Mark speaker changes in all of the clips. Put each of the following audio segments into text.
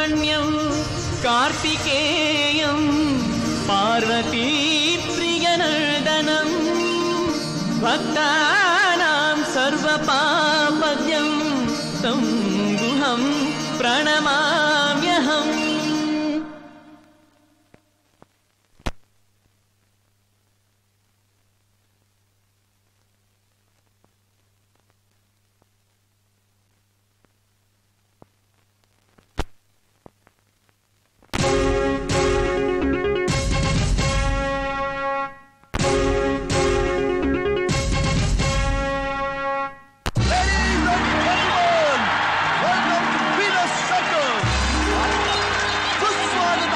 Speaker 1: सुब्रह्मण्यं कार्तिकेयं पार्वतीप्रियनर्दनं भक्तानां सर्वपापद्यं तं गुहं प्रणमाम्यहम्
Speaker 2: Ladies and gentlemen, welcome to Venus Circle. ಸುಸ್ವಾಗತ.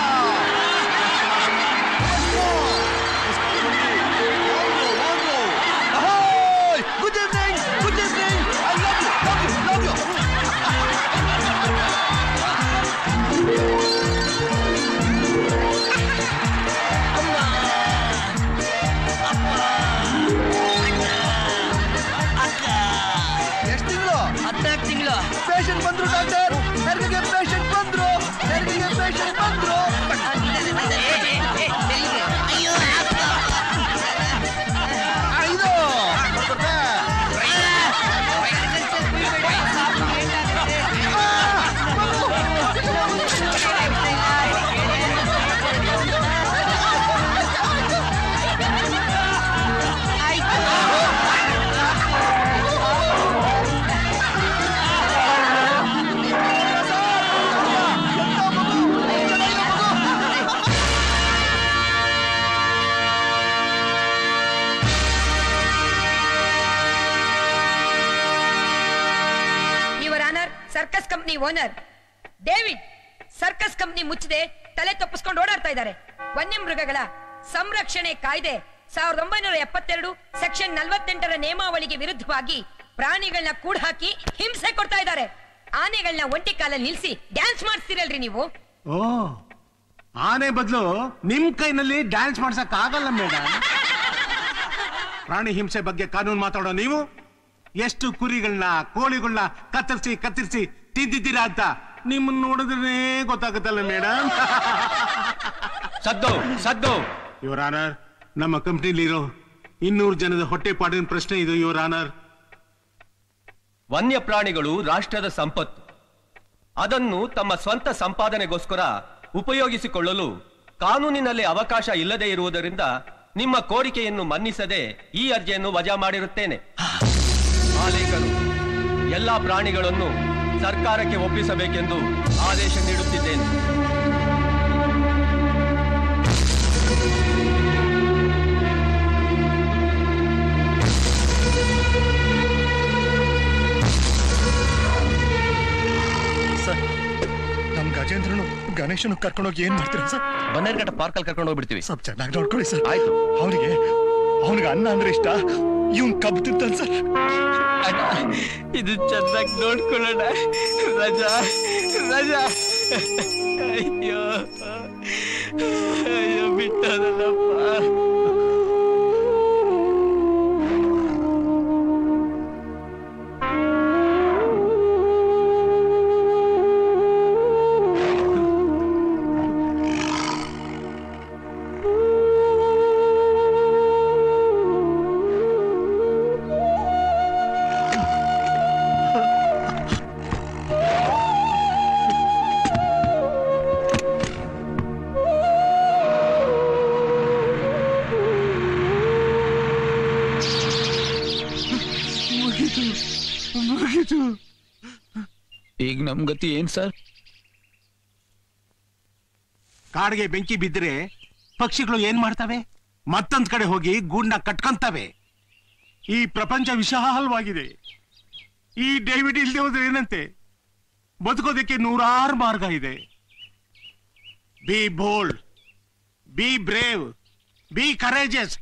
Speaker 2: Ahoy! Good evening, good evening. I love you, love you, love you. ಎಷ್ಟು ತಿಂಗಳು
Speaker 3: ಹದಿನಾಲ್ಕು ತಿಂಗಳು
Speaker 2: ಪೇಷಂಟ್ ಬಂದ್ರು ಡಾಕ್ಟರ್ ಹೆರಿಗೆ ಪೇಷಂಟ್ ಬಂದ್ರು ಹೆರಿಗೆ ಪೇಷಂಟ್ ಬಂದ್ರು
Speaker 3: ಅಯ್ಯೋ
Speaker 2: ಆ, ಇದು
Speaker 4: your honour circus company owner David circus company ಮುಚ್ಚದೆ ತಲೆ ತಪ್ಪಿಸ್ಕೊಂಡು ಓಡಾಡ್ತಾ ಇದ್ದಾರೆ ವನ್ಯಮೃಗಗಳ ಸಂರಕ್ಷಣೆ ಕಾಯ್ದೆ ಸಾವಿರದ ಒಂಬೈನೂರ ಎಪ್ಪತ್ತೆರಡು ಸೆಕ್ಷನ್ ನಲವತ್ತೆಂಟರ ನಿಯಮಾವಳಿಗೆ ವಿರುದ್ಧವಾಗಿ ಪ್ರಾಣಿಗಳನ್ನ ಕೂಡ ಹಾಕಿ ಹಿಂಸೆ ಕೊಡ್ತಾ ಇದ್ದಾರೆ ಆನೆಗಳನ್ನ ಒಂಟಿ ಕಾಲಲ್ಲಿ ನಿಲ್ಸಿ ಡ್ಯಾನ್ಸ್ ಮಾಡಿಸ್ತೀರಲ್ರಿ ನೀವು
Speaker 5: ಓ ಆನೆ ಬದಲು ನಿಮ್ ಕೈನಲ್ಲಿ ಡ್ಯಾನ್ಸ್ ಮಾಡ್ಸಕ್ ಆಗಲ್ಲ ಮೇಡಮ್ ಪ್ರಾಣಿ ಹಿಂಸೆ ಬಗ್ಗೆ ಕಾನೂನು ಮಾತಾಡೋ ನೀವು ಎಷ್ಟು ಕುರಿಗಳನ್ನ ಕೋಳಿಗಳನ್ನ ಕತ್ತರಿಸಿ ಕತ್ತರಿಸಿ ತಿಂದಿದ್ದೀರಾ ಅಂತ ನಿಮ್ಮನ್ನ ನೋಡಿದ್ರೆ ಗೊತ್ತಾಗುತ್ತಲ್ಲ ಮೇಡಮ್
Speaker 6: ಸದ್ದು ಸದ್ದು
Speaker 5: ಯುವರ್ ಆನರ್ ನಮ್ಮ ಕಂಪ್ನಿಲಿರೋ ಇನ್ನೂರು ಜನದ ಹೊಟ್ಟೆ ಪಾಡಿನ ಪ್ರಶ್ನೆ ಇದು ಯುವರ್ ಆನರ್
Speaker 6: ವನ್ಯ ಪ್ರಾಣಿಗಳು ರಾಷ್ಟ್ರದ ಸಂಪತ್ತು ಅದನ್ನು ತಮ್ಮ ಸ್ವಂತ ಸಂಪಾದನೆಗೋಸ್ಕರ ಉಪಯೋಗಿಸಿಕೊಳ್ಳಲು ಕಾನೂನಿನಲ್ಲಿ ಅವಕಾಶ ಇಲ್ಲದೆ ಇರುವುದರಿಂದ ನಿಮ್ಮ ಕೋರಿಕೆಯನ್ನು ಮನ್ನಿಸದೆ ಈ ಅರ್ಜಿಯನ್ನು ವಜಾ ಮಾಡಿರುತ್ತೇನೆ ಮಾಲೀಕರು ಎಲ್ಲಾ ಪ್ರಾಣಿಗಳನ್ನು ಸರ್ಕಾರಕ್ಕೆ ಒಪ್ಪಿಸಬೇಕೆಂದು ಆದೇಶ ನೀಡುತ್ತಿದ್ದೇನೆ
Speaker 7: ಸರ್ ನಮ್ ಗಜೇಂದ್ರನು ಗಣೇಶನು ಕರ್ಕೊಂಡೋಗಿ ಏನ್ ಮಾಡ್ತೀರಾ ಸರ್
Speaker 6: ಬನ್ನೇರ್ಘಟ್ಟ ಪಾರ್ಕ್ ಅಲ್ಲಿ ಕರ್ಕೊಂಡು ಹೋಗ್ಬಿಡ್ತೀವಿ
Speaker 7: ಸ್ವಲ್ಪ ಚೆನ್ನಾಗಿ ನೋಡ್ಕೊಳ್ಳಿ ಸರ್
Speaker 6: ಆಯ್ತು.
Speaker 7: ಅವನಿಗೆ ಅವನಿಗೆ ಅನ್ನ ಅಂದ್ರೆ ಇಷ್ಟ ಇವನ್ ಕಬ್ಬು ತಿಂತಾನೆ ಸರ್
Speaker 1: ಇದು ಚೆನ್ನಾಗಿ ನೋಡ್ಕೊಳ್ಳೋಣ ರಜಾ ರಜಾ ಅಯ್ಯೋ ಅಯ್ಯೋ ಬಿಟ್ಟದಲ್ಲಪ್ಪ
Speaker 8: ಈಗ ನಮ್ ಗತಿ ಏನ್ ಸರ್
Speaker 5: ಕಾಡಿಗೆ ಬೆಂಕಿ ಬಿದ್ದರೆ ಪಕ್ಷಿಗಳು ಏನ್ ಮಾಡ್ತವೆ ಮತ್ತೊಂದ್ ಕಡೆ ಹೋಗಿ ಗೂಡ್ನ ಕಟ್ಕೊಂತವೆ ಈ ಪ್ರಪಂಚ ವಿಶಾಲವಾಗಿದೆ ಈ ಡೇವಿಡ್ ಇಲ್ದೆ ಹೋದ್ರೆ ಏನಂತೆ ಬದುಕೋದಕ್ಕೆ ನೂರಾರು ಮಾರ್ಗ ಇದೆ be bold be brave be courageous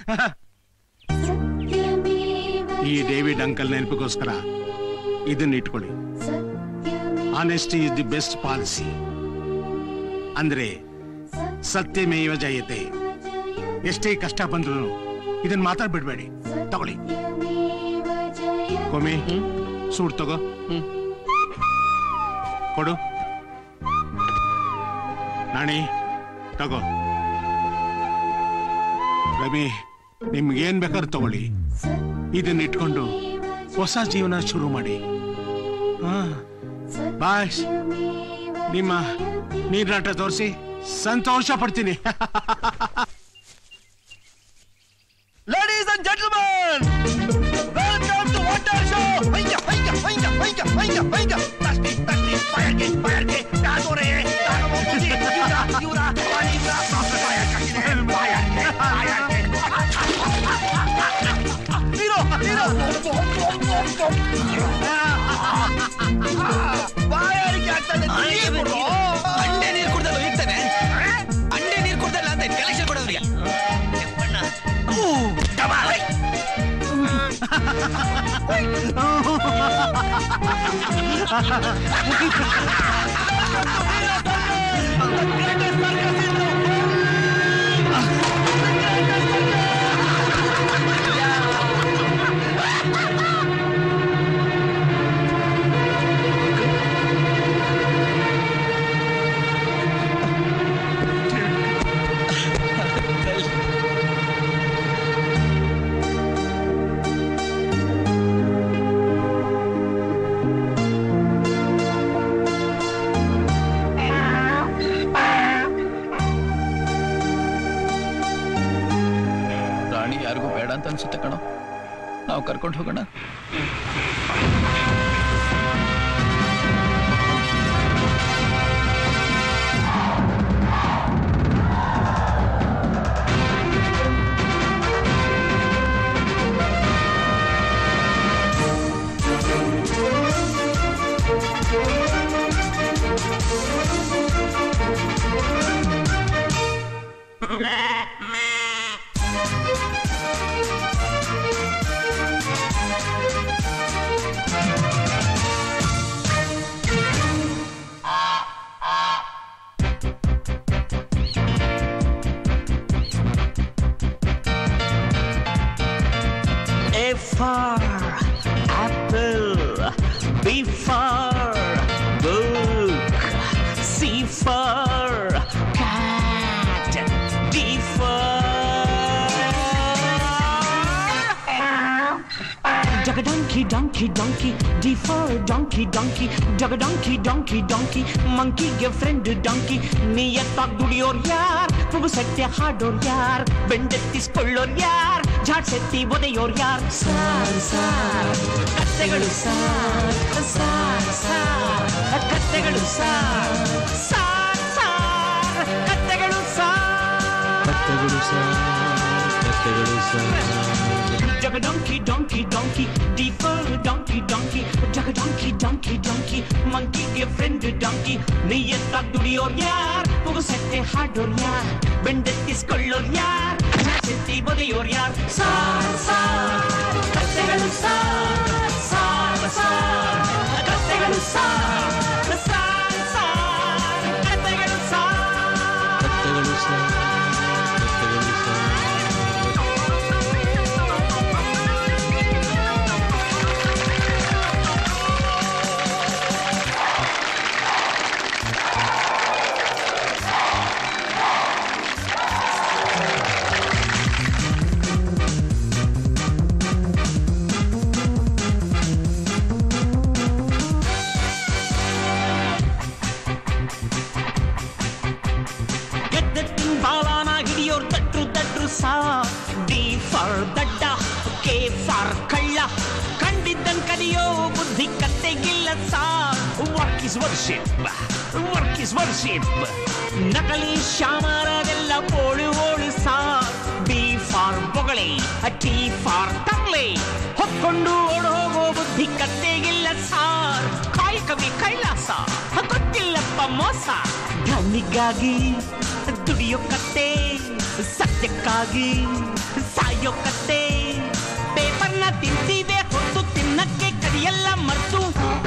Speaker 5: ಈ ಡೇವಿಡ್ ಅಂಕಲ್ ನೆನಪಿಗೋಸ್ಕರ ಇದನ್ನ ಇಟ್ಕೊಳ್ಳಿ honesty is the best policy ಅಂದ್ರೆ ಸತ್ಯಮೇವ ಜಯತೆ ಎಷ್ಟೇ ಕಷ್ಟ ಬಂದ್ರು ಇದನ್ನ ಮಾತಾಡ್ಬಿಡ್ಬೇಡಿ ತಗೊಳ್ಳಿ ಕೊಮಿ ಸೂಟ್ ತಗೋ ಕೊಡು ರಾಣಿ ತಗೋ ರವಿ ನಿಮ್ಗೇನ್ ಬೇಕಾದ್ರೂ ತಗೊಳ್ಳಿ ಇದನ್ನ ಇಟ್ಕೊಂಡು ಹೊಸ ಜೀವನ ಶುರು ಮಾಡಿ ಹಾ ಬಾಯ್ ನಿಮ್ಮ ನೀರ್ನಾಟ ತೋರಿಸಿ ಸಂತೋಷ ಪಡ್ತೀನಿ
Speaker 2: Ladies and gentlemen, welcome to Wonder Show. Venga, venga, venga, venga, venga, venga. Tasti, tasti, bayarke, bayarke, dadore, dadore, yura, yura, yura, bayarke, bayarke, bayarke. Hero, hero. ಬಾಯಾರಿಕೆ ಆಗ್ತದೆ
Speaker 3: ಅಂಡೆ ನೀರು ಕುಡ್ದಲ್ಲ ಹೋಗ್ತಾನೆ ಅಂಡೆ ನೀರು ಕುಡ್ದಲ್ಲ ಅಂತ ಕಲೆಕ್ಷನ್ ಕೊಡೋರಿಗೆ ರಾಣಿ ಯಾರಿಗೂ ಬೇಡ ಅಂತ ಅನ್ಸುತ್ತೆ ಕಣೋ ನಾವು ಕರ್ಕೊಂಡು ಹೋಗೋಣ
Speaker 1: A for apple, B for book, C for cat, D for Dugga donkey, donkey, donkey, D for donkey, donkey, Dugga donkey, donkey, donkey, monkey ಗೆ ಫ್ರೆಂಡ್ ಡಾಂಕಿ ನಿಯತ್ತಾಗ್ ದುಡಿಯೋರ್ ಯಾರ್ ಪುಗುಸಟ್ಟೆ ಹಾಡೋರ್ ಯಾರ್ ಬೆಂಡೆತ್ತಿಸ್ಕೊಳ್ಳೋರ್ ಯಾರ್ ಝಾಡ್ಸೆತ್ತಿ ಒದೆಯೋರ್ ಯಾರ್ ಸಾರ್ ಸಾರ್ ಕತ್ತೆಗಳು ಸಾರ್ ಸಾರ್ ಸಾರ್ ಕತ್ತೆಗಳು ಸಾರ್ ಸಾರ್ ಸಾರ್ ಕತ್ತೆಗಳು ಸಾರ್ ಕತ್ತೆಗಳು ಸಾರ್ ಕತ್ತೆಗಳು sir Jugga donkey, donkey, donkey, deeper donkey, donkey, jugga donkey, donkey, donkey, monkey give friend donkey, ನಿಯತ್ತಾಗ್ ದುಡಿಯೋರ್ ಯಾರ್ ಪುಗುಸಟ್ಟೆ ಹಾಡೋರ್ ಯಾರ್ ಬೆಂಡೆತ್ತಿಸ್ಕೊಳ್ಳೋರ್ ಯಾರ್ ಜಾಸ್ತಿ ಬದಿಯೋರ್ ಯಾರ್ ಸಾರ್ ಸಾರ್ ಕತ್ತೆಗಳು ಸಾರ್ ಸಾರ್ ಸಾರ್ ಕತ್ತೆಗಳು ಸಾರ್ ಸಾರ್ ಸಾರ್ ಕತ್ತೆಗಳು ಸಾರ್ ಕತ್ತೆಗಳು ಸಾರ್ ಕತ್ತೆಗಳು ಸಾರ್ ಗೆದ್ದತ್ತಿನ ಬಾಲಾನ ಹಿಡಿಯೋರ್ ತಟ್ರು ತಟ್ರು ಸಾ ಡಿ ಫಾರ್ ದಡ್ಡ ಕೆ ಫಾರ್ ಕಳ್ಳ ಕಂಡಿದ್ದನ್ ಕದಿಯೋ ಬುದ್ಧಿ ಕತ್ತೆಗಿಲ್ಲ ಸಾ work is worship work is worship ನಕಲಿ ಶ್ಯಾಮರಗೆಲ್ಲ ಓಳು ಓಳು ಸಾ ಬಿ ಫಾರ್ ಬೊಗಳೆ ಟಿ ಫಾರ್ ತಗ್ಲೆ ಹೊಕ್ಕೊಂಡು ಓಡ್ ಹೋಗೋ ಬುದ್ಧಿ ಕತ್ತೆಗಿಲ್ಲ ಸಾರ್ ಕಾಯಕವಿ ಕೈಲಾಸ ಗೊತ್ತಿಲ್ಲಪ್ಪ ಮೋಸ ಧನಿಗಾಗಿ ದುಡಿಯೋ ಕತ್ತೆ ಸತ್ಯಕ್ಕಾಗಿ ಸಾಯೋ ಕತ್ತೆ ಪೇಪರ್ನ ತಿಂತಿದೆ ಹೊತ್ತು ತಿನ್ನಕ್ಕೆ ಕಡಿಯಲ್ಲ ಮರ್ತು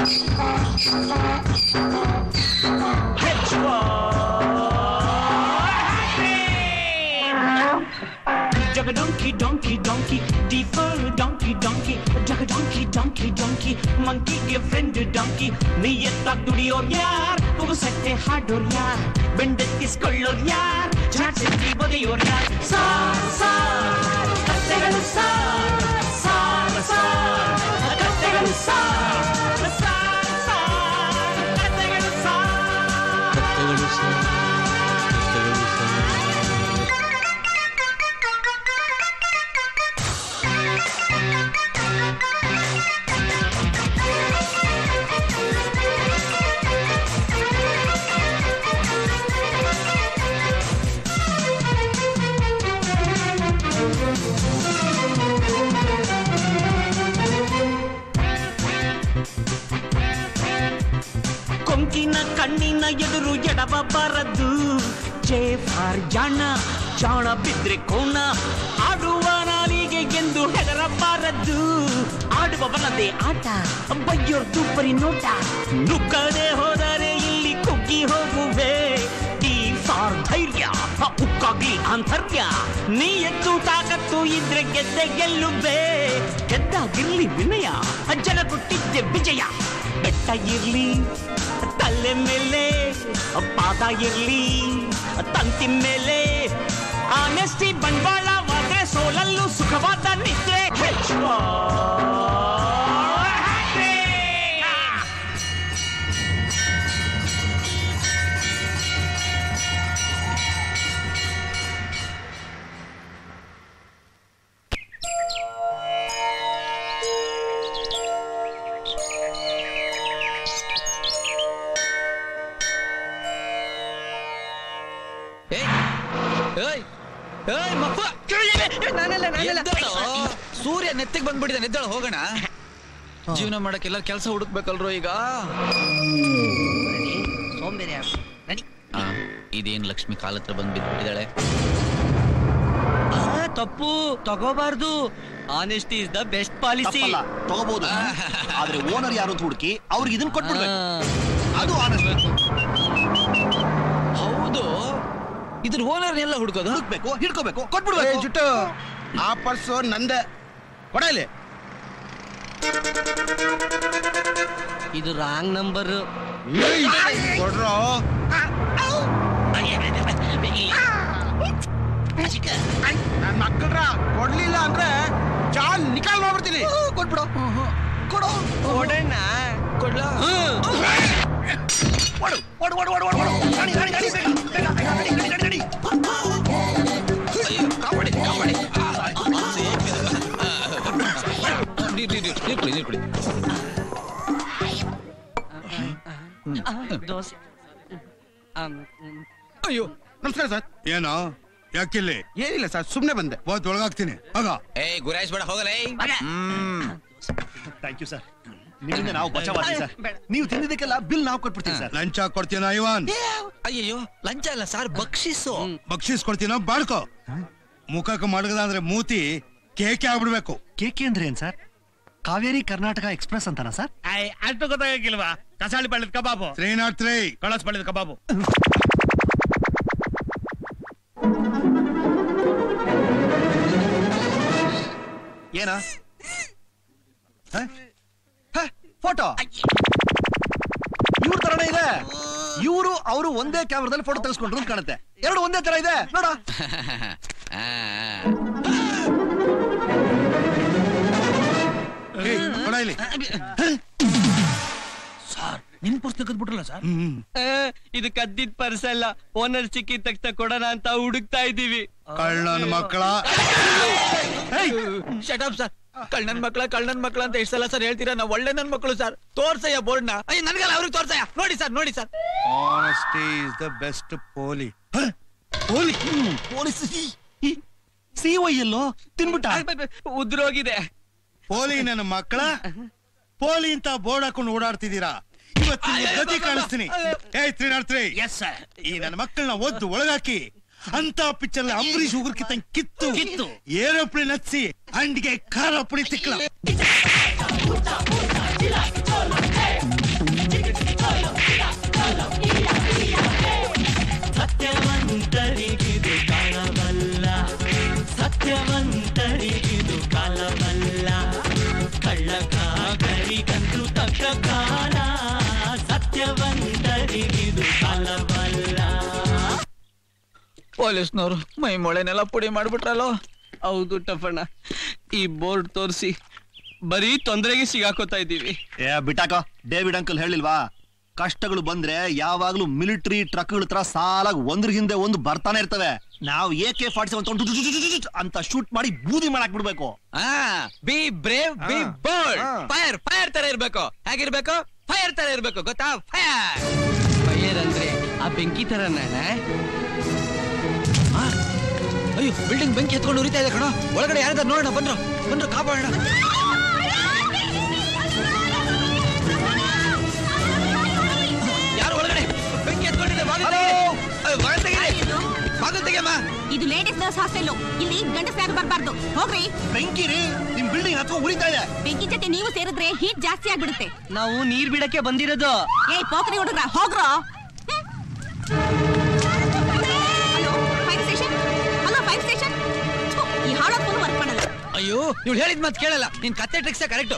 Speaker 1: Jugga donkey, donkey, donkey, deeper donkey, donkey, jugga donkey, donkey, donkey, monkey ಗೆ friend donkey, ನಿಯತ್ತಾಗ್ ದುಡಿಯೋರ್ ಯಾರ್ ಪುಗುಸಟ್ಟೆ ಹಾಡೋರ್ ಯಾರ್ ಬೆಂಡೆತ್ತಿಸ್ಕೊಳ್ಳೋರ್ ಯಾರ್ ಜಾಸ್ತಿ ಬದಿಯೋರ್ ಯಾರ್ ಸಾರ್ ಸಾರ್ ಕತ್ತೆಗಳು ಸಾರ್ ಸಾರ್ ಸಾರ್ ಕತ್ತೆಗಳು ಸಾರ್ ಸಾರ್ ಸಾರ್ ಕತ್ತೆಗಳು ಸಾರ್ ಕೊಂಕಿನ ಕಣ್ಣಿನ ಎದುರು ಎಡವಬಾರದು ಜೇ ಫಾರ್ ಜಾಣ ಜಾಣ ಬಿದ್ರೆ ಕೋಣ ಆಡುವ ನಾಲಿಗೆ ಎಂದು ಹೆದರಬಾರದು ಆಡುವವನದೇ ಆಟ ಬಯ್ಯೋರ್ದು ಬರಿ ನೋಟ ನುಗ್ಗದೆ ಹೋದರೆ ಇಲ್ಲಿ ಕುಗ್ಗಿ ಹೋಗುವೆ ಟಿ ಫಾರ್ ಧೈರ್ಯ ಉಕ್ಕಾಗ್ಲಿ ಆಂತರ್ಯ ನೀ ಎತ್ತು ತಾಕತ್ತು ಇದ್ರೆ ಗೆದ್ದೆ ಗೆಲ್ಲುವೆ ಗೆದ್ದಾಗಿರ್ಲಿ ವಿನಯ ಜನ ಕೊಟ್ಟಿದ್ದೆ ವಿಜಯ ಬೆಟ್ಟ ಇರ್ಲಿ ತಲೆ ಮೇಲೆ ಪಾದ ಇರ್ಲಿ ತಂತಿ ಮೇಲೆ ಆನೆಸ್ಟಿ ಬಂಡವಾಳವಾದ್ರೆ ಸೋಲಲ್ಲೂ ಸುಖವಾದ ನಿದ್ರೆ
Speaker 3: ಏಯ್ ಏಯ್ ಏಯ್ ಮಪ್ಪ
Speaker 4: ನಾನಲ್ಲ ನಾನಲ್ಲ
Speaker 3: ಎದ್ದೇಳು. ಸೂರ್ಯ ನೆತ್ತಿಗೆ ಬಂದ್ಬಿಟ್ಟಿದೆ ಎದ್ದೇಳು ಹೋಗೋಣ ಜೀವನ ಮಾಡಕ್ಕೆ ಎಲ್ಲ ಕೆಲಸ ಹುಡುಕ್ಬೇಕಲ್ರೋ ಈಗ
Speaker 2: ಸೋಂಬೇರಿ ನಡಿ
Speaker 3: ಆ, ಇದೇನ್ ಲಕ್ಷ್ಮಿ ಕಾಲ ಹತ್ರ ಬಂದ್ ಬಿದ್ಬಿಟ್ಟಿದ್ದಾಳೆ
Speaker 1: ತಪ್ಪು ತಗೋಬಾರ್ದು honesty is the best policy
Speaker 2: ತಪ್ಪಲ್ಲ ತಗೋಬಹುದು ಆದ್ರೆ ಓನರ್ ಯಾರು ಅಂತ ಹುಡುಕಿ ಅವ್ರಿಗೆ ಇದನ್ನ ಕೊಟ್ಬಿಡ್ಬೇಕು ಅದು ಆನೆಸ್ಟ್
Speaker 3: ಹೌದು ಇದ್ರ ಓನರ್ ಎಲ್ಲ ಹುಡುಕೋದು
Speaker 2: ಹುಡುಕ್ಬೇಕು ಹಿಡ್ಕೋಬೇಕು ಕೊಟ್ಬಿಡ್ಬೇಕು
Speaker 8: ಜುಟ್ಟು ಆ ಪರ್ಸು ನಂದೆ ಕೊಡ ಇಲ್ಲಿ
Speaker 1: ಇದು ರಾಂಗ್ ನಂಬರ್
Speaker 8: ಕೊಡ್ರೋ ನನ್ ಮಕ್ಕಳ್ರ ಕೊಡ್ಲಿಲ್ಲ ಅಂದ್ರೆ ಜಾನ್ ನಿಕಾಲ್ ಮಾಡ್ಬಿಡ್ತೀನಿ
Speaker 2: ಕೊಟ್ಬಿಡು ಕೊಡು
Speaker 1: ಕೊಡೋಣ
Speaker 3: ಕೊಡ್ಲಾ
Speaker 2: ಓಡು ಓಡು ಓಡು ಓಡು ಓಡು ಓಡು ನಡಿ ನಡಿ ನಡಿ ಬೇಗ ಬೇಗ ಬೇಗ ನಡಿ ನಡಿ ನಡಿ ನಡಿ
Speaker 3: ಅಯ್ಯೋ, ಕಾಪಾಡಿ ಕಾಪಾಡಿ ಆ, ಆ, ನೀರ್, ನೀರ್, ನೀರ್, ನೀರ್ ಕುಡಿ ನೀರ್ ಕುಡಿ
Speaker 1: ದೋಸೆ
Speaker 3: ಅಯ್ಯೋ
Speaker 8: ನಮಸ್ಕಾರ ಸರ್ ಏನೋ ಯಾಕಿಲ್ಲಿ ಏನಿಲ್ಲ ಸರ್ ಸುಮ್ನೆ ಬಂದೆ ಹೋದ್ ಒಳಗಾಗ್ತೀನಿ ಆಗ
Speaker 3: ಏಯ್ ಗುರಾಯಿಸ್ ಬೇಡ ಹೋಗಲೇ
Speaker 2: ಥ್ಯಾಂಕ್ ಯು ಸರ್ ನಿಮ್ಮಿಂದ ನಾವು ಬಚಾವಾದ್ವಿ ಸರ್ ನೀವು ತಿಂದಿದ್ದಕ್ಕೆಲ್ಲ ಬಿಲ್ ನಾವು ಕೊಟ್ಬಿಡ್ತೀವಿ ಸರ್
Speaker 8: ಲಂಚ ಕೊಡ್ತೀನ ಐವಾನ್
Speaker 3: ಅಯ್ಯಯ್ಯೋ ಲಂಚ ಅಲ್ಲ ಸರ್ ಬಕ್ಷಿಸು
Speaker 8: ಬಕ್ಷೀಸ್ ಕೊಡ್ತೀನ ಬಾಳ್ಕೋ ಮುಖಕ್ಕೆ ಮಡಗದ ಅಂದ್ರೆ ಮೂತಿ ಕೇಕೆ ಆಗ್ಬಿಡ್ಬೇಕು
Speaker 2: ಕೇಕೆ ಅಂದ್ರೆ ಏನ್ ಸರ್ ಕಾವೇರಿ ಕರ್ನಾಟಕ ಎಕ್ಸ್ಪ್ರೆಸ್ ಅಂತಾನ ಸರ್
Speaker 9: ಅಷ್ಟು ಗೊತ್ತಾಗಕ್ಕಿಲ್ವಾ ಕಸಾಳಿ ಪಳ್ಳಿದ ಕಬಾಬು
Speaker 8: ತ್ರೀ ನಾಟ್ ತ್ರೀ
Speaker 9: ಕಳಸ್ ಪಳ್ಳಿದ ಕಬಾಬು
Speaker 2: ಏನ ಫೋಟೋ ಇವ್ರ ತರನೇ ಇದೆ ಇವರು ಅವರು ಒಂದೇ ಕ್ಯಾಮ್ರಾದಲ್ಲಿ ಫೋಟೋ ತೆಗೆಸ್ಕೊಂಡ್ರು ಅಂತ ಕಾಣುತ್ತೆ ಎರಡು ಒಂದೇ ತರ ಇದೆ ನೋಡ
Speaker 8: ಏಯ್, ಕೊಡ ಇಲ್ಲಿ
Speaker 9: ನಿನ್ ಪುಸ್ತಕ ತೆಗೆದ್ಬಿಟ್ರಲ್ಲ ಸರ್
Speaker 8: ಹ್ಮ್
Speaker 1: ಇದು ಕದ್ದಿದ್ ಪರ್ಸ್ ಅಲ್ಲ ಓನರ್ ಸಿಕ್ಕಿದ ತಕ್ಷಣ ಕೊಡೋಣ ಅಂತ ಹುಡುಕ್ತಾ ಇದ್ದೀವಿ
Speaker 8: ಕಳ್ಳನ ಮಕ್ಕಳ
Speaker 3: ಶಟ್ ಅಪ್ ಸರ್ ಕಳ್ಳನ್ ಮಕ್ಳ ಕಳ್ಳನ್ ಮಕ್ಳ ಅಂತ ಎಷ್ಟು ಸಲ ಸರ್ ಹೇಳ್ತೀರಾ ನಾವು ಒಳ್ಳೆ ನನ್ ಮಕ್ಕಳು ಸರ್ ತೋರ್ಸಯ್ಯ ಬೋರ್ಡ್ನ ಅಯ್ಯ ನನ್ಗಲ್ಲ ಅವ್ರಿಗೆ ತೋರ್ಸಯ್ಯ ನೋಡಿ ಸರ್ ನೋಡಿ sir
Speaker 8: honesty is the best ಪೋಲಿ ಪೋಲಿ
Speaker 2: ಪೊಲೀಸ್ ಸಿ ವೈ ಎಲ್ಲೋ ತಿನ್ಬಿಟ್ಟ
Speaker 1: ಉದ್ರೋಗಿದೆ
Speaker 8: ಪೋಲಿ ನನ್ನ ಮಕ್ಕಳ ಪೋಲಿ ಅಂತ ಬೋರ್ಡ್ ಹಾಕೊಂಡು ಓಡಾಡ್ತಿದ್ದೀರಾ ಇವತ್ತು ನಿಮ್ಗೆ ಗತಿ ಕಾಣಿಸ್ತೀನಿ ಏ three not three
Speaker 9: yes sir
Speaker 8: ಈ ನನ್ನ ಮಕ್ಕಳನ್ನ ಒದ್ದು ಒಳಗಾಕಿ ಅಂತ ಪಿಕ್ಚರ್ ಅಂಬರೀಷ್ ಉಗುರ್ ಕಿತ್ತಂಗ್ ಕಿತ್ತು
Speaker 9: ಕಿತ್ತು.
Speaker 8: ಏರೋಪ್ಲೇನ್ ಹಚ್ಚಿ ಅಂಡಿಗೆ ಖಾರ ಪುಡಿ ತಿಕ್ಕಳ
Speaker 1: ಸತ್ಯವಂತರಿಗಿದು ಕಾಲವಲ್ಲ ಸತ್ಯವಂತರಿಗಿದು ಕಾಲವಲ್ಲ ಕಳ್ಳಕಾಗರಿಗಂತೂ ತಕ್ಷ ಕಾಲ ಸತ್ಯವಂತರಿಗಿದು ಕಾಲವಲ್ಲ
Speaker 3: ಪೊಲೀಸ್ನವ್ರು ಮೈ ಮೊಳೆನೆಲ್ಲ ಪುಡಿ ಮಾಡ್ಬಿಟ್ರಲ್ಲೋ
Speaker 10: ಹೌದು ಟಫಣ್ಣ ಈ ಬೋರ್ಡ್ ತೋರಿಸಿ ಬರೀ ತೊಂದರೆಗೆ ಸಿಗಾಕೋತಾ ಇದ್ದೀವಿ
Speaker 2: ಏ ಬಿಟ್ಟಾಕ ಡೇವಿಡ್ ಅಂಕಲ್ ಹೇಳಿಲ್ವಾ ಕಷ್ಟಗಳು ಬಂದ್ರೆ ಯಾವಾಗ್ಲೂ ಮಿಲಿಟರಿ ಟ್ರಕ್ಗಳ ತರ ಸಾಲಾಗಿ ಒಂದ್ರ ಹಿಂದೆ ಒಂದು ಬರ್ತಾನೆ ಇರ್ತವೆ ನಾವು ಎ ಕೆ ಫಾರ್ಟಿ ಸೆವೆನ್ ಅಂತ ಶೂಟ್ ಮಾಡಿ ಬೂದಿ ಮಾಡಾಕ್ ಬಿಡ್ಬೇಕು
Speaker 3: ಆ ಬಿ ಬ್ರೇವ್ ಬಿ
Speaker 2: ಹಾ.
Speaker 3: ಬೋಲ್ಡ್
Speaker 2: ಹಾ.
Speaker 3: ಫೈರ್ ಫೈರ್ ತರ ಇರ್ಬೇಕು ಹೇಗಿರ್ಬೇಕು ಫೈರ್ ತರ ಇರ್ಬೇಕು ಗೊತ್ತಾ ಫೈರ್
Speaker 10: ಫೈರ್ ಅಂದ್ರೆ ಆ ಬೆಂಕಿ ತರ
Speaker 3: ಅಯ್ಯೋ ಬಿಲ್ಡಿಂಗ್ ಬೆಂಕಿ ಎತ್ಕೊಂಡು ಉರಿತಾ ಇದೆ ಕಣ ಒಳಗಡೆ ಯಾರಿದಾರ ನೋಡೋಣ ಬಂದ್ರು ಬಂದ್ರು ಕಾಪಾಡೋಣ ಯಾರು ಒಳಗಡೆ ಬೆಂಕಿ ಎತ್ಕೊಂಡಿದೆ ಬಾಗಿಲು ತೆಗೀರಿ. ಅಯ್ಯೋ, ಬಾಗಿಲು ತೆಗೀರಿ. ಬಾಗಿಲು ತೆಗಿಯಮ್ಮ
Speaker 11: ಇದು ಲೇಡೀಸ್ ನರ್ಸ್ ಹಾಸ್ಟೆಲ್ ಇಲ್ಲಿ ಗಂಡಸ್ರಾಗ ಬರ್ಬಾರ್ದು ಹೋಗ್ರಿ
Speaker 2: ಬೆಂಕಿ ರೀ ನಿಮ್ ಬಿಲ್ಡಿಂಗ್ ಹತ್ಕೊಂಡು ಉರಿತಾ ಇದೆ
Speaker 11: ಬೆಂಕಿ ಜೊತೆ ನೀವು ಸೇರಿದ್ರೆ ಹೀಟ್ ಜಾಸ್ತಿ ಆಗ್ಬಿಡುತ್ತೆ
Speaker 10: ನಾವು ನೀರ್ ಬಿಡಕ್ಕೆ ಬಂದಿರೋದು
Speaker 11: ಏಯ್ ಪೋಖರಿ ಹುಡುಗ್ರ ಹೋಗ್ರೋ hello fire station hello fire station ಈ ಹಾಳೋದ್ ಫೋನ್ ವರ್ಕ್ ಮಾಡಲ್ಲ
Speaker 3: ಅಯ್ಯೋ ಇವ್ಳು ಹೇಳಿದ ಮಾತು ಕೇಳಲ್ಲ ನಿನ್ ಕತ್ತೆ ಟ್ರಿಕ್ಸ್ ಕರೆಕ್ಟ್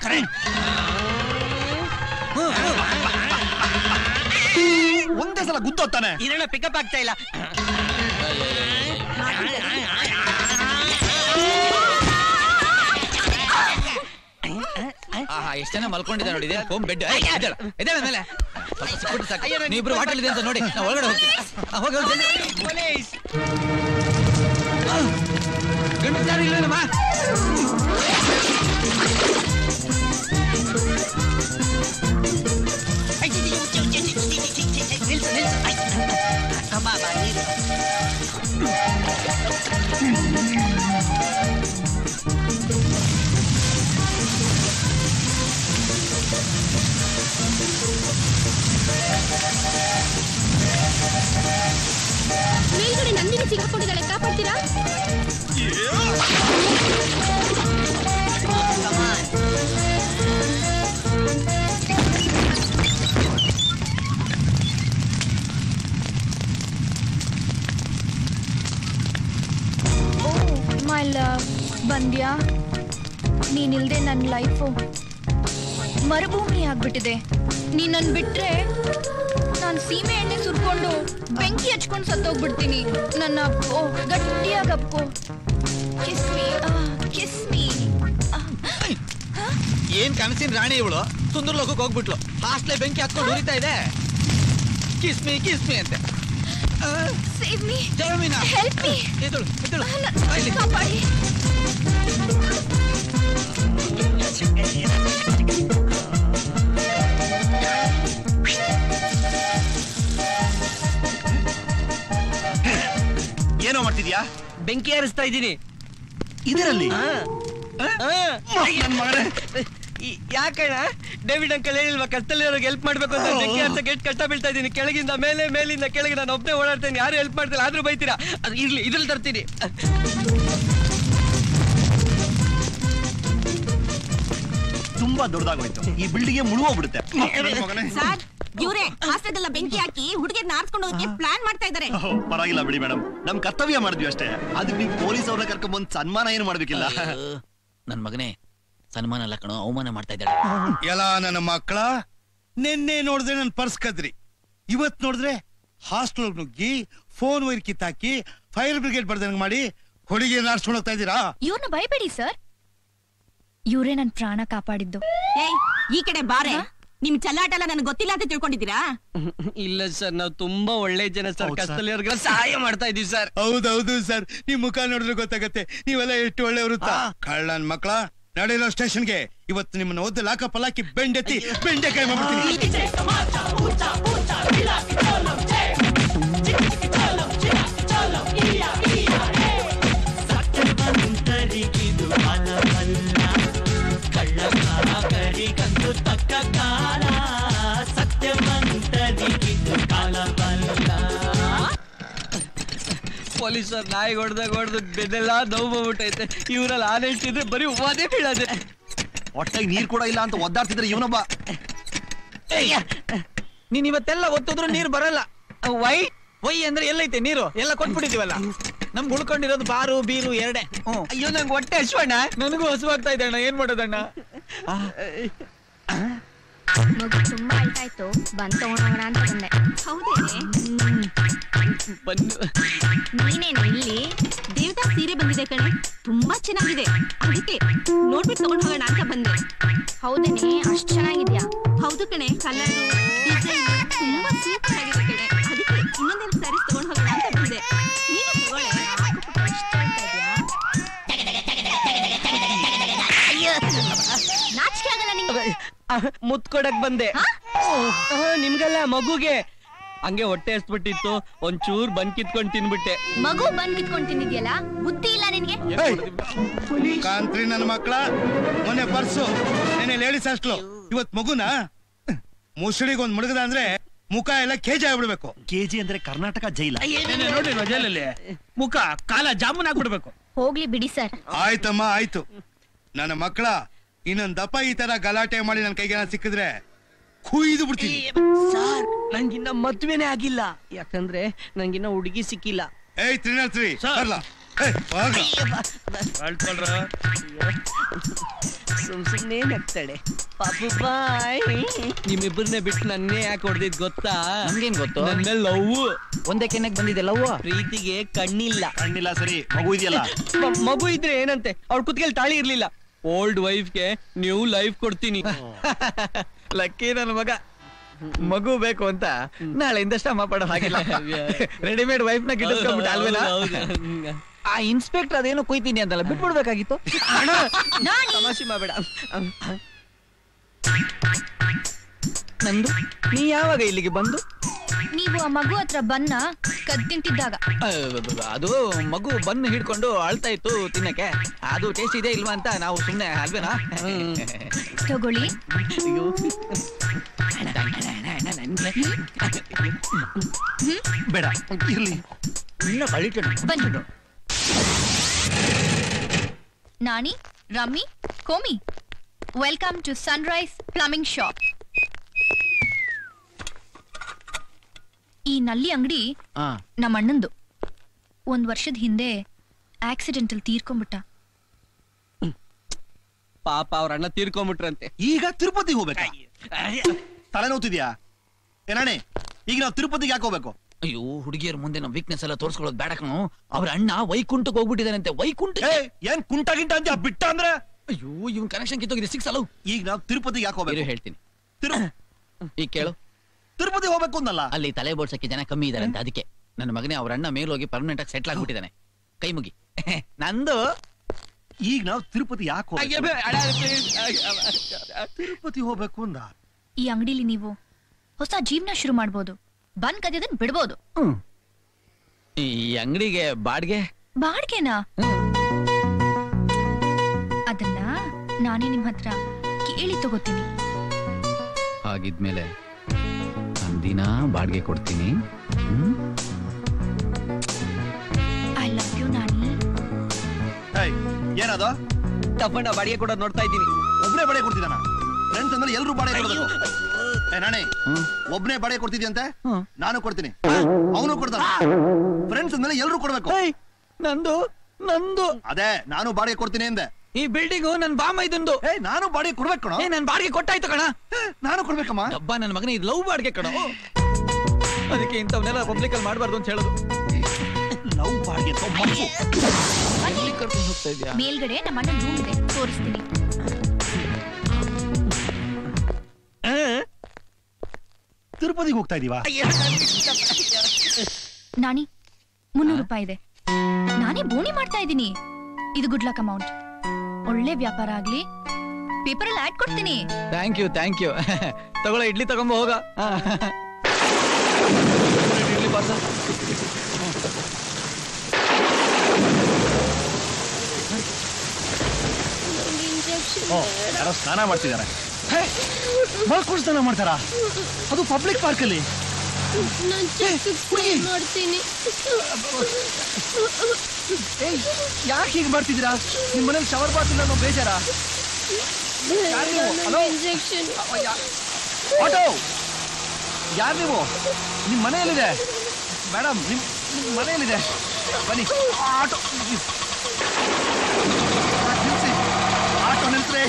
Speaker 2: ಒಂದೇ ಸಲ ಗುದ್ದೋತ್ತಾನೆ
Speaker 10: ಇದನ್ನ ಪಿಕಪ್ ಆಗ್ತಾ ಇಲ್ಲ
Speaker 3: ಆಹಾ ಎಷ್ಟ್ ಜನ ಮಲ್ಕೊಂಡಿದ್ದಾರೆ ನೋಡಿ ಹೋಮ್ ಬೆಡ್ ಎದ್ದೇಳ ಮೇಲೆ ಸ್ವಲ್ಪ ಸಿಕ್ಬಿಟ್ರೆ ಸಾಕು. ನೀವಿಬ್ರು ವಾಟರ್ ಇದೆ ಅಂತ ನೋಡಿ ನಾ ಒಳಗಡೆ ಹೋಗ್ತೀನಿ ಆ, ಹೋಗಿ ಹೋಗಿ ಜಲ್ದಿ. ಆ, ಗಂಡಸ್ರು ಯಾರು ಇಲ್ವೇನಮ್ಮ
Speaker 11: ಮೇಲ್ಗಡೆ ನಂದಿನಿ ಸಿಕ್ಕಾಕೊಂಡಿದ್ದಾಳೆ ಕಾಪಾಡ್ತೀರಾ
Speaker 12: ಮೈ ಲವ್ ಬಂದ್ಯಾ ನೀನಿಲ್ದೆ ನನ್ನ ಲೈಫು ಮರುಭೂಮಿ ಆಗ್ಬಿಟ್ಟಿದೆ ನೀನ್ ನನ್ ಬಿಟ್ರೆ ನಾನು ಸೀಮೆ ಎಣ್ಣೆ ಸುರ್ಕೊಂಡು ಬೆಂಕಿ ಹಚ್ಕೊಂಡು ಸತ್ತೋಗ್ಬಿಡ್ತೀನಿ ನನ್ನ ಅಪ್ಪು ಗಟ್ಟಿಯಾಗಿ ಅಪ್ಪು ಕಿಸ್ ಮೀ ಕಿಸ್ ಮೀ
Speaker 3: ಏನ್ ಕನಸಿನ ರಾಣಿ ಇವಳು ಸುಂದರ ಲೋಕಕ್ಕೆ ಹೋಗ್ಬಿಟ್ಲು ಹಾಸ್ಟ್ಲೆ ಬೆಂಕಿ ಹತ್ಕೊಂಡು ಉರಿತಾ ಇದೆ ಕಿಸ್ಮಿ ಕಿಸ್ಮಿ ಅಂತೆ
Speaker 12: ಸೇವ್ ಮೀ
Speaker 3: ಜಯಮೀನಾ
Speaker 12: ಹೆಲ್ಪ್ ಮೀ
Speaker 3: ಎದುಳು ಎದುಳು ಇಲ್ಲಿ.
Speaker 12: ಕಾಪಾಡಿ
Speaker 2: ಏನೋ ಮಾಡ್ತಿದ್ಯಾ
Speaker 10: ಬೆಂಕಿ ಹಾರಿಸ್ತಾ ಇದ್ದೀನಿ
Speaker 2: ಇದರಲ್ಲಿ ನನ್ ಮಗನೇ
Speaker 10: ಯಾಕಣ್ಣ ಡೇವಿಡ್ ಅಂಕಲ್ ಹೇಳಿಲ್ವಾ ಕಷ್ಟದಲ್ಲಿರೋರಿಗೆ ಹೆಲ್ಪ್ ಮಾಡ್ಬೇಕು ಅಂತ ಬೆಂಕಿ ಹಾರ್ಸಕ್ಕೆ ಎಷ್ಟು ಕಷ್ಟ ಬೀಳ್ತಾ ಇದ್ದೀನಿ ಕೆಳಗಿಂದ ಮೇಲೆ ಮೇಲಿಂದ ಕೆಳಗೆ ನಾನು ಒಬ್ಬನೇ ಓಡಾಡ್ತೇನೆ ಯಾರು ಹೆಲ್ಪ್ ಮಾಡ್ತಿಲ್ಲ ಆದ್ರೂ ಬೈತೀರಾ ಅದು ಇರ್ಲಿ ಇದ್ರಲ್ಲಿ ತರ್ತೀನಿ
Speaker 2: ತುಂಬಾ ದೊಡ್ಡದಾಗೋಯ್ತು ಈ ಬಿಲ್ಡಿಂಗ್ ಮುಳುಗೋಗ್ಬಿಡುತ್ತೆ
Speaker 11: ಸರ್ ಇವ್ರೆ ಹಾಸ್ಟೆಲ್ ಬೆಂಕಿ ಹಾಕಿ ಹುಡುಗಿಯನ್ನ ಆರಿಸ್ಕೊಂಡು ಹೋಗಕ್ಕೆ ಪ್ಲಾನ್ ಮಾಡ್ತಾ ಇದ್ದಾರೆ
Speaker 2: ಓಹ್, ಪರವಾಗಿಲ್ಲ ಬಿಡಿ ಮೇಡಮ್ ನಮ್ ಕರ್ತವ್ಯ ಮಾಡಿದ್ವಿ ಅಷ್ಟೇ ಅದಕ್ಕೆ ನೀವು ಪೊಲೀಸ್ ಅವ್ರನ್ನ ಕರ್ಕೊಂಡ್ ಬಂದ್ ಸನ್ಮಾನ ಏನು ಮಾಡ್ಬೇಕಿಲ್ಲ
Speaker 3: ನನ್ ಮಗನೇ ಸನ್ಮಾನ ಅಲ್ಲ ಕಣೋ ಅವಮಾನ ಮಾಡ್ತಾ ಇದ್ದಾಳೆ
Speaker 8: ಎಲ್ಲ ನನ್ನ ಮಕ್ಕಳ ನಿನ್ನೆ ನೋಡಿದ್ರೆ ನನ್ ಪರ್ಸ್ ಕದ್ರಿ ಇವತ್ ನೋಡಿದ್ರೆ ಹಾಸ್ಟೆಲ್ ನುಗ್ಗಿ ಫೋನ್ ವೈರ್ ಕಿತ್ತಾಕಿ ಫೈರ್ ಬ್ರಿಗೇಡ್ ಬರ್ದಂಗ್ ಮಾಡಿ ಹುಡುಗಿ ನಾಡ್ಸ್ಕೊಂಡು ಹೋಗ್ತಾ ಇದ್ದೀರಾ
Speaker 12: ಇವ್ರನ್ನ ಭಯಬೇಡಿ ಸರ್ ಇವರೇ ನನ್ನ ಪ್ರಾಣ ಕಾಪಾಡಿದ್ದು
Speaker 11: ಏಯ್ ಈ ಕಡೆ ಬಾರೆ ನಿಮ್ ಚಲ್ಲಾಟ ಎಲ್ಲ ನನಗೆ ಗೊತ್ತಿಲ್ಲ ಅಂತ ತಿಳ್ಕೊಂಡಿದ್ದೀರಾ
Speaker 10: ಇಲ್ಲ ಸರ್ ನಾವು ತುಂಬಾ ಒಳ್ಳೆ ಜನ ಸರ್
Speaker 8: ಹೌದ್ sir.
Speaker 10: ಕಷ್ಟದಲ್ಲಿರೋರ್ಗೆಲ್ಲ ಸಹಾಯ ಮಾಡ್ತಾ ಇದೀವಿ ಸರ್
Speaker 8: ಹೌದೌದು ಸರ್ ನಿಮ್ ಮುಖ ನೋಡಿದ್ರೆ ಗೊತ್ತಾಗತ್ತೆ ನೀವೆಲ್ಲ ಎಷ್ಟು ಒಳ್ಳೆಯವರು ಕಳ್ಳನ್ ಮಕ್ಕಳ ನಡೆಯೋ ಸ್ಟೇಷನ್ಗೆ ಇವತ್ತು ನಿಮ್ಮನ್ನ ಓದ್ ಲಾಕಪ್ ಹಾಕಿ ಬೆಂಡೆತ್ತಿ ಬೆಂಡೆಕಾಯಿ ಮಾಡ್ಬಿಡ್ತೀನಿ
Speaker 10: ಪೊಲೀಸರ್ ನಾಯಿ ಹೊಡೆದಾಗ ಹೊಡೆದು ಬೆನ್ನೆಲ್ಲ ನೋವು ಬಂದ್ಬಿಟ್ಟೈತೆ ಇವ್ರಲ್ಲಿ ಆನೆಸ್ಟ್ ಇದ್ರೆ ಬರೀ ಒದೆ ಬೀಳದೆ
Speaker 2: ಹೊಟ್ಟೆಗೆ ನೀರ್ ಕೂಡ ಇಲ್ಲ ಅಂತ ಒದ್ದಾಡ್ತಿದ್ರೆ ಇವನೊಬ್ಬ
Speaker 3: ನೀನ್ ಇವತ್ತೆಲ್ಲ ಒತ್ತಿದ್ರು ನೀರ್ ಬರಲ್ಲ ವೈ ವೈ ಅಂದ್ರೆ ಎಲ್ಲೈತೆ ನೀರು ಎಲ್ಲ ಕೊಟ್ಬಿಟ್ಟಿದೀವಲ್ಲ ನಮ್ಗೆ ಉಳ್ಕೊಂಡಿರೋದು ಬಾರು ಬೀರು ಎರಡೇ ಹ್ಮ್
Speaker 10: ಅಯ್ಯೋ ನಂಗೆ ಹೊಟ್ಟೆ ಹಶ್ವಣ್ಣ
Speaker 3: ನನಗೂ ಹಸುವಾಗ್ತಾ ಇದೆ ಅಣ್ಣ ಏನ್ ಮಾಡೋದಣ್ಣ
Speaker 12: ಮಗು ತುಂಬಾ ಅಳ್ತಾ ಇತ್ತು ಬಂದ್ ತಗೊಂಡೋಗೋಣ ಅಂತ ಬಂದೆ
Speaker 11: ಹೌದೇ
Speaker 10: ಬನ್ನಿ
Speaker 11: ನೀನೇನು ಇಲ್ಲಿ ದೇವತಾ ಸೀರೆ ಬಂದಿದೆ ಕಣೆ ತುಂಬಾ ಚೆನ್ನಾಗಿದೆ ಅದಕ್ಕೆ ನೋಡ್ಬಿಟ್ಟು ತಗೊಂಡ್ ಹೋಗೋಣ ಅಂತ ಬಂದೆ
Speaker 12: ಹೌದೇನೆ ಅಷ್ಟ್ ಚೆನ್ನಾಗಿದ್ಯಾ
Speaker 11: ಹೌದು ಕಣೆ ಕಲರ್ ಡಿಸೈನ್ ತುಂಬಾ ಸೂಪರ್ ಆಗಿದೆ ಕಣೆ ಅದಕ್ಕೆ ಇನ್ನೊಂದೆರಡು ಸ್ಯಾರೀಸ್ ತಗೊಂಡ್ ಹೋಗೋಣ ಅಂತ ಬಂದೆ ನೀನು ತಗೊಳ್ಳೆ
Speaker 12: ನಾಚಿಕೆ ಆಗಲ್ಲ ನಿಂಗೆ
Speaker 10: ಮುತ್ ಕೊಡಕ್ ಬಂದೆ ಆ, ನಿಮ್ಗಲ್ಲ ಮಗುಗೆ ಹಂಗೆ ಹೊಟ್ಟೆ ಎಸ್ಬಿಟ್ಟಿತ್ತು ಒಂಚೂರ್ ಬಂದ್ ಕಿತ್ಕೊಂಡ್ ತಿನ್ಬಿಟ್ಟೆ
Speaker 12: ಮಗು ಬಂದ್ ಕಿತ್ಕೊಂಡ್ ತಿಂದಿದ್ಯಲ್ಲ ಬುದ್ಧಿ ಇಲ್ಲ ನಿನ್ಗೆ
Speaker 8: ಕಾಂತ್ರಿ ನನ್ನ ಮಕ್ಕಳ ಮೊನ್ನೆ ಪರ್ಸು ನೆನೆ ಲೇಡೀಸ್ ಅಷ್ಟು ಇವತ್ ಮಗುನ ಮುಸುಳಿಗೆ ಒಂದ್ ಮುಳುಗದ ಅಂದ್ರೆ ಮುಖ ಎಲ್ಲ ಕೇಜಿ ಆಗ್ಬಿಡ್ಬೇಕು
Speaker 2: ಕೆಜಿ ಅಂದ್ರೆ ಕರ್ನಾಟಕ ಜೈಲ
Speaker 9: ಏನೇ ನೋಡಿ ಜೈಲಲ್ಲಿ ಮುಖ ಕಾಲ ಜಾಮೂನ್ ಆಗ್ಬಿಡ್ಬೇಕು
Speaker 12: ಹೋಗ್ಲಿ ಬಿಡಿ ಸರ್
Speaker 8: ಆಯ್ತಮ್ಮ ಆಯ್ತು ನನ್ನ ಮಕ್ಕಳ ಇನ್ನೊಂದ್ ದಪ್ಪ ಈ ತರ ಗಲಾಟೆ ಮಾಡಿ ನನ್ನ ಕೈಗೆ ಏನಾದ್ರು ಸಿಕ್ಕಿದ್ರೆ ಕುಯ್ದು ಬಿಡ್ತೀನಿ
Speaker 10: ಸರ್ ನಂಗಿನ್ನ ಮದ್ವೆನೇ ಆಗಿಲ್ಲ ಯಾಕಂದ್ರೆ ನಂಗಿನ್ನ ಹುಡುಗಿ ಸಿಕ್ಕಿಲ್ಲ
Speaker 8: ಏಯ್ ತ್ರಿನಾಥ್ರಿ ಬರ್ಲಾ ಏಯ್, ಹೋಗ್ಲಾ.
Speaker 10: ಸುಮ್ ಸುಮ್ನೆ ನಗ್ತಾಳೆ ಪಾಪು ಬಾಯ್ ನಿಮ್ಮಿಬ್ಬರನ್ನೇ ಬಿಟ್ಟು ನನ್ನೇ ಯಾಕೆ ಹೊಡೆದಿದ್ ಗೊತ್ತಾ
Speaker 3: ನಮ್ಗೇನ್ ಗೊತ್ತು?
Speaker 10: ನನ್ನ ಮೇಲೆ ಲವ್
Speaker 3: ಒಂದೇ ಕೆನ್ನೆಗ್ ಬಂದಿದೆ ಲವ್
Speaker 10: ಪ್ರೀತಿಗೆ ಕಣ್ಣಿಲ್ಲ
Speaker 2: ಕಣ್ಣಿಲ್ಲ ಸರಿ ಮಗು ಇದೆಯಲ್ಲ
Speaker 10: ಮ- ಮಗು ಇದ್ರೆ ಏನಂತೆ ಅವ್ಳ ಕುತ್ಗೆಲ್ ತಾಳಿ ಇರ್ಲಿಲ್ಲ ಓಲ್ಡ್ ವೈಫ್ಗೆ ನ್ಯೂ ಲೈಫ್ ಕೊಡ್ತೀನಿ
Speaker 3: ಲಕ್ಕಿ ನನ್ನ ಮಗ ಮಗು ಬೇಕು ಅಂತ ನಾಳೆಯಿಂದ ಶ್ರಮ ಪಡೋ ಹಾಗಿಲ್ಲ ರೆಡಿಮೇಡ್ ವೈಫ್ ನ ಗಿಟ್ಟಿಸ್ಕೊಂಡ್ಬಿಟ್ಟ ಅಲ್ವೇನಾ ಆ ಇನ್ಸ್ಪೆಕ್ಟರ್ ಅದೇನೋ ಕುಯ್ತೀನಿ ಅಂತಲ್ಲ ಬಿಟ್ಬಿಡ್ಬೇಕಾಗಿತ್ತು
Speaker 10: ತಮಾಷೆ ಮಾಡ್ಬೇಡ
Speaker 3: ನಂದು ನೀ ಯಾವಾಗ ಇಲ್ಲಿಗೆ ಬಂದು
Speaker 12: ನೀವು ಆ ಮಗು ಹತ್ರ ಬನ್ನ ಕದ್ ತಿಂತಿದ್ದಾಗ
Speaker 3: ಅಹ್, ಅದು ಮಗು ಬಂದು ಹಿಡ್ಕೊಂಡು ಅಳ್ತಾ ಇತ್ತು ತಿನ್ನಕ್ಕೆ ಅದು ಟೇಸ್ಟ್ ಇದೆ ಇಲ್ವಾ ಅಂತ ನಾವು ಸುಮ್ನೆ ಅಲ್ವೇನಾ
Speaker 12: ತಗೊಳ್ಳಿ
Speaker 2: ಬೇಡ ಇರ್ಲಿ
Speaker 3: ಇನ್ನ ಕಳಿತಣ
Speaker 12: ಬನ್ನಿ ನಾನಿ ರಮ್ಮಿ ಕೋಮಿ welcome to sunrise plumbing shop ಈ ನಲ್ಲಿ ಅಂಗಡಿ
Speaker 3: ಹಾ
Speaker 12: ನಮ್ಮ ಅಣ್ಣಂದು ಒಂದ್ ವರ್ಷದ ಹಿಂದೆ ಆಕ್ಸಿಡೆಂಟ್ ಅಲ್ಲಿ ತೀರ್ಕೊಂಡ್ಬಿಟ್ಟ
Speaker 10: ಪಾಪ ಅವ್ರ ಅಣ್ಣ ತೀರ್ಕೊಂಬಿಟ್ರಂತೆ
Speaker 2: ಈಗ ತಿರುಪತಿಗೆ ಹೋಗ್ಬೇಕಾ ತಲೆನೋತಿದ್ಯಾ ಏನಾಣೆ ಈಗ ನಾವು ತಿರುಪತಿಗೆ ಯಾಕೆ ಹೋಗ್ಬೇಕು
Speaker 3: ಅಯ್ಯೋ ಹುಡುಗಿಯರ ಮುಂದೆ ನಮ್ಮ ವೀಕ್ನೆಸ್ ಎಲ್ಲ ತೋರಿಸ್ಕೊಳ್ಳೋದು ಬೇಡ ಕಣೋ ಅವ್ರ ಅಣ್ಣ ವೈಕುಂಠಕ್ಕೆ ಹೋಗ್ಬಿಟ್ಟಿದಾನಂತೆ ವೈಕುಂಠ
Speaker 2: ಏ ಏನ್ ಕುಂಟ ಗಿಂಟ ಅಂತ ಬಿಟ್ಟ ಅಂದ್ರೆ
Speaker 3: ಅಯ್ಯೋ ಇವನ್ ಕನೆಕ್ಷನ್ ಕಿತ್ತೋಗಿದೆ ಸಿಕ್ಸ್ ಅಲವ್
Speaker 2: ಈಗ ನಾವು ತಿರುಪತಿಗೆ ಯಾಕೆ ಹೋಗ್ಬೇಕು
Speaker 3: ಹೇಳ್ತೀನಿ
Speaker 2: ತಿರು
Speaker 3: ಈಗ ಕೇಳು
Speaker 2: ತಿರುಪತಿ ಹೋಗ್ಬೇಕು ಅಂದಲ್ಲ
Speaker 3: ಅಲ್ಲಿ ತಲೆ ಬೋಡ್ಸಕ್ಕೆ ಜನ ಕಮ್ಮಿ ಇದಾರಂತೆ ಅದಕ್ಕೆ ನನ್ನ ಮಗನೇ ಅವ್ರ ಅಣ್ಣ ಮೇಲೋಗಿ ಪರ್ಮನೆಂಟ್ ಆಗಿ ಸೆಟ್ಲ್ ಆಗ್ಬಿಟ್ಟಿದ್ದಾನೆ ಕೈ ಮುಗಿ ನಂದು
Speaker 2: ಈಗ ನಾವು ತಿರುಪತಿ ಯಾಕೆ
Speaker 10: ಅಯ್ಯೋ,
Speaker 2: ಹೋಗ್ಬೇಕು
Speaker 10: ಬೇ- ಅಣ್ಣ, please.
Speaker 2: ತಿರುಪತಿ ಹೋಗ್ಬೇಕು ಅಂದ
Speaker 12: ಈ ಅಂಗಡಿಲಿ ನೀವು ಹೊಸ ಜೀವನ ಶುರು ಮಾಡ್ಬೋದು ಬಂದ್ ಕದಿಯೋದನ್ ಬಿಡ್ಬೋದು
Speaker 3: ಈ ಅಂಗಡಿಗೆ ಬಾಡ್ಗೆ
Speaker 12: ಬಾಡ್ಗೆನಾ ಅದನ್ನ ನಾನೇ ನಿಮ್ ಹತ್ರ ಕೇಳಿ ತಗೋತೀನಿ
Speaker 3: ಹಾಗಿದ್ಮೇಲೆ ನಾನು ದಿನ ಬಾಡ್ಗೆ ಕೊಡ್ತೀನಿ hmm?
Speaker 12: I love you Nani
Speaker 2: ಏಯ್ ಏನದು
Speaker 10: ತಪ್ಪಣ್ಣ ಬಾಡಿಗೆ ಕೊಡೋದು ನೋಡ್ತಾ ಇದ್ದೀನಿ
Speaker 2: ಒಬ್ನೇ ಬಾಡಿಗೆ ಕೊಡ್ತಿದ್ದಾನ ಫ್ರೆಂಡ್ಸ್ ಅಂದ್ರೆ ಎಲ್ರು ಬಾಡಿಗೆ ಕೊಡಬೇಕು ಏ ನಾಣೆ
Speaker 3: ಹ್ಮ್.
Speaker 2: ಒಬ್ನೇ ಬಾಡಿಗೆ ಕೊಡ್ತಿದ್ಯಂತೆ
Speaker 3: ಹ್ಮ್.
Speaker 2: ನಾನು ಕೊಡ್ತೀನಿ ಅವನು ಕೊಡ್ತಾನ ಫ್ರೆಂಡ್ಸ್ ಅಂದ್ಮೇಲೆ ಎಲ್ರು ಕೊಡ್ಬೇಕು
Speaker 3: ಏಯ್, ನಂದು ನಂದು
Speaker 2: ಅದೇ ನಾನು ಬಾಡಿಗೆ ಕೊಡ್ತೀನಿ ಅಂದೆ
Speaker 3: ಈ ಬಿಲ್ಡಿಂಗ್ ನನ್ ಬಾಮ ಇದಂದು
Speaker 2: ಏ ನಾನು ಬಾಡಿಗೆ ಕೊಡ್ಬೇಕು ಕಣ
Speaker 3: ಏ ನನ್ ಬಾಡಿಗೆ ಕೊಟ್ಟಾಯ್ತು ಕಣ
Speaker 2: ನಾನು ಕೊಡ್ಬೇಕಮ್ಮ
Speaker 3: ಡಬ್ಬ ನನ್ನ ಮಗನೇ ಇದು ಲವ್ ಬಾಡಿಗೆ ಕಣ ಅದಕ್ಕೆ ಇಂಥವನ್ನೆಲ್ಲ ಪಬ್ಲಿಕ್ ಅಲ್ಲಿ ಮಾಡಬಾರ್ದು ಅಂತ ಹೇಳೋದು
Speaker 2: ಲವ್ ಬಾಡಿಗೆ ಅಂತ ಮಗು.
Speaker 3: ಎಲ್ಲಿ ಕರ್ಕೊಂಡು ಹೋಗ್ತಾ ಇದ್ಯಾ
Speaker 12: ಮೇಲ್ಗಡೆ ನಮ್ಮ ಅಣ್ಣನ ರೂಮ್ ಇದೆ ತೋರಿಸ್ತೀನಿ
Speaker 2: ತಿರುಪತಿಗೆ ಹೋಗ್ತಾ ಇದೀವಾ
Speaker 12: ನಾನಿ ಮುನ್ನೂರು ರೂಪಾಯಿ ಇದೆ ನಾನೇ ಬೋಣಿ ಮಾಡ್ತಾ ಇದ್ದೀನಿ ಇದು ಗುಡ್ ಲಕ್ ಅಮೌಂಟ್ ಒಳ್ಳೆ ವ್ಯಾಪಾರ ಆಗ್ಲಿ ಪೇಪರ್ ಅಲ್ಲಿ ಆಡ್ ಕೊಡ್ತೀನಿ
Speaker 3: ಥ್ಯಾಂಕ್ ಯು ಥ್ಯಾಂಕ್ ಯು ತಗೊಳ್ಳ ಇಡ್ಲಿ ತಗೊಂಬ ಹೋಗ ಹಾ. ಇಡ್ಲಿ ಪಾರ್ಸಲ್
Speaker 2: ಓ ಯಾರೋ ಸ್ನಾನ ಮಾಡ್ತಿದ್ದಾರೆ ಮಾಡ್ಕೊಂಡು ಸ್ನಾನ ಮಾಡ್ತಾರಾ ಅದು ಪಬ್ಲಿಕ್ ಪಾರ್ಕ್ ಅಲ್ಲಿ ಯಾಕೆ ಹೀಗೆ ಮಾಡ್ತಿದ್ದೀರಾ ನಿಮ್ ಮನೇಲಿ ಶವರ್ ಬಾತ್ ಇಲ್ಲ ಅನ್ನೋ ಬೇಜಾರ ಆಟೋ ಯಾರು ನೀವು ನಿಮ್ ಮನೆಯಲ್ಲಿದೆ ಮೇಡಮ್ ನಿಮ್ ನಿಮ್ ಮನೆಯಲ್ಲಿದೆ ಬನ್ನಿ ಆಟೋ ನಿಲ್ಸಿ. ಆಟೋ ನಿಲ್ಸ್ರಿ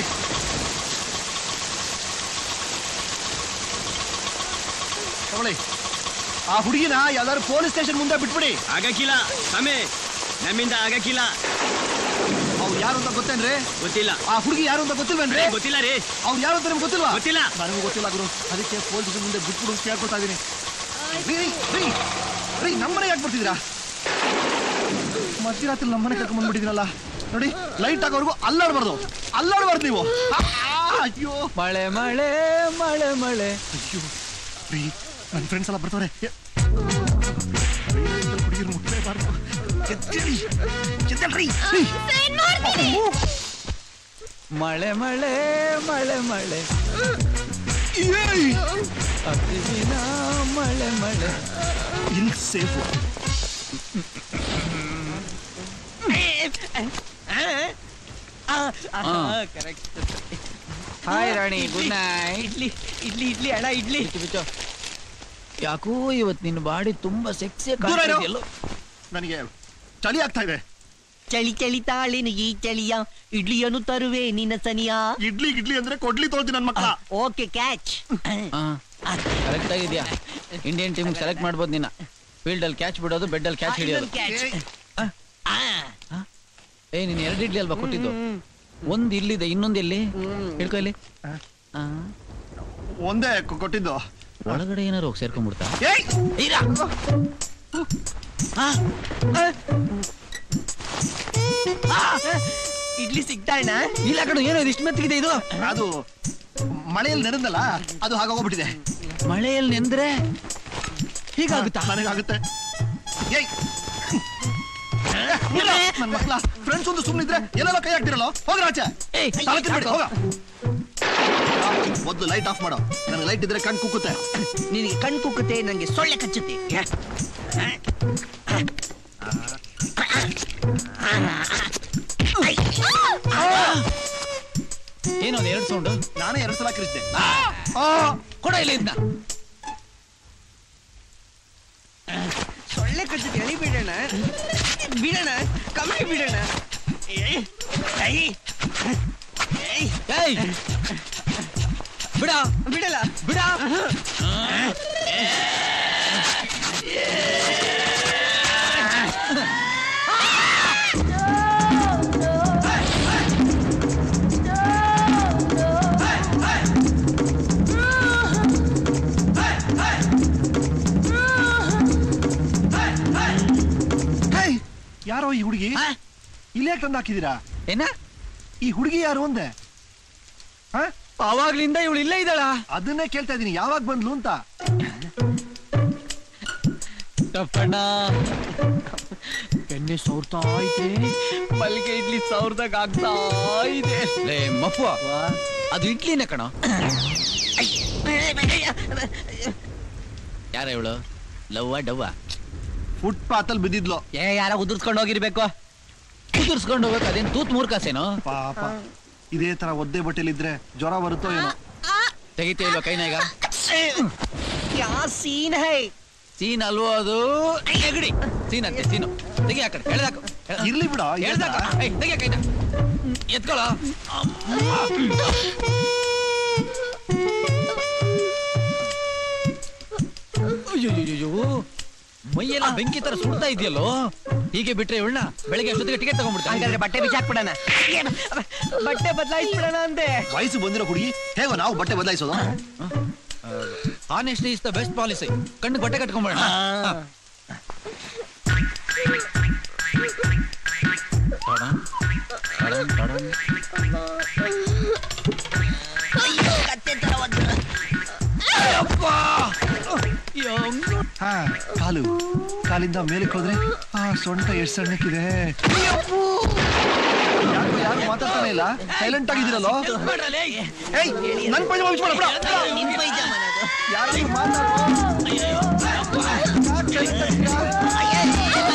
Speaker 2: ತಗೊಳ್ಳಿ ಆ ಹುಡುಗಿನ ಯಾವ್ದಾದ್ರು ಪೊಲೀಸ್ ಸ್ಟೇಷನ್ ಮುಂದೆ ಬಿಟ್ಬಿಡಿ
Speaker 10: ಆಗಕ್ಕಿಲ್ಲ ಸ್ವಾಮಿ ನಮ್ಮಿಂದ ಆಗಕ್ಕಿಲ್ಲ
Speaker 2: ಅವ್ರು ಯಾರು ಅಂತ ಗೊತ್ತೇನ್ರಿ
Speaker 10: ಗೊತ್ತಿಲ್ಲ
Speaker 2: ಆ ಹುಡುಗಿ ಯಾರು ಅಂತ ಗೊತ್ತಿಲ್ವೇನ್ರಿ
Speaker 10: ಗೊತ್ತಿಲ್ಲ ರೀ
Speaker 2: ಅವ್ರು ಯಾರು ಅಂತ ನಿಮ್ಗೆ ಗೊತ್ತಿಲ್ವಾ
Speaker 10: ಗೊತ್ತಿಲ್ಲ
Speaker 2: ನನಗೂ ಗೊತ್ತಿಲ್ಲ ಗುರು ಅದಕ್ಕೆ ಪೊಲೀಸ್ ಸ್ಟೇಷನ್ ಮುಂದೆ ಬಿಟ್ಬಿಡು ಅಂತ ಕೇಳ್ಕೊತಾ ಇದೀನಿ ರೀ ರೀ ರೀ ನಮ್ಮನೆ ಯಾಕೆ ಬರ್ತಿದ್ದೀರಾ ಮಧ್ಯರಾತ್ರಿ ನಮ್ಮನೆ ಕರ್ಕೊಂಡ್ ಬಂದ್ಬಿಟ್ಟಿದ್ದೀರಲ್ಲ ನೋಡಿ ಲೈಟ್ ಆಗೋವರೆಗೂ ಅಲ್ಲಾಡ್ಬಾರ್ದು ಅಲ್ಲಾಡ್ಬಾರ್ದು ನೀವು ಆ, ಆ, ಅಯ್ಯೋ
Speaker 3: ಮಳೆ ಮಳೆ ಮಳೆ ಮಳೆ
Speaker 2: ಅಯ್ಯೋ ರೀ ನನ್ನ ಫ್ರೆಂಡ್ಸ್ ಎಲ್ಲ ಬರ್ತಾರೆ ಹುಡುಗಿರು ಮುಟ್ಟಲೇಬಾರ್ದು ಎದ್ದೇಳಿ ಎದ್ದೇಳ್ರಿ
Speaker 3: ಮಳೆ ಮಳೆ ಮಳೆ ಮಳೆ
Speaker 2: ಏಯ್!
Speaker 3: ಹತ್ತಿಸಿನ ಮಳೆ ಮಳೆ
Speaker 2: ಇಲ್ಲಿ safe
Speaker 3: hi Rani good night
Speaker 10: idli idli idli ಅಣ್ಣ ಇಡ್ಲಿ
Speaker 3: ಬಿಚ್ಚು ಯಾಕೋ ಇವತ್ತು ನಿನ್ನ ಬಾಡಿ ತುಂಬಾ ಸೆಕ್ಸಿ
Speaker 2: ದೂರ ಇರು. ನನಗೆ ಚಳಿ ಆಗ್ತಾ ಇದೆ
Speaker 10: ಚಳಿ ಚಳಿ ತಾಳಿನ ಈ ಚಳಿಯ ಇಡ್ಲಿಯನ್ನು ತರುವೆ ನಿನ್ನ ಸನಿಯ
Speaker 2: ಇಡ್ಲಿ ಗಿಡ್ಲಿ ಅಂದ್ರೆ ಕೊಡ್ಲಿ ತೊಳ್ತೀನಿ ನನ್ನ ಮಕ್ಕಳ
Speaker 10: ಓಕೆ ಕ್ಯಾಚ್
Speaker 3: ಕರೆಕ್ಟ್ ಆಗಿದ್ಯಾ ಇಂಡಿಯನ್ ಟೀಮ್ ಸೆಲೆಕ್ಟ್ ಮಾಡ್ಬೋದು ನಿನ್ನ ಫೀಲ್ಡ್ ಅಲ್ಲಿ ಕ್ಯಾಚ್ ಬಿಡೋದು ಬೆಡ್ ಅಲ್ಲಿ ಕ್ಯಾಚ್ ಹಿಡಿಯೋದು ಏ ನೀನ್ ಎರಡು ಇಡ್ಲಿ ಅಲ್ವಾ ಕೊಟ್ಟಿದ್ದು ಒಂದ್ ಇಲ್ಲಿದೆ ಇನ್ನೊಂದ್ ಎಲ್ಲಿ ಹಿಡ್ಕೊ ಇಲ್ಲಿ ಆ,
Speaker 2: ಒಂದೇ ಕೊ- ಕೊಟ್ಟಿದ್ದು
Speaker 3: ಒಳಗಡೆ ಏನಾರು ಹೋಗಿ ಸೇರ್ಕೊಂಡ್ಬಿಡ್ತಾ
Speaker 2: ಏಯ್!
Speaker 3: ಇರಾ. ಆ,
Speaker 10: ಇಡ್ಲಿ ಸಿಗ್ತಾಣ
Speaker 3: ಇಲ್ಲ ಕಣೋ ಏನೋ ಇದು ಇಷ್ಟು ಮೆತ್ತಗಿದೆ ಇದು
Speaker 2: ಅದು ಮಳೆಯಲ್ಲಿ ನೆನೆದಲ್ಲ ಅದು ಹಾಗೋಗ್ಬಿಟ್ಟಿದೆ
Speaker 3: ಮಳೆಯಲ್ಲಿ ನೆಂದ್ರೆ ಹೀಗಾಗುತ್ತಾ
Speaker 2: ನನಗಾಗುತ್ತೆ ಏಯ್ ನನ್ನ ಮಕ್ಕಳ ಫ್ರೆಂಡ್ಸ್ ಒಂದು ಸುಮ್ಮನಿದ್ರೆ ಎಲ್ಲೆಲ್ಲ ಕೈ ಹಾಕ್ತಿರಲ್ಲ ಹೋಗ್ರ ಆಚೆ
Speaker 3: ಏಯ್,
Speaker 2: ತಲೆ ತಿನ್ಬೇಡಿ ಹೋಗ ಮೊದ್ಲು ಲೈಟ್ ಆಫ್ ಮಾಡೋ ನನಗೆ ಲೈಟ್ ಇದ್ರೆ ಕಣ್ ಕುಕ್ಕುತ್ತೆ
Speaker 10: ನಿನಗೆ ಕಣ್ ಕುಕ್ಕುತ್ತೆ ನಂಗೆ ಸೊಳ್ಳೆ ಕಚ್ಚುತ್ತೆ
Speaker 3: ಏನೋ ಒಂದ್ ಎರಡು ಸೌಂಡ್
Speaker 2: ನಾನೇ ಎರಡು ಸಲ ಕಿರಿಸಿದೆ
Speaker 3: ಕೊಡ ಇಲ್ಲ ಇದನ್ನ
Speaker 10: ಸೊಳ್ಳೆ ಕಚ್ಚುತ್ತೆ ಎಳಿ ಬಿಡೋಣ ಬಿಡೋಣ ಕಮ್ಮಿ ಬಿಡೋಣ ಏಯ್, ಏಯ್, ಏಯ್,
Speaker 3: ಏಯ್ ಬಿಡ
Speaker 10: ಬಿಡಲ್ಲ
Speaker 3: ಬಿಡ
Speaker 2: ಹೇಯ್ ಯಾರೋ ಈ ಹುಡುಗಿ
Speaker 3: ಆ?
Speaker 2: ಇಲ್ಲೇ ತಂದು ಹಾಕಿದೀರಾ
Speaker 3: ಏನ
Speaker 2: ಈ ಹುಡುಗಿ ಯಾರು ಅಂದೆ ಹಾ
Speaker 3: ಅವಾಗ್ಲಿಂದ ಇವಳು ಇಲ್ಲೇ ಇದ್ದಾಳ
Speaker 2: ಅದನ್ನೇ ಕೇಳ್ತಾ ಇದೀನಿ ಯಾವಾಗ ಬಂದ್ಲು ಅಂತ
Speaker 3: ಟಪ್ಪಣ್ಣ ಎಣ್ಣೆ ಸೌರ್ತಾ ಐತೆ ಮಲ್ಗೆ ಇಡ್ಲಿ ಸೌರ್ದಾಗ ಆಗ್ತಾ ಇದೆ ಲೇ ಮಪ್ಪು ಅದು ಇಡ್ಲಿನೇ ಕಣೋ ಯಾರ ಇವಳು ಲವ್ವ ಡವ್ವ
Speaker 2: ಫುಟ್ಪಾತ್ ಅಲ್ಲಿ ಬಿದ್ದಿದ್ಲು
Speaker 10: ಏ ಯಾರ ಉದುರ್ಸ್ಕೊಂಡು ಹೋಗಿರ್ಬೇಕು
Speaker 3: ಕುದುರ್ಸ್ಕೊಂಡು ಹೋಗ್ಬೇಕು ಅದೇನ್ ತೂತ್ ಮೂರ್ಖಾಸೇನೋ
Speaker 2: ಪಾಪ ಇದೇ ತರ ಒದ್ದೆ ಬಟ್ಟೆಲಿದ್ರೆ ಜ್ವರ ಬರುತ್ತೋ ಏನೋ
Speaker 3: ತೆಗಿತೇ ಇಲ್ವಾ ಕೈನ ಈಗ
Speaker 10: ಯಾ ಸೀನ್ ಹೈ
Speaker 3: ಸೀನ್ ಅಲ್ವೋ ಅದು ನೆಗಡಿ ಸೀನ್ ಅಂತೆ ಸೀನು ತೆಗಿ ಆ ಕಡೆ ಎಳ್ದಾಕು
Speaker 2: ಇರ್ಲಿ ಬಿಡ
Speaker 3: ಎಳ್ದಾಕು ಏಯ್, ತೆಗಿ ಕೈನ ಎತ್ಕೊಳ ಅಯ್ಯೋ ಮೈಯೆಲ್ಲ ಬೆಂಕಿ ತರ ಸುಡ್ತಾ ಇದೆಯಲ್ಲೋ ಹೀಗೆ ಬಿಟ್ರೆ ಇವಳನ್ನ ಬೆಳಗ್ಗೆ ಅಷ್ಟೊತ್ತಿಗೆ ಟಿಕೆಟ್
Speaker 10: ಹಂಗಾದ್ರೆ
Speaker 3: ತಗೊಂಡ್ಬಿಡ್ತಾರೆ
Speaker 10: ಬಟ್ಟೆ ಬಿಚ್ಚಾಕ್ಬಿಡಣ ಬಟ್ಟೆ ಬದಲಾಯಿಸ್ಬಿಡಣ ಅಂದೆ
Speaker 2: ವಯಸ್ಸು ಬಂದಿರೋ ಹುಡುಗಿ ಹೇಗೋ ನಾವು ಬಟ್ಟೆ ಬದಲಾಯಿಸೋದು
Speaker 3: honestly is the best policy ಕಣ್ಣು ಬಟ್ಟೆ ಕಟ್ಕೊಂಡ್ಬಿಡೋಣ
Speaker 2: ಹಾ ಕಾಲು ಕಾಲಿಂದ ಮೇಲಕ್ಕೆ ಹೋದ್ರೆ ಆ ಸೊಂಟ ಎಷ್ಟು ಸಣ್ಣಕ್ಕಿದೆ ಯಾಕೋ ಯಾರು ಮಾತಾಡ್ತಾನೆ ಇಲ್ಲ ಸೈಲೆಂಟ್ ಆಗಿದ್ದೀರಲ್ಲೋ ಏಯ್ ನನ್ ಪೈಜಾಮ ಬಿಚ್ಬೇಡ, ಬಿಡ, ಬಿಡ.
Speaker 10: ನಿನ್ ಪೈಜಾಮನ ಅದು.
Speaker 2: ಯಾರಾದ್ರೂ ಮಾತಾಡು. ಯಾಕ್ silent ಆಗಿದ್ದೀರಾ?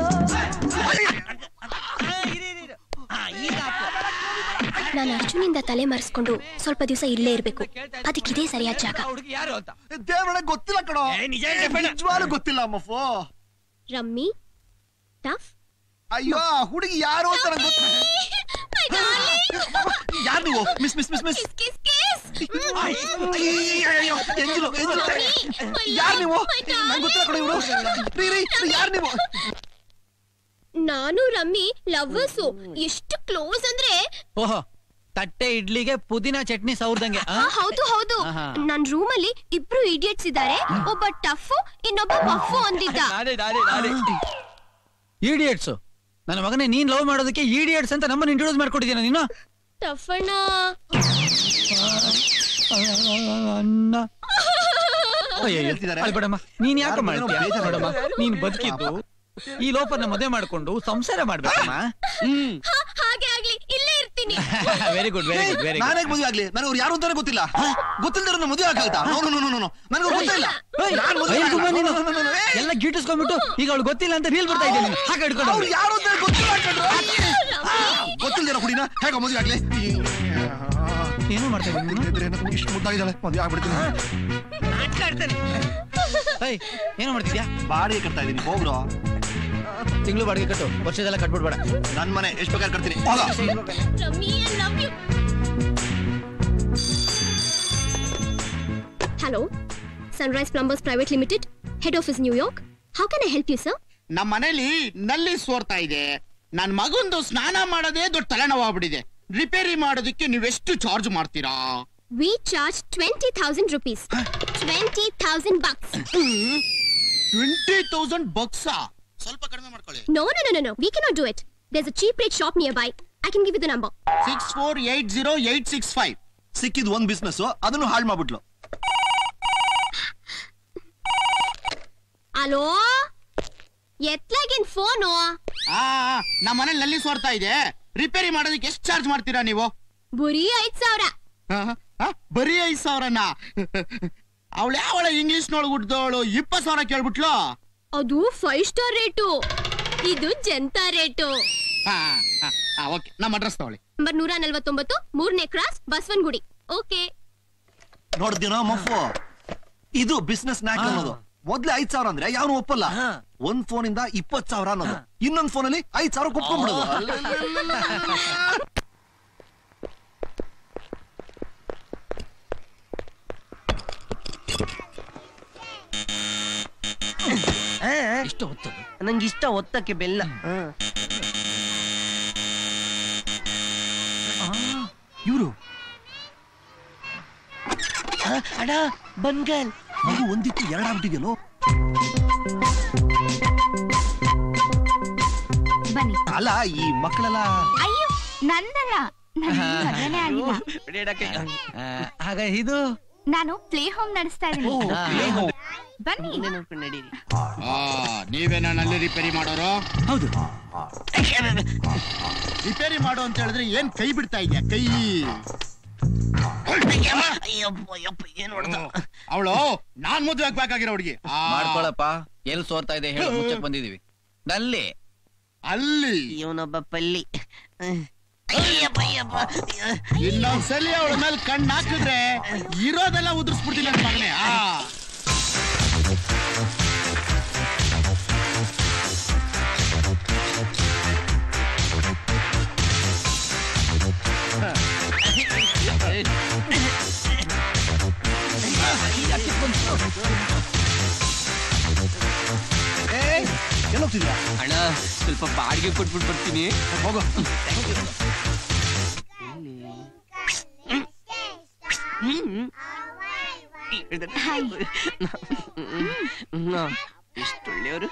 Speaker 10: ಆ, ಈಗ ಹಾಕು.
Speaker 13: ನಾನು ಅರ್ಜುನಿಂದ ತಲೆ ಮರೆಸ್ಕೊಂಡು ಸ್ವಲ್ಪ ದಿವಸ ಇಲ್ಲೇ ಇರ್ಬೇಕು ಅದಕ್ಕಿದೇ ಸರಿಯಾದ ಜಾಗ
Speaker 3: ಹುಡುಗಿ ಯಾರು ಅಂತ
Speaker 2: ದೇವ್ರಣ್ಣ ಗೊತ್ತಿಲ್ಲ ಕಣೋ
Speaker 3: ನಿಜ ಹೇಳ್ದೆ
Speaker 2: ನಿಜವಾಗ್ಲೂ ಗೊತ್ತಿಲ್ಲ ಅಮ್ಮಫೋ
Speaker 13: ರಮ್ಮಿ ಟಫ್
Speaker 2: ಅಯ್ಯೋ ಆ ಹುಡುಗಿ ಯಾರು ಅಂತ ನಂಗೆ ಗೊತ್ತ ಯಾರು ನೀವು ಮಿಸ್ ಮಿಸ್ ಮಿಸ್ ಮಿಸ್ ಅಯ್ಯೋ ಎಂಜಲು ಎಂಜಲು ಯಾರು ನೀವು ನಂಗೆ ಗೊತ್ತಿಲ್ಲ ಕಣೋ ಇವರು ರೀ ರೀ ಯಾರು ನೀವು
Speaker 13: ನಾನು ರಮ್ಮಿ ಲವ್ವರ್ಸು ಎಷ್ಟು ಕ್ಲೋಸ್ ಅಂದ್ರೆ
Speaker 3: ಓಹೋ ತಟ್ಟೆ ಇಡ್ಲಿಗೆ ಪುದೀನ ಚಟ್ನಿ ಸೌರ್ದಂಗೆ ಆ?
Speaker 13: ಆ, ಹೌದು ಹೌದು
Speaker 3: ಆಹಾ.
Speaker 13: ನನ್ ರೂಮ್ ಅಲ್ಲಿ ಇಬ್ರು ಇಡಿಯಟ್ಸ್ ಇದ್ದಾರೆ ಒಬ್ಬ ಟಫ್ ಇನ್ನೊಬ್ಬ ಪಫು ಅಂದಿದ್ದ
Speaker 10: ನಾನೇ ನಾನೇ ನಾನೇ
Speaker 3: ಈಡಿಯಟ್ಸ್ ನನ್ನ ಮಗನೇ ನೀನ್ ಲವ್ ಮಾಡೋದಕ್ಕೆ ಈಡಿಯಟ್ಸ್ ಅಂತ ನಮ್ಮನ್ನ ಇಂಟ್ರೊಡ್ಯೂಸ್ ಮಾಡ್ಕೊಟ್ಟಿದ್ದೀನ ನೀನು
Speaker 13: ಟಫ್ ಅಣ್ಣ
Speaker 3: ಅಣ್ಣ ಅಯ್ಯಯ್ಯೋ,
Speaker 2: ಹೇಳ್ತಿದ್ದಾರೆ?
Speaker 3: ಅಲ್ಲಿ ಬಿಡಮ್ಮ ನೀನ್ ಯಾಕೆ
Speaker 2: ಯಾರು
Speaker 3: ಮಾಡ್ತೀಯ
Speaker 2: ಬೇಜಾರು
Speaker 3: ನೋಡಮ್ಮ
Speaker 2: ಮಾಡ್ತಾರೆ.
Speaker 3: ನೀನ್ ಬದುಕಿದ್ದು ಈ ಲೋಪನ ಮದುವೆ ಮಾಡ್ಕೊಂಡು ಸಂಸಾರ ಮಾಡ್ಬೇಕಮ್ಮ
Speaker 13: ಹ, ಹಾಗೆ ಆಗ್ಲಿ ಇಲ್ಲೇ ಇರ್ತೀನಿ
Speaker 3: very good very good very
Speaker 2: ನಾನೇ ಮದುವೆ ಆಗ್ಲಿ ನನಗೆ ಅವ್ರು ಯಾರು ಅಂತಾನೆ ಗೊತ್ತಿಲ್ಲ ಗೊತ್ತಿಲ್ಲದ ಮದುವೆ ಆಗಲ್ತಾ ನೋ ನೋ ನೋ ನೋ ನನಗೆ ಅವ್ರು ಗೊತ್ತೇ ಇಲ್ಲ ನಾನ್ ಮದುವೆ ಆಗಲ್ಲ. No, no, no, no, no, ಏ,
Speaker 3: ಎಲ್ಲ ಗಿಟ್ಟಿಸ್ಕೊಂಡ್ಬಿಟ್ಟು ಈಗ ಅವಳು ಗೊತ್ತಿಲ್ಲ ಅಂತ ರೀಲ್ ಬರ್ತಾ ಇದ್ದೀನಿ ಹಾಗೆ ಹಿಡ್ಕೊಂಡು
Speaker 2: ಅವ್ರು ಯಾರು ಅಂತ ಗೊತ್ತಿಲ್ಲ ಕಣ್ರೋ. ಆ, ಗೊತ್ತಿಲ್ದಿರೋ ಹುಡಿನ ಹೇಗ ಮದುವೆ ಆಗ್ಲಿ
Speaker 3: ಏನೋ ಮಾಡ್ತಾ ಇದ್ದೀನಿ ನೀನು?
Speaker 2: ಇಷ್ಟು ಮುದ್ದಾಗಿದ್ದಾಳೆ ಮದುವೆ ಆಗ್ಬಿಡ್ತೀನಿ
Speaker 3: ಏಯ್, ಏನೋ ಮಾಡ್ತಿದ್ಯಾ
Speaker 2: ಬಾಡಿಗೆ ಕಟ್ತಾ ಇದೀನಿ ಹೋಗ್ರು
Speaker 3: ತಿಂಗಳು ಬಾಡಿಗೆ ಕಟ್ಟು ವರ್ಷದೆಲ್ಲ ಕಟ್ಬಿಡ್ಬೇಡ
Speaker 2: ನನ್ ಮನೆ ಎಷ್ಟು ಬೇಕಾದ್ರೆ ಕಟ್ತೀನಿ ಹೋಗ
Speaker 13: Rummy I love you hello sunrise plumbers private limited head office New York how can I help you sir
Speaker 14: ನಮ್ಮ ಮನೇಲಿ ನಲ್ಲಿ ಸೋರ್ತಾ ಇದೆ ನನ್ ಮಗಂದು ಸ್ನಾನ ಮಾಡೋದೇ ದೊಡ್ಡ ತಲೆನೋವಾಗ್ಬಿಟ್ಟಿದೆ ರಿಪೇರಿ ಮಾಡೋದಕ್ಕೆ ನೀವೆಷ್ಟು ಚಾರ್ಜ್ ಮಾಡ್ತೀರಾ
Speaker 13: we charge twenty thousand rupees twenty thousand bucks
Speaker 14: twenty thousand ಬಕ್ಸಾ ಸ್ವಲ್ಪ ಕಡಿಮೆ ಮಾಡ್ಕೊಳ್ಳಿ
Speaker 13: no no no no we cannot do it there's a cheap rate shop nearby I can give you the number
Speaker 14: six four eight zero eight six five
Speaker 2: ಸಿಕ್ಕಿದ್ ಒಂದ್ business ಅದನ್ನು ಹಾಳು ಮಾಡ್ಬಿಟ್ಲು
Speaker 13: hello ಎತ್ಲಾಗಿನ್ phone
Speaker 14: ಆ ನಮ್ಮ ಮನೇಲಿ ನಲ್ಲಿ ಸೋರ್ತಾ ಇದೆ repair ಮಾಡೋದಕ್ಕೆ ಎಷ್ಟು ಚಾರ್ಜ್ ಮಾಡ್ತೀರಾ ನೀವು
Speaker 13: ಬರೀ ಐದ್ ಸಾವಿರ
Speaker 14: ಆ, ಆ, ಬರೀ ಐದ್ ಸಾವಿರನ ಅವಳು ಯಾವಳ ಇಂಗ್ಲಿಷ್ ನೊಳಗೆ ಹುಟ್ಟಿದವಳು ಇಪ್ಪತ್ ಸಾವಿರ ಕೇಳ್ಬಿಟ್ಲು
Speaker 13: ಅದು ಫೈವ್ ಸ್ಟಾರ್ ರೇಟು ಇದು ಜಂತಾ ರೇಟು
Speaker 14: ಓಕೆ ನಮ್ಮ ಅಡ್ರೆಸ್ ತಗೊಳ್ಳಿ
Speaker 13: ನಂಬರ್ ನೂರ ನಲ್ವತ್ತೊಂಬತ್ತು ಮೂರನೇ ಕ್ರಾಸ್ ಬಸವನಗುಡಿ ಓಕೆ
Speaker 2: ನೋಡ್ದಿನೋ ಮಫು ಇದು ಬಿಸ್ನೆಸ್ ನ್ಯಾಕ್ ಅನ್ನೋದು ಮೊದ್ಲೇ ಐದ್ ಸಾವಿರ ಅಂದ್ರೆ ಯಾವನು ಒಪ್ಪಲ್ಲ ಒಂದ್ ಫೋನ್ ಇಂದ ಇಪ್ಪತ್ ಸಾವಿರ ಅನ್ನೋದು ಇನ್ನೊಂದ್ ಫೋನ್ ಅಲ್ಲಿ ಐದ್ ಸಾವಿರ ಒಪ್ಕೊಂಡ್ಬಿಡೋದು
Speaker 3: ಇಷ್ಟು ಹೊತ್ತದು
Speaker 10: ನಂಗೆ ಇಷ್ಟ ಒತ್ತಕ್ಕೆ ಬೆಲ್ಲ
Speaker 2: ಇವ್ರು
Speaker 10: ಅಣ್ಣ ಬನ್ಗಲ್
Speaker 2: ಮಗು ಒಂದಿತ್ತು ಎರಡಾಗ್ಬಿಟ್ಟಿದ್ಯಲ್ಲೋ
Speaker 11: ಬನ್ನಿ
Speaker 2: ಅಲ್ಲ ಈ ಮಕ್ಕಳೆಲ್ಲ
Speaker 11: ಅಯ್ಯೋ ನಂದಲ್ಲ ನನಗೆ ಮಗನೇ ಆಗಿಲ್ಲ
Speaker 3: ಆ, ಆಗ ಇದು
Speaker 11: ನಾನು ಪ್ಲೇ ಹೋಮ್ ನಡೆಸ್ತಾ ಇದ್ದೀನಿ ಬನ್ನಿ
Speaker 10: ನಡೀರಿ
Speaker 14: ಆ, ನೀವೇನ ನಲ್ಲಿ ರಿಪೇರಿ ಮಾಡೋರು
Speaker 3: ಹೌದು
Speaker 14: ರಿಪೇರಿ ಮಾಡು ಅಂತ ಹೇಳಿದ್ರೆ ಏನ್ ಕೈ ಬಿಡ್ತಾ ಇದೆಯಾ ಕೈ ಅವಳು ನಾನ್ ಮದುವೆ ಆಗ್ಬೇಕಾಗಿರೋ ಹುಡುಗಿ
Speaker 3: ಮಾಡ್ಕೊಳಪ್ಪ ಎಲ್ಲಿ ಸೋರ್ತಾ ಇದೆ ಹೇಳು ಮುಚ್ಚಕ್ ಬಂದಿದೀವಿ ನಲ್ಲಿ
Speaker 14: ಅಲ್ಲಿ
Speaker 10: ಇವನೊಬ್ಬ ಪಲ್ಲಿ
Speaker 14: ಇನ್ನೊಂದ್ಸಲಿ ಅವಳ ಮೇಲೆ ಕಣ್ಣು ಹಾಕಿದ್ರೆ ಇರೋದೆಲ್ಲ ಉದುರಿಸ್ಬಿಡ್ತೀನಿ ನನ್ನ ಮಗನೇ ಆ
Speaker 2: ಎಲ್ಲೋಗ್ತಿದ್ಯಾ
Speaker 10: ಅಣ್ಣ ಸ್ವಲ್ಪ ಬಾಡಿಗೆ ಕೊಟ್ಬಿಟ್ಟು ಬರ್ತೀನಿ
Speaker 2: ಹೋಗೋ
Speaker 10: ಎಷ್ಟು ಒಳ್ಳೆಯವರು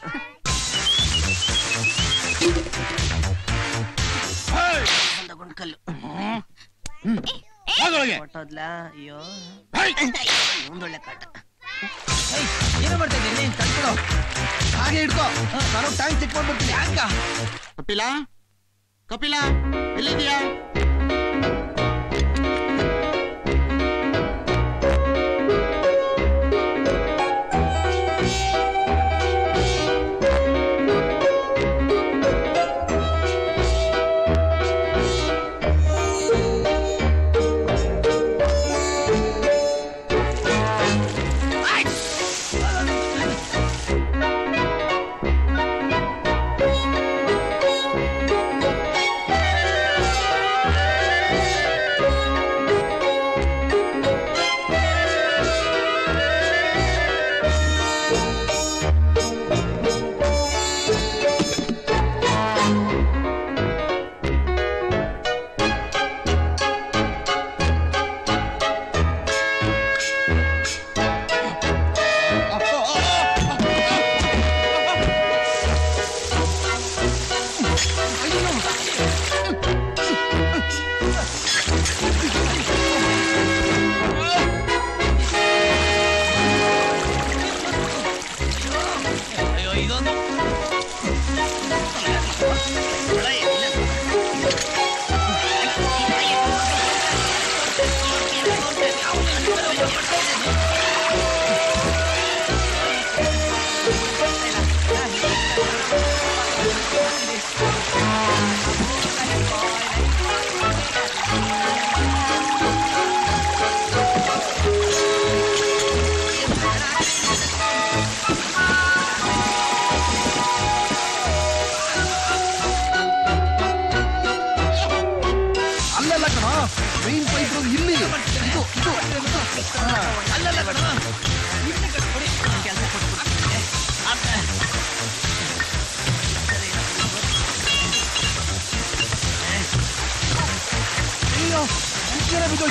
Speaker 10: ಕಲ್ಲು
Speaker 14: ಹೋಗೊಳಗೆ
Speaker 10: ಹೊಟ್ಟೋದ್ಲಾ ಅಯ್ಯೋ ಒಂದೊಳ್ಳೆ ಕಾಟ
Speaker 3: ಏನೋ ಮಾಡ್ತಾ ಇದ್ದೀನಿ ಕಟ್ಬಿಡು
Speaker 2: ಹಾಗೆ ಇಟ್ಕೋ ನಾನು ಟ್ಯಾಂಕ್ ಚೆಕ್ ಮಾಡ್ಬಿಡ್ತೀನಿ
Speaker 3: ಯಾಕ
Speaker 14: ಕಪಿಲ ಕಪಿಲ ಎಲ್ಲಿದ್ಯಾ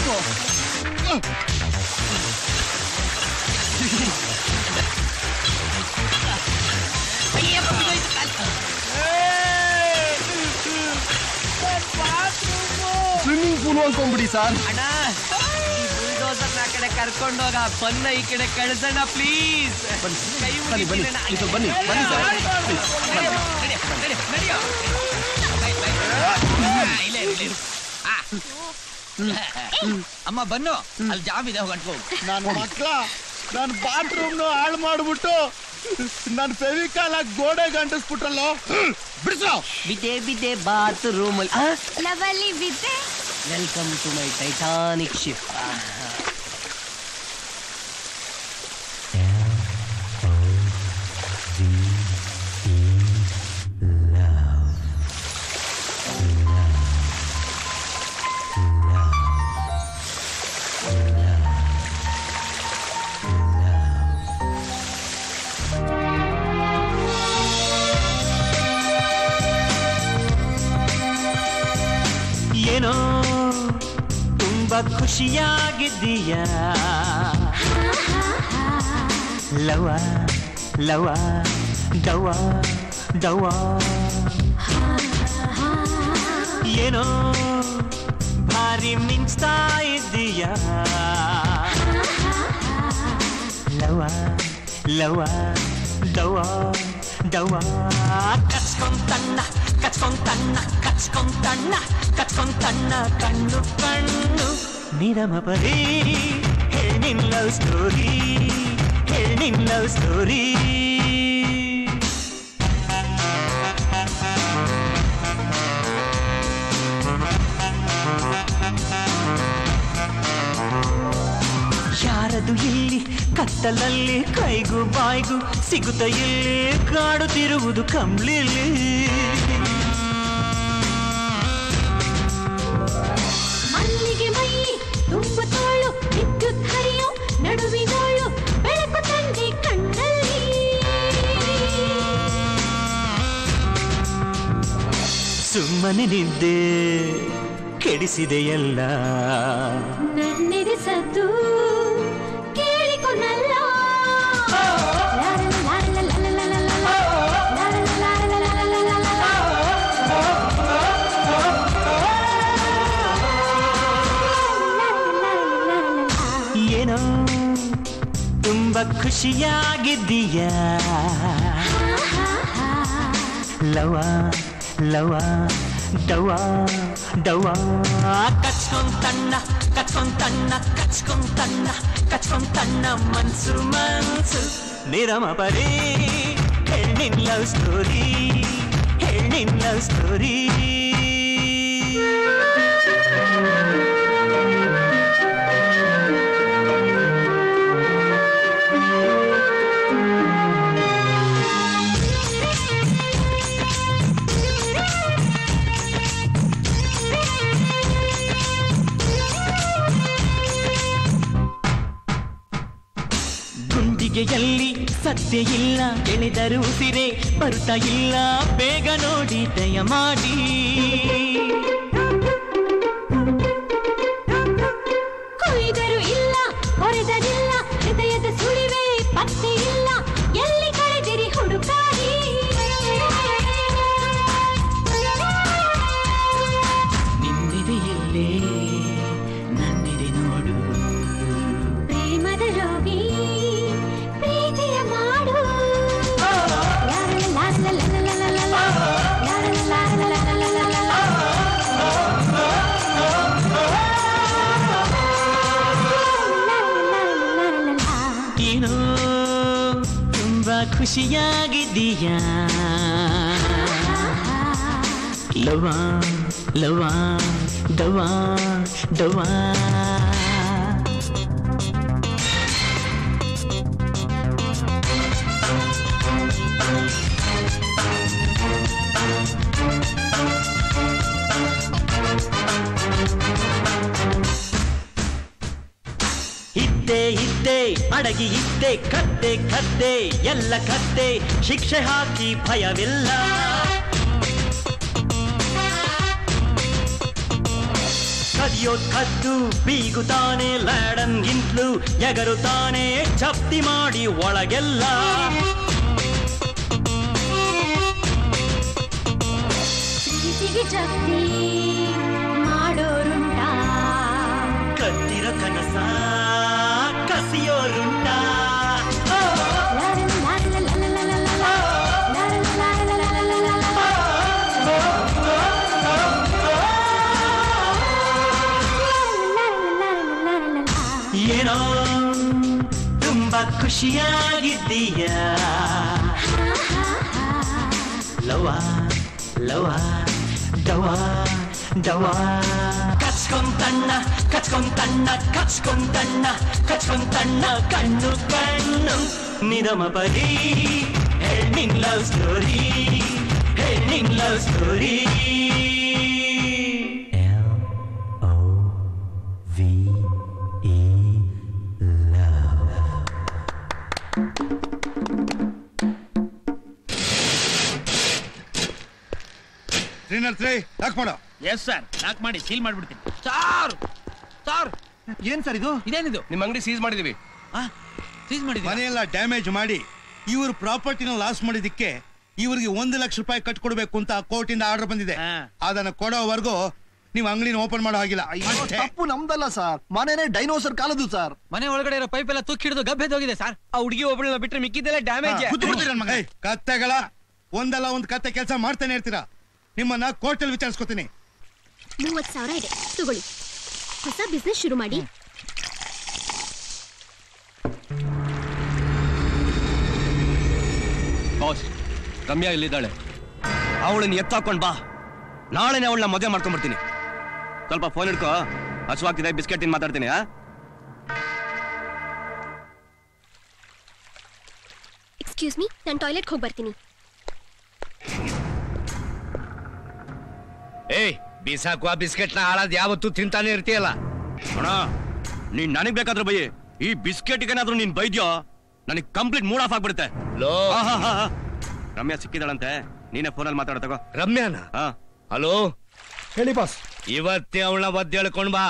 Speaker 8: ಬಿಟ್ಕೋ
Speaker 10: ಸ್ವಿಮ್ಮಿಂಗ್ ಪೂಲ್ ಅನ್ಕೊಂಡ್ಬಿಡಿ ಸರ್
Speaker 15: ಅಣ್ಣ ಈ ಬುಲ್ಡೋಸರ್ನ ಆ ಕಡೆ ಕರ್ಕೊಂಡೋಗ ಬನ್ನ ಈ ಕಡೆ ಕಳ್ಸಣ್ಣ ಪ್ಲೀಸ್ ಕೈ
Speaker 10: ಬನ್ನಿ ಬನ್ನಿ ಈ ಸ್ವಲ್ಪ ಬನ್ನಿ ಬನ್ನಿ ಸರ್ ಪ್ಲೀಸ್
Speaker 3: ಅಮ್ಮ ಬನ್ನು ಅಲ್ಲಿ ಜಾಬ್ ಇದೆ ಹೋಗಂಟ್ಕೋ
Speaker 8: ನನ್ನ ಮಕ್ಳ ನನ್ನ ಬಾತ್ರೂಮ್ ಹಾಳು ಮಾಡ್ಬಿಟ್ಟು ನನ್ನ ಫೆವಿಕಾಲ್ ಆಗಿ ಗೋಡೆ ಗಂಟಿಸ್ಬಿಟ್ರಲ್ಲೋ ಬಿಡಿಸೋ
Speaker 15: ಬಿದ್ದೆ ಬಿದ್ದೆ ಬಾತ್ ರೂಮ್ ಅಲ್ಲಿ
Speaker 12: ಲವಲ್ಲಿ ಬಿದ್ದೆ
Speaker 15: welcome to my Titanic ship
Speaker 1: ಏನೋ ತುಂಬಾ ಖುಷಿಯಾಗಿದ್ದೀಯ ಲವ ಲವ ದವ ದವ ಏನೋ ಭಾರಿ ಮಿಂಚ್ತಾ ಇದ್ದೀಯ ಲವ ಲವ ದವ ದವ ಕಚ್ಕೊಂತಣ್ಣ ಕಚ್ಕೊಂತಣ್ಣ ಕಚ್ಕೊಂತಣ್ಣ ಕಚ್ಕೊಂತಣ್ಣ ಕಣ್ಣು ಕಣ್ಣು ನಿರಮ ಬರೀ ಹೆಣ್ಣಿನ ಲವ್ ಸ್ಟೋರಿ ಹೆಣ್ಣಿನ ಲವ್ ಸ್ಟೋರಿ ಯಾರದು ಇಲ್ಲಿ ಕತ್ತಲಲ್ಲಿ ಕೈಗೂ ಬಾಯ್ಗೂ ಸಿಗುತ್ತ ಇಲ್ಲಿ ಕಾಡುತ್ತಿರುವುದು ಕಂಬ್ಳಿಲಿ
Speaker 11: ಮಲ್ಲಿಗೆ ಮೈ ತುಂಬ ತೋಳು ವಿದ್ಯುತ್ ಹರಿಯೋ ನಡುವಿನೋಳು ಬೆಳಕು ತಂದೆ ಕಣ್ಣಲ್ಲಿ
Speaker 1: ಸುಮ್ಮನೆ ನಿದ್ದೆ ಕೆಡಿಸಿದೆಯಲ್ಲ
Speaker 11: ನನ್ನೆರಿಸದ್ದು ಕೇಳಿಕೊಂಡಲ್ಲ
Speaker 1: ಏನೋ ತುಂಬ ಖುಷಿಯಾಗಿದ್ದೀಯ ಲವ ಲವ ದವ ದವ ಕಚ್ಕೊಂತಣ್ಣ ಕಚ್ಕೊಂತಣ್ಣ ಕಚ್ಕೊಂತಣ್ಣ ಕಚ್ಕೊಂತಣ್ಣ ಮನ್ಸು ಮನ್ಸು ನಿರಮ ಪರೇ ಹೆಣ್ಣಿನ ಲವ್ ಸ್ಟೋರಿ ಹೆಣ್ಣಿನ ಲವ್ ಸ್ಟೋರಿ ಗುಂಡಿಗೆಯಲ್ಲಿ ಸತ್ಯ ಇಲ್ಲ ಎಳೆದರು ಉಸಿರೆ ಬರುತ್ತಾ ಇಲ್ಲ ಬೇಗ ನೋಡಿ ದಯಮಾಡಿ
Speaker 11: ಕೊಯ್ದರು ಇಲ್ಲ ಹೊರೆದರಿಲ್ಲ ಹೃದಯದ ಸುಳಿವೆ ಪತ್ತೆ ಇಲ್ಲ ಎಲ್ಲಿ ಕಳೆದಿರಿ ಹುಡುಕಾಡಿ
Speaker 1: ನಿನ್ನೆದೆಯಲ್ಲೇ ನನ್ನೆದೆ ನೋಡು
Speaker 11: ಪ್ರೇಮದ ರೋಗಿ ಪ್ರೀತಿಯ ಮಾಡು
Speaker 1: ಏನೋ ತುಂಬಾ ಖುಷಿಯಾಗಿದ್ದೀಯ ಲವ ಲವ ದವ ದವ ಇದ್ದೆ ಇದ್ದೆ ಅಡಗಿ ಇದ್ದೆ ಕದ್ದೆ ಕದ್ದೆ ಎಲ್ಲ ಕದ್ದೆ ಶಿಕ್ಷೆ ಹಾಕಿ ಭಯವಿಲ್ಲ ಕದಿಯೋದ್ ಕದ್ದು ಬೀಗುತ್ತಾನೆ ಲ್ಯಾಡನ್ಗಿಂತ್ಲು ಎಗರುತ್ತಾನೆ ಜಪ್ತಿ ಮಾಡಿ ಒಳಗೆಲ್ಲ
Speaker 16: ಪ್ರೀತಿಗೆ ಜಪ್ತಿ ಮಾಡೋರುಂಟ
Speaker 1: ಕತ್ತಿರ ಕನಸ ಕಸಿಯೋರುಂಟ ಏನೋ ತುಂಬಾ ಖುಷಿಯಾಗಿದ್ದೀಯ ಲವ ಲವ ಡವ ಡವ ಕಚ್ಕೊಂತಣ್ಣ ಕಚ್ಕೊಂತಣ್ಣ ಕಚ್ಕೊಂತಣ್ಣ ಕಚ್ಕೊಂತಣ್ಣ ಕಣ್ಣು ಕಣ್ಣು ನಿದಮ ಪರಿ ಹೆಣ್ಣಿನ್ ಲವ್ ಸ್ಟೋರಿ ಹೆಣ್ಣಿನ್ ಲವ್ ಸ್ಟೋರಿ
Speaker 8: ತ್ರೀನರ್ ತ್ರೀ ಲಾಕ್ ಮಾಡೋ
Speaker 9: ಎಸ್ ಸರ್ ಲಾಕ್ ಮಾಡಿ ಸೀಲ್ ಮಾಡ್ಬಿಡ್ತೀನಿ ಸಾರ್ ಸಾರ್
Speaker 8: ಏನ್ ಸರ್ ಇದು
Speaker 9: ಇದೇನಿದು
Speaker 6: ನಿಮ್ಮ ಅಂಗಡಿ ಸೀಸ್ ಮಾಡಿದೀವಿ
Speaker 9: ಸೀಸ್ ಮಾಡಿದ್ವಿ
Speaker 8: ಮನೆಯೆಲ್ಲ ಡ್ಯಾಮೇಜ್ ಮಾಡಿ ಇವ್ರ ಪ್ರಾಪರ್ಟಿನ ಲಾಸ್ ಮಾಡಿದಕ್ಕೆ ಇವ್ರಿಗೆ ಒಂದು ಲಕ್ಷ ರೂಪಾಯಿ ಕಟ್ಕೊಡ್ಬೇಕು ಅಂತ ಕೋರ್ಟ್ ಇಂದ ಆರ್ಡರ್ ಬಂದಿದೆ ಅದನ್ನ ಕೊಡೋವರೆಗೂ ನೀವು ಅಂಗಡಿನ ಓಪನ್ ಮಾಡೋ ಹಾಗಿಲ್ಲ ಅಷ್ಟೇ.
Speaker 17: ತಪ್ಪು ನಮ್ದಲ್ಲ ಸರ್ ಮನೇನೆ ಡೈನೋಸರ್ ಕಾಲದು ಸರ್
Speaker 10: ಮನೆ ಒಳಗಡೆ ಇರೋ ಪೈಪ್ ಎಲ್ಲ ತುಕ್ಕಿ ಹಿಡಿದು ಗಬ್ಬೆದೋಗಿದೆ ಸರ್ ಆ ಹುಡುಗಿ ಒಬ್ಬಳನ್ನ ಬಿಟ್ರೆ ಮಿಕ್ಕಿದ್ದೆಲ್ಲ ಡ್ಯಾಮೇಜ್
Speaker 8: ಹಾ, ಕೂತು ಬಿಡ್ತೀರ ನನ್ ಮಗ. ಏಯ್, ಕತ್ತೆಗಳ ಒಂದಲ್ಲ ಒಂದ್ ಕತ್ತೆ ಕೆಲಸ ಮಾಡ್ತಾನೆ ಇರ್ತೀರಾ ನಿಮ್ಮನ್ನ ಕೋರ್ಟಲ್ಲಿ ವಿಚಾರಿಸ್ಕೊತೀನಿ
Speaker 13: ಮೂವತ್ತು ಸಾವಿರ ಇದೆ ತಗೊಳ್ಳಿ ಹೊಸ ಬಿಸ್ನೆಸ್ ಶುರು ಮಾಡಿ
Speaker 6: ಬಾಸ್ ರಮ್ಯಾ ಇಲ್ಲಿದ್ದಾಳೆ ಅವಳನ್ನ ಎತ್ತಾಕೊಂಡ್ ಬಾ ನಾಳೆನೇ ಅವಳನ್ನ ಮದುವೆ ಮಾಡ್ಕೊಂಡ್ಬರ್ತೀನಿ ಸ್ವಲ್ಪ ಫೋನ್ ಹಿಡ್ಕೋ ಹಸುವಾಗ್ತಿದೆ ಬಿಸ್ಕೆಟ್ ತಿನ್ ಮಾತಾಡ್ತೀನಿ ಆ
Speaker 13: ಎಕ್ಸ್ಕ್ಯೂಸ್ ಮೀ ನಾನು ಟಾಯ್ಲೆಟ್ಗೆ ಹೋಗಿ ಬರ್ತೀನಿ
Speaker 18: ಏಯ್ ಬಿಸಾಕುವ ಬಿಸ್ಕೆಟ್ನ ಹಾಳಾದ್ ಯಾವತ್ತೂ ತಿಂತಾನೆ ಇರ್ತೀಯಲ್ಲ
Speaker 6: ಅಣ್ಣ ನೀನ್ ನನಗ್ ಬೇಕಾದ್ರೆ ಬೈ ಈ ಬಿಸ್ಕೆಟ್ಗೇನಾದ್ರೂ ನೀನ್ ಬೈದ್ಯೋ ನನಗ್ ಕಂಪ್ಲೀಟ್ ಮೂಡ್ ಆಫ್ ಆಗ್ಬಿಡುತ್ತೆ
Speaker 18: ಲೋ
Speaker 6: ಆಹಾಹಾಹಾ. ರಮ್ಯಾ ಸಿಕ್ಕಿದಾಳಂತೆ ನೀನೇ ಫೋನಲ್ಲಿ ಮಾತಾಡ ತಗೋ
Speaker 18: ರಮ್ಯಾನ
Speaker 6: ಹಾ
Speaker 18: ಹಲೋ
Speaker 17: ಹೇಳಿ ಬಾಸ್
Speaker 18: ಇವತ್ತೇ ಅವಳನ್ನ ಒದ್ದು ಹೇಳ್ಕೊಂಡ್ ಬಾ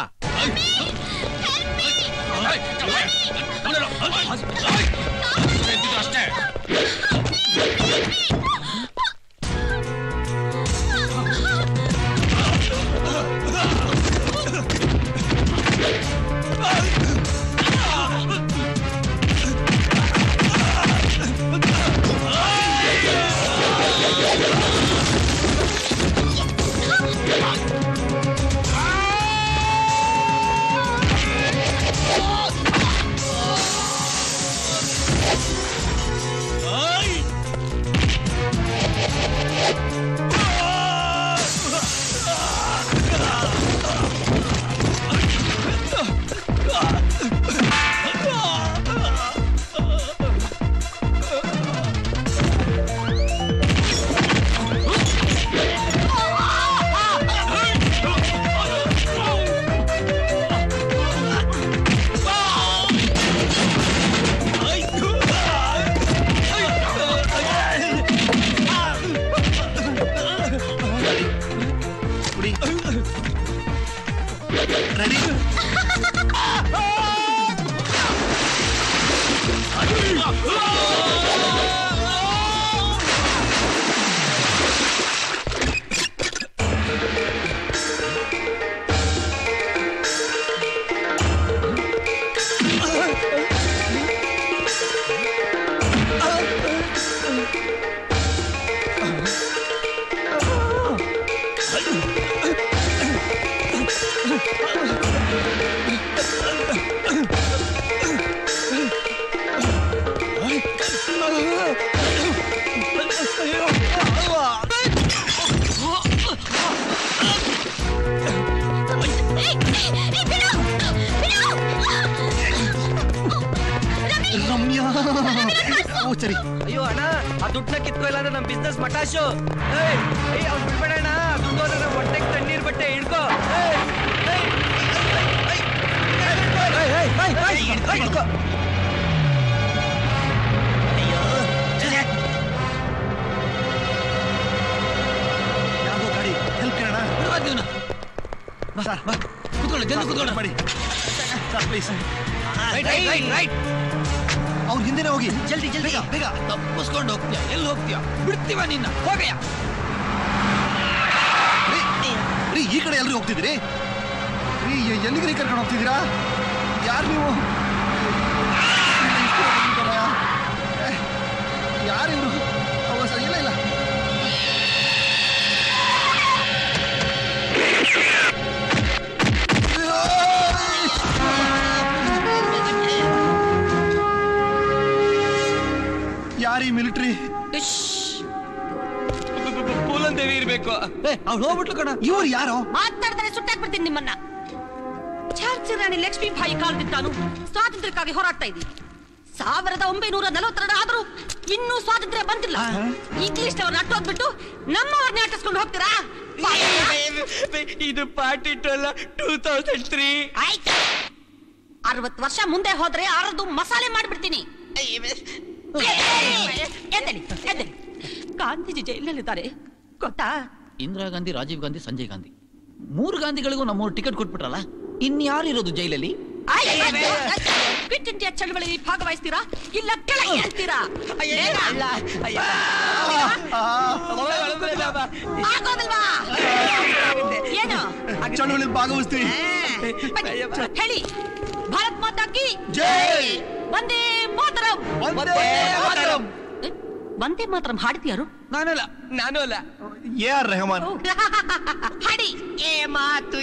Speaker 17: ರಮ್ಯಾ ಓ ಸರಿ
Speaker 10: ಅಯ್ಯೋ ಅಣ್ಣ ಆ ದುಡ್ಡನ್ನ ಕಿತ್ಕೋ ಇಲ್ಲ ಅಂದ್ರೆ ನಮ್ ಬಿಸ್ನೆಸ್ ಮಟಾಶು ಏಯ್ ಏಯ್ ಅವ್ನು ಬಿಡ್ಬೇಡಣ್ಣ ದುಡ್ಡು ಹೋದ್ರೆ ನಮ್ಮ ಹೊಟ್ಟೆಗೆ ತಣ್ಣೀರ್ ಬಟ್ಟೆ ಹಿಡ್ಕೋ ಏಯ್ ಏಯ್ ಏಯ್ ಏಯ್ ಏಯ್ ಏಯ್ ಹಿಡ್ಕೋ
Speaker 17: ಯಾವ್ದೋ ಗಾಡಿ ಹೆಲ್ಪ್ ಕೇಳೋಣ
Speaker 10: ಬಾ ಬಾ ಕೂತ್ಕೋ
Speaker 3: ಕೂತ್ಕೊಳ್ಳಿ ಜಲ್ದಿ ಕೂತ್ಕೊಳ್ಳಿ
Speaker 17: ಮಾಡಿ please
Speaker 3: right right right right
Speaker 17: ಅವ್ರ ಹಿಂದೆನೆ ಹೋಗಿ
Speaker 3: ಜಲ್ದಿ ಜಲ್ದಿ ಬೇಗ ತಪ್ಪಿಸ್ಕೊಂಡು ಹೋಗ್ತೀಯ ಎಲ್ಲಿ ಹೋಗ್ತೀಯ ಬಿಡ್ತೀವ ನಿನ್ನ ಹೋಗಯ್ಯ
Speaker 17: ರೀ ಈ ಕಡೆ ಎಲ್ರಿ ಹೋಗ್ತಿದ್ದೀರಿ ರೀ ಎ- ಎಲ್ಲಿಗೆ ರೀ ಕರ್ಕೊಂಡು ಹೋಗ್ತಿದ್ದೀರಾ ಯಾರು ನೀವು ಯಾರು ಇವರು ಇಲ್ಲ ಇಲ್ಲ ಯಾರೀ ಮಿಲಿಟ್ರಿ
Speaker 10: ಪೂಲನ್ ದೇವಿ ಇರ್ಬೇಕು
Speaker 3: ಅವ್ಳು ಹೋಗ್ಬಿಟ್ಲು ಕಣ
Speaker 17: ಇವ್ರು ಯಾರೋ
Speaker 19: ಮಾತಾಡ್ತಾರೆ ಸುಟ್ಟಾಕ್ಬಿಡ್ತೀನಿ ನಿಮ್ಮನ್ನ ಝಾನ್ಸಿ ರಾಣಿ ಲಕ್ಷ್ಮೀಬಾಯಿ ಕಾಲದಿಂದ ನಾನು ಸ್ವಾತಂತ್ರ್ಯಕ್ಕಾಗಿ ಹೋರಾಡ್ತಾ ಇದ್ದೀನಿ ಸಾವಿರದ ಒಂಬೈನೂರ ನಲವತ್ತೆರಡು ಆದ್ರೂ ಇನ್ನೂ ಸ್ವಾತಂತ್ರ್ಯ ಬಂದಿಲ್ಲ ಇಂಗ್ಲಿಷ್ ಅವ್ರನ್ನ ಅಟ್ಟೋದ್ಬಿಟ್ಟು ನಮ್ಮವ್ರನ್ನ ಅಟ್ಟಿಸ್ಕೊಂಡು ಹೋಗ್ತೀರಾ
Speaker 10: ಇದು ಪಾರ್ಟಿ ಅಲ್ಲ ಟೂ ತೌಸಂಡ್ ತ್ರೀ
Speaker 19: ಅರವತ್ತು ವರ್ಷ ಮುಂದೆ ಹೋದ್ರೆ ಅರದು ಮಸಾಲೆ ಮಾಡ್ಬಿಡ್ತೀನಿ ಎದ್ದೇಳಿ ಎದ್ದೇಳಿ ಗಾಂಧೀಜಿ ಜೈಲಲ್ಲಿದ್ದಾರೆ ಗೊತ್ತಾ
Speaker 3: ಇಂದಿರಾ ಗಾಂಧಿ ರಾಜೀವ್ ಗಾಂಧಿ ಸಂಜಯ್ ಗಾಂಧಿ ಮೂರು ಗಾಂಧಿಗಳಿಗೂ ನಮ್ಮವ್ರು ಟಿಕೆಟ್ ಕೊಟ್ಬಿಟ್ರಲ್ಲ ಇನ್ಯಾರು ಇರೋದು ಜೈಲಲ್ಲಿ
Speaker 19: ಕ್ವಿಟ್ ಇಂಡಿಯಾ ಚಳವಳಿಯಲ್ಲಿ ಭಾಗವಹಿಸ್ತೀರಾ ಇಲ್ಲ ಕೆಳಗೆ ಹೇಳ್ತೀರಾ ಆಗೋದಿಲ್ವಾ ಏನು
Speaker 17: ಚಳುವಳಿ ಭಾಗವಹಿಸ್ತೀವಿ
Speaker 19: ಬನ್ನಿ, ಹೇಳಿ ಭಾರತ್ ಮಾತಾ ಕಿ
Speaker 17: ಜೈ!
Speaker 19: ವಂದೇ ಮಾತರಂ
Speaker 17: ವಂದೇ ಮಾತರಂ!
Speaker 19: ವಂದೇ ಮಾತರಂ ಹಾಡ್ತೀಯಾರು
Speaker 10: ನಾನಲ್ಲ ನಾನು ಅಲ್ಲ
Speaker 17: ಎ ಆರ್ ರೆಹಮಾನ್
Speaker 19: ಹಾಡಿ ಏ ಮಾತು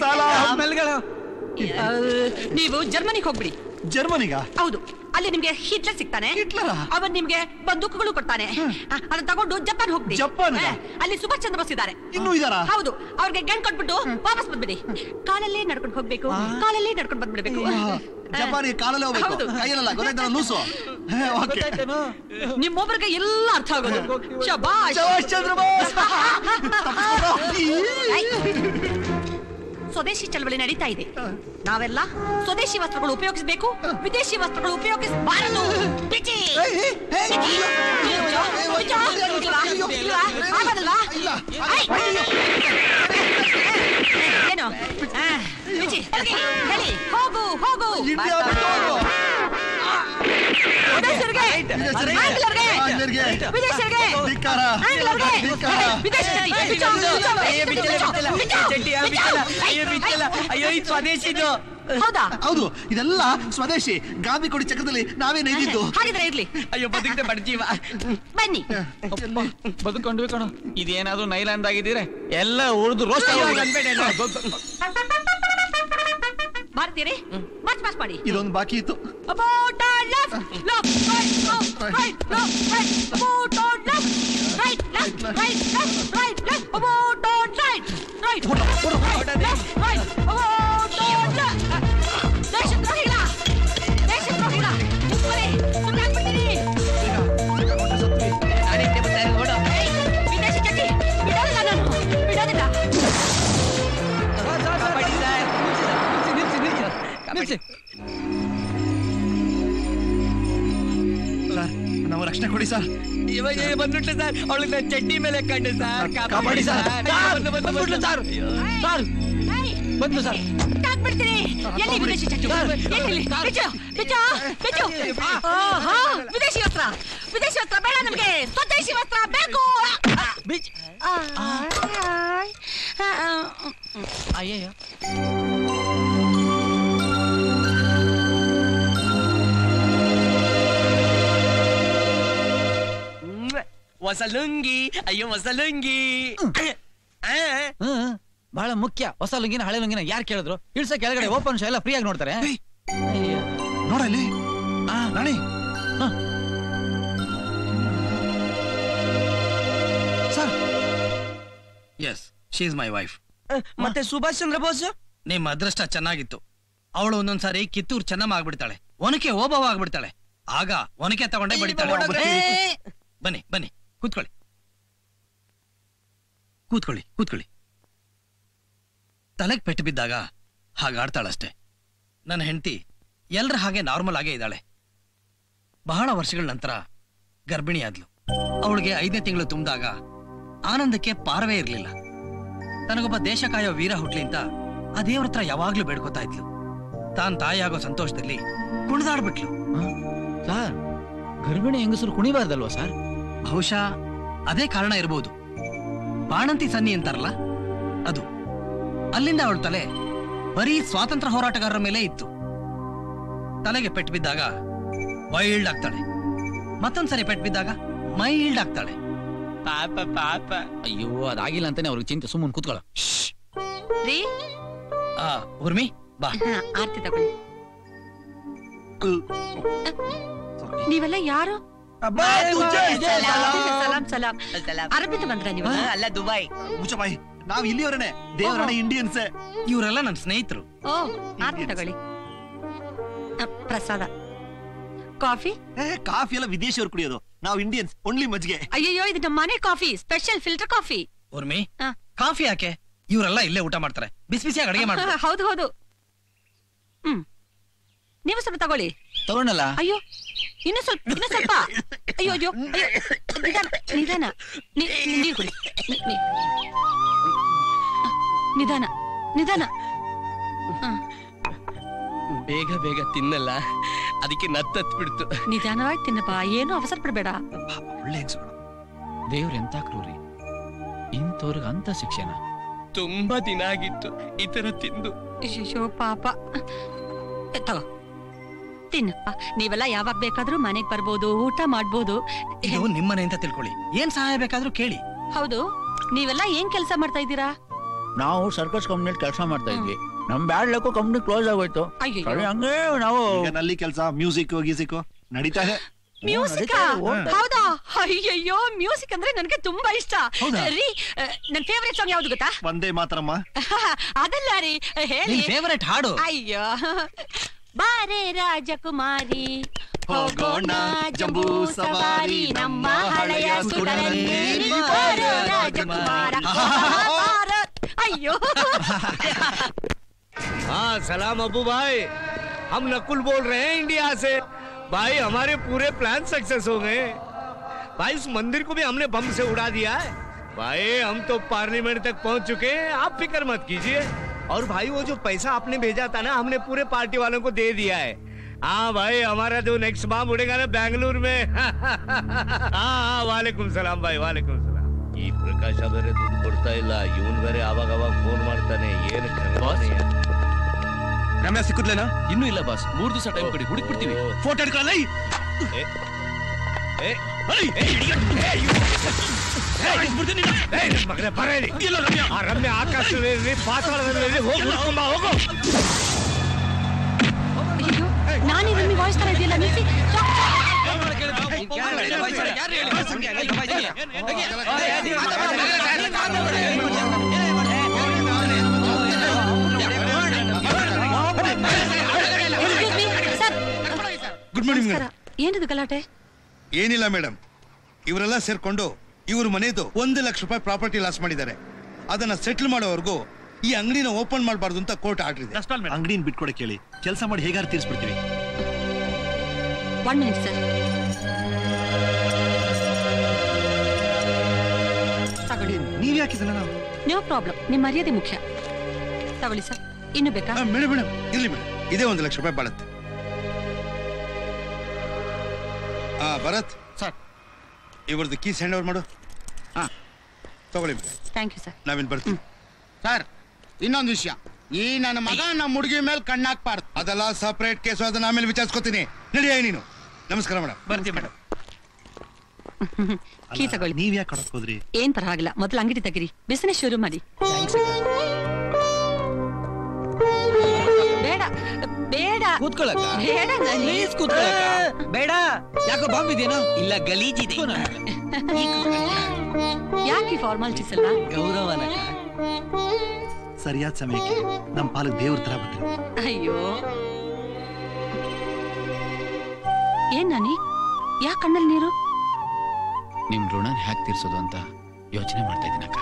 Speaker 19: ನೀವು ಜರ್ಮನಿಗೆ ಹೋಗ್ಬಿಡಿ
Speaker 17: ಜರ್ಮನಿಗ
Speaker 19: ಹೌದು ಅಲ್ಲಿ ನಿಮ್ಗೆ ಹಿಟ್ಲರ್ ಸಿಗ್ತಾನೆ ಅವನ್ ನಿಮ್ಗೆ ಬಂದೂಕುಗಳು ಕೊಡ್ತಾನೆ ಆ, ಅದನ್ನ ತಗೊಂಡು ಜಪಾನ್ ಹೋಗ್ಬಿಡಿ
Speaker 17: ಜಪಾನ್ಗ?
Speaker 19: ಆ, ಅಲ್ಲಿ ಸುಭಾಷ್ ಚಂದ್ರ ಬೋಸ್ ಇದ್ದಾರೆ
Speaker 17: ಇನ್ನೂ ಇದಾರಾ?
Speaker 19: ಹೌದು ಅವ್ರಿಗೆ ಗಂಡ್ ಕೊಟ್ಬಿಟ್ಟು ವಾಪಸ್ ಬಂದ್ಬಿಡಿ ಕಾಲಲ್ಲೇ ನಡ್ಕೊಂಡು ಹೋಗ್ಬೇಕು ಕಾಲಲ್ಲೇ ನಡ್ಕೊಂಡು ಬಂದ್ಬಿಡ್ಬೇಕು
Speaker 17: ಜಪಾನಿಗೆ ಕಾಲಲ್ಲೇ ಹೋಗ್ಬೇಕು
Speaker 19: ಹೌದು.
Speaker 17: ಕೈಯಲ್ಲ ಗೊತ್ತಾಯ್ತಲ್ಲ ಲೂಸು ಓಕೆ
Speaker 19: ನಿಮ್ಮೊಬ್ರಿಗೆ ಎಲ್ಲ ಅರ್ಥ ಆಗೋದು ಶಬಾಷ್
Speaker 17: ಶಭಾಷ್ ಚಂದ್ರ ಬೋಸ್
Speaker 19: ಸ್ವದೇಶಿ ಚಳವಳಿ ನಡೀತಾ ಇದೆ ನಾವೆಲ್ಲ ಸ್ವದೇಶಿ ವಸ್ತ್ರಗಳು ಉಪಯೋಗಿಸಬೇಕು ವಿದೇಶಿ ವಸ್ತ್ರಗಳು ಉಪಯೋಗಿಸಬಾರದು ಬಿಚ್ಚಿ! ಬಿಚ್ಚಿ! ಬಿಚ್ಚು! ಬಿಚ್ಚು! ಇಲ್ವಾ? ಇಲ್ವಾ? ಆಗೋದಿಲ್ವಾ? ಐ! ಏನು ಆ, ಬಿಚ್ಚಿ, ಹೇಳಿ, ಹೇಳಿ. ಹೋಗು ಹೋಗು ವಿದೇಶಿಯರಿಗೆ! ಆಂಗ್ಲರಿಗೆ!
Speaker 17: ಆಂಗ್ಲರಿಗೆ!
Speaker 19: ವಿದೇಶಿಯರಿಗೆ!
Speaker 17: ಧಿಕ್ಕಾರ!
Speaker 19: ಆಂಗ್ಲರಿಗೆ!
Speaker 17: ಧಿಕ್ಕಾರ!
Speaker 19: ವಿದೇಶಿ ಚಟಿ! ಬಿಚ್ಚು!
Speaker 10: ಅಯ್ಯೋ ಬಿಚ್ಚಲ ಬಿಚ್ಚಲ
Speaker 19: ಬಿಚ್ಚು!
Speaker 10: ಚಡ್ಡಿಯ ಬಿಚ್ಚಲ ಅಯ್ಯೋ ಬಿಚ್ಚಲ ಅಯ್ಯೋ ಇದು ಸ್ವದೇಶಿದು
Speaker 19: ಹೌದಾ
Speaker 17: ಹೌದು ಇದೆಲ್ಲ ಸ್ವದೇಶಿ ಗಾಂಧಿ ಕೊಡಿ ಚಕ್ರದಲ್ಲಿ ನಾವೇ ನೈದಿದ್ದು
Speaker 19: ಹಾಗಿದ್ರೆ ಇರ್ಲಿ
Speaker 10: ಅಯ್ಯೋ ಬದುಕದೆ ಬಡ್ಜೀವ
Speaker 19: ಬನ್ನಿ
Speaker 3: ಬದುಕೊಂಡ್ವಿ ಕಣ ಇದೇನಾದ್ರೂ ನೈಲ್ಯಾಂಡ್ ಆಗಿದ್ದೀರೆ ಎಲ್ಲ ಉಳಿದು ರೋಸ್ಟ್
Speaker 10: ಅಯ್ಯೋ, ಅನ್ಬೇಡ, ಅಲ್ಲ.
Speaker 19: ಮಾಡ್ತೀರಿ ಮಾರ್ಚ್ ಪಾಸ್ ಮಾಡಿ
Speaker 17: ಇದೊಂದು ಬಾಕಿ ಇತ್ತು
Speaker 19: About our left, left, right, left, right, left, right. About our left, right, left, right, left, right, left. About our right, right, right, left, right. About our left. ದೇಶದ್ರೋಹಿಗಳ ದೇಶದ್ರೋಹಿಗಳ ಬರೀ ಸುಮ್ಮನೆ ಆಗ್ಬಿಡ್ತೀನಿ ಏಯ್, ವಿದೇಶಿ ಚಟ್ಟಿ ಬಿಡೋದಿಲ್ಲ ನಾನು ಬಿಡೋದಿಲ್ಲ
Speaker 17: ಸರ್ ನಾವು ರಕ್ಷಣೆ ಕೊಡಿ ಸರ್
Speaker 10: ಇವಾಗ ಬಂದ್ಬಿಟ್ಲು ಸರ್ ಅವಳಿಗೆ ನನ್ನ ಚಡ್ಡಿ ಮೇಲೆ ಕಂಡು ಸರ್
Speaker 3: ಕಾಪಾಡಿ ಸರ್
Speaker 10: ಬಂದು, ಬಂದು,
Speaker 3: ಬಂದ್ಬಿಟ್ಲು ಸರ್ ಸರ್ ಬಂದ್ಲು ಸರ್
Speaker 19: ಬಿಡ್ತೀನಿ ಎಲ್ಲಿ ವಿದೇಶಿ ಚಟ್ಟು ಎಲ್ಲಿ ಬಿಚ್ಚು ಬಿಚ್ಚು ಬಿಚ್ಚು ಆಹಾ, ವಿದೇಶಿ ವಸ್ತ್ರ ವಿದೇಶಿ ವಸ್ತ್ರ ಬೇಡ ನಮ್ಗೆ ಸ್ವದೇಶಿ ವಸ್ತ್ರ ಬೇಕು
Speaker 3: ಅಯ್ಯಯ್ಯ
Speaker 10: ಹೊಸ ಲುಂಗಿ ಅಯ್ಯೋ ಹೊಸ ಲುಂಗಿ
Speaker 3: ಹ್ಮ್ ಬಹಳ ಮುಖ್ಯ ಹೊಸ ಲುಂಗಿನ ಹಳೆ ಲುಂಗಿನ ಯಾರು ಕೇಳಿದ್ರು ಇಳ್ಸ ಕೆಳಗಡೆ ಓಪನ್ ಶೋ ಎಲ್ಲ ಫ್ರೀ ಆಗಿ ನೋಡ್ತಾರೆ
Speaker 17: ನೋಡ ಇಲ್ಲಿ Rani
Speaker 9: sir yes she is my wife
Speaker 10: ಮತ್ತೆ ಸುಭಾಷ್ ಚಂದ್ರ ಬೋಸ್
Speaker 9: ನಿಮ್ಮ ಅದೃಷ್ಟ ಚೆನ್ನಾಗಿತ್ತು ಅವಳು ಒಂದೊಂದ್ಸಾರಿ ಕಿತ್ತೂರು ಚೆನ್ನಮ್ಮ ಆಗ್ಬಿಡ್ತಾಳೆ ಒನಕೆ ಓಬವ್ವ ಆಗ್ಬಿಡ್ತಾಳೆ ಆಗ ಒನಕೆ ತಗೊಂಡೇ ಬಡಿತಾಳೆ ಏ! ಬನ್ನಿ ಬನ್ನಿ ಕೂತ್ಕೊಳ್ಳಿ ಕೂತ್ಕೊಳ್ಳಿ ಕೂತ್ಕೊಳ್ಳಿ ತಲೆಗ್ ಪೆಟ್ಟು ಬಿದ್ದಾಗ ಹಾಗಾಡ್ತಾಳಷ್ಟೇ ನನ್ನ ಹೆಂಡತಿ ಎಲ್ರ ಹಾಗೆ ನಾರ್ಮಲ್ ಆಗೇ ಇದ್ದಾಳೆ ಬಹಳ ವರ್ಷಗಳ ನಂತರ ಗರ್ಭಿಣಿ ಆದ್ಲು ಅವಳಿಗೆ ಐದನೇ ತಿಂಗಳು ತುಂಬಿದಾಗ ಆನಂದಕ್ಕೆ ಪಾರವೇ ಇರಲಿಲ್ಲ ತನಗೊಬ್ಬ ದೇಶ ಕಾಯೋ ವೀರ ಹುಟ್ಲಿ ಅಂತ ಆ ದೇವ್ರ ಹತ್ರ ಯಾವಾಗ್ಲೂ ಬೇಡ್ಕೊತಾ ಇದ್ಲು ತಾನ್ ತಾಯಿಯಾಗೋ ಸಂತೋಷದಲ್ಲಿ ಕುಣಿದಾಡ್ಬಿಟ್ಲು
Speaker 3: ಸರ್ ಗರ್ಭಿಣಿ ಹೆಂಗಸರು ಕುಣಿಬಾರ್ದಲ್ವಾ ಸರ್
Speaker 9: ಬಹುಶಃ ಅದೇ ಕಾರಣ ಇರಬಹುದು ಬಾಣಂತಿ ಸನ್ನಿ ಅಂತಾರಲ್ಲ ಅದು ಅಲ್ಲಿಂದ ಅವಳ ತಲೆ ಬರೀ ಸ್ವಾತಂತ್ರ್ಯ ಹೋರಾಟಗಾರರ ಮೇಲೆ ಇತ್ತು ತಲೆಗೆ ಪೆಟ್ಟು ಬಿದ್ದಾಗ ವೈಲ್ಡ್ ಆಗ್ತಾಳೆ ಮತ್ತೊಂದ್ಸರಿ ಪೆಟ್ಟು ಬಿದ್ದಾಗ ಮೈಲ್ಡ್ ಆಗ್ತಾಳೆ
Speaker 3: ಪಾಪ ಪಾಪ ಅಯ್ಯೋ ಅದಾಗಿಲ್ಲ ಅಂತಾನೆ ಅವ್ರಿಗೆ ಚಿಂತೆ ಸುಮ್ಮನೆ ಕೂತ್ಕೊಳ್ಳ
Speaker 19: ರೀ
Speaker 9: ಆ ಉರ್ಮಿ ಬಾ
Speaker 19: ಹಾ, ಆರ್ತಿ ತಗೊಳ್ಳಿ ನೀವೆಲ್ಲ ಯಾರು ಸಲಾಂ ಸಲಾಂ ಅರಬಿತ ಬಂದ್ರ ನೀವು
Speaker 10: ಅಲ್ಲ ದುಬೈ
Speaker 18: ಮುಚ್ಚಬಾಯಿ ನಾವ್ ಇಲ್ಲಿಯವರೇ ದೇವರಣ ಇಂಡಿಯನ್ಸ್
Speaker 9: ಇವರೆಲ್ಲ ನನ್ನ ಸ್ನೇಹಿತರು
Speaker 19: ಓ ಆರ್ತಿ ತಗೊಳ್ಳಿ ಅ, ಪ್ರಸಾದ ಕಾಫಿ
Speaker 18: ಕಾಫಿ ಎಲ್ಲ ವಿದೇಶಿಯವ್ರು ಕುಡಿಯೋದು ನಾವು ಇಂಡಿಯನ್ಸ್ ಓನ್ಲಿ ಮಜ್ಜಿಗೆ
Speaker 19: ಅಯ್ಯಯ್ಯೋ ಇದು ನಮ್ಮ ಮನೆ ಕಾಫಿ ಸ್ಪೆಷಲ್ ಫಿಲ್ಟರ್ ಕಾಫಿ
Speaker 9: ಉರ್ಮಿ ಕಾಫಿ ಯಾಕೆ ಇವರೆಲ್ಲ ಇಲ್ಲೇ ಊಟ ಮಾಡ್ತಾರೆ ಬಿಸಿ ಬಿಸಿಯಾಗಿ ಅಡಿಗೆ ಮಾಡ್ತಾರೆ
Speaker 19: ಹೌದು ಹೌದು ಹ್ಮ್ ನೀವು ಸ್ವಲ್ಪ ತಗೊಳ್ಳಿ
Speaker 3: ತಗೊಂಡಲ್ಲ
Speaker 19: ಅಯ್ಯೋ ಇನ್ನು ಸ್ವಲ್ಪ ಇನ್ನು ಸ್ವಲ್ಪ ಅಯ್ಯೋ ಅಯ್ಯೋ ಅಯ್ಯೋ ನಿಧಾನ ನಿಧಾನ ನಿ- ನಿ- ನೀರು ಕುಡಿ ನಿ- ನಿ- ನಿಧಾನ ನಿಧಾನ
Speaker 10: ಬೇಗ ಬೇಗ ತಿನ್ನಲ್ಲ ಅದಕ್ಕೆ ನತ್ತತ್ ಬಿಡ್ತು
Speaker 19: ನಿಧಾನವಾಗಿ ತಿನ್ನಪ್ಪ ಏನು ಅವಸರ ಪಡಬೇಡ
Speaker 3: ಒಳ್ಳೆ ದೇವ್ರ ಎಂತ ಕ್ರೂರಿ ಇಂಥವ್ರಿಗೆ ಅಂತ ಶಿಕ್ಷಣ
Speaker 10: ತುಂಬಾ ದಿನ ಆಗಿತ್ತು ಈ ತರ ತಿಂದು
Speaker 19: ಅಯ್ಯೋ ಪಾಪ ಎ, ತಗೋ ತಿನ್ನಪ್ಪ ನೀವೆಲ್ಲ ಯಾವಾಗ ಬೇಕಾದ್ರೂ ಮನೆಗ್ ಬರ್ಬೋದು ಊಟ ಮಾಡ್ಬೋದು
Speaker 9: ಇದು ನಿಮ್ಮನೆ ಅಂತ ತಿಳ್ಕೊಳ್ಳಿ ಏನ್ ಸಹಾಯ ಬೇಕಾದ್ರೂ ಕೇಳಿ
Speaker 19: ಹೌದು ನೀವೆಲ್ಲ ಏನ್ ಕೆಲಸ ಮಾಡ್ತಾ ಇದ್ದೀರಾ
Speaker 3: ನಾವು ಸರ್ಕಸ್ ಕಂಪ್ನಿಲಿ ಕೆಲಸ ಮಾಡ್ತಾ ಇದ್ವಿ ನಮ್ ಬ್ಯಾಡ್ ಲಕ್ಕೋ ಕಂಪ್ನಿ ಕ್ಲೋಸ್ ಆಗೋಯ್ತು
Speaker 19: ಅಯ್ಯಯ್ಯೋ.
Speaker 3: ಸರಿ ಹಂಗೆ ನಾವು
Speaker 18: ಈಗ ನಲ್ಲಿ ಕೆಲಸ ಮ್ಯೂಸಿಕ್ ಗೀಸಿಕ್ ನಡೀತಾ ಇದೆ
Speaker 19: ಮ್ಯೂಸಿಕ್ ಹೌದಾ ಅಯ್ಯಯ್ಯೋ ಮ್ಯೂಸಿಕ್ ಅಂದ್ರೆ ನನಗೆ ತುಂಬಾ ಇಷ್ಟ
Speaker 18: ಹೌದಾ?
Speaker 19: ರೀ ಅಹ್, ನನ್ ಫೇವರೇಟ್ ಸಾಂಗ್ ಯಾವ್ದು ಗೊತ್ತಾ
Speaker 18: ಒಂದೇ ಮಾತ್ರಮ್ಮ
Speaker 19: ಅದಲ್ಲ ರೀ ಹೇಳಿ
Speaker 9: ನಿನ್ favorite ಹಾಡು?
Speaker 19: ಅಯ್ಯೋ ಬಾರೆ ರಾಜಕುಮಾರಿ ಹೋಗೋಣ ಜಂಬೂ ಸವಾರಿ ನಮ್ಮ ಹಳೆಯ ಸುಡರಲ್ಲಿ ಬಾರೋ ರಾಜಕುಮಾರ ಭಾರತ್ ಅಯ್ಯೋ
Speaker 18: हाँ सलाम अबू भाई हम नकुल बोल रहे हैं इंडिया से भाई हमारे पूरे प्लान सक्सेस हो गए भाई इस मंदिर को भी हमने बम से उड़ा दिया है भाई हम तो पार्लियामेंट तक पहुंच चुके हैं आप फिक्र मत कीजिए और भाई वो जो पैसा आपने भेजा था ना हमने पूरे पार्टी वालों को दे दिया है हाँ भाई हमारा जो नेक्स्ट बम उड़ेगा ना बेंगलुरु में हाँ हाँ वालेकुम सलाम भाई वालेकुम सलाम ಈ ಪ್ರಕಾಶ ಬೇರೆ ದುಡ್ಡು ಕೊಡ್ತಾ ಇಲ್ಲ ಇವನ್ ಬೇರೆ ಅವಾಗ ಅವಾಗ ಫೋನ್ ಮಾಡ್ತಾನೆ ಏನು
Speaker 6: ರಮ್ಯಾ ಸಿಕ್ಕುದ್ಲೇನಾ
Speaker 3: ಇನ್ನೂ ಇಲ್ಲ ಬಾಸ್ ಮೂರ್ ದಿವಸ ಟೈಮ್ ಕೊಡಿ ಹುಡುಕ್ ಬಿಡ್ತೀವಿ
Speaker 6: ಫೋಟೋ ಹಿಡ್ಕೊಳ್ಳ
Speaker 18: ರಮ್ಯ ಆಕಾಶದಲ್ಲಿ ಪಾತಾಳದಲ್ಲಿ ಹೋಗಿ ಹುಡ್ಕೊಂಬ ಹೋಗು
Speaker 19: ನಾನು ಇದನ್ನ ವಾಯ್ಸ್ ತರ ಇದೆಯಲ್ಲ ನಿಲ್ಸಿ
Speaker 8: ಗುಡ್ ಮಾರ್ನಿಂಗ್
Speaker 19: ನಮಸ್ಕಾರ ಏನಿದು ಗಲಾಟೆ
Speaker 8: ಏನಿಲ್ಲ ಮೇಡಮ್ ಇವರೆಲ್ಲ ಸೇರ್ಕೊಂಡು ಇವ್ರ ಮನೆದು ಒಂದು ಲಕ್ಷ ರೂಪಾಯಿ ಪ್ರಾಪರ್ಟಿ ಲಾಸ್ ಮಾಡಿದ್ದಾರೆ ಅದನ್ನ ಸೆಟ್ಲ್ ಮಾಡೋವರೆಗೂ ಈ ಅಂಗಡಿನ ಓಪನ್ ಮಾಡಬಾರ್ದು ಅಂತ ಕೋರ್ಟ್ ಆರ್ಡರ್ ಇದೆ
Speaker 18: ಅಂಗಡಿನ ಬಿಟ್ಕೊಡಕ್ ಹೇಳಿ ಕೆಲಸ ಮಾಡಿ ಹೇಗಾರು ತೀರ್ಸ್ಬಿಡ್ತೀವಿ
Speaker 19: ಒನ್ ಮಿನಿಟ್ ಸರ್ ತಗೊಳ್ಳಿ
Speaker 18: ನೀವ್ ಯಾಕೆ ಇದನ್ನ ನಾವು
Speaker 19: ನೋ ಪ್ರಾಬ್ಲಮ್ ನಿಮ್ಮ ಮರ್ಯಾದೆ ಮುಖ್ಯ ತಗೊಳ್ಳಿ ಸರ್ ಇನ್ನು ಬೇಕಾ
Speaker 8: ಮೇಡಮ್ ಮೇಡಮ್ ಇರ್ಲಿ ಮೇಡಮ್ ಇದೇ ಒಂದು ಲಕ್ಷ ರೂಪಾಯಿ ಬಾಳತ್ತೆ ಹಾ ಭರತ್
Speaker 14: ಸರ್
Speaker 8: ಇವ್ರದ್ದು ಕೀಸ್ ಹ್ಯಾಂಡ್ ಓವರ್ ಮಾಡು
Speaker 14: ಹಾ
Speaker 8: ತಗೊಳ್ಳಿ
Speaker 19: ಥ್ಯಾಂಕ್ ಯು ಸರ್
Speaker 8: ನಾವಿನ್ ಬರ್ತೀವಿ
Speaker 14: ಸರ್ ಇನ್ನೊಂದು ವಿಷಯ ಈ ನನ್ನ ಮಗ ನಮ್ಮ ಹುಡುಗಿ ಮೇಲೆ ಕಣ್ಣಾಕ್ಬಾರ್ದು
Speaker 8: ಅದೆಲ್ಲ ಸಪರೇಟ್ ಕೇಸು ಅದನ್ನ ಆಮೇಲೆ ವಿಚಾರಿಸ್ಕೊತೀನಿ ನಡಿಯ ನೀನು ನಮಸ್ಕಾರ ಮೇಡಮ್
Speaker 9: ಬರ್ತೀವಿ ಮೇಡಮ್
Speaker 19: ಕೀ ತಗೊಳ್ಳಿ
Speaker 18: ನೀವ್ ಯಾಕೆ ಕೊಡಕ್ ಹೋದ್ರಿ
Speaker 19: ಏನ್ ಪರವಾಗಿಲ್ಲ ಮೊದಲು ಅಂಗಡಿ ತೆಗಿರಿ ಬಿಸಿನೆಸ್ ಶುರು ಮಾಡಿ ಬೇಡ ಬೇಡ
Speaker 3: ಕೂತ್ಕೊಳ್ಳಕ್ಕ
Speaker 19: ಬೇಡ ನಾನಿ.
Speaker 3: ಪ್ಲೀಸ್ ಕೂತ್ಕೊಳ್ಳಕ್ಕ ಬೇಡ ಯಾಕೋ ಬಾಂಬ್ ಇದೆಯೇನೋ
Speaker 10: ಇಲ್ಲ ಗಲೀಜಿದೆ
Speaker 19: ಯಾಕೆ ಫಾರ್ಮಾಲಿಟೀಸ್ ಎಲ್ಲ
Speaker 10: ಗೌರವನ
Speaker 18: ಸರಿಯಾದ ಸಮಯಕ್ಕೆ ನಮ್ ಪಾಲಕ್ ದೇವ್ರ ತರ ಬರ್ತೀವಿ
Speaker 19: ಅಯ್ಯೋ ಏನ್ ನಾನಿ ಯಾಕೆ ಕಣ್ಣಲ್ಲಿ ನೀರು
Speaker 3: ನಿಮ್ ಋಣನ್ ಹ್ಯಾಕ್ ತೀರ್ಸೋದು ಅಂತ ಯೋಚನೆ ಮಾಡ್ತಾ ಇದ್ದೀನಕ್ಕ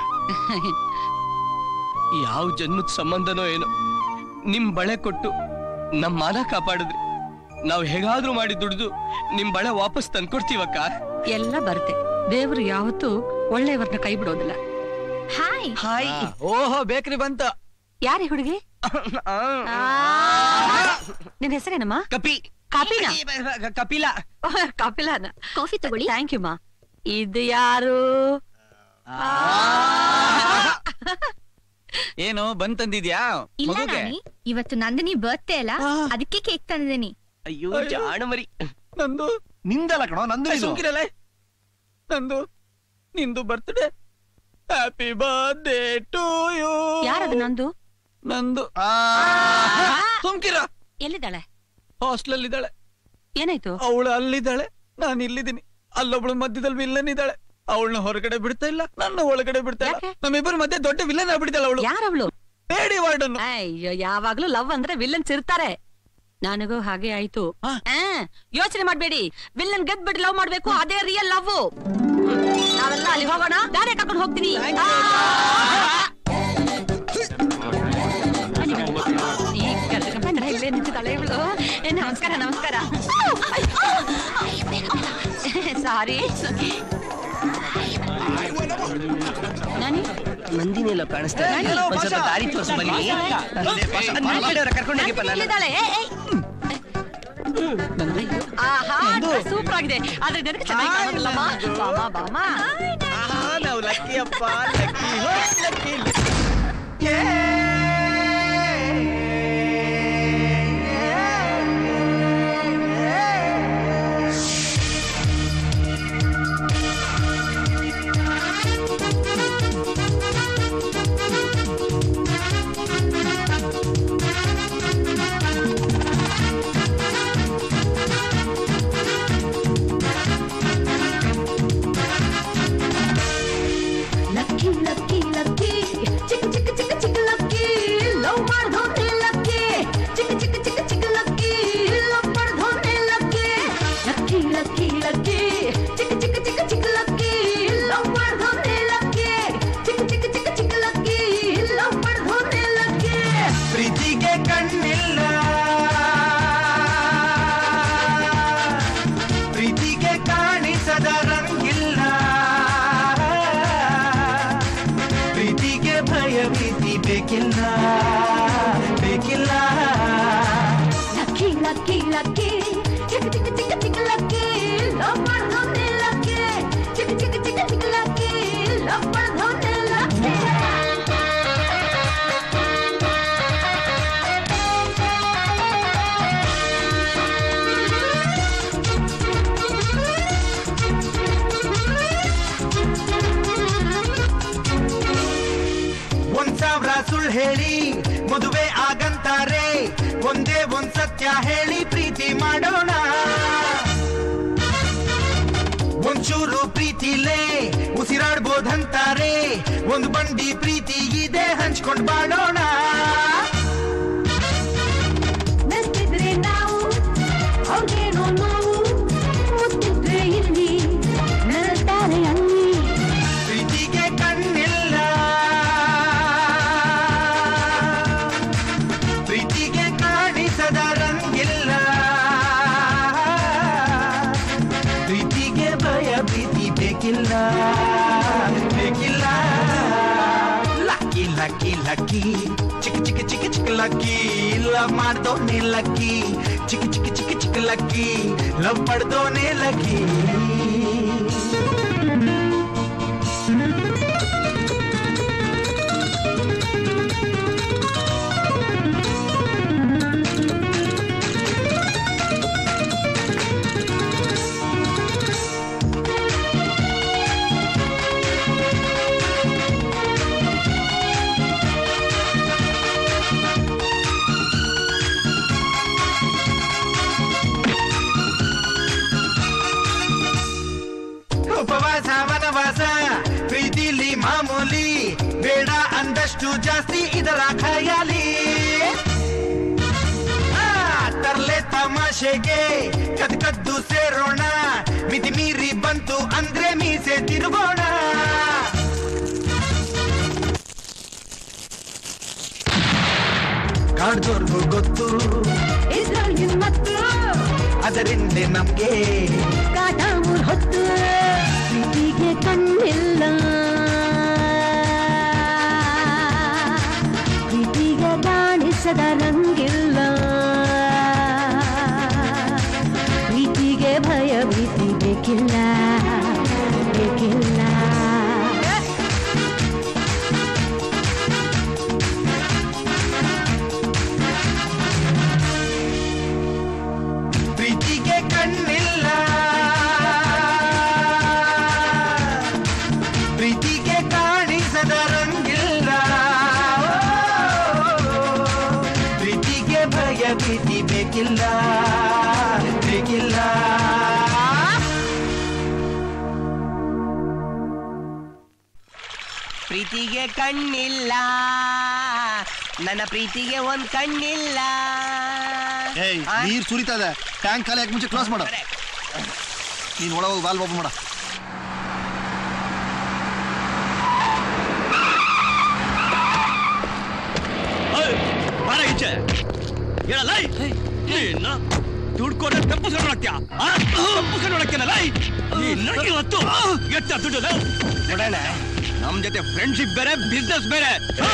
Speaker 10: ಯಾವ ಜನ್ಮದ ಸಂಬಂಧನೋ ಏನೋ ನಿಮ್ ಬಳೆ ಕೊಟ್ಟು ನಮ್ ಮಾನ ಕಾಪಾಡಿದ್ರಿ ನಾವ್ ಹೇಗಾದ್ರೂ ಮಾಡಿ ದುಡ್ದು ನಿಮ್ ಬಳೆ ವಾಪಸ್ ತಂದ್ಕೊಡ್ತೀವಕ್ಕ
Speaker 19: ಎಲ್ಲ ಬರುತ್ತೆ ದೇವರು ಯಾವತ್ತೂ ಒಳ್ಳೆಯವರನ್ನ ಕೈ ಬಿಡೋದಿಲ್ಲ
Speaker 12: ಹಾಯ್
Speaker 10: ಹಾಯ್
Speaker 3: ಓಹೋ ಬೇಕ್ರಿ ಬಂತ
Speaker 19: ಯಾರಿ ಹುಡುಗಿ ನಿನ್ ಹೆಸರೇನಮ್ಮ
Speaker 10: ಕಪಿ
Speaker 19: ಕಾಪಿನ
Speaker 10: ಕಪಿಲ
Speaker 19: ಕಾಪಿಲಾನ ಕಾಫಿ ತಗೊಳ್ಳಿ ಥ್ಯಾಂಕ್ ಯು ಮಾ ಇದು ಯಾರು
Speaker 3: ಏನು ಬಂದ್ ತಂದಿದ್ಯಾ
Speaker 12: ಇಲ್ಲ
Speaker 3: ಮಗುಗೆ
Speaker 12: ನಾನಿ ಇವತ್ತು ನಂದಿನಿ ಬರ್ತ್ಡೇ ಅಲ್ಲ ಅದಕ್ಕೆ ಕೇಕ್ ತಂದಿದ್ದೀನಿ
Speaker 10: ಅಯ್ಯೋ ಜಾಣ ಮರಿ
Speaker 3: ನಂದು
Speaker 17: ನಿಂದಲ್ಲ ಕಣೋ ನಂದು ಇದು.
Speaker 3: ಸುಮ್ಕಿರಲ್ಲ ನಂದು ನಿಂದು birthday happy birthday to you
Speaker 19: ಯಾರದು ನಂದು
Speaker 3: ನಂದು ಸುಮ್ಕಿರ
Speaker 19: ಎಲ್ಲಿದ್ದಾಳೆ
Speaker 3: ಹಾಸ್ಟೆಲ್ ಇದ್ದಾಳೆ
Speaker 19: ಏನಾಯ್ತು
Speaker 3: ಅವಳು ಅಲ್ಲಿದ್ದಾಳೆ ನಾನು ಇಲ್ಲಿದ್ದೀನಿ ಅಲ್ಲೊಬ್ಳು ಮಧ್ಯದಲ್ಲಿ ವಿಲ್ಲನ್ ಇದ್ದಾಳೆ ಅವಳನ್ನ ಹೊರಗಡೆ ಬಿಡ್ತಾ ಇಲ್ಲ ನನ್ನ ಒಳಗಡೆ ಬಿಡ್ತಾ ಇಲ್ಲ ನಮ್ಮಿಬ್ಬರ ಮಧ್ಯೆ ದೊಡ್ಡ ವಿಲ್ಲನ್ ಆಗ್ಬಿಟ್ಟಿದ್ದಾಳೆ ಅವಳು
Speaker 19: ಯಾರವಳು
Speaker 3: ಲೇಡಿ ವಾರ್ಡನ್
Speaker 19: ಅಯ್ಯೋ ಯಾವಾಗ್ಲೂ ಲವ್ ಅಂದ್ರೆ ವಿಲ್ಲನ್ಸ್ ಇರ್ತಾರೆ ನನಗೂ ಹಾಗೆ ಆಯ್ತು ಯೋಚನೆ ಮಾಡ್ಬೇಡಿ ವಿಲ್ಲನ್ ಗೆದ್ ಬಿಟ್ಟು ಲವ್ ಮಾಡ್ಬೇಕು ಅದೇ ರಿಯಲ್ ಲವ್ ನಾವೆಲ್ಲ ಅಲ್ಲಿ ಹೋಗೋಣ ನಾನೇ ಕರ್ಕೊಂಡು ಹೋಗ್ತೀನಿ ಆ! ಈ ಗಂಡು ಬಂದ್ರೆ ಇಲ್ಲೇ ನಿಂತಿದ್ದಾಳೆ ಇವಳು ಏ, ನಮಸ್ಕಾರ ನಮಸ್ಕಾರ ಸಾರಿ ನಾನಿ
Speaker 10: ನಂದಿನಿ ಎಲ್ಲೋ ಕಾಣಿಸ್ತಾ ಇದೆ.
Speaker 19: ನಾನಿ.
Speaker 10: ಒಂದ್ ಸ್ವಲ್ಪ ದಾರಿ ತೋರ್ಸು ಬನ್ನಿ ನನ್ನ ಕಡೆಯವ್ರ ಕರ್ಕೊಂಡು ಹೋಗಿಪ್ಪ ನಾನು
Speaker 19: ಇಲ್ಲಿದ್ದಾಳೆ ಏ, ಏ. ಆಹಾ ಸೂಪರ್ ಆಗಿದೆ ಆದ್ರೆ ನನಗೆ ಚೆನ್ನಾಗಿ ಕಾಣೋದಿಲ್ಲಮ್ಮ ಬಾಮ ಬಾಮ
Speaker 3: ನಾವು ಲಕ್ಕಿ ಅಪ್ಪ ಲಕ್ಕಿ ಲಕ್ಕಿ
Speaker 16: ಲಕ್ಕಿ ಲಕ್ಕಿ ಲಕ್ಕಿ ಚಿಕ್ಕ ಚಿಕ್ಕ ಚಿಕ್ಕ ಚಿಕ್ಕ ಲಕ್ಕಿ ಲವ್ ಮಾಡ್ದೋನೆ ಲಕ್ಕಿ ಚಿಕ್ಕ ಚಿಕ್ಕ ಚಿಕ್ಕ ಚಿಕ್ಕ ಲಕ್ಕಿ ಲವ್ ಮಾಡ್ದೋನೆ ಲಕ್ಕಿ ಲಕ್ಕಿ ಲಕ್ಕಿ ಲಕ್ಕಿ ಚಿಕ್ಕ ಚಿಕ್ಕ ಚಿಕ್ಕ ಚಿಕ್ಕ ಲಕ್ಕಿ ಲವ್ ಮಾಡ್ದೋನೆ ಲಕ್ಕಿ ಚಿಕ್ಕ ಚಿಕ್ಕ ಚಿಕ್ಕ ಚಿಕ್ಕ ಲಕ್ಕಿ ಲವ್ ಮಾಡ್ದೋನೆ ಲಕ್ಕಿ
Speaker 1: ಪ್ರೀತಿಗೆ ಕಣ್ಣಿಲ್ಲ ಪ್ರೀತಿಗೆ ಕಾಣಿಸದ ರಂಗಿಲ್ಲ ಪ್ರೀತಿಗೆ ಭಯ ಭೀತಿ ಬೇಕಿಲ್ಲ ಬೇಕಿಲ್ಲ
Speaker 16: ಲಕ್ಕಿ ಲಕ್ಕಿ ಲಕ್ಕಿ ಚಿಕ್ಕ ಚಿಕ್ಕ ಚಿಕ್ಕ ಚಿಕ್ಕ ಲಕ್ಕಿ ಲವ್ ಮಾಡ್ದೋನೆ ಲಕ್ಕಿ ಚಿಕ್ಕ ಚಿಕ್ಕ ಚಿಕ್ಕ ಚಿಕ್ಕ ಲಕ್ಕಿ ಲವ್ ಮಾಡ್ದೋನೆ ಲಕ್ಕಿ
Speaker 1: ಒಂದ್ ಸಾವಿರ ಸುಳ್ಳು ಹೇಳಿ ಮದುವೆ ಆಗಂತಾರೆ ಒಂದೇ ಒಂದ್ ಸತ್ಯ ಹೇಳಿ ಪ್ರೀತಿ ಮಾಡೋಣ ಒಂಚೂರು ಪ್ರೀತಿಲೇ ಉಸಿರಾಡ್ಬೋದಂತಾರೆ ಒಂದು ಬಂಡಿ ಪ್ರೀತಿ ಇದೆ ಹಂಚ್ಕೊಂಡ್ ಬಾಳೋಣ
Speaker 16: ನಗ್ತಿದ್ರೆ ನಾವು ಅವ್ರಿಗೇನೋ ನೋವು ಮುತ್ತಿದ್ರೆ ಇಲ್ಲಿ ನರಳ್ತಾರೆ ಅಲ್ಲಿ
Speaker 1: ಪ್ರೀತಿಗೆ ಕಣ್ಣಿಲ್ಲ ಪ್ರೀತಿಗೆ ಕಾಣಿಸದ ರಂಗಿಲ್ಲ ಪ್ರೀತಿಗೆ ಭಯ ಭೀತಿ ಬೇಕಿಲ್ಲ ಬೇಕಿಲ್ಲ ಲಕ್ಕಿ ಲಕ್ಕಿ ಲಕ್ಕಿ ಚಿಕ್ಕ ಚಿಕ್ಕ ಚಿಕ್ಕ ಚಿಕ್ಕ ಲಕ್ಕಿ ಲವ್ ಮಾಡ್ದೋನೆ ಲಕ್ಕಿ ಚಿಕ್ಕ ಚಿಕ್ಕ ಚಿಕ್ಕ ಚಿಕ್ಕ ಲಕ್ಕಿ ಲವ್ ಪಡ್ದೋನೆ ಲಕ್ಕಿ ಉಪವಾಸ ವನವಾಸ ಪ್ರೀತಿಲಿ ಮಾಮೂಲಿ ಬೇಡ ಅಂದಷ್ಟು ಜಾಸ್ತಿ ಇದರ ಖಯಾಲಿ ಆ, ತರ್ಲೆ ತಮಾಷೆಗೆ ಕದ್ ಕದ್ದು ಸೇರೋಣ ಮಿತಿ ಮೀರಿ ಬಂತು ಅಂದ್ರೆ ಮೀಸೆ ತಿರುಗೋಣ ಕಾಡ್ದೋರ್ಗೂ ಗೊತ್ತು
Speaker 16: ಇದ್ರೊಳಗಿನ ಮತ್ತು
Speaker 1: ಅದರಿಂದೆ ನಮ್ಗೆ
Speaker 16: ಕಾಟ ಮೂರ್ ಹೊತ್ತು ಪ್ರೀತಿಗೆ ಕಣ್ಣಿಲ್ಲ ಪ್ರೀತಿಗೆ ಬೇಕಿಲ್ಲ ಬೇಕಿಲ್ಲ
Speaker 1: ಪ್ರೀತಿಗೆ ಕಣ್ಣಿಲ್ಲ ಪ್ರೀತಿಗೆ ಕಾಣಿಸದ ರಂಗಿಲ್ಲ ಪ್ರೀತಿಗೆ ಭಯ ಭೀತಿ ಬೇಕಿಲ್ಲ ಬೇಕಿಲ್ಲ
Speaker 10: ಪ್ರೀತಿಗೆ ಕಣ್ಣಿಲ್ಲ ನನ್ನ ಪ್ರೀತಿಗೆ ಒಂದ್ ಕಣ್ಣಿಲ್ಲ
Speaker 17: ಏಯ್ ನೀರ್ ಸುರಿತಾ ಇದೆ ಟ್ಯಾಂಕ್ ಖಾಲಿ ಯಾಕೆ ಮುಂಚೆ ಕ್ಲೋಸ್ ಮಾಡು ನೀನ್ ಒಳಗೋಗಿ ವಾಲ್ವ್ ಓಪನ್ ಮಾಡ
Speaker 6: ಬಾರ ಈಚೆ ಹೇಳಲ್ಲ ನಿನ್ನ ದುಡ್ಡು ಕೊಟ್ರೆ ತಪ್ಪಿಸ್ಕೊಂಡು ಹೋಗ್ತೀಯಾ ತಪ್ಪಿಸ್ಕೊಂಡು ಹೋಗ್ತೀನಲ್ಲ ನಿನ್ನ ಇವತ್ತು ಎತ್ತ ದುಡ್ಡು ನೋಡೋಣ ನಮ್ ಜೊತೆ ಫ್ರೆಂಡ್ಶಿಪ್ ಬೇರೆ ಬಿಸ್ನೆಸ್ ಬೇರೆ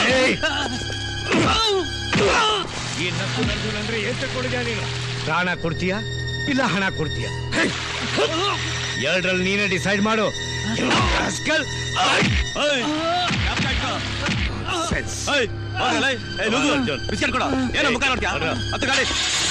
Speaker 18: ಈ ನಕ್ಕು ನಂದು ಅಂದ್ರೆ ಎಷ್ಟು ಕೊಡಿದ್ಯಾ ನೀನು ಪ್ರಾಣ ಕೊಡ್ತೀಯಾ ಇಲ್ಲ ಹಣ ಕೊಡ್ತೀಯಾ ಎರಡರಲ್ಲಿ ನೀನೇ ಡಿಸೈಡ್ ಮಾಡು rascal.
Speaker 6: ಬಿಸ್ಕೆಟ್ ಕೊಡು ಏನೋ ಮುಖ ನೋಡ್ತೀಯಾ ಹತ್ತು ಗಾಡಿ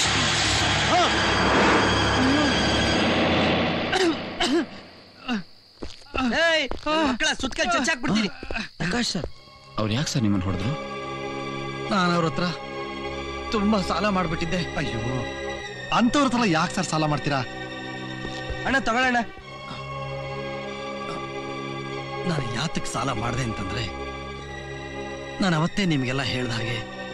Speaker 10: ಮಕ್ಕಳ ಸುತ್ಕಲ್ ಚಚ್ಚಾಕ್ಬಿಡ್ತೀನಿ
Speaker 3: ಪ್ರಕಾಶ್ ಸರ್ ಅವ್ರು ಯಾಕೆ ಸರ್ ನಿಮ್ಮನ್ನು ಹೊಡೆದ್ರು
Speaker 9: ನಾನು ಅವ್ರ ಹತ್ರ ತುಂಬಾ ಸಾಲ ಮಾಡ್ಬಿಟ್ಟಿದ್ದೆ
Speaker 17: ಅಯ್ಯೋ ಅಂತವ್ರ ಹತ್ರ ಯಾಕೆ ಸರ್ ಸಾಲ ಮಾಡ್ತೀರಾ
Speaker 10: ಅಣ್ಣ ತಗೊಳ್ಳೋಣ
Speaker 9: ನಾನು ಯಾತಕ್ಕೆ ಸಾಲ ಮಾಡಿದೆ ಅಂತಂದ್ರೆ ನಾನು ಅವತ್ತೇ ನಿಮಗೆಲ್ಲ ಹೇಳ್ದ ಹಾಗೆ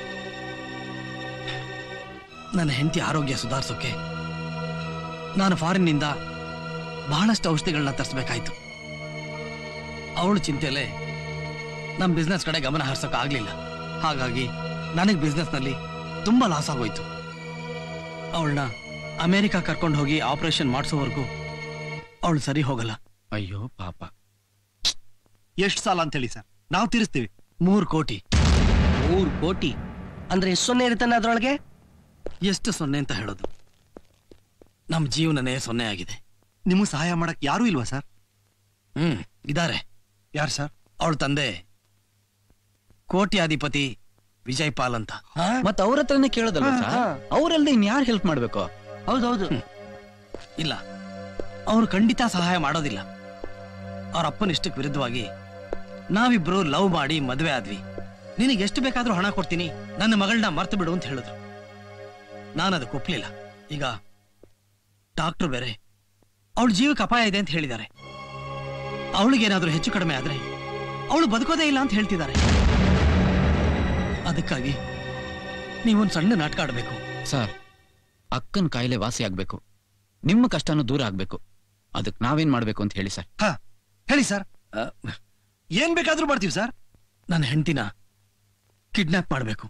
Speaker 9: ನನ್ನ ಹೆಂಡತಿ ಆರೋಗ್ಯ ಸುಧಾರಿಸೋಕೆ ನಾನು ಫಾರಿನ್ನಿಂದ ಬಹಳಷ್ಟು ಔಷಧಿಗಳನ್ನ ತರಿಸ್ಬೇಕಾಯ್ತು ಅವಳು ಚಿಂತೆಯಲ್ಲೇ ನಮ್ಮ ಬಿಸ್ನೆಸ್ ಕಡೆ ಗಮನ ಹರಿಸೋಕೆ ಆಗ್ಲಿಲ್ಲ ಹಾಗಾಗಿ ನನಗೆ ಬಿಸ್ನೆಸ್ನಲ್ಲಿ ತುಂಬಾ ಲಾಸ್ ಆಗೋಯ್ತು ಅವಳನ್ನ ಅಮೆರಿಕ ಕರ್ಕೊಂಡು ಹೋಗಿ ಆಪರೇಷನ್ ಮಾಡಿಸೋವರೆಗೂ ಅವಳು ಸರಿ ಹೋಗಲ್ಲ
Speaker 3: ಅಯ್ಯೋ ಪಾಪ
Speaker 17: ಎಷ್ಟು ಸಾಲ ಅಂತ ಹೇಳಿ ಸರ್ ನಾವು ತೀರಿಸ್ತೀವಿ
Speaker 9: ಮೂರು ಕೋಟಿ
Speaker 10: ಮೂರು ಕೋಟಿ ಅಂದ್ರೆ ಎಷ್ಟು ಸೊನ್ನೆ ಇರುತ್ತಾನೆ ಅದ್ರೊಳಗೆ
Speaker 9: ಎಷ್ಟು ಸೊನ್ನೆ ಅಂತ ಹೇಳೋದು ನಮ್ಮ ಜೀವನನೇ ಸೊನ್ನೆ ಆಗಿದೆ
Speaker 17: ನಿಮಗೆ ಸಹಾಯ ಮಾಡಕ್ ಯಾರೂ ಇಲ್ವಾ ಸರ್
Speaker 9: ಹ್ಮ್ ಇದಾರೆ
Speaker 17: ಯಾರು ಸರ್
Speaker 9: ಅವಳ ತಂದೆ ಕೋಟ್ಯಾಧಿಪತಿ ವಿಜಯ್ ಪಾಲ್ ಅಂತ
Speaker 3: ಮತ್ತ ಅವ್ರ ಹತ್ರನೇ ಕೇಳೋದಲ್ವ ಸರ್ ಅವ್ರಲ್ದೆ ಇನ್ ಯಾರು ಹೆಲ್ಪ್ ಮಾಡ್ಬೇಕು
Speaker 10: ಹೌದೌದು
Speaker 9: ಇಲ್ಲ ಅವ್ರು ಖಂಡಿತ ಸಹಾಯ ಮಾಡೋದಿಲ್ಲ ಅವ್ರ ಅಪ್ಪನ ಇಷ್ಟಕ್ಕೆ ವಿರುದ್ಧವಾಗಿ ನಾವಿಬ್ರು ಲವ್ ಮಾಡಿ ಮದುವೆ ಆದ್ವಿ ನಿನಗೆ ಎಷ್ಟು ಬೇಕಾದ್ರೂ ಹಣ ಕೊಡ್ತೀನಿ ನನ್ನ ಮಗಳನ್ನ ಮರ್ತು ಬಿಡು ಅಂತ ಹೇಳಿದ್ರು ನಾನು ಅದಕ್ಕೆ ಒಪ್ಲಿಲ್ಲ ಈಗ ಡಾಕ್ಟ್ರು ಬೇರೆ ಅವಳ ಜೀವಕ್ಕೆ ಅಪಾಯ ಇದೆ ಅಂತ ಹೇಳಿದ್ದಾರೆ ಅವಳಿಗೇನಾದ್ರೂ ಹೆಚ್ಚು ಕಡಿಮೆ ಆದ್ರೆ ಅವಳು ಬದುಕೋದೇ ಇಲ್ಲ ಅಂತ ಹೇಳ್ತಿದ್ದಾರೆ ಅದಕ್ಕಾಗಿ ನೀವೊಂದು ಸಣ್ಣ ನಾಟಕ ಆಡ್ಬೇಕು
Speaker 3: ಸರ್ ಅಕ್ಕನ ಕಾಯಿಲೆ ವಾಸಿ ಆಗ್ಬೇಕು ನಿಮ್ಮ ಕಷ್ಟನೂ ದೂರ ಆಗ್ಬೇಕು ಅದಕ್ಕೆ ನಾವೇನ್ ಮಾಡ್ಬೇಕು ಅಂತ ಹೇಳಿ ಸರ್
Speaker 17: ಹಾ ಹೇಳಿ ಸರ್ ಏನ್ ಬೇಕಾದ್ರೂ ಮಾಡ್ತೀವಿ ಸರ್
Speaker 9: ನನ್ನ ಹೆಂಡತಿನ ಕಿಡ್ನಾಪ್ ಮಾಡ್ಬೇಕು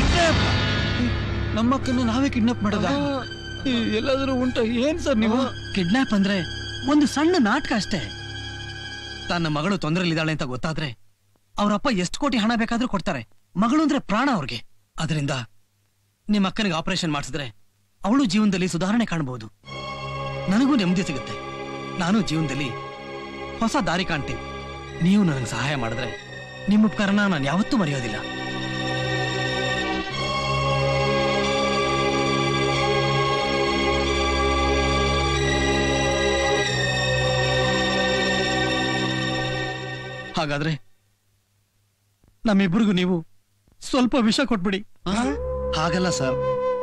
Speaker 3: ನಮ್ಮ ಅಕ್ಕನ ನಾವೇ ಕಿಡ್ನಾಪ್ ಮಾಡೋದ ಎಲ್ಲಾದ್ರೂ ಉಂಟ ಏನ್ ಸರ್ ನೀವು
Speaker 9: ಕಿಡ್ನಾಪ್ ಅಂದ್ರೆ ಒಂದು ಸಣ್ಣ ನಾಟಕ ಅಷ್ಟೇ ತನ್ನ ಮಗಳು ತೊಂದರೆಲಿದ್ದಾಳೆ ಅಂತ ಗೊತ್ತಾದ್ರೆ ಅವರಪ್ಪ ಎಷ್ಟು ಕೋಟಿ ಹಣ ಬೇಕಾದ್ರೂ ಕೊಡ್ತಾರೆ ಮಗಳು ಅಂದ್ರೆ ಪ್ರಾಣ ಅವ್ರಿಗೆ ಅದರಿಂದ ನಿಮ್ಮ ಅಕ್ಕನಿಗೆ ಆಪರೇಷನ್ ಮಾಡಿಸಿದ್ರೆ ಅವಳು ಜೀವನದಲ್ಲಿ ಸುಧಾರಣೆ ಕಾಣಬಹುದು ನನಗೂ ನೆಮ್ಮದಿ ಸಿಗುತ್ತೆ ನಾನು ಜೀವನದಲ್ಲಿ ಹೊಸ ದಾರಿ ಕಾಣ್ತೀನಿ ನೀವು ನನಗೆ ಸಹಾಯ ಮಾಡಿದ್ರೆ ನಿಮ್ಮ ಉಪಕಾರನ ನಾನು ಯಾವತ್ತೂ ಮರೆಯೋದಿಲ್ಲ ಹಾಗಾದ್ರೆ ನಮ್ಮಿಬ್ಬರಿಗೂ ನೀವು ಸ್ವಲ್ಪ ವಿಷ ಕೊಟ್ಬಿಡಿ
Speaker 17: ಹಾಗಲ್ಲ ಸರ್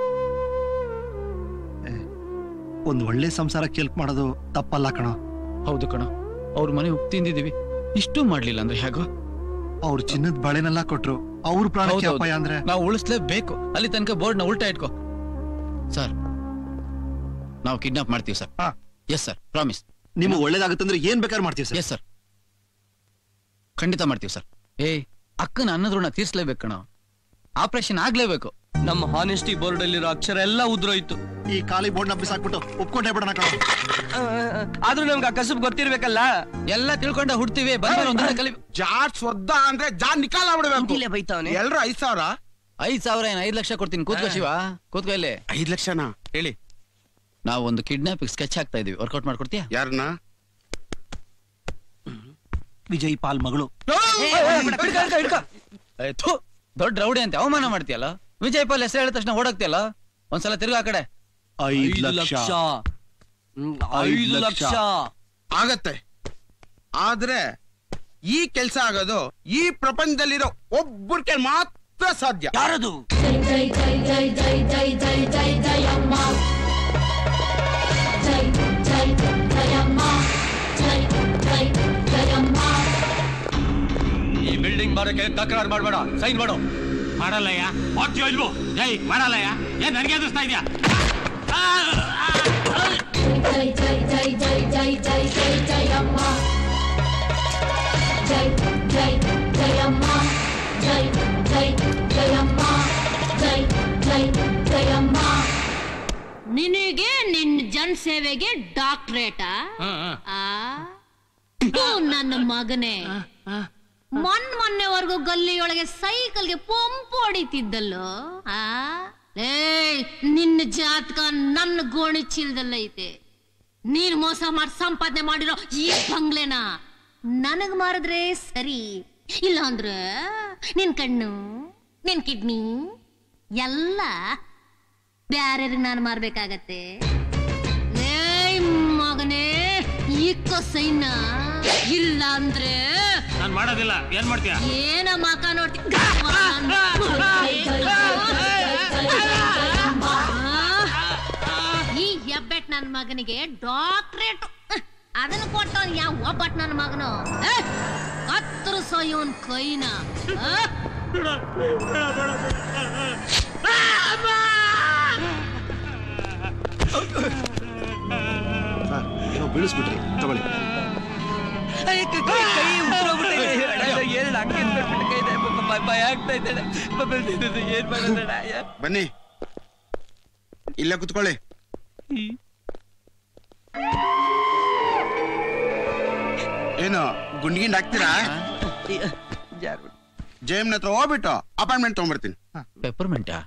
Speaker 17: ಏ, ಒಂದ್ ಒಳ್ಳೆ ಸಂಸಾರಕ್ಕೆ ಹೆಲ್ಪ್ ಮಾಡೋದು ತಪ್ಪಲ್ಲ ಕಣ
Speaker 3: ಹೌದು ಕಣ ಅವ್ರ ಮನೆ ಉಪ್ಪು ತಿಂದಿದೀವಿ ಇಷ್ಟು ಮಾಡ್ಲಿಲ್ಲ ಅಂದ್ರೆ ಹೇಗೋ
Speaker 17: ಅವ್ರ ಚಿನ್ನದ ಬಳೆನೆಲ್ಲ ಕೊಟ್ರು ಅವ್ರ ಪ್ರಾಣಕ್ಕೆ
Speaker 3: ಹೌದೌದು.
Speaker 17: ಅಪಾಯ ಅಂದ್ರೆ
Speaker 3: ನಾವು ಉಳಿಸ್ಲೇಬೇಕು ಅಲ್ಲಿ ತನಕ ಬೋರ್ಡ್ ನ ಉಲ್ಟಾ ಇಟ್ಕೋ ಸರ್ ನಾವು ಕಿಡ್ನಾಪ್ ಮಾಡ್ತೀವಿ ಸರ್ ಎಸ್ ಸರ್ ಪ್ರಾಮಿಸ್
Speaker 17: ನಿಮ್ಗೆ ಒಳ್ಳೇದಾಗುತ್ತಂದ್ರೆ ಏನ್ ಬೇಕಾದ್ರೂ ಮಾಡ್ತೀವಿ ಸರ್
Speaker 3: ಎಸ್ ಸರ್ ಖಂಡಿತ ಮಾಡ್ತೀವಿ ಸರ್ ಏ ಅಕ್ಕನ ಅನ್ನದ್ರೂಣ ತೀರ್ಸ್ಲೇಬೇಕು ಕಣ ಆಪರೇಷನ್ ಆಗ್ಲೇಬೇಕು
Speaker 10: ನಮ್ಮ ಹಾನೆಸ್ಟಿ ಬೋರ್ಡ್ ಅಲ್ಲಿರೋ ಅಕ್ಷರ ಎಲ್ಲ ಉದ್ರೋಯ್ತು
Speaker 17: ಈ ಖಾಲಿ ಬೋರ್ಡ್ ನ ಬಿಸಾಕ್ಬಿಟ್ಟು ಒಪ್ಕೊಂಡೇ ಬಿಡೋಣ ಕಣ
Speaker 10: ಆದ್ರೂ ನಮ್ಗೆ ಆ ಕಸಬ್ ಗೊತ್ತಿರ್ಬೇಕಲ್ಲ
Speaker 3: ಎಲ್ಲ ತಿಳ್ಕೊಂಡ ಹುಡ್ತೀವಿ ಬಂದ್ಮೇಲೆ ಒಂದಿನ ಕಲಿ
Speaker 2: ಜಾಟ್ ಸ್ವದ್ದ ಅಂದ್ರೆ ಜಾ ನಿಕಾಲ ಬಿಡ್ಬೇಕು
Speaker 10: ಬೈತಾವನೆ
Speaker 2: ಎಲ್ರು ಐದ್ ಸಾವಿರ
Speaker 3: ಐದ್ ಸಾವಿರ ಏನ್ ಐದ್ ಲಕ್ಷ ಕೊಡ್ತೀನಿ ಕೂತ್ಕೋ ಶಿವ ಕೂತ್ಕೋ ಇಲ್ಲಿ
Speaker 2: ಐದ್ ಲಕ್ಷನಾ ಹೇಳಿ
Speaker 3: ನಾವು ಒಂದು ಕಿಡ್ನಾಪ್ ಸ್ಕೆಚ್ ಹಾಕ್ತಾ ಇದೀವಿ ವರ್ಕೌಟ್ ಮಾಡ್ಕೊಡ್ತೀಯಾ
Speaker 14: ಯಾರನ್ನ
Speaker 9: ವಿಜಯ್ ಪಾಲ್ ಮಗಳು
Speaker 3: ಏ, ಥು, ದೊಡ್ಡ ರೌಡಿ ಅಂತ ಅವಮಾನ ಮಾಡ್ತೀಯಲ್ಲ ವಿಜಯ್ ಪಾಲ್ ಹೆಸರು ಹೇಳಿದ ತಕ್ಷಣ ಓಡಾಕ್ತಿಯಲ್ಲ ಒಂದ್ಸಲ ತಿರ್ಗಾ ಆ ಕಡೆ
Speaker 17: ಐದು ಲಕ್ಷ
Speaker 10: ಐದು ಲಕ್ಷ
Speaker 14: ಆಗತ್ತೆ ಆದ್ರೆ ಈ ಕೆಲಸ ಆಗೋದು ಈ ಪ್ರಪಂಚದಲ್ಲಿರೋ ಒಬ್ಬರ ಕೈ ಮಾತ್ರ ಸಾಧ್ಯ
Speaker 9: ಯಾರದು
Speaker 16: ಜೈ ಜೈ ಜೈ ಜೈ ಜೈ ಜೈ ಜೈ ಜೈ ಅಮ್ಮ ಜೈ ಜೈ ಜೈ ಅಮ್ಮ ಜೈ ಜೈ ಜೈ ಅಮ್ಮ
Speaker 6: ಈ ಬಿಲ್ಡಿಂಗ್ ಮಾರಕ್ಕೆ ತಕರಾರು ಮಾಡಬೇಡ ಸೈನ್ ಮಾಡು
Speaker 20: ಮಾಡಲ್ಲಯ್ಯ ಮಾಡ್ತೀಯೋ ಇಲ್ವೋ ಜೈ ಮಾಡಲ್ಲಯ್ಯ ಏನ್ ನನಗೆ ಎದುರಿಸ್ತಾ ಇದೆಯಾ
Speaker 16: ಜೈ ಜೈ ಜೈ ಜೈ ಜೈ ಜೈ ಜೈ ಜೈ ಅಮ್ಮ ಜೈ ಜೈ ಜೈ ಅಮ್ಮ ಜೈ ಜೈ ಜೈ ಅಮ್ಮ ಜೈ ಜೈ ಜೈ ಅಮ್ಮ
Speaker 19: ನಿನಗೆ ನಿನ್ ಜನಸೇವೆಗೆ ಡಾಕ್ಟ್ರೇಟಾ ಆ ಥು, ನನ್ನ ಮಗನೇ ಮೊನ್ ಮೊನ್ನೆವರೆಗೂ ಗಲ್ಲಿಯೊಳಗೆ ಸೈಕಲ್ಗೆ ಪಂಪು ಹೊಡಿತಿದ್ದಲ್ಲೋ ಆ ಏಯ್ ನಿನ್ನ ಜಾತಕ ನನ್ನ ಗೋಣಿ ಚೀಲದಲ್ಲೈತೆ ನೀನ್ ಮೋಸ ಮಾಡಿ ಸಂಪಾದನೆ ಮಾಡಿರೋ ಈ ಬಂಗ್ಲೆನ ನನಗ್ ಮಾರಿದ್ರೆ ಸರಿ ಇಲ್ಲ ಅಂದ್ರೆ ನಿನ್ ಕಣ್ಣು ನಿನ್ ಕಿಡ್ನಿ ಎಲ್ಲ ಬ್ಯಾರ್ಯಾರಿಗೆ ನಾನು ಮಾರ್ಬೇಕಾಗತ್ತೆ ಏಯ್ ಮಗನೇ ಇಕ್ಕೋ ಸೈನ ಇಲ್ಲ ಅಂದ್ರೆ
Speaker 20: ನಾನ್ ಮಾಡೋದಿಲ್ಲ ಏನ್ ಮಾಡ್ತೀಯ
Speaker 19: ಏನ ಮಕ ನೋಡ್ತಿ ಈ ಹೆಬ್ಬೆಟ್ ನನ್ನ ಮಗನಿಗೆ ಡಾಕ್ಟ್ರೇಟ್ ಅದನ್ನ ಕೊಟ್ಟವನ್ ಯಾವ ಒಬ್ಬಟ್ ನನ್ನ ಮಗನು ಏ, ಕತ್ತರಿಸೋ ಇವನ್ ಕೈನ ಆ?
Speaker 17: ಏನೋ ಬೀಳಿಸ್ಬಿಟ್ರಿ ತಗೊಳ್ಳಿ
Speaker 10: ಭಯ ಆಗ್ತಾ ಇದ್ದಾಳೆ ಏನ್ ಮಾಡೋದಣ್ಣ
Speaker 14: ಬನ್ನಿ ಇಲ್ಲೇ ಕುತ್ಕೊಳ್ಳಿ ಏನು ಗುಂಡ್ಗಿಂಡ್ ಹಾಕ್ತೀರಾ ಜಯಮ್ನ ಹತ್ರ ಹೋಗ್ಬಿಟ್ಟು ಅಪಾಯಿಂಟ್ಮೆಂಟ್ ತಗೊಂಡ್ಬರ್ತೀನಿ
Speaker 3: ಪೆಪ್ಪರ್ಮೆಂಟಾ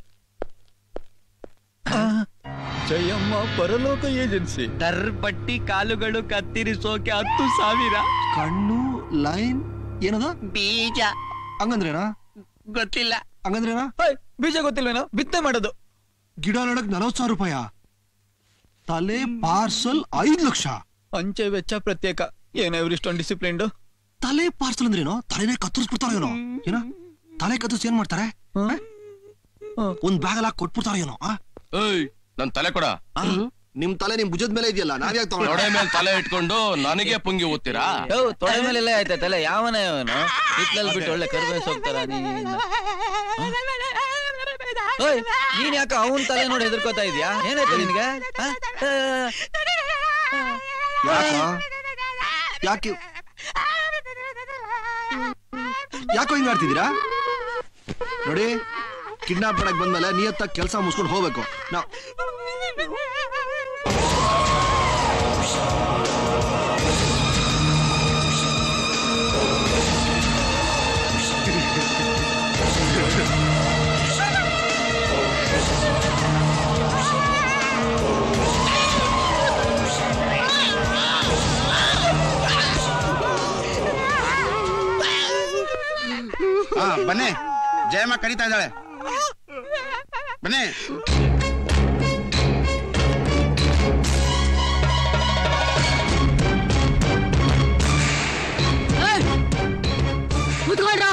Speaker 3: ಜಯಮ್ಮ ಪರಲೋಕ ಏಜೆನ್ಸಿ
Speaker 10: ದರ್ಬಟ್ಟಿ ಕಾಲುಗಳು ಕತ್ತಿರಿಸೋಕೆ ಹತ್ತು ಸಾವಿರ
Speaker 17: ಕಣ್ಣು ಲೈನ್ ಏನದ
Speaker 10: ಬೀಜ
Speaker 17: ಹಂಗಂದ್ರೇನಾ
Speaker 10: ಗೊತ್ತಿಲ್ಲ
Speaker 17: ಹಂಗಂದ್ರೇನಾ
Speaker 3: ಬೀಜ ಗೊತ್ತಿಲ್ವೇನೋ ಬಿತ್ತನೆ ಮಾಡೋದು
Speaker 17: ಗಿಡ ನಡಕ್ ನಲವತ್ತು ಸಾವಿರ ರೂಪಾಯ ತಲೆ ಪಾರ್ಸಲ್ ಐದು ಲಕ್ಷ
Speaker 3: ಅಂಚೆ ವೆಚ್ಚ ಪ್ರತ್ಯೇಕ ಏನೋ ಇವ್ರಿಷ್ಟೊಂದು ಡಿಸಿಪ್ಲಿನ್ಡ್
Speaker 17: ತಲೆ ಪಾರ್ಸಲ್ ಅಂದ್ರೇನೋ ತಲೆನೇ ಕತ್ತರಿಸ್ಬಿಡ್ತಾರ ಏನೋ ಏನ ತಲೆ ಕತ್ತರಿಸಿ ಏನ್ ಮಾಡ್ತಾರೆ ಒಂದ್ ಬ್ಯಾಗ್ ಎಲ್ಲ ಕೊಟ್ಬಿಡ್ತಾರ ಏನೋ ಆ?
Speaker 6: ಏಯ್ ನನ್ ತಲೆ ಕೊಡ
Speaker 17: ಆ? ನಿಮ್ ತಲೆ ನಿಮ್ ಭುಜದ ಮೇಲೆ ಇದೆಯಲ್ಲ ನಾವ್ ಯಾಕೆ
Speaker 6: ತೊಡೆ ಮೇಲೆ ತಲೆ ಇಟ್ಕೊಂಡು ನನಗೆ ಪುಂಗಿ ಓದ್ತೀರಾ
Speaker 3: ಯೋ ತೊಡೆ ಮೇಲೆಲ್ಲ ಆಯ್ತಲ್ಲ ಯಾವನ ಇವನು ಹಿತ್ಲಲ್ಲಿ ಬಿಟ್ಟು ಒಳ್ಳೆ ಕರ್ಬೇಸ್ ಹೋಗ್ತಾರ ನೀನ್ ಓಯ್ ನೀನ್ ಯಾಕ ಅವನ್ ತಲೆ ನೋಡಿ ಹೆದರ್ಕೋತಾ ಇದ್ಯಾ ಏನಾಯ್ತು ನಿನ್ಗೆ ಆ?
Speaker 17: ಯಾಕೋ ಯಾಕೆ ಯಾಕೋ ಹಿಂಗ್ ಆಡ್ತಿದ್ದೀರಾ ನೋಡಿ ಕಿಡ್ನಾಪ್ ಮಾಡಕ್ ಬಂದ್ಮೇಲೆ ನಿಯತ್ತಾಗಿ ಕೆಲಸ ಮುಗಿಸ್ಕೊಂಡು ಹೋಗ್ಬೇಕು ನಾವ್
Speaker 14: ಹಾ ಬನ್ನಿ ಜಯಮ್ಮ ಕರೀತಾ ಇದ್ದಾಳೆ ಬನ್ನಿ
Speaker 19: ಕುತ್ಕೊಳ್ರೋ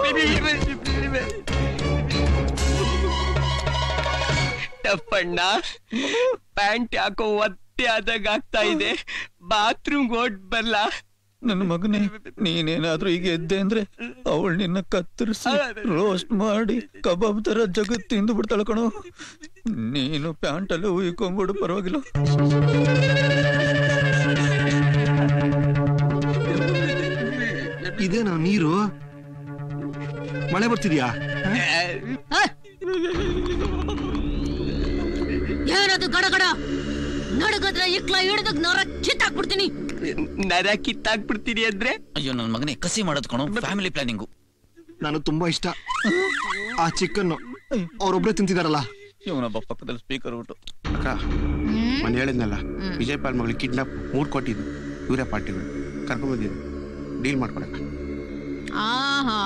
Speaker 10: ಟಪ್ಪಣ್ಣ ಪ್ಯಾಂಟ್ ಯಾಕೋ ಒತ್ತೆ ಆದಾಗ ಆಗ್ತಾ ಇದೆ ಬಾತ್ರೂಮ್ ಓಟ್ ಬರ್ಲಾ
Speaker 3: ನನ್ನ ಮಗನೇ ನೀನೇನಾದ್ರೂ ಈಗ ಎದ್ದೆ ಅಂದ್ರೆ ಅವಳು ನಿನ್ನ ಕತ್ತರಿಸಿ ರೋಸ್ಟ್ ಮಾಡಿ ಕಬಾಬ್ ತರ ಜಗತ್ ತಿಂದು ಬಿಡ್ತಾಳ ಕಣೋ ನೀನು ಪ್ಯಾಂಟಲ್ಲಿ ಉಯ್ಕೊಂಬಿಡು ಪರವಾಗಿಲ್ಲ
Speaker 17: ಇದೇನಾ ನೀರು ಮಳೆ ಬರ್ತಿದ್ಯಾ
Speaker 19: ಏನದು ಗಡಗಡ ನಡಗದ್ರೆ ಇಕ್ಲ ಹಿಡಿದು ನರ ಕಿತ್ತಾಕ್ಬಿಡ್ತೀನಿ
Speaker 10: ನರ ಕಿತ್ತಾಕ್ಬಿಡ್ತೀನಿ ಅಂದ್ರೆ
Speaker 3: ಅಯ್ಯೋ ನನ್ನ ಮಗನೇ ಕಸಿ ಮಾಡೋದ್ ಕಣೋ ಫ್ಯಾಮಿಲಿ ಪ್ಲಾನಿಂಗು
Speaker 17: ನಾನು ತುಂಬಾ ಇಷ್ಟ ಆ ಚಿಕನ್ ಅವ್ರೊಬ್ರೆ ತಿಂತಿದಾರಲ್ಲ
Speaker 3: ಇವನೊಬ್ಬ ಪಕ್ಕದಲ್ಲಿ ಸ್ಪೀಕರ್ ಬಿಟ್ಟು
Speaker 21: ಅಕ್ಕ ನಾನು ಹೇಳಿದ್ನಲ್ಲ ವಿಜಯ್ ಪಾಲ್ ಮಗಳಿಗೆ ಕಿಡ್ನಾಪ್ ಮೂರು ಕೊಟ್ಟಿದ್ದು ಇವರೇ ಪಾರ್ಟಿಗಳು ಕರ್ಕೊಂಬಂದಿದ್ದು ಡೀಲ್ ಮಾಡ್ಕೊಡಕ್ಕ
Speaker 22: ಆಹಾ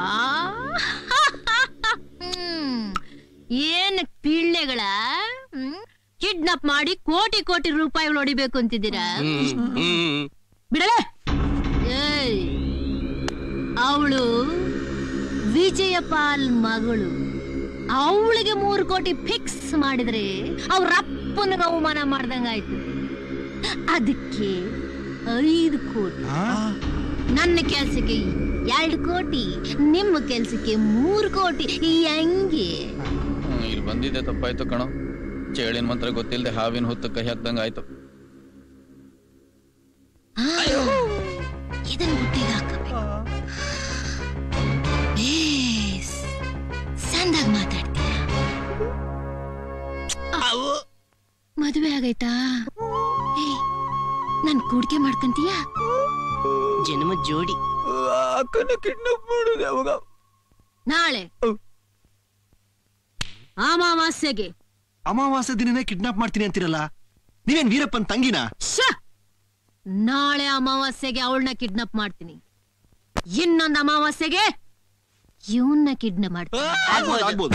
Speaker 22: ಹ್ಮ್. ಏನ್ ಪೀಳ್ಳೆಗಳ ಕಿಡ್ನಾಪ್ ಮಾಡಿ ಕೋಟಿ ಕೋಟಿ ರೂಪಾಯಿಗಳು ಹೊಡಿಬೇಕು ಅಂತಿದ್ದೀರಾ ಬಿಡಲೆ ಏಯ್ ಅವಳು ವಿಜಯಪಾಲ್ ಮಗಳು ಅವಳಿಗೆ ಮೂರು ಕೋಟಿ ಫಿಕ್ಸ್ ಮಾಡಿದ್ರೆ ಅವ್ರ ಅಪ್ಪನಿಗೆ ಅವಮಾನ ಮಾಡ್ದಂಗಾಯ್ತು ಅದಕ್ಕೆ ಐದು ಕೋಟಿ ನನ್ನ ಕೆಲ್ಸಕ್ಕೆ ಎರಡು ಕೋಟಿ ನಿಮ್ಮ ಕೆಲ್ಸಕ್ಕೆ ಮೂರು ಕೋಟಿ ಹೆಂಗೆ
Speaker 3: ಹ್ಮ್, ಇಲ್ಲಿ ಬಂದಿದ್ದೆ ತಪ್ಪಾಯ್ತು ಕಣೋ ಚೇಳಿನ ಮಂತ್ರ ಗೊತ್ತಿಲ್ಲದೆ ಹಾವಿನ ಹುತ್ತ ಕೈ ಹಾಕ್ದಂಗ ಆಯ್ತು
Speaker 22: ಇದನ್ನ ಬುಟ್ಟಿಗೆ ಹಾಕಬೇಕು ಬೇಸ್ ಸಂದಾಗ ಮಾತಾಡ್ತೀಯ ಮದುವೆ ಆಗೈತಾ ಏಯ್, ನನ್ ಕೂಡ್ಕೆ ಮಾಡ್ಕಂತೀಯ
Speaker 23: ಜನ್ಮ ಜೋಡಿ
Speaker 3: ಅಕ್ಕನ ಕಿಡ್ನಾಪ್ ಮಾಡುದು ಯಾವಾಗ
Speaker 22: ನಾಳೆ ಅಮಾವಾಸ್ಯೆಗೆ
Speaker 17: ಅಮಾವಾಸ್ಯ ದಿನನೇ ಕಿಡ್ನಾಪ್ ಮಾಡ್ತೀನಿ ಅಂತೀರಲ್ಲ ನೀವೇನ್ ವೀರಪ್ಪನ್ ತಂಗಿನಾ
Speaker 22: ಶ್ಶ! ನಾಳೆ ಅಮಾವಾಸ್ಯೆಗೆ ಅವಳನ್ನ ಕಿಡ್ನಾಪ್ ಮಾಡ್ತೀನಿ ಇನ್ನೊಂದು ಅಮಾವಾಸ್ಯೆಗೆ ಇವನ್ನ ಕಿಡ್ನಾಪ್ ಮಾಡ್ತೀನಿ
Speaker 17: ಆಗ್ಬೋದು ಆಗ್ಬೋದು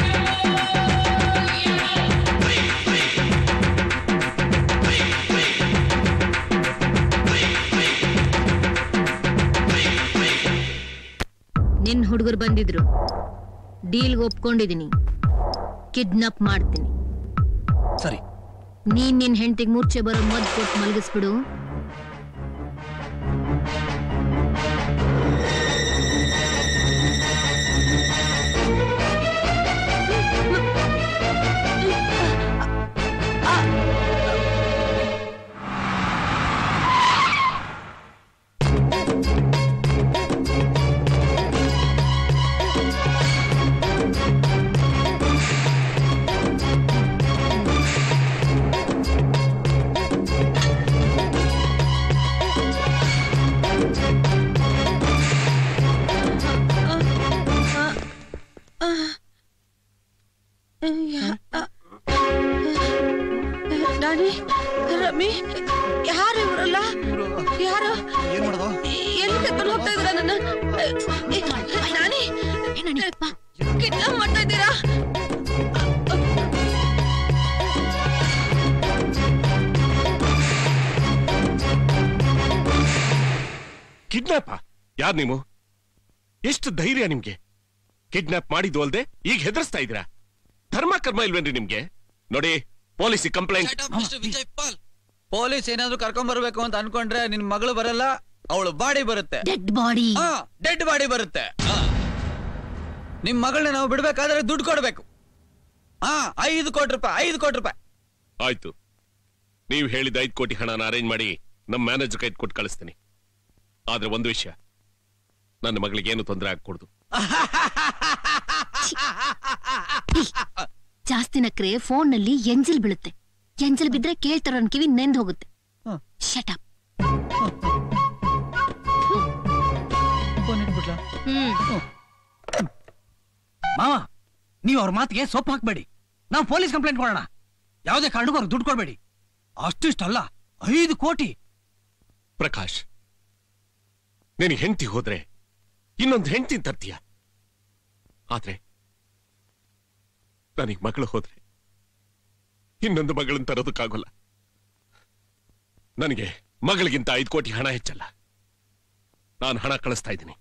Speaker 22: ನಿನ್ ಹುಡುಗರು ಬಂದಿದ್ರು ಡೀಲ್ಗೆ ಒಪ್ಕೊಂಡಿದೀನಿ ಕಿಡ್ನಾಪ್ ಮಾಡ್ತೀನಿ
Speaker 17: ಸರಿ
Speaker 22: ನೀನ್ ನಿನ್ ಹೆಂಡತಿಗೆ ಮೂರ್ಛೆ ಬರೋ ಮದ್ ಕೊಟ್ಟು ಮಲಗಿಸ್ಬಿಡು
Speaker 19: ನಾನಿ ರಮಿ ಯಾರು ಇವರಲ್ಲ ಯಾರು
Speaker 17: ಏನ್ ಮಾಡೋದು
Speaker 19: ಎಲ್ಲಿ ಕರ್ಕೊಂಡು ಹೋಗ್ತಾ ಇದ್ದೀರಾ ನನ್ನ ಏ, ನಾನಿ ಕಿಡ್ನಾಪ್ ಮಾಡ್ತಾ ಇದ್ದೀರಾ
Speaker 24: ಕಿಡ್ನಾಪ ಯಾರ್ ನೀವು ಎಷ್ಟು ಧೈರ್ಯ ನಿಮ್ಗೆ ಕಿಡ್ನಾಪ್ ಮಾಡಿದ್ದು ಅಲ್ದೆ ಈಗ ಹೆದರ್ಸ್ತಾ ಇದ್ದೀರಾ ಧರ್ಮ ಕರ್ಮ ಇಲ್ವೇನ್ರಿ ನಿಮ್ಗೆ ನೋಡಿ ಪೊಲೀಸ್ ಕಂಪ್ಲೇಂಟ್
Speaker 3: ಪೊಲೀಸ್ ಏನಾದ್ರು ಕರ್ಕೊಂಡ್ ಬರ್ಬೇಕು ಅಂತ ಅನ್ಕೊಂಡ್ರೆ ನಿನ್ ಮಗಳು ಬರಲ್ಲ ಅವಳು ಬಾಡಿ ಬರುತ್ತೆ
Speaker 22: ಡೆಡ್ ಬಾಡಿ
Speaker 3: ಡೆಡ್ ಬಾಡಿ ಬರುತ್ತೆ ಆ. ನಿಮ್ ಮಗಳನ್ನ ನಾವು ಬಿಡ್ಬೇಕಾದ್ರೆ ದುಡ್ಡು ಕೊಡ್ಬೇಕು ಹಾ ಐದು ಕೋಟಿ ರೂಪಾಯಿ ಐದು ಕೋಟಿ ರೂಪಾಯಿ
Speaker 24: ಆಯ್ತು ನೀವು ಹೇಳಿದ ಐದು ಕೋಟಿ ಹಣನ ಅರೇಂಜ್ ಮಾಡಿ ನಮ್ಮ ಮ್ಯಾನೇಜರ್ ಕೈ ಕೊಟ್ಟು ಕಳಿಸ್ತೀನಿ ಆದ್ರೆ ಒಂದು ವಿಷಯ ನನ್ನ ಮಗಳಿಗೆ ಏನು ತೊಂದರೆ ಆಗ್ಕೂಡ್ದು
Speaker 22: ಜಾಸ್ತಿ ನಕ್ರೆ ಫೋನ್ ನಲ್ಲಿ ಎಂಜಲ್ ಬೀಳುತ್ತೆ ಎಂಜಲ್ ಬಿದ್ರೆ ಕೇಳ್ತಾರ ನನ್ ಕಿವಿ ನೆಂದ್ ಹೋಗುತ್ತೆ ಶಟ್ ಅಪ್
Speaker 9: ಮಾವ ನೀವು ಅವ್ರ ಮಾತಿಗೆ ಸೊಪ್ಪು ಹಾಕ್ಬೇಡಿ ನಾವು ಪೊಲೀಸ್ ಕಂಪ್ಲೇಂಟ್ ಕೊಡೋಣ ಯಾವುದೇ ಕಾರಣಕ್ಕೂ ಅವ್ರಿಗೆ ದುಡ್ಡು ಕೊಡ್ಬೇಡಿ ಅಷ್ಟಿಷ್ಟಲ್ಲ ಐದು ಕೋಟಿ
Speaker 24: ಪ್ರಕಾಶ್ ನಿನಗೆ ಹೆಂಡತಿ ಹೋದ್ರೆ ಇನ್ನೊಂದು ಹೆಂಡತಿ ತರ್ತೀಯ ಆದ್ರೆ ನನಗೆ ಮಗಳು ಹೋದ್ರೆ ಇನ್ನೊಂದು ಮಗಳನ್ನ ತರೋದಕ್ಕಾಗೋಲ್ಲ ನನಗೆ ಮಗಳಿಗಿಂತ ಐದು ಕೋಟಿ ಹಣ ಹೆಚ್ಚಲ್ಲ ನಾನು ಹಣ ಕಳಿಸ್ತಾ ಇದ್ದೀನಿ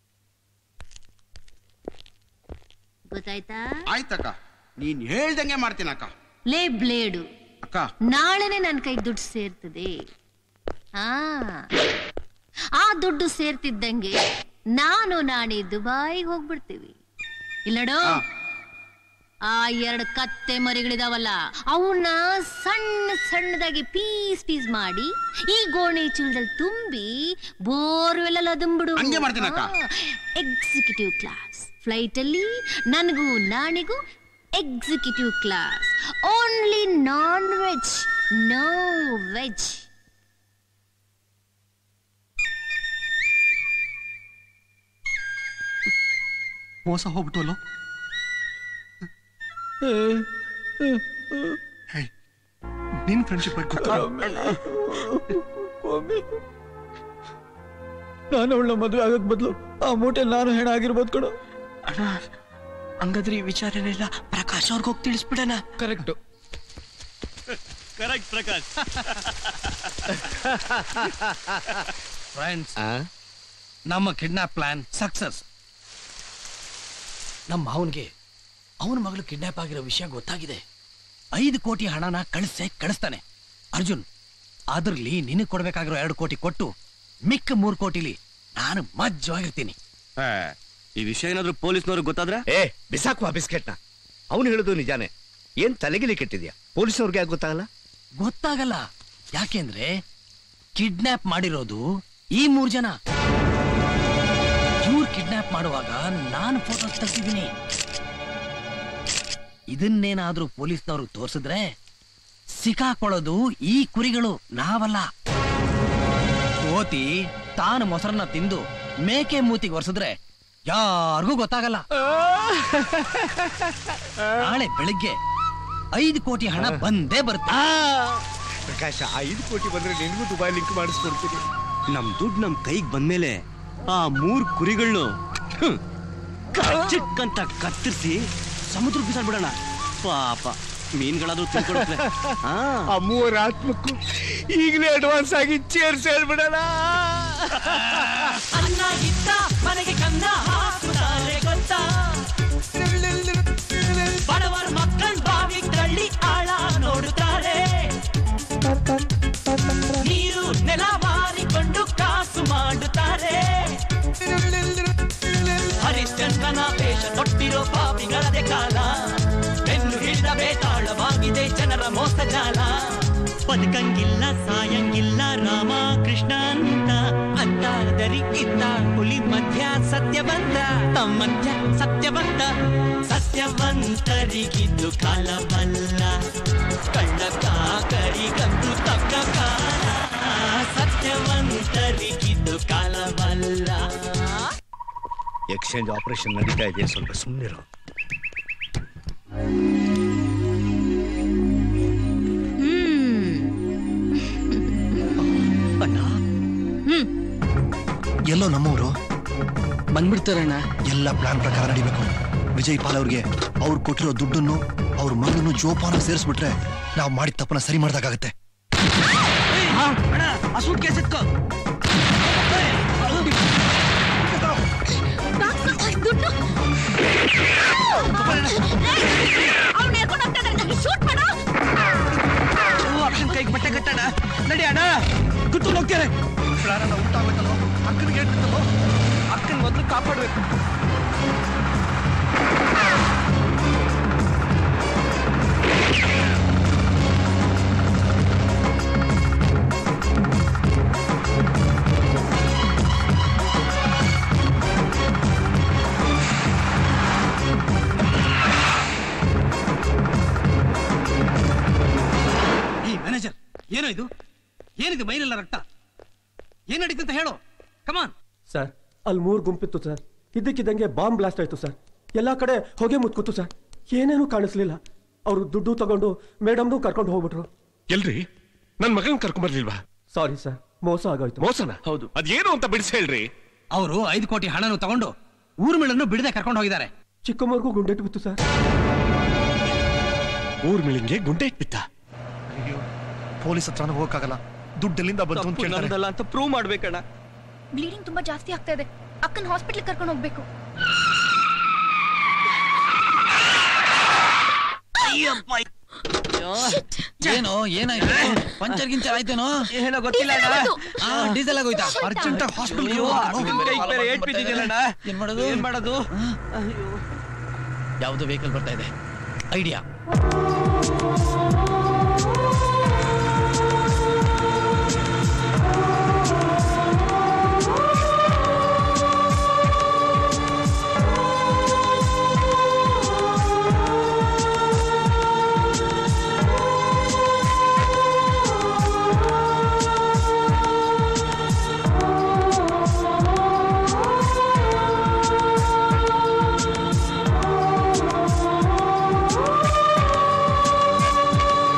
Speaker 22: ಗೊತ್ತಾಯ್ತಾ
Speaker 14: ಆಯ್ತಕ್ಕ ನೀನ್ ಹೇಳ್ದಂಗೆ ಮಾಡ್ತೀನಕ್ಕ
Speaker 22: ಲೇ ಬ್ಲೇಡು
Speaker 14: ಅಕ್ಕ
Speaker 22: ನಾಳೆನೆ ನನ್ ಕೈಗೆ ದುಡ್ಡು ಸೇರ್ತದೆ ಆ ಆ ದುಡ್ಡು ಸೇರ್ತಿದ್ದಂಗೆ ನಾನು ನಾಣಿ ದುಬಾಯಿಗೆ ಹೋಗ್ಬಿಡ್ತೀವಿ ಇಲ್ಲಡೋ ಆ ಎರಡು ಕತ್ತೆ ಮರಿಗಳಿದಾವಲ್ಲ ಅವನ್ನ ಸಣ್ಣ ಸಣ್ಣದಾಗಿ ಪೀಸ್ ಪೀಸ್ ಮಾಡಿ ಈ ಗೋಣಿ ಚೀಲದಲ್ಲಿ ತುಂಬಿ ಬೋರ್ವೆಲ್ ಎಲ್ಲ ಅದುಂಬಿಡು
Speaker 14: ಹಂಗೆ ಮಾಡ್ತೀನಕ್ಕ.
Speaker 22: ಎಕ್ಸಿಕ್ಯೂಟಿವ್ ಕ್ಲಾಸ್ ಫ್ಲೈಟ್ ಅಲ್ಲಿ ನನಗೂ ನಾಣಿಗೂ executive class only non veg no veg
Speaker 17: ಮೋಸ ಹೋಗ್ಬಿಟ್ಟು ನಿನ್ ಫ್ರೆಂಡ್ಶಿಪ್
Speaker 3: ನಾನು ಅವಳ ಮದುವೆ ಆಗಕ್ ಬದಲು ಆ ಮೂಟೆ ನಾನು ಹೆಣ ಆಗಿರ್ಬೋದು ಕಣೋ
Speaker 10: ಅಣ್ಣ ಹಂಗಾದ್ರೆ ಈ ವಿಚಾರನೆಲ್ಲ ಪ್ರಕಾಶ್ ಅವ್ರಿಗೆ ಹೋಗಿ ತಿಳಿಸ್ಬಿಡಣ
Speaker 3: ಕರೆಕ್ಟ್
Speaker 6: ಕರೆಕ್ಟ್ ಪ್ರಕಾಶ್
Speaker 9: ಫ್ರೆಂಡ್ಸ್ ನಮ್ಮ ಕಿಡ್ನಾಪ್ ಪ್ಲಾನ್ ಸಕ್ಸಸ್ ನಮ್ಮ ಮಾವನ್ಗೆ ಅವನ ಮಗಳು ಕಿಡ್ನಾಪ್ ಆಗಿರೋ ವಿಷಯ ಗೊತ್ತಾಗಿದೆ ಐದು ಕೋಟಿ ಹಣನ ಕಳಿಸೇ ಕಳಿಸ್ತಾನೆ ಅರ್ಜುನ್ ಅದ್ರಲ್ಲಿ ನಿನಗೆ ಕೊಡ್ಬೇಕಾಗಿರೋ ಎರಡು ಕೋಟಿ ಕೊಟ್ಟು ಮಿಕ್ಕ ಮೂರು ಕೋಟಿಲಿ ನಾನು ಮಜ್ಜವಾಗಿರ್ತೀನಿ
Speaker 6: ಈ ವಿಷಯ ಏನಾದ್ರು ಪೊಲೀಸ್ನವ್ರಿಗೆ ಗೊತ್ತಾದ್ರೆ
Speaker 18: ಏ ಬಿಸಾಕುವ ಬಿಸ್ಕೆಟ್ನ ಅವನು ಹೇಳುದು ನಿಜಾನೇ ಏನ್ ತಲೆಗಿಲಿ ಕೆಟ್ಟಿದ್ಯಾ ಪೊಲೀಸ್ನವ್ರಿಗೆ ಯಾಕೆ ಗೊತ್ತಾಗಲ್ಲ
Speaker 9: ಗೊತ್ತಾಗಲ್ಲ ಯಾಕೆಂದ್ರೆ ಕಿಡ್ನಾಪ್ ಮಾಡಿರೋದು ಈ ಮೂರ್ ಜನ ಇವ್ರು ಕಿಡ್ನಾಪ್ ಮಾಡುವಾಗ ನಾನು ಫೋಟೋ ತೆಗ್ಸಿದ್ದೀನಿ ಇದನ್ನೇನಾದ್ರೂ ಪೊಲೀಸ್ನವ್ರು ತೋರಿಸಿದ್ರೆ ಸಿಕ್ಕಾಕೊಳ್ಳೋದು ಈ ಕುರಿಗಳು ನಾವಲ್ಲ ಕೋತಿ ತಾನು ಮೊಸರನ್ನ ತಿಂದು ಮೇಕೆ ಮೂತಿಗೆ ಒರೆಸಿದ್ರೆ ಯಾರಿಗೂ ಗೊತ್ತಾಗಲ್ಲ ನಾಳೆ ಬೆಳಿಗ್ಗೆ ಐದು ಕೋಟಿ ಹಣ ಬಂದೇ ಬರುತ್ತೆ
Speaker 18: ಪ್ರಕಾಶ ಐದು ಕೋಟಿ ಬಂದ್ರೆ ನಿನ್ಗೂ ದುಬೈ ಲಿಂಕ್ ಮಾಡಿಸ್ಕೊಡ್ತೀನಿ
Speaker 6: ನಮ್ ದುಡ್ಡು ನಮ್ ಕೈಗ್ ಬಂದ್ಮೇಲೆ ಆ ಮೂರ್ ಕುರಿಗಳನ್ನು ಚಿಕ್ಕಂತ ಕತ್ತರಿಸಿ ಸಮುದ್ರ ಬಿಸಾಡ್ಬಿಡೋಣ ಪಾಪ ಮೀನ್ಗಳಾದ್ರೂ ತಿಳ್ಕೊಡುತ್ತೆ
Speaker 18: ಆ ಮೂವರ ಆತ್ಮಕ್ಕೂ ಈಗಲೇ ಅಡ್ವಾನ್ಸ್ ಆಗಿ ಚೇರ್ಸ್ ಹೇಳ್ಬಿಡೋಣ
Speaker 1: ಅನ್ನ ಇದ್ದ ಮನೆಗೆ ಕನ್ನ ಹಾಕುತ್ತಾರೆ ಗೊತ್ತಾ ಬಡವರ ಮಕ್ಕಳ್ ಬಾವಿ ತಳ್ಳಿ ಆಳ ನೋಡುತ್ತಾರೆ ನೀರು ನೆಲ ಮಾರಿಕೊಂಡು ಕಾಸು ಮಾಡುತ್ತಾರೆ ಹರಿಶ್ಚಂದ್ರನ ವೇಷ ತೊಟ್ಟಿರೋ ಪಾಪಿಗಳದೆ ಕಾಲ ಬೆನ್ನು ಹಿಡಿದ ಬೇತಾಳವಾಗಿದೆ ಜನರ ಮೋಸ ಜಾಲ ಬದುಕಂಗಿಲ್ಲ ಸಾಯಂಗಿಲ್ಲ ರಾಮ ಕೃಷ್ಣ ಅಂತ ಅತ್ತಾದರಿ ಇತ್ತ ಹುಲಿ ಮಧ್ಯ ಸತ್ಯವಂತ ತಮ್ಮ ಮಧ್ಯ ಸತ್ಯವಂತ ಸತ್ಯವಂತರಿಗಿದ್ದು ಕಾಲ ಬಲ್ಲ ಕಳ್ಳ ಕಾಕರಿಗಂತೂ ತಕ್ಕ ಕಾಲ ಸತ್ಯವಂತರಿಗಿದ್ದು ಕಾಲ ಬಲ್ಲ
Speaker 18: ಎಕ್ಸ್ಚೇಂಜ್ ಆಪರೇಷನ್ ನಡೀತಾ ಇದೆ ಸ್ವಲ್ಪ ಸುಮ್ಮನಿರು
Speaker 17: ಎಲ್ಲೋ ನಮ್ಮವರು
Speaker 10: ಬಂದ್ಬಿಡ್ತಾರಣ್ಣ
Speaker 17: ಎಲ್ಲ ಪ್ಲಾನ್ ಪ್ರಕಾರ ನಡಿಬೇಕು ವಿಜಯ್ ಪಾಲ್ ಅವ್ರಿಗೆ ಅವ್ರು ಕೊಟ್ಟಿರೋ ದುಡ್ಡನ್ನು ಅವ್ರ ಮಗನನ್ನು ಜೋಪಾನ ಸೇರಿಸ್ಬಿಟ್ರೆ ನಾವು ಮಾಡಿದ ತಪ್ಪನ್ನ ಸರಿ ಮಾಡ್ದಾಗತ್ತೆ
Speaker 10: ಆ ಸೂಟ್ ಕೇಸ್ ಎತ್ಕೋ ಅಪ್ಪನ ಕೈಗೆ ಬಟ್ಟೆ ಕಟ್ಟಣ ನಡಿ ಅಣ್ಣ ಕುತ್ಕೊಂಡು ಹೋಗ್ತಾರೆ ಅಕ್ಕನಿಗೆ ಅಕ್ಕನ ಮೊದಲು ಕಾಪಾಡ್ಬೇಕು
Speaker 9: ಈ ಮ್ಯಾನೇಜರ್ ಏನೋ ಇದು ಏನಿದೆ ಮೈನೆಲ್ಲ ರಕ್ತ ಏನ್ ನಡೀತು ಅಂತ ಹೇಳು ಕಮಾನ್
Speaker 4: ಸರ್ ಅಲ್ಲಿ ಮೂರು ಗುಂಪಿತ್ತು ಸರ್ ಇದ್ದಕ್ಕಿದ್ದಂಗೆ ಬಾಂಬ್ ಬ್ಲಾಸ್ಟ್ ಆಯ್ತು ಸರ್ ಎಲ್ಲಾ ಕಡೆ ಹೊಗೆ ಮುತ್ಕೊತು ಸರ್ ಏನೇನೂ ಕಾಣಿಸ್ಲಿಲ್ಲ ಅವರು ದುಡ್ಡು ತಗೊಂಡು ಮೇಡಮ್ನು ಕರ್ಕೊಂಡು ಹೋಗ್ಬಿಟ್ರು
Speaker 24: ಎಲ್ರಿ ನನ್ ಮಗನ್ ಕರ್ಕೊಂಬರ್ಲಿಲ್ವಾ
Speaker 4: ಸಾರಿ ಸರ್ ಮೋಸ ಆಗೋಯ್ತು
Speaker 24: ಮೋಸನ ಹೌದು ಅದೇನು ಅಂತ ಬಿಡಿಸಿ ಹೇಳ್ರಿ
Speaker 9: ಅವರು ಐದು ಕೋಟಿ ಹಣನು ತಗೊಂಡು ಊರ್ಮಿಳನ್ನು ಬಿಡದೆ ಕರ್ಕೊಂಡು ಹೋಗಿದ್ದಾರೆ
Speaker 4: ಚಿಕ್ಕಮ್ಮವ್ರಿಗೂ ಗುಂಡೆಟ್ಟು ಬಿತ್ತು ಸರ್
Speaker 24: ಊರ್ ಮಿಳಿಂಗೆ ಗುಂಡೆ ಇಟ್ಬಿತ್ತ
Speaker 17: ಪೊಲೀಸ್ ಹತ್ರ ಹೋಗಕ್ಕಾಗಲ್ಲ ದುಡ್ಡೆಲ್ಲಿಂದ ಬಂತು ಅಂತ ಕೇಳ್ತಾರೆ
Speaker 10: ನಮ್ದಲ್ಲ ಅಂತ ಪ್ರೂವ್ ಮಾಡ್ಬೇಕಣ್ಣ
Speaker 12: ಬ್ಲೀಡಿಂಗ್ ತುಂಬಾ ಜಾಸ್ತಿ ಆಗ್ತಾ ಇದೆ ಅಕ್ಕನ ಹಾಸ್ಪಿಟ್ಲ್ ಕರ್ಕೊಂಡು ಹೋಗ್ಬೇಕು
Speaker 9: ಏನೋ ಏನಾಯ್ತು ಪಂಚರ್ ಗಿಂಚರ್ ಆಯ್ತೇನೋ
Speaker 10: ಏನೋ ಗೊತ್ತಿಲ್ಲ
Speaker 9: ಆ, ಡೀಸೆಲ್ ಆಗೋಯ್ತಾ ಅರ್ಜೆಂಟ್ ಹಾಸ್ಪಿಟಲ್ ಏನ್ ಮಾಡೋದು
Speaker 10: ಏನ್ ಮಾಡೋದು
Speaker 9: ಯಾವ್ದು ವೆಹಿಕಲ್ ಬರ್ತಾ ಇದೆ ಐಡಿಯಾ
Speaker 16: ಆ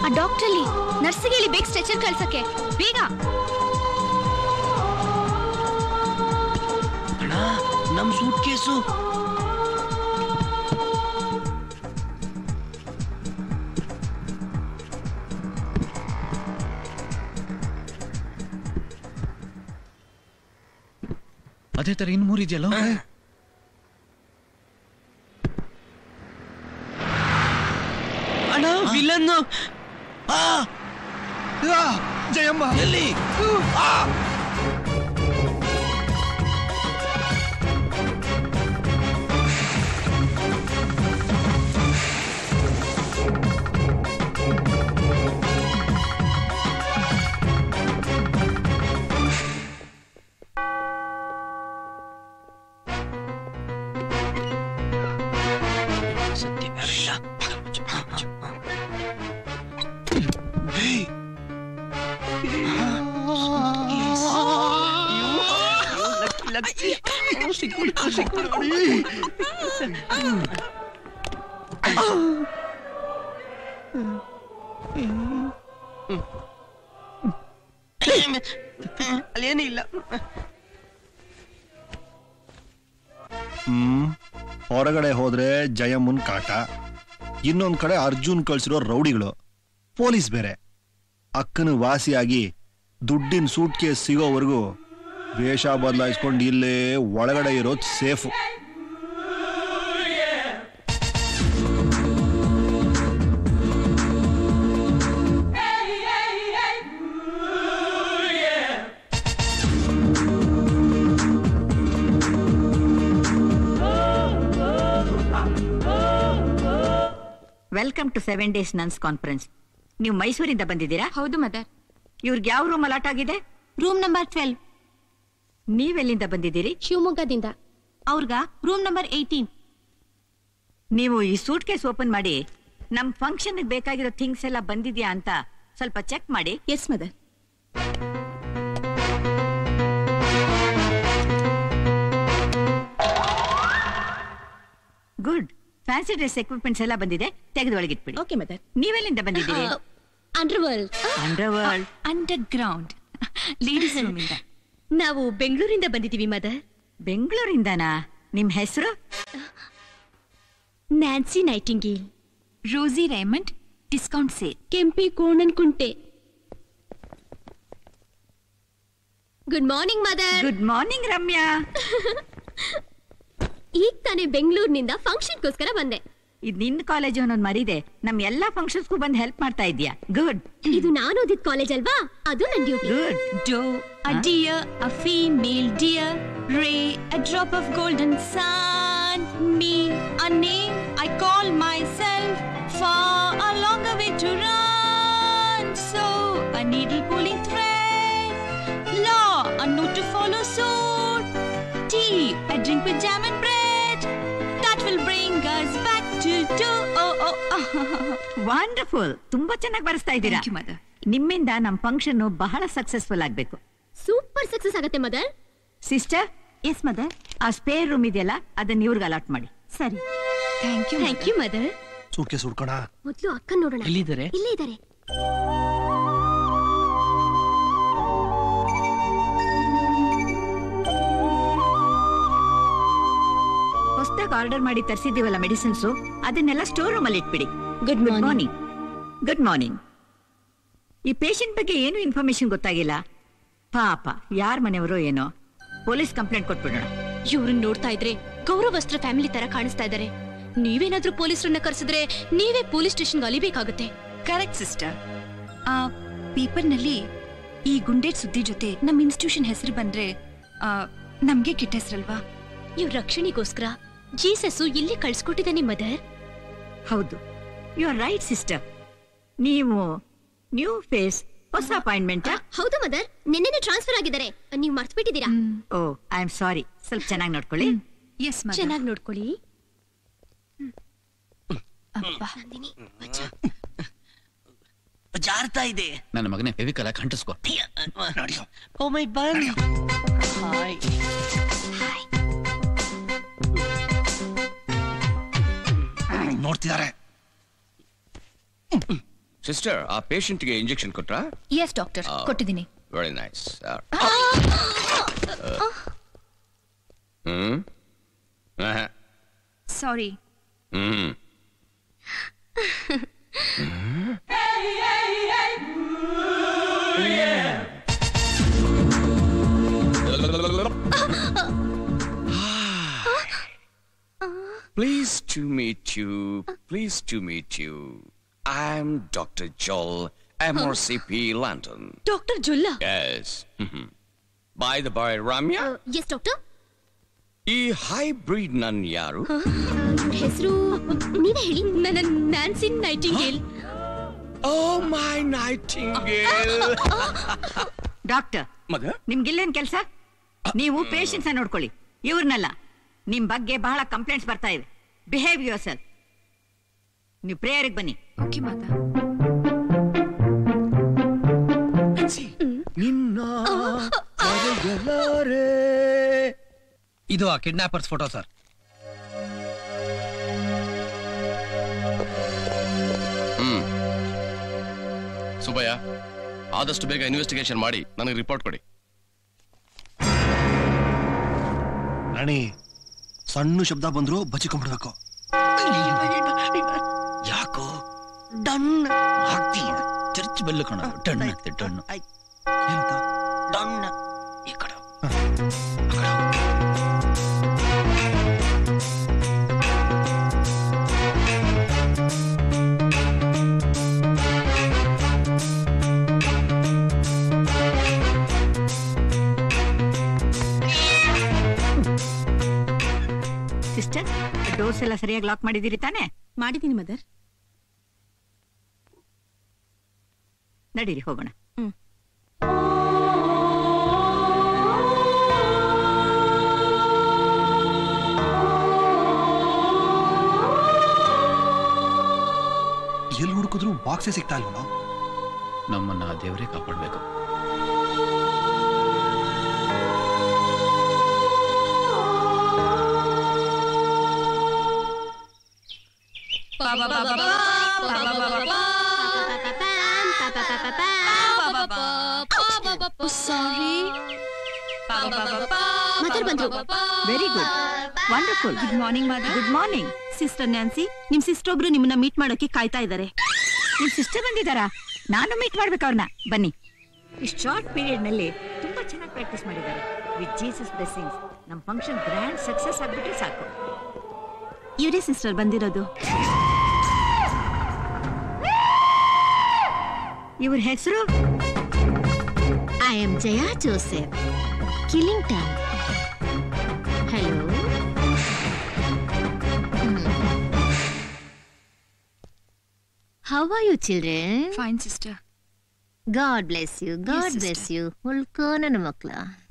Speaker 12: ಆ ಡಾಕ್ಟ್ರಲ್ಲಿ ನರ್ಸಿಗೆ ಹೇಳಿ ಬೇಗ ಸ್ಟ್ರೆಚರ್ ಕಳ್ಸಕ್ಕೆ ಬೇಗ
Speaker 9: ಅಣ್ಣ ನಮ್ ಸೂಟ್ ಕೇಸು
Speaker 3: ಅದೇ ತರ ಇನ್ ಮೂರ್ ಇದೆಯಲ್ಲ
Speaker 10: ಅಣ್ಣ ವಿಲನ್ನು
Speaker 8: ಜಯಮ್ಮ
Speaker 9: ಎಲ್ಲಿ
Speaker 10: ಅಲ್ಲೇನೂ ಇಲ್ಲ
Speaker 17: ಹ್ಮ್ ಹೊರಗಡೆ ಹೋದ್ರೆ ಜಯಮ್ಮನ್ ಕಾಟ ಇನ್ನೊಂದ್ ಕಡೆ ಅರ್ಜುನ್ ಕಳ್ಸಿರೋ ರೌಡಿಗಳು ಪೊಲೀಸ್ ಬೇರೆ ಅಕ್ಕನ ವಾಸಿಯಾಗಿ ದುಡ್ಡಿನ ಸೂಟ್ ಕೇಸ್ ಸಿಗೋವರೆಗೂ ವೇಷ ಬದಲಾಯಿಸ್ಕೊಂಡು ಇಲ್ಲೇ ಒಳಗಡೆ ಇರೋದು safe
Speaker 5: welcome to seven days nuns conference ನೀವು ಮೈಸೂರಿಂದ ಬಂದಿದ್ದೀರಾ
Speaker 12: ಹೌದು ಮದರ್
Speaker 5: ಇವ್ರಿಗೆ ಯಾವ ರೂಮ್ ಅಲಾಟ್ ಆಗಿದೆ
Speaker 12: ರೂಮ್ ನಂಬರ್ ಟ್ವೆಲ್ವ್
Speaker 5: ನೀವೆಲ್ಲಿಂದ ಬಂದಿದ್ದೀರಿ
Speaker 13: ಶಿವಮೊಗ್ಗದಿಂದ
Speaker 12: ಅವ್ರಿಗ ರೂಮ್ ನಂಬರ್ ಏಯ್ಟೀನ್
Speaker 5: ನೀವು ಈ ಸೂಟ್ ಕೇಸ್ ಓಪನ್ ಮಾಡಿ ನಮ್ ಫಂಕ್ಷನ್ ಬೇಕಾಗಿರೋ ಥಿಂಗ್ಸ್ ಎಲ್ಲ ಬಂದಿದ್ಯಾ ಅಂತ ಸ್ವಲ್ಪ ಚೆಕ್ ಮಾಡಿ
Speaker 13: yes mother
Speaker 5: good fancy dress equipments ಎಲ್ಲ ಬಂದಿದೆ ತೆಗೆದು ಒಳಗಿಟ್ಬಿಡಿ
Speaker 13: ಓಕೆ ಮದರ್
Speaker 5: ನೀವೆಲ್ಲಿಂದ ಬಂದಿದ್ದೀರಿ
Speaker 13: underworld
Speaker 5: underworld
Speaker 12: underground ladies room ಇಂದ
Speaker 13: ನಾವು ಬೆಂಗಳೂರಿಂದ ಬಂದಿದ್ದೀವಿ ಮದರ್
Speaker 5: ಬೆಂಗಳೂರಿಂದನಾ ನಿಮ್ ಹೆಸರು
Speaker 13: Nancy Nightingale
Speaker 12: Rosie Raymond discount sale
Speaker 13: ಕೆಂಪಿ ಕೋಣನ್ ಕುಂಟೆ good morning mother
Speaker 5: good morning Ramya
Speaker 13: ಈಗ ತಾನೇ ಬೆಂಗಳೂರಿನಿಂದ ಫಂಕ್ಷನ್ಗೋಸ್ಕರ ಬಂದೆ
Speaker 5: ಇದು ನಿನ್ನ ಕಾಲೇಜು ಅನ್ನೋದು ಮರಿದೆ ನಮ್ ಎಲ್ಲಾ ಫಂಕ್ಷನ್ಸ್ಗೂ ಬಂದು ಹೆಲ್ಪ್ ಮಾಡ್ತಾ ಇದೀಯಾ ಗುಡ್
Speaker 13: ಇದು ನಾನು ಓದಿದ ಕಾಲೇಜ್ ಅಲ್ವಾ ಅದು ನನ್ನ duty
Speaker 5: good
Speaker 12: doe a deer, a female deer, ray, a drop of golden sun, me, a name I call myself, far a longer way to run. So, a needle pulling thread, law, a note to follow suit, tea, a drink with jam and bread, that will bring us back to do. Oh, oh,
Speaker 5: wonderful ತುಂಬಾ ಚೆನ್ನಾಗಿ ಬರೆಸ್ತಾ ಇದ್ದೀರಾ ನಿಮ್ಮಿಂದ ನಮ್ function ಬಹಳ successful ಆಗ್ಬೇಕು
Speaker 13: super success ಆಗತ್ತೆ mother
Speaker 5: sister yes mother ಆ spare room ಇದೆಯಲ್ಲ ಅದನ್ನ ಇವ್ರಿಗೆ ಅಲಾಟ್ ಮಾಡಿ
Speaker 12: ಸರಿ thank you
Speaker 13: thank you mother
Speaker 17: suitcase ಹುಡ್ಕೋಣ
Speaker 13: ಮೊದ್ಲು ಅಕ್ಕನ್ ನೋಡೋಣ
Speaker 3: ಎಲ್ಲಿದ್ದಾರೆ
Speaker 13: ಇಲ್ಲೇ ಇದ್ದಾರೆ
Speaker 5: ಹೊಸದಾಗಿ ಆರ್ಡರ್ ಮಾಡಿ ತರಿಸಿದ್ದೀವಲ್ಲ ಮೆಡಿಸಿನ್ಸ್ ಅದನ್ನೆಲ್ಲ ಸ್ಟೋರ್ ರೂಮ್ ಅಲ್ಲಿ ಇಟ್ಬಿಡಿ
Speaker 13: good
Speaker 5: good morning good morning ಈ ಪೇಷಂಟ್ ಬಗ್ಗೆ ಏನು ಇನ್ಫಾರ್ಮೇಶನ್ ಗೊತ್ತಾಗಿಲ್ಲ ಪಾಪ ಯಾರ ಮನೆಯವರೋ ಏನೋ ಪೊಲೀಸ್ ಕಂಪ್ಲೇಂಟ್ ಕೊಟ್ಬಿಡೋಣ
Speaker 13: ಇವ್ರನ್ನ ನೋಡ್ತಾ ಇದ್ರೆ ಗೌರವಸ್ತ್ರ ಫ್ಯಾಮಿಲಿ ತರ ಕಾಣಿಸ್ತಾ ಇದ್ದಾರೆ ನೀವೇನಾದ್ರೂ ಪೊಲೀಸರನ್ನ ಕರೆಸಿದ್ರೆ ನೀವೇ ಪೊಲೀಸ್ ಸ್ಟೇಷನ್ಗೆ ಅಲಿಬೇಕಾಗುತ್ತೆ
Speaker 12: ಕರೆಕ್ಟ್ ಸಿಸ್ಟರ್ ಆ ಪೇಪರ್ನಲ್ಲಿ ಈ ಗುಂಡೇಟ್ ಸುದ್ದಿ ಜೊತೆ ನಮ್ಮ ಇನ್ಸ್ಟಿಟ್ಯೂಷನ್ ಹೆಸರು ಬಂದ್ರೆ ಆ, ನಮ್ಗೆ ಕೆಟ್ಟ ಹೆಸರಲ್ವಾ
Speaker 13: ಇವ್ರ ರಕ್ಷಣೆಗೋಸ್ಕರ ಜೀಸಸ್ಸು ಇಲ್ಲಿ ಕಳ್ಸ್ಕೊಟ್ಟಿದ್ದಾನೆ ಮದರ್
Speaker 5: ಹೌದು ಯು ಆರ್ ರೈಟ್ ಸಿಸ್ಟರ್ ನೀವು ನ್ಯೂ ಫೇಸ್ ಹೊಸ ಅಪಾಯಿಂಟ್ಮೆಂಟ್
Speaker 13: ಹೌದು ಮದರ್ ನಿನ್ನೆನೆ ಟ್ರಾನ್ಸ್ಫರ್ ಆಗಿದ್ದಾರೆ ನೀವು ಮರ್ತ್ಬಿಟ್ಟಿದ್ದೀರಾ
Speaker 5: ಓ ಐ ಆಮ್ ಸಾರಿ ಸ್ವಲ್ಪ ಚೆನ್ನಾಗಿ ನೋಡ್ಕೊಳ್ಳಿ
Speaker 12: ಎಸ್
Speaker 13: ಚೆನ್ನಾಗಿ ನೋಡ್ಕೊಳ್ಳಿ
Speaker 10: ಜಾರ್ತಾ ಇದೆ
Speaker 3: ನನ್ನ ಮಗನೇ ಫೆವಿಕಲ್ ಅಂಟಿಸ್ಕೋ
Speaker 10: ಓ ಮೈ ಬನ್ ಹಾಯ್
Speaker 17: ನೋಡ್ತಿದ್ದಾರೆ
Speaker 6: ಸಿಸ್ಟರ್ ಆ ಪೇಷಂಟ್ಗೆ ಇಂಜೆಕ್ಷನ್ ಕೊಟ್ರಾ
Speaker 12: ಎಸ್ ಡಾಕ್ಟರ್ ಕೊಟ್ಟಿದ್ದೀನಿ
Speaker 6: ವೆರಿ ನೈಸ್ ಹ್ಮ್ ಆಹಾ.
Speaker 12: Sorry
Speaker 6: hmm Pleased to meet you. Pleased to meet you. I'm Dr. Joel, MRCP London.
Speaker 13: Doctor ಜುಲ್ಲ
Speaker 6: Yes. Mhm. By the by, Ramya,
Speaker 13: yes doctor
Speaker 6: ಈ hybrid ನನ್ ಯಾರು
Speaker 13: ಹೆಸರು ನೀವೇ ಹೇಳಿ ನನ್ನ ನ್ಯಾನ್ಸಿನ್ Nightingale
Speaker 6: oh my Nightingale
Speaker 5: doctor
Speaker 6: mother
Speaker 5: ನಿಮ್ಗಿಲ್ಲೇನ್ ಕೆಲಸ ನೀವು ಪೇಷಂಟ್ಸ್ ನೋಡ್ಕೊಳ್ಳಿ ಇವ್ರನ್ನಲ್ಲ ನಿಮ್ ಬಗ್ಗೆ ಬಹಳ ಕಂಪ್ಲೇಂಟ್ಸ್ ಬರ್ತಾ ಇದೆ ಬಿಹೇವ್ ಯುವರ್ ಸೆಲ್ ನೀವು ಪ್ರೇಯರ್ಗೆ ಬನ್ನಿ
Speaker 12: ಓಕೆ ಮಾತಾ
Speaker 3: ನಿನ್ನ ಮರೆಯಲಾರೆ.
Speaker 9: ಇದು ಆ kidnappers photo sir
Speaker 2: hmm Subbayya ಆದಷ್ಟು ಬೇಗ ಇನ್ವೆಸ್ಟಿಗೇಷನ್ ಮಾಡಿ ನನಗೆ ರಿಪೋರ್ಟ್ ಕೊಡಿ
Speaker 17: ರಾಣಿ ಸಣ್ಣ ಶಬ್ದ ಬಂದ್ರು ಬಚ್ಚಿಕೊಂಡ್ಬಿಡ್ಬೇಕು
Speaker 3: ಯಾಕೋ ಡನ್ ಹಾಕ್ತೀಯ ಚರ್ಚ್ ಬೆಲ್ಲು ಕಣ ಡನ್ ಆಗ್ತದೆ ಡನ್ ಡನ್ ಈ ಕಡೆ
Speaker 5: ಸಿಸ್ಟರ್ ಡೋರ್ಸ್ ಎಲ್ಲ ಸರಿಯಾಗಿ ಲಾಕ್ ಮಾಡಿದಿರಿ ತಾನೆ
Speaker 7: ಮಾಡಿದ್ದೀನಿ ಮದರ್
Speaker 5: ನಡೀರಿ ಹೋಗೋಣ
Speaker 17: ಎಲ್ಲಿ ಹುಡುಕಿದ್ರು ಬಾಕ್ಸೇ ಸಿಗ್ತಾ ಇಲ್ವಲ್ಲ
Speaker 3: ನಮ್ಮನ್ನ ದೇವರೇ ಕಾಪಾಡ್ಬೇಕು
Speaker 13: ಸಾರಿ
Speaker 5: ಮದರ್ ಬಂದ್ರು very good wonderful good morning mother good morning
Speaker 7: sister Nancy ನಿಮ್ ಸಿಸ್ಟರ್ ಒಬ್ರು ನಿಮ್ಮನ್ನ ಮೀಟ್ ಮಾಡೋಕೆ ಕಾಯ್ತಾ ಇದ್ದಾರೆ
Speaker 5: ನಿಮ್ ಸಿಸ್ಟರ್ ಬಂದಿದ್ದಾರಾ ನಾನು ಮೀಟ್ ಮಾಡ್ಬೇಕು ಅವ್ರನ್ನ ಬನ್ನಿ ಈ ಶಾರ್ಟ್ ಪೀರಿಯಡ್ ನಲ್ಲಿ ತುಂಬಾ ಚೆನ್ನಾಗಿ ಪ್ರಾಕ್ಟೀಸ್ ಮಾಡಿದ್ದಾರೆ ವಿತ್ ಜೀಸಸ್ ಬ್ಲೆಸ್ಸಿಂಗ್ಸ್ ನಮ್ಮ ಫಂಕ್ಷನ್ ಗ್ರ್ಯಾಂಡ್ ಸಕ್ಸಸ್ ಆಗ್ಬಿಟ್ರೆ ಸಾಕು
Speaker 7: ಇವರೇ ಸಿಸ್ಟರ್ ಬಂದಿರೋದು
Speaker 5: ಇವ್ರ ಹೆಸರು
Speaker 22: I am Jaya Joseph Killington hello how are you children
Speaker 12: fine sister
Speaker 22: God bless you God
Speaker 12: Yes,
Speaker 22: bless you ಉಳ್ಕೋ ನನ್ನ ಮಕ್ಳ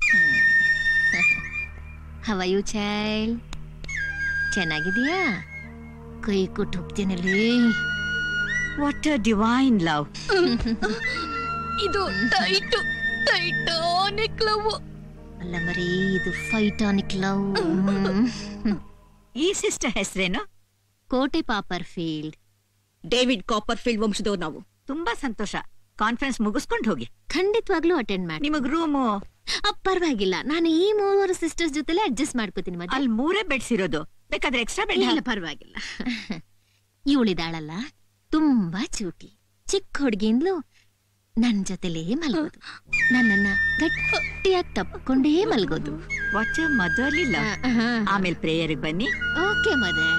Speaker 22: ಹವ ಯು ಚೈಲ್ಡ್ ಚೆನ್ನಾಗಿದೀಯಾ ಕೈ ಕೊಟ್ಟು ಹೋಗ್ತೀನಲ್ಲಿ
Speaker 5: ವಾಟ್ ಅ ಡಿವೈನ್ ಲವ್
Speaker 13: ಇದು ಟೈಟು ಟೈಟಾನಿಕ್ ಲವ್
Speaker 22: ಅಲ್ಲ ಮರಿ ಇದು ಫೈಟಾನಿಕ್ ಲವ್
Speaker 5: ಈ ಸಿಸ್ಟರ್ ಹೆಸರೇನು
Speaker 22: ಕೋಟೆ ಪಾಪರ್ ಫೀಲ್ಡ್
Speaker 5: ಡೇವಿಡ್ ಕಾಪರ್ ಫೀಲ್ಡ್ ವಂಶದವ್ರು ನಾವು ತುಂಬಾ ಸಂತೋಷ ಕಾನ್ಫರೆನ್ಸ್ ಮುಗಿಸ್ಕೊಂಡು ಹೋಗಿ
Speaker 22: ಖಂಡಿತವಾಗ್ಲೂ ಅಟೆಂಡ್ ಮಾಡಿ
Speaker 5: ನಿಮಗ್ ರೂಮು
Speaker 22: ಪರವಾಗಿಲ್ಲ ನಾನು ಈ ಮೂವರು ಸಿಸ್ಟರ್ಸ್ ಜೊತೆಲೆ ಅಡ್ಜಸ್ಟ್ ಮಾಡ್ಕೋತೀನಿ ಮತ್ತೆ
Speaker 5: ಅಲ್ಲಿ ಮೂರೇ ಬೆಡ್ಸ್ ಇರೋದು ಬೇಕಾದ್ರೆ ಎಕ್ಸ್ಟ್ರಾ ಬೆಡ್
Speaker 22: ಇಲ್ಲ ಪರವಾಗಿಲ್ಲ ಇವಳಿದಾಳಲ್ಲ ತುಂಬಾ ಚೂಟಿ ಚಿಕ್ಕ ಹುಡುಗಿಂದ್ಲು ನನ್ ಜೊತೆಲೇ ಮಲ್ಗೋದು ನನ್ನನ್ನ ಗಟ್ಟಿಯಾಗಿ ತಪ್ಕೊಂಡೇ ಮಲ್ಗೋದು
Speaker 5: ವಾಚ್ ಮದರ್ಲಿ ಲವ್ ಆಮೇಲೆ ಪ್ರೇಯರ್ಗೆ ಬನ್ನಿ
Speaker 22: ಓಕೆ ಮದರ್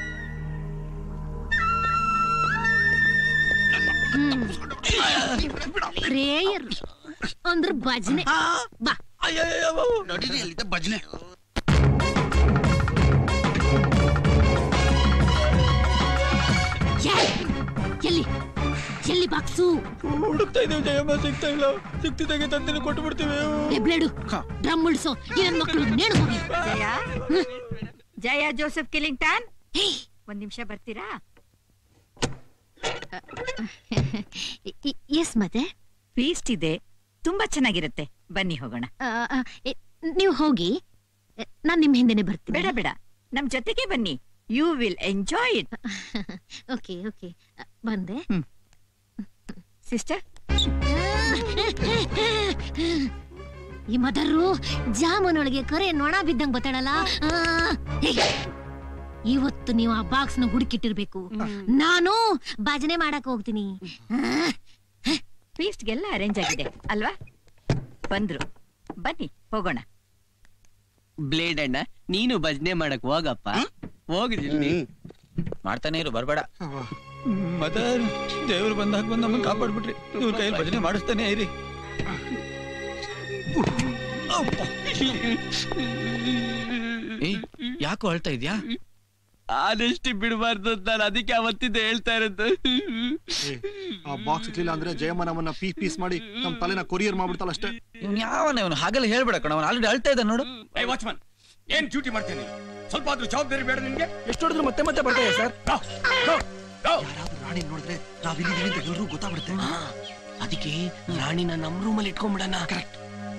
Speaker 22: ಪ್ರೇಯರ್ ಅಂದ್ರೆ ಭಜನೆ ಬಾ
Speaker 14: ನಡೀರಿ ಅಲ್ಲಿದ್ದ ಭಜನೆ
Speaker 22: ಯಾ- ಎಲ್ಲಿ ಎಲ್ಲಿ ಬಾಕ್ಸು
Speaker 3: ಹುಡುಕ್ತಾ ಇದೀವಿ ಜಯಮ್ಮ ಸಿಗ್ತಾ ಇಲ್ಲ ಸಿಕ್ತಿದ್ದಾಗೆ ತಂದಿನ ಕೊಟ್ಟು ಬಿಡ್ತೀವಿ
Speaker 22: ಏ ಬ್ಲೇಡು ಡ್ರಮ್ ಉಳ್ಸೋ ಏನ್ ಮಕ್ಕಳು ನೇಣು ಹೋಗಿ
Speaker 5: ಜಯ ಜಯ ಜೋಸೆಫ್ ಕಿಲಿಂಗ್ಟನ್ ಒಂದ್ ನಿಮಿಷ ಬರ್ತೀರಾ
Speaker 22: ಎಸ್ ಮತ್ತೆ
Speaker 5: ಫೀಸ್ಟ್ ಇದೆ ತುಂಬಾ ಚೆನ್ನಾಗಿರುತ್ತೆ ಬನ್ನಿ ಹೋಗೋಣ
Speaker 22: ನೀವು ಹೋಗಿ ನಾನ್ ನಿಮ್ ಹಿಂದೆನೆ ಬರ್ತೀನಿ
Speaker 5: ಬೇಡ ಬೇಡ ನಮ್ ಜೊತೆಗೆ ಬನ್ನಿ you will enjoy it
Speaker 22: okay okay ಬಂದೆ
Speaker 5: ಸಿಸ್ಟರ್
Speaker 22: ಈ ಮದರು ಜಾಮೂನ್ ಒಳಗೆ ಕರೆ ನೊಣ ಬಿದ್ದಂಗ್ ಬತ್ತಾಳಲ್ಲ ಆ, ಹೇ. ಇವತ್ತು ನೀವು ಆ ಬಾಕ್ಸ್ ನ ಹುಡುಕಿಟ್ಟಿರ್ಬೇಕು ನಾನು ಭಜನೆ ಮಾಡಕ್ ಹೋಗ್ತೀನಿ
Speaker 5: ಫೀಸ್ಟ್ಗೆಲ್ಲ ಅರೇಂಜ್ ಆಗಿದೆ ಅಲ್ವಾ ಬಂದ್ರು ಬನ್ನಿ ಹೋಗೋಣ
Speaker 10: ಬ್ಲೇಡ್ ಅಣ್ಣ ನೀನು ಭಜನೆ ಮಾಡಕ್ ಹೋಗಪ್ಪ ಹೋಗಿದ್ದೀನಿ
Speaker 3: ಮಾಡ್ತಾನೆ ಇರು ಬರ್ಬೇಡ ಮದರ್ ದೇವ್ರು ಬಂದಾಗ ಬಂದು ನಮ್ಮನ್ನ ಕಾಪಾಡ್ಬಿಟ್ರಿ ಇವ್ರ ಕೈಯಲ್ಲಿ ಭಜನೆ ಮಾಡಿಸ್ತಾನೆ ಇರಿ ಏಯ್ ಯಾಕೋ ಅಳ್ತಾ ಇದ್ಯಾ
Speaker 10: ಆದಷ್ಟು ಬಿಡಬಾರ್ದು ಅಂತ ನಾನು ಅದಕ್ಕೆ ಅವತ್ತಿದ್ದ ಹೇಳ್ತಾ ಇರೋದು
Speaker 17: ಆ ಬಾಕ್ಸ್ ಇರ್ಲಿಲ್ಲ ಅಂದ್ರೆ ಜಯಮ್ಮ ನಮ್ಮನ್ನ ಪೀಸ್ ಪೀಸ್ ಮಾಡಿ ನಮ್ ತಲೆನ ಕೊರಿಯರ್ ಮಾಡ್ಬಿಡ್ತಾಳ ಅಷ್ಟೇ
Speaker 3: ಇವ್ನು ಯಾವನ ಇವನು ಹಾಗೆಲ್ಲ ಹೇಳ್ಬೇಡ ಕಣ ಅವನು ಆಲ್ರೆಡಿ ಅಳ್ತಾ ಇದ್ದಾನೆ ನೋಡು
Speaker 6: ಏ ವಾಚ್ಮನ್ ಏನ್ ಡ್ಯೂಟಿ ಮಾಡ್ತೇನೆ ಸ್ವಲ್ಪ ಆದ್ರೂ ಜವಾಬ್ದಾರಿ ಬೇಡ ನಿನ್ಗೆ
Speaker 17: ಎಷ್ಟು ಹೊಡೆದ್ರು ಮತ್ತೆ ಮತ್ತೆ ಬರ್ತಾರೆ ಸರ್
Speaker 9: ಯಾರಾದ್ರೂ ರಾಣಿ ನೋಡಿದ್ರೆ ನಾವಿಲ್ಲಿದ್ದೀವಿ ಅಂತ ಎಲ್ರೂ ಗೊತ್ತಾಗ್ಬಿಡುತ್ತೆ ಅದಕ್ಕೆ ರಾಣಿನ ನಮ್ ರೂಮಲ್ಲಿ ಇಟ್ಕೊಂಡ್ಬಿಡಣ ಕರೆಕ್ಟ್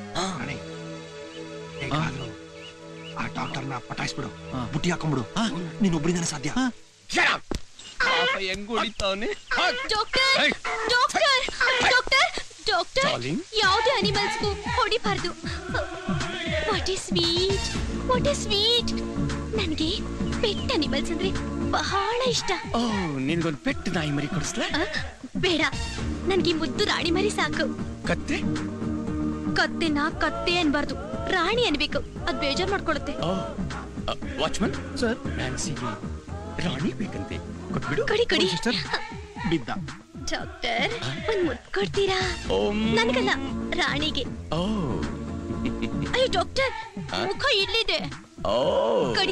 Speaker 17: ಹೇಗಾದ್ರೂ ಆ ಡಾಕ್ಟರ್ನ ಪಟಾಯಿಸ್ಬಿಡು ಬುಟ್ಟಿ ಹಾಕೊಂಡ್ಬಿಡು ನೀನ್ ಒಬ್ರಿಂದಾನೆ ಸಾಧ್ಯ
Speaker 10: ಪಾಪ ಹೆಂಗ್ ಹೊಡಿತಾವನೆ
Speaker 13: doctor doctor doctor doctor
Speaker 10: Darling?
Speaker 13: ಯಾವುದೇ ಅನಿಮಲ್ಸ್ಗೂ ಹೊಡಿಬಾರ್ದು what is sweet what is sweet ನನಗೆ ಪೆಟ್ ಅನಿಮಲ್ಸ್ ಅಂದ್ರೆ ಬಹಳ ಇಷ್ಟ
Speaker 10: ಓ ನಿನ್ಗೊಂದು ಪೆಟ್ಟು ನಾಯಿ ಮರಿ ಕೊಡಿಸ್ಲಾ
Speaker 13: ಆ, ಬೇಡ ನನ್ಗೆ ಈ ಮುದ್ದು ರಾಣಿ ಮರಿ ಸಾಕು
Speaker 6: ಕತ್ತೆ
Speaker 13: ಕತ್ತೆನ ಕತ್ತೆ ಅನ್ಬಾರ್ದು ರಾಣಿ ಅನ್ಬೇಕು ಅದ್ ಬೇಜಾರ್ ಮಾಡ್ಕೊಳುತ್ತೆ
Speaker 6: ಓ ವಾಚ್ಮನ್ ಸರ್ ನ್ಯಾನ್ಸಿಗೆ ರಾಣಿ ಬೇಕಂತೆ ಕೊಟ್ಬಿಡು
Speaker 13: ಕಡಿ ಕಡಿ
Speaker 17: ಬಿದ್ದ
Speaker 13: ಡಾಕ್ಟರ್ ಒಂದ್ ಮುದ್ ಕೊಡ್ತೀರಾ ನನ್ಗಲ್ಲ ರಾಣಿಗೆ
Speaker 6: ಓ
Speaker 13: ಅಯ್ಯೋ ಡಾಕ್ಟರ್
Speaker 6: ಆ?
Speaker 13: ಮುಖ ಇಲ್ಲಿದೆ
Speaker 6: ಓ
Speaker 13: ಕಡಿ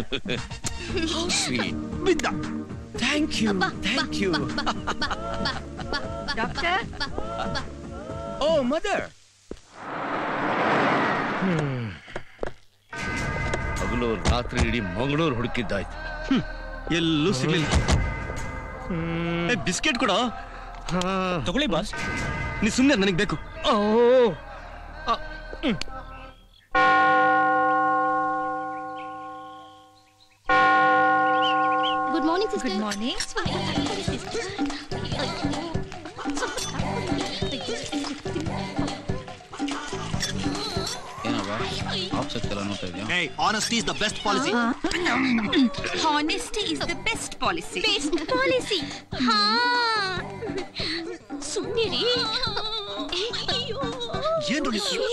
Speaker 6: ಸ್ವೀಟ್ ಬಿದ್ದ thank you thank you
Speaker 5: doctor
Speaker 6: ಓ ಮದರ್ ಹಗಲು ರಾತ್ರಿ ಇಡೀ ಮಂಗಳೂರು ಹುಡುಕಿದ್ದಾಯ್ತು ಹ್ಮ್. ಎಲ್ಲೂ ಸಿಗ್ಲಿಲ್ಲ ಬಿಸ್ಕೆಟ್ ಕೊಡೋ
Speaker 10: ತಗೊಳ್ಳಿ ಬಾಸ್ ನೀ ಸುಮ್ಮನೆ ನನಗೆ ಬೇಕು
Speaker 6: ಓ
Speaker 13: good morning sister
Speaker 5: good morning
Speaker 3: ಏನವ ಆಫ್ಸೆಟ್ ಎಲ್ಲ ನೋಡ್ತಾ ಇದ್ಯಾ
Speaker 17: honesty is the best policy
Speaker 5: honesty is the best policy
Speaker 13: best policy ಹಾ ಸುಮ್ಮನಿರಿ ಅಯ್ಯೋ
Speaker 17: ಏನು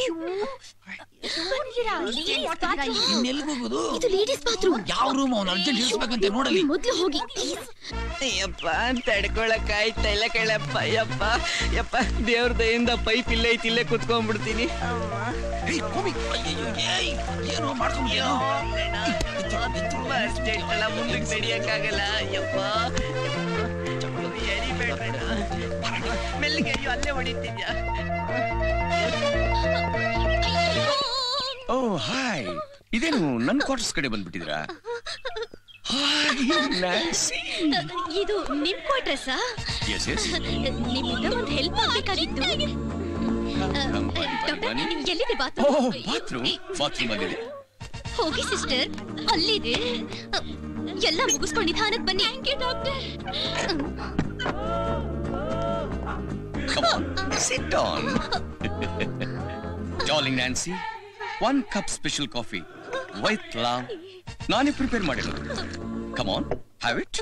Speaker 3: ಇನ್ನೆಲ್ಲಿಗೆ ಹೋಗೋದು
Speaker 13: ಇದು ಲೇಡೀಸ್ ಬಾತ್ರೂಮ್
Speaker 3: ಯಾವ ರೂಮ್ ಅವ್ನು ಅರ್ಜೆಂಟ್ ಇಳಿಸ್ಬೇಕಂತೆ ನೋಡಲಿ
Speaker 13: ಮೊದ್ಲು ಹೋಗಿ
Speaker 10: ಅಯ್ಯಪ್ಪ ತಡ್ಕೊಳಕ್ ಆಯ್ತಾ ಇಲ್ಲ ಕಣಪ್ಪ ಯಪ್ಪ ಯಪ್ಪ ದೇವ್ರ ದಯಿಂದ ಪೈಪ್ ಇಲ್ಲೇ ಐತಿ ಇಲ್ಲೇ ಕುತ್ಕೊಂಡ್ಬಿಡ್ತೀನಿ
Speaker 3: ಏನೋ ಮಾಡ್ಕೊಂಡ್ಬಿಟ್ಟೇನೋ
Speaker 10: ತುಂಬಾ ಅರ್ಜೆಂಟ್ ಅಲ್ಲ ಮುಂದಕ್ಕೆ ನಡೆಯಕ್ಕಾಗಲ್ಲ ಯಪ್ಪ ಎರಿಬೇಡ ಮೆಲ್ಲಿಗೆ ಅಯ್ಯೋ ಅಲ್ಲೇ ಹೊಡಿತಿದ್ಯಾ
Speaker 6: ಓ ಹಾಯ್ ಇದೇನು ನನ್ನ ಕ್ವಾರ್ಟರ್ಸ್ ಕಡೆ ಬಂದ್ಬಿಟ್ಟಿದ್ರಾ ಹಾಯ್ ನ್ಯಾನ್ಸಿ
Speaker 13: ಇದು ನಿಮ್ ಕ್ವಾರ್ಟರ್ಸಾ
Speaker 6: ಎಸ್ ಎಸ್
Speaker 13: ನಿಮ್ಮಿಂದ ಒಂದು ಹೆಲ್ಪ್ ಆಗ್ಬೇಕಾಗಿತ್ತು ಡಾಕ್ಟರ್ ಎಲ್ಲಿದೆ
Speaker 6: ಓ
Speaker 13: ಬಾತ್ರೂಮ್
Speaker 6: ಬಾತ್ರೂಮ್ ಬಾತ್ರೂಮ್ ಅಲ್ಲಿದೆ
Speaker 13: ಹೋಗಿ ಸಿಸ್ಟರ್ ಅಲ್ಲಿದೆ ಎಲ್ಲ ಮುಗಿಸ್ಕೊಂಡು ನಿಧಾನಕ್ಕೆ ಬನ್ನಿ thank you doctor
Speaker 6: Come on, sit down. Darling Nancy, one cup special coffee, white love. ನಾನೇ ಪ್ರಿಪೇರ್ ಮಾಡಿರೋದು come on have it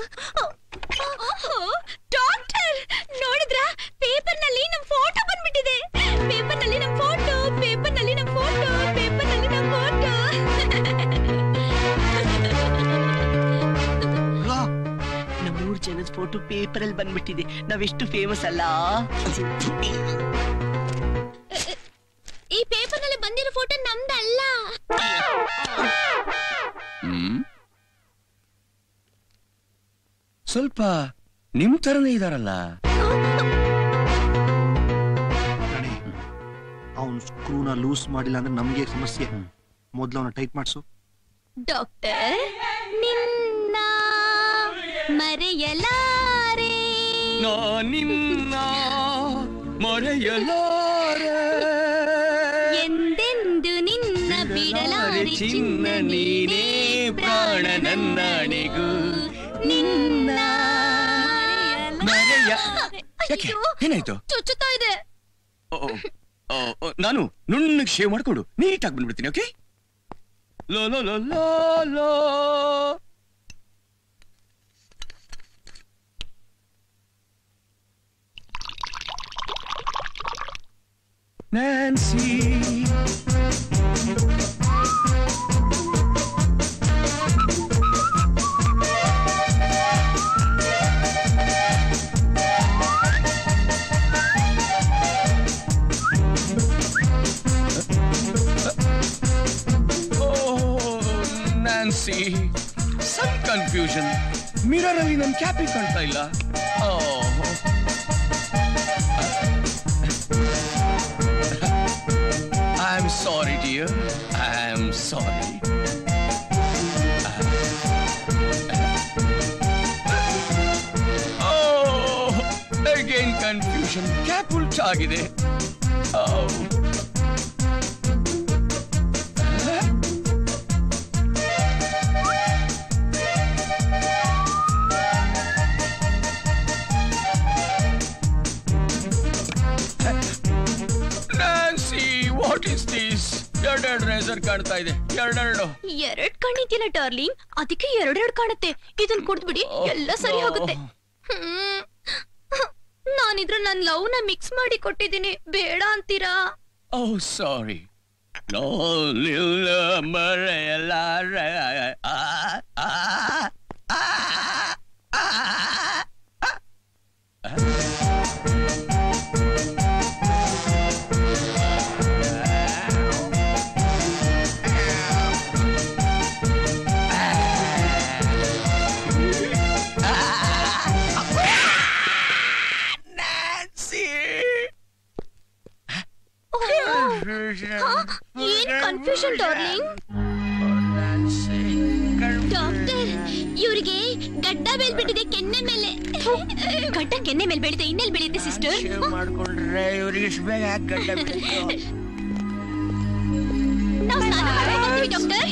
Speaker 13: doctor ನೋಡಿದ್ರ ಪೇಪರ್ ನಲ್ಲಿ ನಮ್ ಫೋಟೋ ಬಂದ್ಬಿಟ್ಟಿದೆ ಪೇಪರ್ ನಲ್ಲಿ ನಮ್ ಫೋಟೋ ಪೇಪರ್ ನಲ್ಲಿ ನಮ್ ಫೋಟೋ ಪೇಪರ್ ನಲ್ಲಿ ನಮ್ ಫೋಟೋ
Speaker 10: ನಮ್ಮೂರ್ ಜನದ ಫೋಟೋ ಪೇಪರ್ ಅಲ್ಲಿ ಬಂದ್ಬಿಟ್ಟಿದೆ ನಾವೆಷ್ಟು ಫೇಮಸ್ ಅಲ್ಲ
Speaker 13: ಈ ಪೇಪರ್ ನಲ್ಲಿ ಬಂದಿರೋ ಫೋಟೋ ನಮ್ದಲ್ಲ
Speaker 6: ಹ್ಮ್ ಸ್ವಲ್ಪ ನಿಮ್ ತರನೇ ಇದಾರಲ್ಲ
Speaker 17: ಅವ್ನ್ ಸ್ಕ್ರೂನ ಲೂಸ್ ಮಾಡಿಲ್ಲ ಅಂದ್ರೆ ನಮ್ಗೆ ಸಮಸ್ಯೆ ಮೊದ್ಲು ಅವನ ಟೈಟ್ ಮಾಡ್ಸು
Speaker 13: ಡಾಕ್ಟರ್ ನಿನ್ನ ಮರೆಯಲಾರೆ
Speaker 6: ನಿನ್ನ ಮರೆಯಲಾರೆ
Speaker 13: ಎಂದೆಂದು ನಿನ್ನ ಬಿಡಲಾರೆ ಚಿನ್ನ ನೀನೇ ಪ್ರಾಣ ನನ್ನಣೆಗೂ ನಿನ್ನ
Speaker 6: ಮರೆಯ ಯಾಕೆ
Speaker 13: ಅಯ್ಯೋ,
Speaker 6: ಏನಾಯ್ತು
Speaker 13: ಚುಚ್ಚುತ್ತಾ ಇದೆ
Speaker 6: ಓ, ಓ, ಓ, ನಾನು ನುಣ್ಣಗೆ ಶೇವ್ ಮಾಡ್ಕೊಂಡು ನೀಟಾಗಿ ಬಂದ್ಬಿಡ್ತೀನಿ ಓಕೆ ಲೋ ಲೋ ಲೋ ಲೋ ಲೋ Nancy Nancy some confusion mirror ಅಲ್ಲಿ ನನ್ನ ಕ್ಯಾಪಿ ಕಾಣ್ತಾ ಇಲ್ಲ I am sorry dear I am sorry again confusion cap ಉಲ್ಟಾಗಿದೆ Oh. Nancy what is this ಎರಡೆರಡು ರೇಸರ್ ಕಾಣ್ತಾ ಇದೆ ಎರಡೆರಡು
Speaker 13: ಎರಡ್ ಕಣ್ಣಿದ್ಯಲ್ಲ ಡಾರ್ಲಿಂಗ್ ಅದಕ್ಕೆ ಎರಡೆರಡ್ ಕಾಣುತ್ತೆ ಇದನ್ ಕುಡ್ದ್ಬಿಡಿ ಎಲ್ಲ ಸರಿ ಹೋಗುತ್ತೆ ಹ್ಮ್. ನಾನಿದ್ರ ನನ್ ಲವ್ ನ ಮಿಕ್ಸ್ ಮಾಡಿ ಕೊಟ್ಟಿದ್ದೀನಿ ಬೇಡ ಅಂತೀರಾ
Speaker 6: ಓ ಸಾರಿ ಲೋ ಲಿಲ್ಲ ಮರೆಯಲಾರ ಆ ಆ ಆ
Speaker 13: ಏನ್ ಕನ್ಫ್ಯೂಷನ್ ಡಾರ್ಲಿಂಗ್ ಡಾಕ್ಟರ್ ಇವ್ರಿಗೆ ಗಡ್ಡ ಬೆಳ್ಬಿಟ್ಟಿದೆ ಕೆನ್ನೆ ಮೇಲೆ ಗಡ್ಡ ಕೆನ್ನೆ ಮೇಲೆ ಬೆಳಿದೆ ಇನ್ನೆಲ್ಲಿ ಬೆಳೆಯುತ್ತೆ ಸಿಸ್ಟರ್
Speaker 6: ಮಾಡ್ಕೊಂಡ್ರೆ ಇವ್ರಿಗೆ ಇಷ್ಟು ಬೇಗ ಯಾಕೆ ಗಡ್ಡ ಬಿಡ್ತು?
Speaker 13: ನಾವು ಸ್ನಾನ ಮಾಡ್ಕೊಂಡ್ ಬರ್ತೀವಿ ಡಾಕ್ಟರ್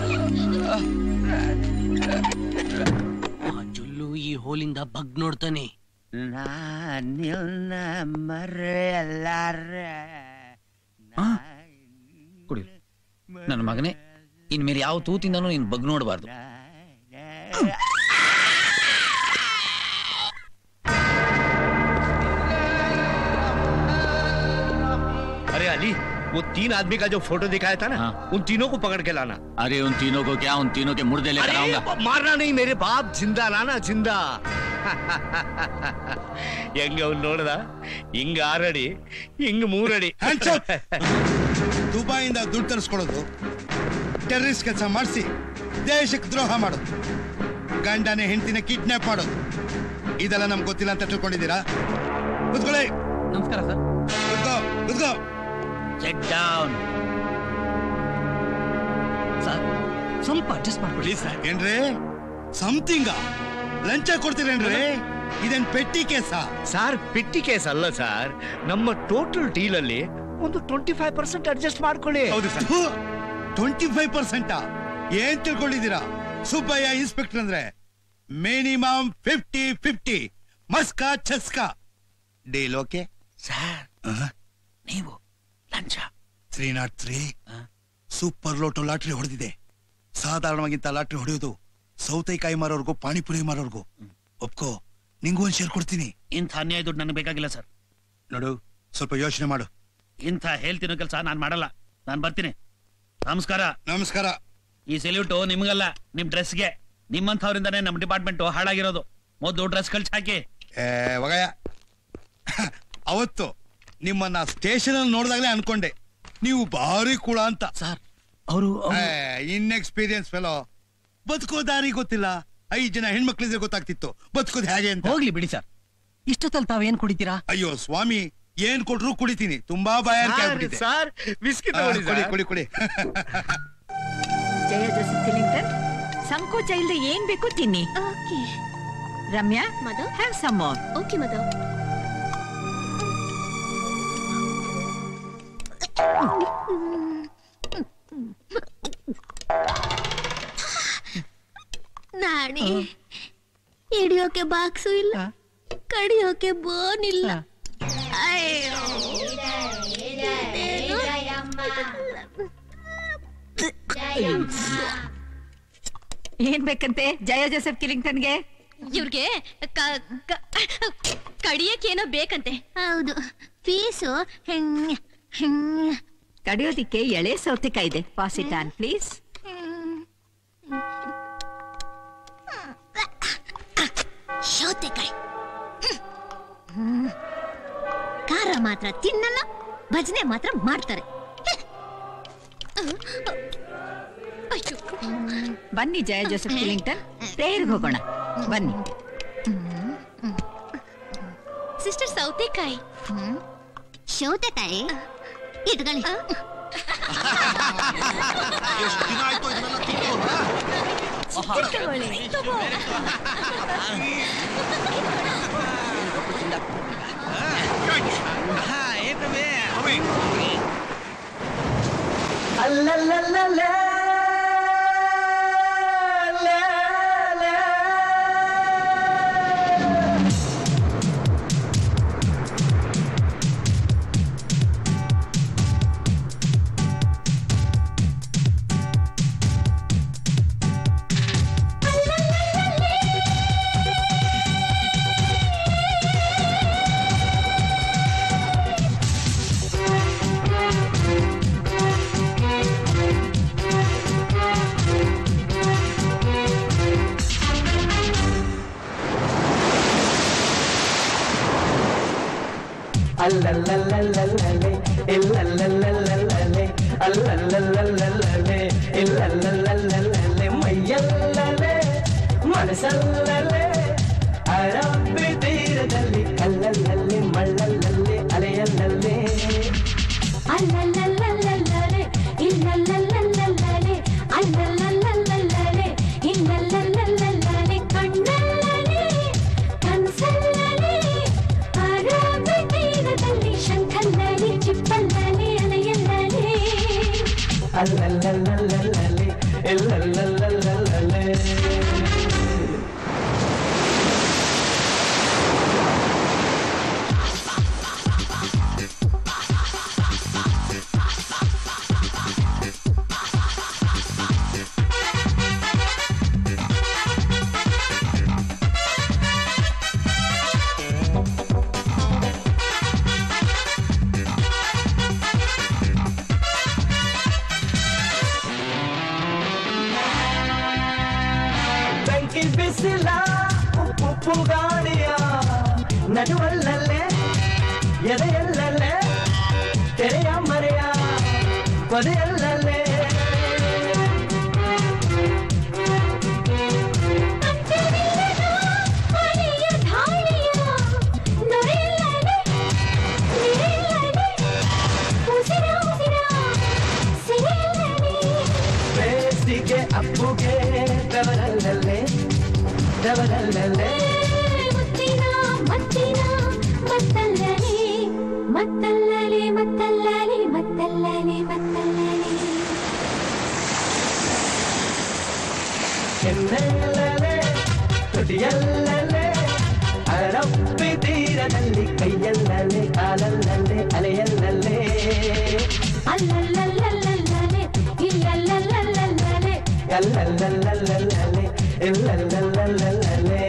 Speaker 23: ಆ ಜುಲ್ಲು ಈ ಹೋಲಿಂದ ಬಗ್ ನೋಡ್ತಾನೆ
Speaker 6: ನಾನಿಲ್ನ ಮರೆಯಲಾರ
Speaker 3: ಕುಡಿ ನನ್ನ ಮಗನೇ ಇನ್ಮೇಲೆ ಯಾವ ತೂತಿಂದನೂ ನೀನ್ ಬಗ್ ನೋಡಬಾರ್ದು
Speaker 18: अरे अली वो तीन आदमी का जो फोटो दिखाया था ना उन तीनों को पकड़ के लाना
Speaker 3: अरे उन तीनों को क्या उन तीनों के मुर्दे लेकर
Speaker 18: अरे
Speaker 3: आऊंगा
Speaker 18: वो मारना नहीं मेरे बाप जिंदा लाना जिंदा ಹೆಂಗ ಅವ್ನು ನೋಡ್ದ ಹಿಂಗ ಆರಡಿ ಹಿಂಗ ಮೂರಡಿ
Speaker 8: ದುಬೈಯಿಂದ ದುಡ್ಡು ತರಿಸ್ಕೊಳ್ಳೋದು ಟೆರರಿಸ್ಟ್ ಕೆಲಸ ಮಾಡಿಸಿ ದೇಶಕ್ಕೆ ದ್ರೋಹ ಮಾಡೋದು ಗಂಡನೇ ಹೆಂಡತಿನ ಕಿಡ್ನಾಪ್ ಮಾಡೋದು ಇದೆಲ್ಲ ನಮ್ಗೆ ಗೊತ್ತಿಲ್ಲ ಅಂತ ತಿಳ್ಕೊಂಡಿದ್ದೀರಾ ಕೂತ್ಕೊಳ್ಳಿ
Speaker 9: ನಮಸ್ಕಾರ ಸರ್
Speaker 8: ಕೂತ್ಕೋ ಕೂತ್ಕೋ
Speaker 3: ಸೆಟ್ ಡೌನ್
Speaker 9: ಸರ್ ಸ್ವಲ್ಪ ಅಡ್ಜಸ್ಟ್ ಮಾಡ್ಬಿಡಿ ಸರ್
Speaker 8: ಏನ್ರಿ ಸಮಥಿಂಗ ಲಂಚ ಕೊಡ್ತೀರೇನ್ರಿ ಇದೇನ್ petty case
Speaker 18: sir petty case ಅಲ್ಲ ಸರ್ ನಮ್ಮ ಟೋಟಲ್ ಡೀಲ್ ಅಲ್ಲಿ ಒಂದು ಟ್ವೆಂಟಿ ಫೈವ್ ಪರ್ಸೆಂಟ್ ಅಡ್ಜಸ್ಟ್ ಮಾಡ್ಕೊಳ್ಳಿ
Speaker 8: ಹೌದು ಸರ್ ಟ್ವೆಂಟಿ ಫೈವ್ ಪರ್ಸೆಂಟ್ ಏನ್ ತಿಳ್ಕೊಂಡಿದ್ದೀರಾ ಸುಬ್ಬಯ್ಯ ಇನ್ಸ್ಪೆಕ್ಟರ್ ಅಂದ್ರೆ ಮಿನಿಮಮ್ ಫಿಫ್ಟಿ ಫಿಫ್ಟಿ ಮಸ್ಕಾ ಚಸ್ಕಾ ಡೀಲ್ ಓಕೆ
Speaker 3: ಸರ್ ನೀವು ಲಂಚ
Speaker 8: three not three super lotto lottery ಹೊಡೆದಿದೆ ಸಾಧಾರಣವಾಗಿಂತ ಲಾಟ್ರಿ ಹೊಡೆಯೋದು ಸೌತೆಕಾಯಿ ಮಾರೋರ್ಗು ಪಾನಿಪುರಿ ಮಾರೋರ್ಗು ಒಪ್ಕೋ ನಿಂಗೂ ಒಂದ್ ಶೇರ್ ಕೊಡ್ತೀನಿ
Speaker 11: ಇಂಥ ಅನ್ಯಾಯ ದುಡ್ಡು ನನಗೆ ಬೇಕಾಗಿಲ್ಲ ಸರ್
Speaker 8: ನೋಡು ಸ್ವಲ್ಪ ಯೋಚನೆ ಮಾಡು
Speaker 11: ಇಂಥ ಹೇಳ್ತಿರೋ ಕೆಲಸ ನಾನು ಮಾಡಲ್ಲ ನಾನು ಬರ್ತೀನಿ ನಮಸ್ಕಾರ
Speaker 8: ನಮಸ್ಕಾರ
Speaker 11: ಈ ಸೆಲ್ಯೂಟು ನಿಮ್ಗಲ್ಲ ನಿಮ್ ಡ್ರೆಸ್ಗೆ ನಿಮ್ಮಂಥವ್ರಿಂದಾನೇ ನಮ್ಮ ಡಿಪಾರ್ಟ್ಮೆಂಟ್ ಹಾಳಾಗಿರೋದು ಮೊದಲು ಡ್ರೆಸ್ ಕಳ್ಸಿ ಹಾಕಿ
Speaker 8: ಏ ವಗಯ ಅವತ್ತು ನಿಮ್ಮನ್ನ ಸ್ಟೇಷನ್ ಅಲ್ಲಿ ನೋಡಿದಾಗಲೇ ಅನ್ಕೊಂಡೆ ನೀವು ಭಾರಿ ಕುಳ ಅಂತ
Speaker 11: ಸರ್ ಅವರು
Speaker 8: ಇನ್ಎಕ್ಸ್ಪೀರಿಯನ್ಸ್ ಫೆಲೋ ಬದುಕೋ ದಾರಿ ಗೊತ್ತಿಲ್ಲ ಐದ್ ಜನ ಹೆಣ್ಮಕ್ಳಿದ್ರೆ ಗೊತ್ತಾಗ್ತಿತ್ತು ಬದುಕೋದು ಹೇಗೆ ಅಂತ
Speaker 9: ಹೋಗ್ಲಿ ಬಿಡಿ ಸರ್ ಇಷ್ಟೊತ್ತಲ್ಲಿ ತಾವೇನ್ ಕುಡಿತೀರಾ
Speaker 8: ಅಯ್ಯೋ ಸ್ವಾಮಿ ಏನ್ ಕೊಟ್ರು ಕುಡಿತೀನಿ ತುಂಬಾ ಬಾಯಾರಿಕೆ
Speaker 18: ಸರ್,
Speaker 8: ಆಗ್ಬಿಟ್ಟಿದೆ.
Speaker 18: ಸರ್, whiskey
Speaker 8: ಆ,
Speaker 18: ತಗೊಳ್ಳಿ,
Speaker 8: ಕುಡಿ
Speaker 18: ಸರ್.
Speaker 8: ಕುಡಿ ಕುಡಿ
Speaker 5: ಜಯ ಜೋಸೆಫ್ ಕಿಲಿಂಗ್ಟನ್ ಸಂಕೋಚ ಇಲ್ಲದೆ ಏನ್ ಬೇಕು ತಿನ್ನಿ Ramya
Speaker 13: mother
Speaker 5: have some more
Speaker 13: okay mother Nani ಹಿಡಿಯೋಕೆ ಬಾಕ್ಸು ಇಲ್ಲ
Speaker 22: ಕಡಿಯೋಕೆ ಬೋನಿಲ್ಲ ಅಯ್ಯೋ. ಇದೇನು?
Speaker 5: ಏನ್ ಬೇಕಂತೆ ಜಯ ಜೋಸೆಫ್ ಕಿಲಿಂಗ್ಟನ್ಗೆ
Speaker 13: ಇವ್ರಿಗೆ ಕ- ಕ- ಕಡಿಯಕ್ಕೇನೋ ಬೇಕಂತೆ
Speaker 22: ಹೌದು ಫೀಸು ಹೆಂಗ್ ಹೆಂಗ್
Speaker 5: ಕಡಿಯೋದಿಕ್ಕೆ ಎಳೆ ಸೌತೆಕಾಯಿ ಇದೆ ಪಾಸಿಟಾನ್ ಪ್ಲೀಸ್
Speaker 22: ಸೌತೆಕಾಯಿ ಹ್ಮ್. ಖಾರ ಮಾತ್ರ ತಿನ್ನಲ್ಲ ಭಜನೆ ಮಾತ್ರ ಮಾಡ್ತಾರೆ
Speaker 5: ಬನ್ನಿ ಜಯ ಜೋಸೆಫ್ ಕಿಲಿಂಗ್ಟನ್ ಪ್ರೇಯರ್ಗೆ ಹೋಗೋಣ ಬನ್ನಿ
Speaker 13: ಸಿಸ್ಟರ್ ಸೌತೆಕಾಯಿ
Speaker 22: ಸೌತೆಕಾಯಿ ಇಟ್ಕೊಳ್ಳಿ
Speaker 14: ಎಷ್ಟು ದಿನ ಆಯ್ತು ಇದನ್ನೆಲ್ಲ ತಿಂದು
Speaker 13: ತಗೊಳ್ಳಿ, ತಗೋ.
Speaker 16: ಅಲ್ಲಲ್ಲಲ್ಲಲ್ಲ ಅಲ್ಲಲ್ಲಲ್ಲಲ್ಲಲ್ಲಲೆ ಇಲ್ಲಲ್ಲಲ್ಲಲ್ಲಲ್ಲಲೆ ಅಲ್ಲಲ್ಲಲ್ಲಲ್ಲಲ್ಲಲೆ ಇಲ್ಲಲ್ಲಲ್ಲಲ್ಲಲ್ಲಲೆ ಮೈಯಲ್ಲಲೆ ಮನಸ್ಸಲ್ಲಲೆ ಅರಬ್ಬಿ ತೀರದಲ್ಲಿ ಅಲ್ಲಲ್ಲಲ್ಲಿ ಮಳ್ಳಲ್ಲಲ್ಲಿ ಅಲೆಯಲ್ಲಲ್ಲಿ
Speaker 15: ಅಲ್ಲಲ್ಲಲ್ಲಲ್ಲಲ್ಲಲೆ ಇಲ್ಲಲ್ಲಲ್ಲಲ್ಲಲ್ಲಲೆ ಅಲ್ಲಲ್ಲಲ್ಲಲ್ಲಲ್ಲಲೆ ಇನ್ನಲ್ಲಲ್ಲಲ್ಲಲ್ಲಲೆ ಕಣ್ಣಲ್ಲಲೆ ಕನಸಲ್ಲಲೆ ಅರಬ್ಬಿ ತೀರದಲ್ಲಿ ಶಂಖಲ್ಲಲೆ ಚಿಪ್ಪಲ್ಲಲೆ ಅಲೆಯಲ್ಲಲೆ
Speaker 16: ಅಲ್ಲಲ್ಲಲ್ಲಲ್ಲಲ್ಲಲೆ ಇಲ್ಲಲ್ಲಲ್ಲಲ್ಲಲ್ಲಲೆ ಬೆಂಕಿ ಬಿಸಿಲ ಉಪ್ಪು ಉಪ್ಪು ಗಾಳಿಯ ನಡುವಲ್ಲಲ್ಲೇ ಎದೆಯಲ್ಲಲ್ಲೇ ತೆರೆಯ ಮರೆಯ ಪೊದೆಯಲ್ಲಲ್ಲೇ
Speaker 15: ಅಲೆಯ ಧಾಳಿಯ ನೊರೆಯಲ್ಲಲೆ ನೀರಿಲ್ಲಲೆ ಉಸಿರ ಉಸಿರ ಸಿರಿಯಲ್ಲಲೆ
Speaker 16: ಬೇಸಿಗೆ ಅಪ್ಪುಗೆ ಬೆವರಲ್ಲಲ್ಲೇ ಬೆವರಲ್ಲಲ್ಲೇ
Speaker 15: ಮುತ್ತಿನ ಮತ್ತಿನ ಮತ್ತಲ್ಲನೆ ಮತ್ತಲ್ಲಲೆ ಮತ್ತಲ್ಲಲೆ ಮತ್ತಲ್ಲಲೆ ಮತ್ತಲ್ಲಲೆ
Speaker 16: ಕೆನ್ನೆಲ್ಲಲೆ ತುಟಿಯಲ್ಲಲೆ ಅರಪ್ಪಿ ತೀರದಲ್ಲಿ ಕೈಯಲ್ಲಲೆ ಕಾಲಲ್ಲಲೆ ಅಲೆಯಲ್ಲಲೆ
Speaker 15: ಅಲ್ಲಲ್ಲಲ್ಲಲ್ಲಲ್ಲಲೆ ಇಲ್ಲಲ್ಲಲ್ಲಲ್ಲಲ್ಲಲೆ
Speaker 16: ಅಲ್ಲಲ್ಲಲ್ಲಲ್ಲಲ್ಲಲೆ ಇಲ್ಲಲ್ಲಲ್ಲಲ್ಲಲ್ಲಲೆ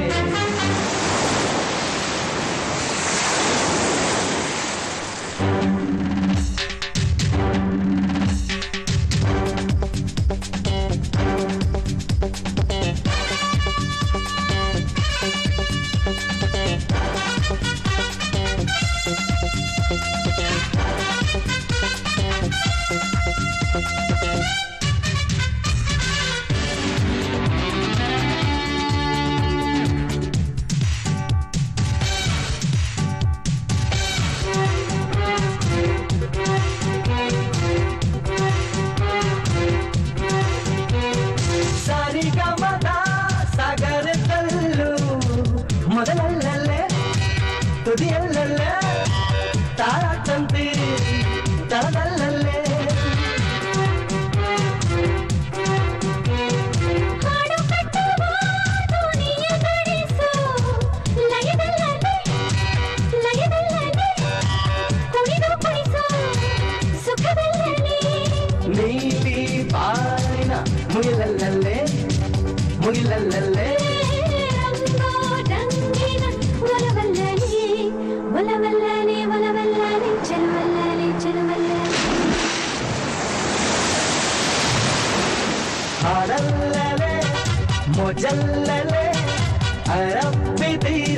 Speaker 16: ಸಾರಿಗಮದ ಸಾಗರದಲ್ಲೂ ಮೊದಲಲ್ಲಲ್ಲೇ ತುದಿಯಲ್ಲಲ್ಲೇ ತಾಳ ತಂತಿ ತಳದಲ್ಲಲ್ಲೇ
Speaker 15: ಹಾಡು ಕಟ್ಟುವ ಧ್ವನಿಯ ಗಡಿಸು ಲಯದಲ್ಲಲೆ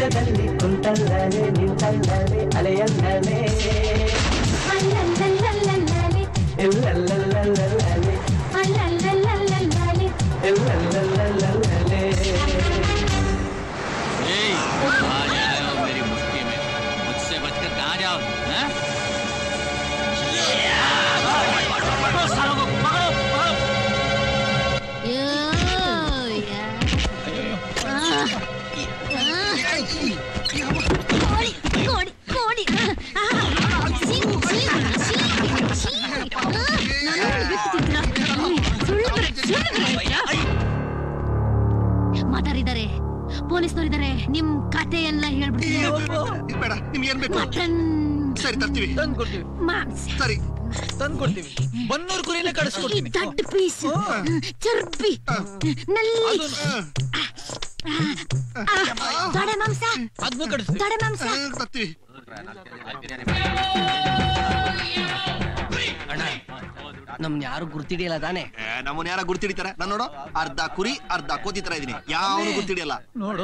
Speaker 16: ತೀರದಲ್ಲಿ ಕುಂತಲ್ಲನೆ ನಿಂತಲ್ಲನೆ ಅಲೆಯಲ್ಲನೆ
Speaker 15: ಅಲ್ಲಲ್ಲಲ್ಲಲ್ಲಲ್ಲಲೆ,
Speaker 16: ಎಲ್ಲಲ್ಲಲ್ಲಲ್ಲಲೆ
Speaker 15: ಅಲ್ಲಲ್ಲಲ್ಲಲ್ಲಲ್ಲಲೆ.
Speaker 16: ಎಲ್ಲಲ್ಲಲ್ಲಲ್ಲಲೆ
Speaker 6: मेरी मुट्ठी में मुझसे बचकर कहाँ जाओ हैं? सालों को पकड़ो पकड़ो
Speaker 22: ಕೋಳಿ ಕೋಳಿ ಕೋಳಿ ಆ, ಆ, ಛೀ, ಛೀ, ಛೀ, ಛೀ. ಆ, ನನ್ನನ್ನು ಬಿಡ್ತಿದ್ರಾ? ಸುಳ್ಳು ಬರ- ಸುಳ್ಳು ಬರ- ಮಾತಾಡಿದ್ದಾರೆ ಪೊಲೀಸ್ನವರಿದ್ದಾರೆ ನಿಮ್ ಕತೆ ಎಲ್ಲ ಹೇಳ್ಬಿಡ್ತೀನಿ
Speaker 17: ಬೇಡ ನಿಮ್ಗೆ ಏನ್ ಬೇಕು
Speaker 22: ಮಟನ್
Speaker 17: ಸರಿ ತರ್ತೀವಿ
Speaker 3: ತಂದ್ಕೊಡ್ತೀವಿ
Speaker 22: ಮಾಂಸ
Speaker 17: ಸರಿ
Speaker 3: ತಂದ್ಕೊಡ್ತೀವಿ ಬನ್ನೂರು ಕುರಿನೇ ಕಳಿಸ್ಕೊಡ್ತೀನಿ
Speaker 22: ದೊಡ್ಡ ಪೀಸ್ ಚರ್ಬಿ ನಲ್ಲಿ ತೊಡೆ ಮಾಂಸ
Speaker 3: ಅದನ್ನು ಕಳಿಸ್ತೀವಿ
Speaker 22: ತೊಡೆ ಮಾಂಸ
Speaker 17: ತರ್ತೀವಿ
Speaker 10: ಅಣ್ಣ ನಮ್ನ ಯಾರು ಗುರ್ತಿಡಿಯಲ್ಲ ತಾನೆ
Speaker 17: ನಮ್ಮನ್ನ ಯಾರ ಗುರ್ತಿಡಿತಾರೆ ನಾನು ನೋಡು ಅರ್ಧ ಕುರಿ ಅರ್ಧ ಕೋತಿ ತರ ಇದೀನಿ ಯಾವನು ಗುರ್ತಿಡಿಯಲ್ಲ
Speaker 3: ನೋಡು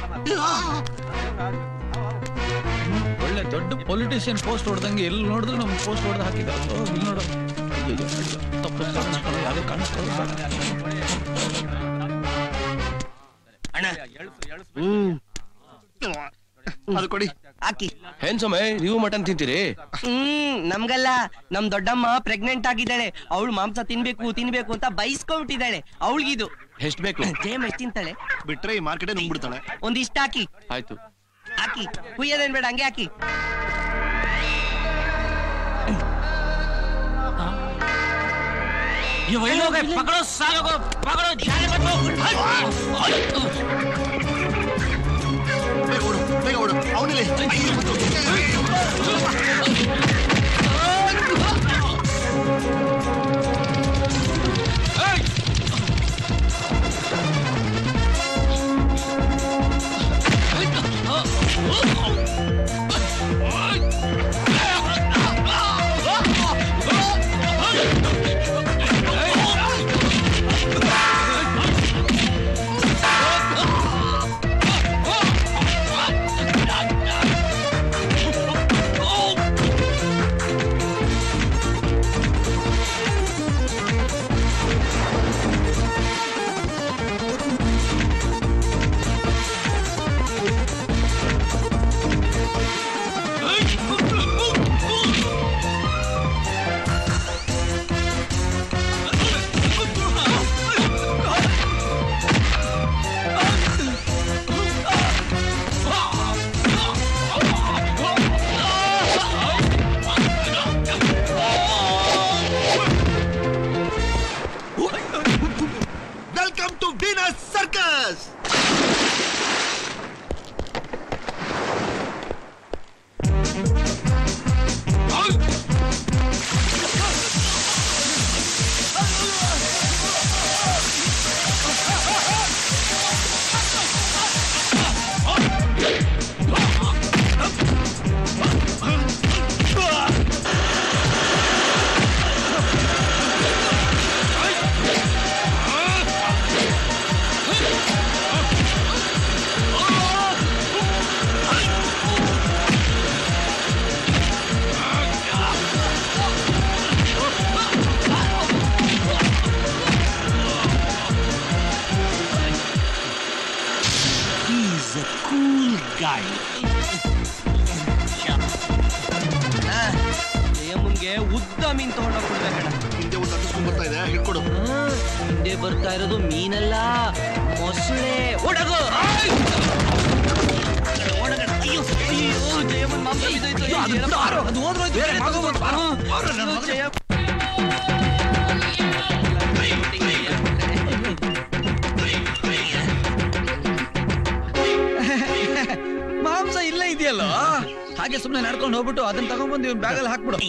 Speaker 3: ಒಳ್ಳೆ ದೊಡ್ಡ ಪೊಲಿಟಿಷಿಯನ್ ಪೋಸ್ಟ್ ಹೊಡೆದಂಗೆ ಎಲ್ಲಿ ನೋಡಿದ್ರು ನಮ್ ಪೋಸ್ಟ್ ಹೊಡೆದು ಹಾಕಿದ್ದಾರೆ ಓ, ಇಲ್ಲಿ ನೋಡು ಅಯ್ಯಯ್ಯೋ, ಅಯ್ಯೋ, ತಪ್ಪು ಕಾಣಿಸ್ಕೊಳ್ಳೋ ಯಾವ್ದು ಕಾಣಿಸ್ಕೊಳ್ಳೋ
Speaker 10: ಅಣ್ಣ
Speaker 17: ಅದು ಕೊಡಿ
Speaker 10: ಹಾಕಿ
Speaker 2: ಏನ್ ಸಮಯ ನೀವು ಮಟನ್ ತಿಂತೀರಿ
Speaker 10: ಹ್ಮ್ ನಮ್ಗಲ್ಲ ನಮ್ ದೊಡ್ಡಮ್ಮ ಪ್ರೆಗ್ನೆಂಟ್ ಆಗಿದ್ದಾಳೆ ಅವಳು ಮಾಂಸ ತಿನ್ಬೇಕು ತಿನ್ಬೇಕು ಅಂತ ಬೈಸ್ಕೊಂಡ್ಬಿಟ್ಟಿದ್ದಾಳೆ ಅವಳಿಗಿದು
Speaker 2: ಎಷ್ಟ್ ಬೇಕು
Speaker 10: ಜಯಮ್ ಎಷ್ಟ್ ತಿಂತಾಳೆ
Speaker 17: ಬಿಟ್ರೆ ಈ ಮಾರ್ಕೆಟ್ ನುಂಗ್ಬಿಡ್ತಾಳೆ
Speaker 10: ಒಂದಿಷ್ಟ ಹಾಕಿ
Speaker 2: ಆಯ್ತು
Speaker 10: ಹಾಕಿ ಕುಯ್ಯೋದೇನ್ ಬೇಡ ಹಂಗೆ ಹಾಕಿ
Speaker 6: ये वही लोग हैं पकड़ो सालों को पकड़ो जाने मत
Speaker 17: ಬೇಗ ಓಡು ಬೇಗ ಓಡು ಅವನಿಲ್ಲಿ welcome to Venus circus
Speaker 6: He's a cool guy.
Speaker 10: ಜಯಮ್ಮನ್ಗೆ ಉದ್ದ ಮೀನ್ ತಗೊಂಡೋಗ್ ಕೊಡ್ಬೇಕಣ್ಣ
Speaker 17: ಹಿಂದೆ ಒಂದು ಹತ್ತಿಸ್ಕೊಂಡ್ ಬರ್ತಾ ಇದೆ ಹಿಡ್ಕೊಡು
Speaker 10: ಹಿಂದೆ ಬರ್ತಾ ಇರೋದು ಮೀನಲ್ಲ ಮೊಸಳೆ ಒಡಗು ಒಡಗಣ ಅಯ್ಯೋ ಅಯ್ಯೋ ಜಯಮ್ಮನ್ ಮಾಂಸ ಬಿದ್ದೋಯ್ತು. ಏನಪ್ಪ?
Speaker 3: ಅದು ಹೋದ್ರೋಯ್ತು ಬೇರೆ ಮಗು ಬಂತು, ಬಾರೋ. ಬಾರೋ ನನ್ನ ಮಗನೇ.
Speaker 10: ಜಯಮ್ಮ
Speaker 3: ಮಾಂಸ ಇಲ್ಲೇ ಇದೆಯಲ್ಲ ಹಾಗೆ ಸುಮ್ನೆ ನಡ್ಕೊಂಡು ಹೋಗ್ಬಿಟ್ಟು ಅದನ್ನ ತಗೊಂಡ್ಬಂದು ಇವ್ನ ಬ್ಯಾಗಲ್ಲಿ ಹಾಕ್ಬಿಡು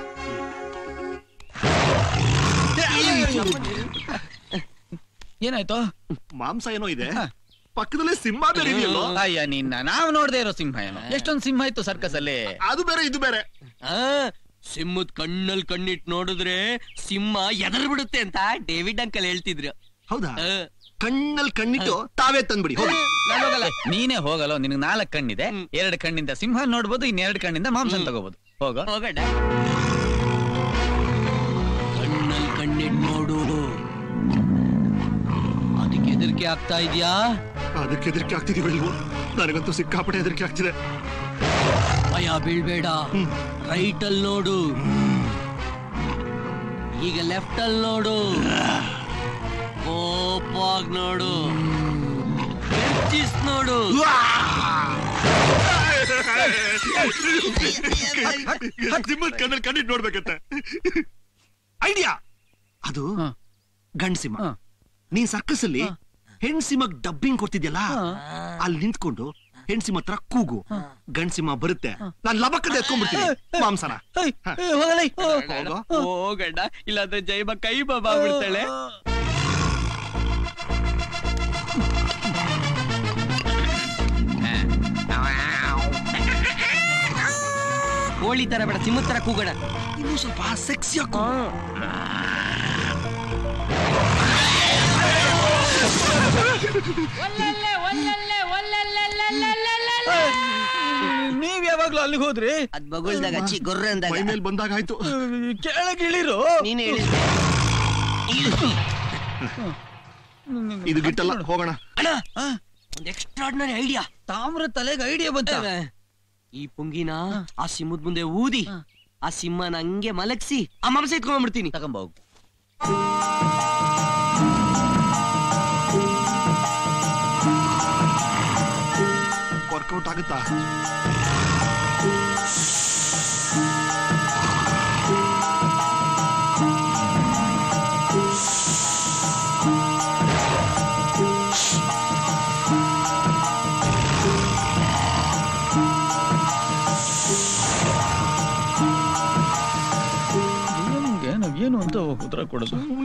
Speaker 3: ಏನಾಯ್ತು
Speaker 17: ಮಾಂಸ ಏನೋ ಇದೆ ಪಕ್ಕದಲ್ಲೇ ಸಿಂಹ ಬೇರೆ ಇದೆಯಲ್ಲೋ
Speaker 3: ಅಯ್ಯ ನಿನ್ನ ನಾವು ನೋಡದೆ ಇರೋ ಸಿಂಹ ಏನು ಎಷ್ಟೊಂದ್ ಸಿಂಹ ಇತ್ತು ಸರ್ಕಸ್ ಅಲ್ಲಿ
Speaker 17: ಅದು ಬೇರೆ ಇದು ಬೇರೆ
Speaker 10: ಆ, ಸಿಂಹದ್ ಕಣ್ಣಲ್ಲಿ ಕಣ್ಣಿಟ್ ನೋಡಿದ್ರೆ ಸಿಂಹ ಎದರ್ ಬಿಡುತ್ತೆ ಅಂತ ಡೇವಿಡ್ ಅಂಕಲ್ ಹೇಳ್ತಿದ್ರು
Speaker 17: ಹೌದಾ
Speaker 10: ಆ,
Speaker 17: ಕಣ್ಣಲ್ಲಿ ಕಣ್ಣಿಟ್ಟು ತಾವೇ ತಂದ್ಬಿಡಿ ಹೋಗಿ
Speaker 3: ನಾನ್ ಹೋಗಲ್ಲ ನೀನೇ ಹೋಗಲ್ಲ ನಿನಗೆ ನಾಲ್ಕು ಕಣ್ಣಿದೆ ಎರಡು ಕಣ್ಣಿಂದ ಸಿಂಹ ನೋಡ್ಬೋದು ಇನ್ನೆರಡು ಕಣ್ಣಿಂದ ಮಾಂಸ ತಗೋಬಹುದು ಹೋಗೋ
Speaker 10: ಹೋಗಣ್ಣ
Speaker 23: ಕಣ್ಣಲ್ಲಿ ಕಣ್ಣಿಟ್ ನೋಡು ಅದಕ್ಕೆ ಹೆದರಿಕೆ ಆಗ್ತಾ ಇದೆಯಾ
Speaker 17: ಅದಕ್ಕೆ ಹೆದರಿಕೆ ಆಗ್ತಿದೀವಲ್ವೋ ನನಗಂತೂ ಸಿಕ್ಕಾಪಟ್ಟೆ ಹೆದರಿಕೆ ಆಗ್ತಿದೆ
Speaker 23: ಭಯ ಬೀಳ್ಬೇಡ ರೈಟ್ ಅಲ್ಲಿ ನೋಡು ಈಗ ಲೆಫ್ಟ್ ಅಲ್ಲಿ ನೋಡು ಕೋಪಾಗ್ ನೋಡು ಬೆರ್ಚಿಸ್ ನೋಡು
Speaker 17: ಸಿಂಹದ ಕಣ್ಣಲ್ಲಿ ಕಣ್ಣಿಟ್ಟು ನೋಡ್ಬೇಕಂತ ಐಡಿಯಾ ಅದು ಗಂಡ್ಸಿಂಹ ನೀನ್ ಸರ್ಕಸ್ ಅಲ್ಲಿ ಹೆಣ್ಸಿಂಹಕ್ ಡಬ್ಬಿಂಗ್ ಕೊಡ್ತಿದ್ಯಲ್ಲ ಅಲ್ಲಿ ನಿಂತ್ಕೊಂಡು ಹೆಣ್ಸಿಂಹ ಹತ್ರ ಕೂಗು ಗಂಡ್ಸಿಂಹ ಬರುತ್ತೆ ನಾನ್ ಲಬಕ್ಕದ ಎತ್ಕೊಂಡ್ಬಿಡ್ತೀನಿ ಮಾಂಸನ ಹೋಗೋ
Speaker 10: ಹೋಗಣ್ಣ ಇಲ್ಲಾಂದ್ರೆ ಜೈಬ ಕೈ ಬಾಬಾ ಬಿಡ್ತಾಳೆ ಕೋಳಿ ತರ ಬೇಡ ಸಿಂಹದ ತರ ಕೂಗಣ
Speaker 17: ಇನ್ನೂ ಸ್ವಲ್ಪ ಸೆಕ್ಸಿ
Speaker 3: ನೀವ್ ಯಾವಾಗ್ಲೂ ಅಲ್ಲಿಗೆ ಹೋದ್ರಿ
Speaker 10: ಅದ್ ಬಗುಳ್ದಾಗ ಹಚ್ಚಿ ಗೊರ್ರೆ ಅಂದಾಗ
Speaker 17: ಮೈ ಮೇಲೆ ಬಂದಾಗ ಆಯ್ತು
Speaker 3: ಕೆಳಗೆ ಇಳಿರು
Speaker 10: ನೀನೇ ಹೇಳಿ
Speaker 17: ಇದು ಗಿಟ್ಟಲ್ಲ ಹೋಗೋಣ
Speaker 10: ಅಣ್ಣ ಒಂದ್ ಎಕ್ಸ್ಟ್ರಾರ್ಡಿನರಿ ಐಡಿಯಾ
Speaker 3: ತಾಮ್ರ ತಲೆಗೆ ಐಡಿಯಾ ಬಂತ
Speaker 10: ಈ ಪುಂಗಿನ ಆ ಸಿಂಹದ ಮುಂದೆ ಊದಿ ಆ ಸಿಂಹನ ಹಂಗೆ ಮಲಗಿಸಿ ಆ ಮಾಂಸ ಎತ್ಕೊಂಡ್ಬಿಡ್ತೀನಿ
Speaker 3: ತಗೊಂಬೋಗು
Speaker 17: ವರ್ಕೌಟ್ ಆಗುತ್ತಾ
Speaker 3: ಏನು ಏನು ಅಂತ ಉತ್ತರ ಕೊಡೋದು
Speaker 17: ಸುಮ್ಮನೆ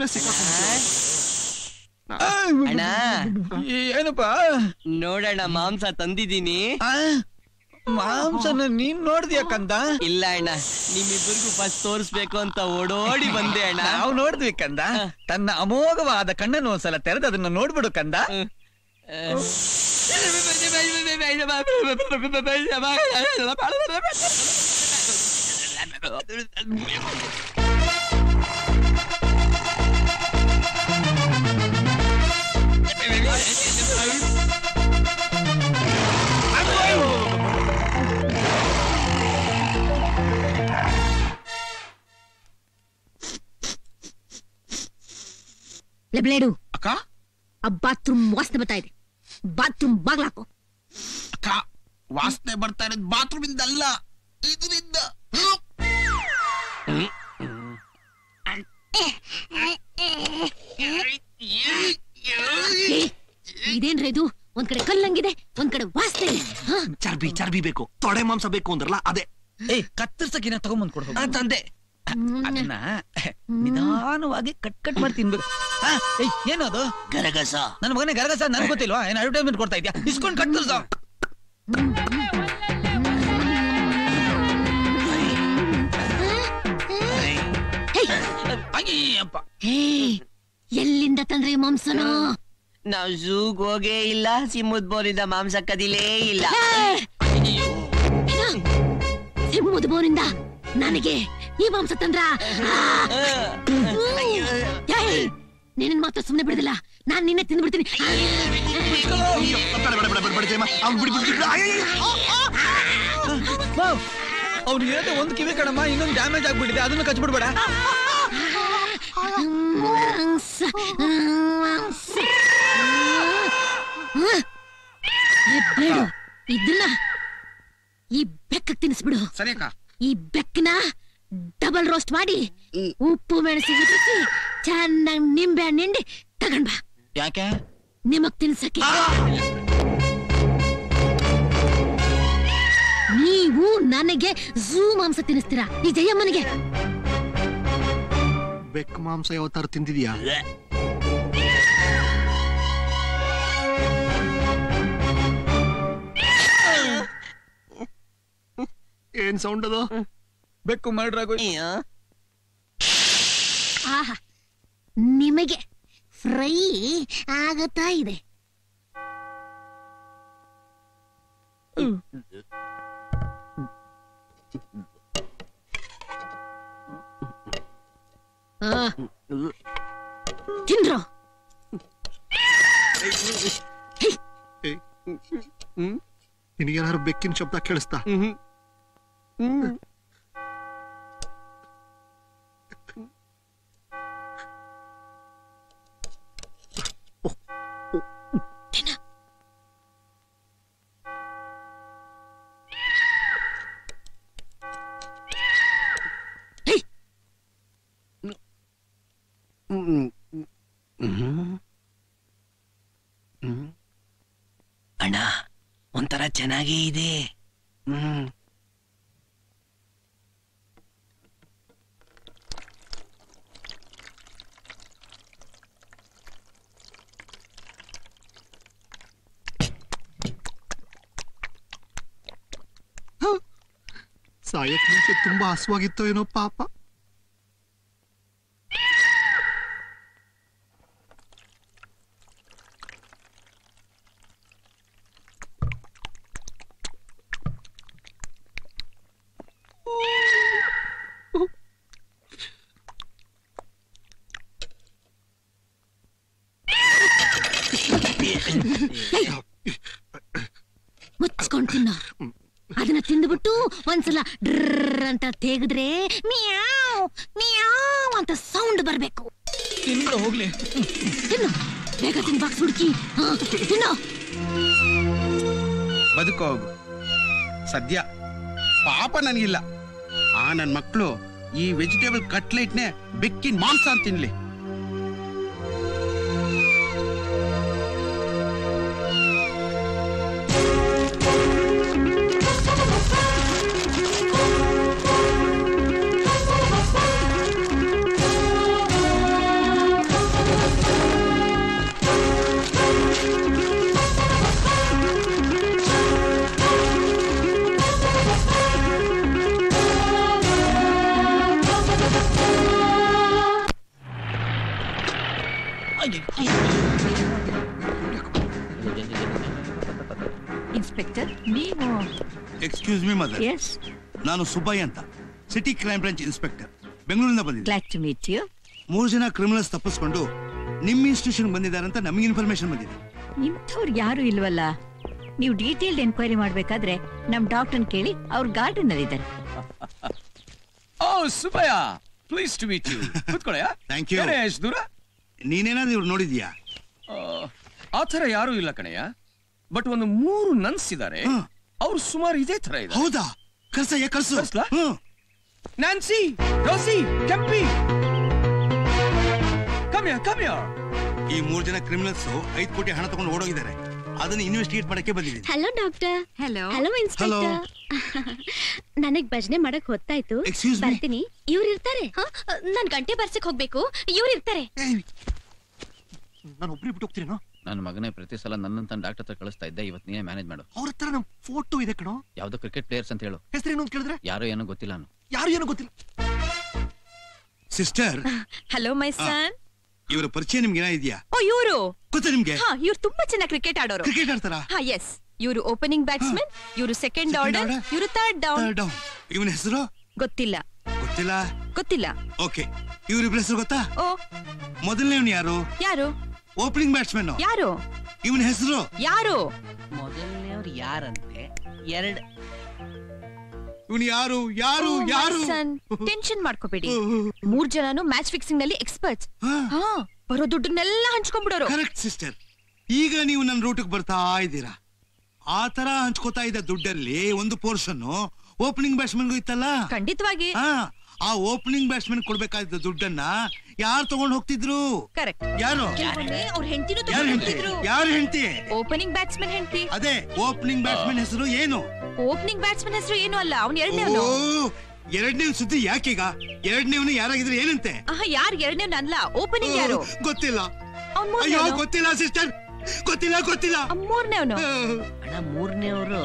Speaker 10: ಅಣ್ಣ
Speaker 3: ಏನಪ್ಪ
Speaker 10: ನೋಡಣ್ಣ ಮಾಂಸ ತಂದಿದ್ದೀನಿ
Speaker 3: ಮಾಂಸನ ನೀನ್ ನೋಡ್ದ್ಯಾ ಕಂದ
Speaker 10: ಇಲ್ಲ ಅಣ್ಣ ನಿಮ್ಮಿಬ್ಬರಿಗೂ ಫಸ್ಟ್ ತೋರಿಸ್ಬೇಕು ಅಂತ ಓಡೋಡಿ ಬಂದೆ ಅಣ್ಣ
Speaker 3: ನಾವು ನೋಡಿದ್ವಿ ಕಂದ ತನ್ನ ಅಮೋಘವಾದ ಕಣ್ಣನ್ನು ಒಂದ್ಸಲ ತೆರೆದು ಅದನ್ನ ನೋಡ್ಬಿಡು ಕಂದ
Speaker 22: ಬ್ಲೇಡು
Speaker 24: ಅಕ್ಕ
Speaker 22: ಆ ಬಾತ್ರೂಮ್ ವಾಸನೆ ಬರ್ತಾ ಇದೆ ಬಾತ್ರೂಮ್ ಬಾಗ್ಲಾಕು
Speaker 24: ಅಕ್ಕ ವಾಸನೆ ಬರ್ತಾ ಇರೋದು ಬಾತ್ರೂಮ್ ಇಂದ ಅಲ್ಲ ಇದರಿಂದ
Speaker 22: ಇದೇನ್ರಿ ಇದು ಒಂದ್ ಕಡೆ ಕಲ್ಲಂಗಿದೆ ಒಂದ್ ಕಡೆ ವಾಸನೆ ಇದೆ ಹ?
Speaker 17: ಚರ್ಬಿ ಚರ್ಬಿ ಬೇಕು ತೊಡೆ ಮಾಂಸ ಬೇಕು ಅಂದ್ರಲ್ಲ ಅದೇ
Speaker 3: ಏ ಕತ್ತರ್ಸಕಿನ ತಗೊಂಬಂದ್ ಕೊಡು ಹೋಗು.
Speaker 10: ತಂದೆ
Speaker 3: ಅದನ್ನ ನಿಧಾನವಾಗಿ ಕಟ್ ಕಟ್ ಮಾಡಿ ತಿನ್ಬೇಕು ಆ, ಏಯ್, ಏನು ಅದು
Speaker 10: ಗರಗಸ
Speaker 3: ನನ್ನ ಮಗನೇ ಗರಗಸ ನನ್ ಗೊತ್ತಿಲ್ವಾ ಏನ್ ಅಡ್ವರ್ಟೈಸ್ಮೆಂಟ್ ಕೊಡ್ತಾ ಇದ್ಯಾ ಇಸ್ಕೊಂಡ್ ಕತ್ತರ್ಸ ಅಯ್ಯಪ್ಪ
Speaker 22: ಹೇ ಎಲ್ಲಿಂದ ತಂದ್ರಿ ಮಾಂಸನ
Speaker 10: ನಾವ್ ಝೂಗ್ ಹೋಗೇ ಇಲ್ಲ ಸಿಂಹದ ಬೋರಿಂದ ಮಾಂಸ ಕದಿಲೇ ಇಲ್ಲ
Speaker 22: ಸಿಂಹದ ಬೋನಿಂದ ನನಗೆ ಈ ಮಾಂಸ ತಂದ್ರ ನಿನ್ನ ಮಾತ್ರ ಸುಮ್ನೆ ಬಿಡುದಿಲ್ಲ ನಾನ್ ನಿನ್ನೆ ತಿಂದ್ಬಿಡ್ತೀನಿ
Speaker 3: ಅವ್ನು ಹೇಳಿದ ಒಂದು ಕಿವಿ ಕಣಮ್ಮ ಇನ್ನೊಂದು ಡ್ಯಾಮೇಜ್ ಆಗ್ಬಿಟ್ಟಿದೆ ಅದನ್ನು ಕಚ್ಬಿಡ್ಬೇಡ
Speaker 22: ಮಾಂಸ, ಮಾಂಸ. ಹ? ಏ, ಬೇಡು ಇದನ್ನ ಈ ಬೆಕ್ಕಕ್ ತಿನ್ಸ್ಬಿಡು
Speaker 24: ಸರಿ ಅಕ್ಕ
Speaker 22: ಈ ಬೆಕ್ಕನ ಡಬಲ್ ರೋಸ್ಟ್ ಮಾಡಿ ಉಪ್ಪು ಮೆಣಸಿ ಉದುರಿಸಿ ಚೆನ್ನಾಗಿ ನಿಂಬೆ ಹಣ್ಣು ಹಿಂಡಿ ತಗೊಂಡ್ ಬಾ
Speaker 3: ಯಾಕೆ
Speaker 22: ನಿಮಗ್ ತಿನ್ಸಕ್ಕೆ ನೀವು ನನಗೆ ಝೂ ಮಾಂಸ ತಿನ್ನಿಸ್ತೀರಾ ಈ ಜಯಮ್ಮನಿಗೆ
Speaker 17: ಬೆಕ್ ಮಾಂಸ ಯಾವತ್ತಾರು ತಿಂದಿದ್ಯಾ ಏನ್ ಸೌಂಡ್ ಅದು
Speaker 3: ಬೆಕ್ಕು ಮಾಡ್ರಾಗೋ
Speaker 22: ಆಹಾ ನಿಮಗೆ ಫ್ರೈ ಆಗತ್ತಾ ಇದೆ ಆ, ತಿನ್ರೋ
Speaker 17: ನಿನಗೇನಾದ್ರು ಬೆಕ್ಕಿನ ಶಬ್ದ ಕೇಳಿಸ್ತಾ
Speaker 10: ಅಣ್ಣ ಒಂಥರ ಚೆನ್ನಾಗೇ ಇದೆ ಹ್ಮ್
Speaker 17: ಸಾಯಕ್ ಮುಂಚೆ ತುಂಬಾ ಹಸುವಾಗಿತ್ತೋ ಏನೋ ಪಾಪ
Speaker 22: ಮುಚ್ಕೊಂಡ್ ತಿನ್ನ ಅದನ್ನ ತಿಂದ್ಬಿಟ್ಟು ಒಂದ್ಸಲ ಡ್ರರ್ ಅಂತ ತೆಗೆದ್ರೆ ಮಿಯಾವ್ ಮಿಯಾವ್ ಅಂತ ಸೌಂಡ್ ಬರ್ಬೇಕು
Speaker 3: ತಿನ್ಬಿಡು ಹೋಗ್ಲಿ
Speaker 22: ತಿನ್ನು ಬೇಗ ತಿನ್ ಬಾಕ್ಸ್ ಹುಡುಕಿ ತಿನ್ನು
Speaker 14: ಬದುಕೋ ಹೋಗು ಸದ್ಯ ಪಾಪ ನನಗಿಲ್ಲ ಆ ನನ್ನ ಮಕ್ಕಳು ಈ ವೆಜಿಟೇಬಲ್ ಕಟ್ಲೆಟ್ನೆ ಬೆಕ್ಕಿನ ಮಾಂಸ ಅಂತ ತಿನ್ಲಿ
Speaker 5: ಇನ್ಸ್ಪೆಕ್ಟರ್ ನೀವು
Speaker 8: ಎಕ್ಸ್ಕ್ಯೂಸ್ ಮಿ ಮದರ್
Speaker 5: ಎಸ್
Speaker 8: ನಾನು ಸುಬ್ಬಯ್ಯ ಅಂತ ಸಿಟಿ ಕ್ರೈಮ್ ಬ್ರಾಂಚ್ ಇನ್ಸ್ಪೆಕ್ಟರ್ ಬೆಂಗಳೂರಿಂದ ಬಂದಿದ್ದೆ
Speaker 5: ಗ್ಲಾಡ್ ಟು ಮೀಟ್ ಯು
Speaker 8: ಮೂರು ಜನ ಕ್ರಿಮಿನಲ್ಸ್ ತಪ್ಪಿಸ್ಕೊಂಡು ನಿಮ್ಮ ಇನ್ಸ್ಟಿಟ್ಯೂಷನ್ ಬಂದಿದ್ದಾರೆ ಅಂತ ನಮಗೆ ಇನ್ಫಾರ್ಮೇಶನ್ ಬಂದಿದೆ
Speaker 5: ಇಂಥವ್ರು ಯಾರು ಇಲ್ವಲ್ಲ ನೀವು ಡೀಟೇಲ್ಡ್ ಎನ್ಕ್ವೈರಿ ಮಾಡ್ಬೇಕಾದ್ರೆ ನಮ್ ಡಾಕ್ಟರ್ ಕೇಳಿ ಅವ್ರ ಗಾರ್ಡನ್ ಅಲ್ಲಿ ಇದ್ದಾರೆ
Speaker 6: ಓ Subbayya please to meet you ಕೂತ್ಕೊಳ್ಳಯ್ಯ
Speaker 8: ಥ್ಯಾಂಕ್ ಯು
Speaker 6: ಏನೇ ಎಷ್ಟು ದೂರ
Speaker 8: ನೀನೇನಾದ್ರೂ ಇವ್ರು ನೋಡಿದ್ಯಾ
Speaker 6: ಆ, ಆ ಥರ ಯಾರೂ ಇಲ್ಲ ಕಣಯ್ಯ ಬಟ್ ಒಂದು ಮೂರು ನನ್ಸ್ ಇದ್ದಾರೆ ಅವ್ರು ಸುಮಾರು ಇದೇ ತರ ಇದೆ
Speaker 8: ಹೌದಾ ಕರ್ಸಯ್ಯ ಕರ್ಸು
Speaker 6: ನ್ಯಾನ್ಸಿ ರೋಸಿ ಕೆಂಪಿ ಕಮ್ಯ ಕಮ್ಯ
Speaker 8: ಈ ಮೂರು ಜನ ಕ್ರಿಮಿನಲ್ಸ್ ಐದು ಕೋಟಿ ಹಣ ತಗೊಂಡು ಓಡೋಗಿದ್ದಾರೆ ಅದನ್ನ ಇನ್ವೆಸ್ಟಿಗೇಟ್ ಮಾಡಕ್ಕೆ ಬಂದಿದ್ದೀನಿ
Speaker 13: hello doctor
Speaker 5: hello
Speaker 13: hello inspector ನನಗ್ ಭಜನೆ ಮಾಡಕ್ ಹೊತ್ತಾಯ್ತು
Speaker 8: Excuse me?
Speaker 13: ಬರ್ತೀನಿ ಇವ್ರು ಇರ್ತಾರೆ ನಾನ್ ಗಂಟೆ ಬರ್ಸಕ್ ಹೋಗ್ಬೇಕು ಇವ್ರು ಇರ್ತಾರೆ
Speaker 17: ನಾನು ಒಬ್ರು ಬಿಟ್ಟು ಹೋಗ್ತೀರೇನೋ
Speaker 3: ನನ್ನ ಮಗನೇ ಪ್ರತಿ ಸಲ ನನ್ನಂತ ಡಾಕ್ಟರ್ ಹತ್ರ ಕಳಿಸ್ತಾ ಇದ್ದೆ ಇವತ್ತು ನೀನೇ ಮ್ಯಾನೇಜ್ ಮಾಡು
Speaker 17: ಅವ್ರ ಹತ್ರ ನಮ್ ಫೋಟೋ ಇದೆ ಕಣೋ
Speaker 3: ಯಾವ್ದೋ ಕ್ರಿಕೆಟ್ ಪ್ಲೇಯರ್ಸ್ ಅಂತ ಹೇಳು
Speaker 17: ಹೆಸರೇನು ಅಂತ ಕೇಳಿದ್ರೆ
Speaker 3: ಯಾರೋ ಏನೋ ಗೊತ್ತಿಲ್ಲ ನಾನು
Speaker 17: ಯಾರು ಏನೋ ಗೊತ್ತಿಲ್ಲ
Speaker 8: ಸಿಸ್ಟರ್
Speaker 1: ಹಲೋ ಮೈ ಸನ್
Speaker 8: ಇವರ ಪರಿಚಯ ನಿಮ್ಗೆ ಏನೋ ಇದೆಯಾ
Speaker 1: ಓ ಇವರು
Speaker 8: ಗೊತ್ತಾ ನಿಮ್ಗೆ
Speaker 1: ಹಾ ಇವ್ರು ತುಂಬಾ ಚೆನ್ನಾಗಿ ಕ್ರಿಕೆಟ್ ಆಡೋರು
Speaker 8: ಕ್ರಿಕೆಟ್ ಆಡ್ತಾರಾ
Speaker 1: ಹಾ ಎಸ್ ಇವರು ಓಪನಿಂಗ್ ಬ್ಯಾಟ್ಸ್ಮನ್ ಇವರು ಸೆಕೆಂಡ್ ಆರ್ಡರ್ ಇವರು ಥರ್ಡ್ ಡೌನ್
Speaker 8: ಡೌನ್ ಇವನ ಹೆಸರು
Speaker 1: ಗೊತ್ತಿಲ್ಲ
Speaker 8: ಗೊತ್ತಿಲ್ಲ
Speaker 1: ಗೊತ್ತಿಲ್ಲ
Speaker 8: ಓಕೆ ಇವ್ರಿಬ್ರ ಹೆಸರು ಗೊತ್ತಾ
Speaker 1: ಓ
Speaker 8: ಮೊದಲನೇವನು ಯಾರು
Speaker 1: ಯಾರು
Speaker 8: ಓಪನಿಂಗ್ ಬ್ಯಾಟ್ಸ್ಮನ್
Speaker 1: ಯಾರು
Speaker 8: ಇವನ ಹೆಸರು
Speaker 1: ಯಾರು
Speaker 10: ಮೊದಲನೇವ್ರು ಯಾರಂತೆ ಎರಡ್
Speaker 8: ಇವನು ಯಾರು ಯಾರು ಯಾರು
Speaker 1: ಟೆನ್ಷನ್ ಮಾಡ್ಕೋಬೇಡಿ ಮೂರ್ ಜನನು ಮ್ಯಾಚ್ ಫಿಕ್ಸಿಂಗ್ ನಲ್ಲಿ ಎಕ್ಸ್ಪರ್ಟ್ಸ್ ಹಾ ಬರೋ ದುಡ್ಡನ್ನೆಲ್ಲ ಹಂಚ್ಕೊಂಡ್ಬಿಡೋರು
Speaker 8: ಕರೆಕ್ಟ್ ಸಿಸ್ಟರ್ ಈಗ ನೀವು ನನ್ನ ರೂಟಿಗೆ ಬರ್ತಾ ಇದ್ದೀರಾ ಆ ತರ ಹಂಚ್ಕೋತಾ ಇದ್ದ ದುಡ್ಡಲ್ಲಿ ಒಂದು ಪೋರ್ಷನ್ ಓಪನಿಂಗ್ ಬ್ಯಾಟ್ಸ್ಮನ್ಗೂ ಇತ್ತಲ್ಲ
Speaker 1: ಖಂಡಿತವಾಗಿ
Speaker 8: ಹಾ ಆ ಓಪನಿಂಗ್ ಬ್ಯಾಟ್ಸ್ಮನ್ ಕೊಡ್ಬೇಕಾದ ದುಡ್ಡನ್ನ ಯಾರು ತಗೊಂಡ್ ಹೋಗ್ತಿದ್ರು
Speaker 1: ಕರೆಕ್ಟ್
Speaker 8: ಯಾರು
Speaker 1: ಅವ್ರ ಹೆಂಡತಿನೂ
Speaker 8: ಯಾರು ಹೆಂಡತಿ ಯಾರು ಹೆಂಡತಿ
Speaker 1: ಓಪನಿಂಗ್ ಬ್ಯಾಟ್ಸ್ಮನ್ ಹೆಂಡತಿ
Speaker 8: ಅದೇ ಓಪನಿಂಗ್ ಬ್ಯಾಟ್ಸ್ಮನ್ ಹೆಸರು ಏನು
Speaker 1: ಓಪನಿಂಗ್ ಬ್ಯಾಟ್ಸ್ಮನ್ ಹೆಸರು ಏನು ಅಲ್ಲ ಅವ್ನ ಎರಡನೇ
Speaker 8: ಓ ಎರಡನೇ ಸುದ್ದಿ ಯಾಕೀಗ ಎರಡನೇವನು ಯಾರಾಗಿದ್ರೆ ಏನಂತೆ
Speaker 1: ಆಹಾ ಯಾರು ಎರಡನೇ ಅಲ್ಲ ಓಪನಿಂಗ್ ಯಾರು
Speaker 8: ಗೊತ್ತಿಲ್ಲ
Speaker 1: ಅವ್ನ್
Speaker 8: ಅಯ್ಯೋ
Speaker 1: ಮೂರನೇ
Speaker 8: ಗೊತ್ತಿಲ್ಲ ಸಿಸ್ಟರ್ ಗೊತ್ತಿಲ್ಲ ಗೊತ್ತಿಲ್ಲ
Speaker 1: ಮೂರನೇ ಅವನು
Speaker 10: ಅಣ್ಣ ಮೂರನೇವ್ರು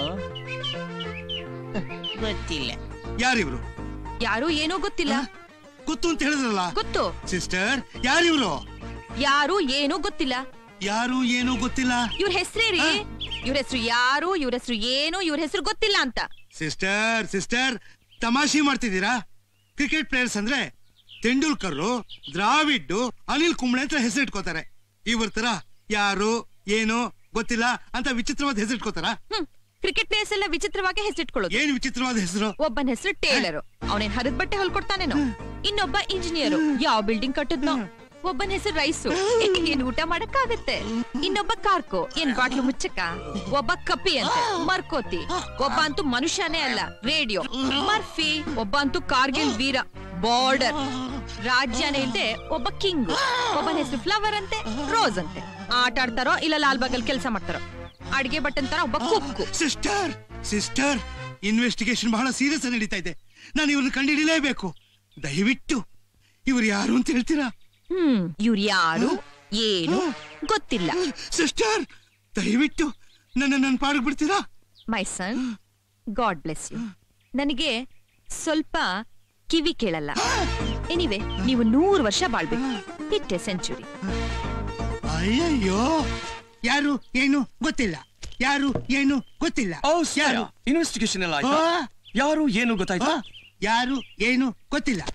Speaker 10: ಗೊತ್ತಿಲ್ಲ
Speaker 8: ಯಾರಿವ್ರು
Speaker 1: ಯಾರು ಏನೋ ಗೊತ್ತಿಲ್ಲ
Speaker 8: ಗೊತ್ತು ಅಂತ ಹೇಳಿದ್ರಲ್ಲ
Speaker 1: ಗೊತ್ತು
Speaker 8: ಸಿಸ್ಟರ್ ಯಾರಿವ್ರು
Speaker 1: ಯಾರು ಏನು ಗೊತ್ತಿಲ್ಲ
Speaker 8: ಯಾರು ಏನು ಗೊತ್ತಿಲ್ಲ
Speaker 1: ಇವ್ರ ಹೆಸರೇ ರೀ ಇವ್ರ ಹೆಸರು ಯಾರು ಇವ್ರ ಹೆಸರು ಏನು ಇವ್ರ ಹೆಸರು ಗೊತ್ತಿಲ್ಲ ಅಂತ
Speaker 8: ಸಿಸ್ಟರ್ ಸಿಸ್ಟರ್ ತಮಾಷೆ ಮಾಡ್ತಿದ್ದೀರಾ ಕ್ರಿಕೆಟ್ ಪ್ಲೇಯರ್ಸ್ ಅಂದ್ರೆ ತೆಂಡೂಲ್ಕರ್ ದ್ರಾವಿಡ್ ಅನಿಲ್ ಕುಂಬ್ಳೆ ಅಂತ ಹೆಸರಿಟ್ಕೋತಾರೆ ಇವ್ರ ತರ ಯಾರು ಏನು ಗೊತ್ತಿಲ್ಲ ಅಂತ ವಿಚಿತ್ರವಾದ ಹೆಸರಿಟ್ಕೋತಾರ
Speaker 1: ಹ್ಮ್ ಕ್ರಿಕೆಟ್ ಪ್ಲೇಯರ್ಸ್ ಎಲ್ಲ ವಿಚಿತ್ರವಾಗಿ ಹೆಸರಿಟ್ಕೊಳ್ಳೋದು
Speaker 8: ಏನ್ ವಿಚಿತ್ರವಾದ ಹೆಸರು
Speaker 1: ಒಬ್ಬನ ಹೆಸರು ಟೇಲರ್ ಅವನೇನ್ ಹರಿದ ಬಟ್ಟೆ ಹೊಲ್ಕೊಡ್ತಾನೇನೋ ಇನ್ನೊಬ್ಬ ಇಂಜಿನಿಯರ್ ಯಾವ ಬಿಲ್ಡಿಂಗ್ ಕಟ್ಟದ್ನೋ ಒಬ್ಬನ ಹೆಸರು ರೈಸು ಏನ್ ಊಟ ಮಾಡಕ್ಕಾಗತ್ತೆ ಇನ್ನೊಬ್ಬ ಕಾರ್ಕೋ ಏನ್ ಬಾಟ್ಲು ಮುಚ್ಚಕ್ಕ ಒಬ್ಬ ಕಪ್ಪಿ ಅಂತ ಮರ್ಕೋತಿ ಒಬ್ಬ ಅಂತೂ ಮನುಷ್ಯನೇ ಅಲ್ಲ ರೇಡಿಯೋ ಮರ್ಫಿ ಒಬ್ಬ ಅಂತೂ ಕಾರ್ಗಿಲ್ ವೀರ ಬಾರ್ಡರ್ ರಾಜ್ಯನೇ ಇಲ್ದೆ ಒಬ್ಬ ಕಿಂಗ್ ಒಬ್ಬನ ಹೆಸರು ಫ್ಲವರ್ ಅಂತೆ ರೋಸ್ ಅಂತೆ ಆಟ ಆಡ್ತಾರೋ ಇಲ್ಲ ಲಾಲ್ ಬಾಗಲ್ ಕೆಲಸ ಮಾಡ್ತಾರೋ ಅಡ್ಗೆ ಬಟ್ಟನ್ ತರ ಒಬ್ಬ ಕುಕ್ಕು
Speaker 8: ಸಿಸ್ಟರ್ ಸಿಸ್ಟರ್ ಇನ್ವೆಸ್ಟಿಗೇಷನ್ ಬಹಳ ಸೀರಿಯಸ್ ನಡೀತಾ ಇದೆ ನಾನು ಇವ್ರನ್ನ ಕಂಡುಹಿಡಿಲೇಬೇಕು ದಯವಿಟ್ಟು ಇವ್ರು ಯಾರು ಅಂತ ಹೇಳ್ತೀರಾ
Speaker 1: ಹ್ಮ್ ಇವ್ರು ಯಾರು ಏನು ಗೊತ್ತಿಲ್ಲ
Speaker 8: ಸಿಸ್ಟರ್ ದಯವಿಟ್ಟು ನನ್ನ ನನ್ನ ಪಾಡಿಗೆ ಬಿಡ್ತೀರಾ
Speaker 1: my son God bless you ನನಗೆ ಸ್ವಲ್ಪ ಕಿವಿ ಕೇಳಲ್ಲ ಎನಿವೆ ನೀವು ನೂರು ವರ್ಷ ಬಾಳ್ಬೇಕು ಇಟ್ಟೆ ಸೆಂಚುರಿ
Speaker 8: ಅಯ್ಯಯ್ಯೋ ಯಾರು ಏನು ಗೊತ್ತಿಲ್ಲ ಯಾರು ಏನು ಗೊತ್ತಿಲ್ಲ ಯಾರು
Speaker 10: ಇನ್ವೆಸ್ಟಿಗೇಷನ್ ಎಲ್ಲ ಆಯ್ತಾ
Speaker 8: ಆ?
Speaker 10: ಯಾರು ಏನು ಗೊತ್ತಾಯ್ತಾ
Speaker 8: ಯಾರು ಏನು ಗೊತ್ತಿಲ್ಲ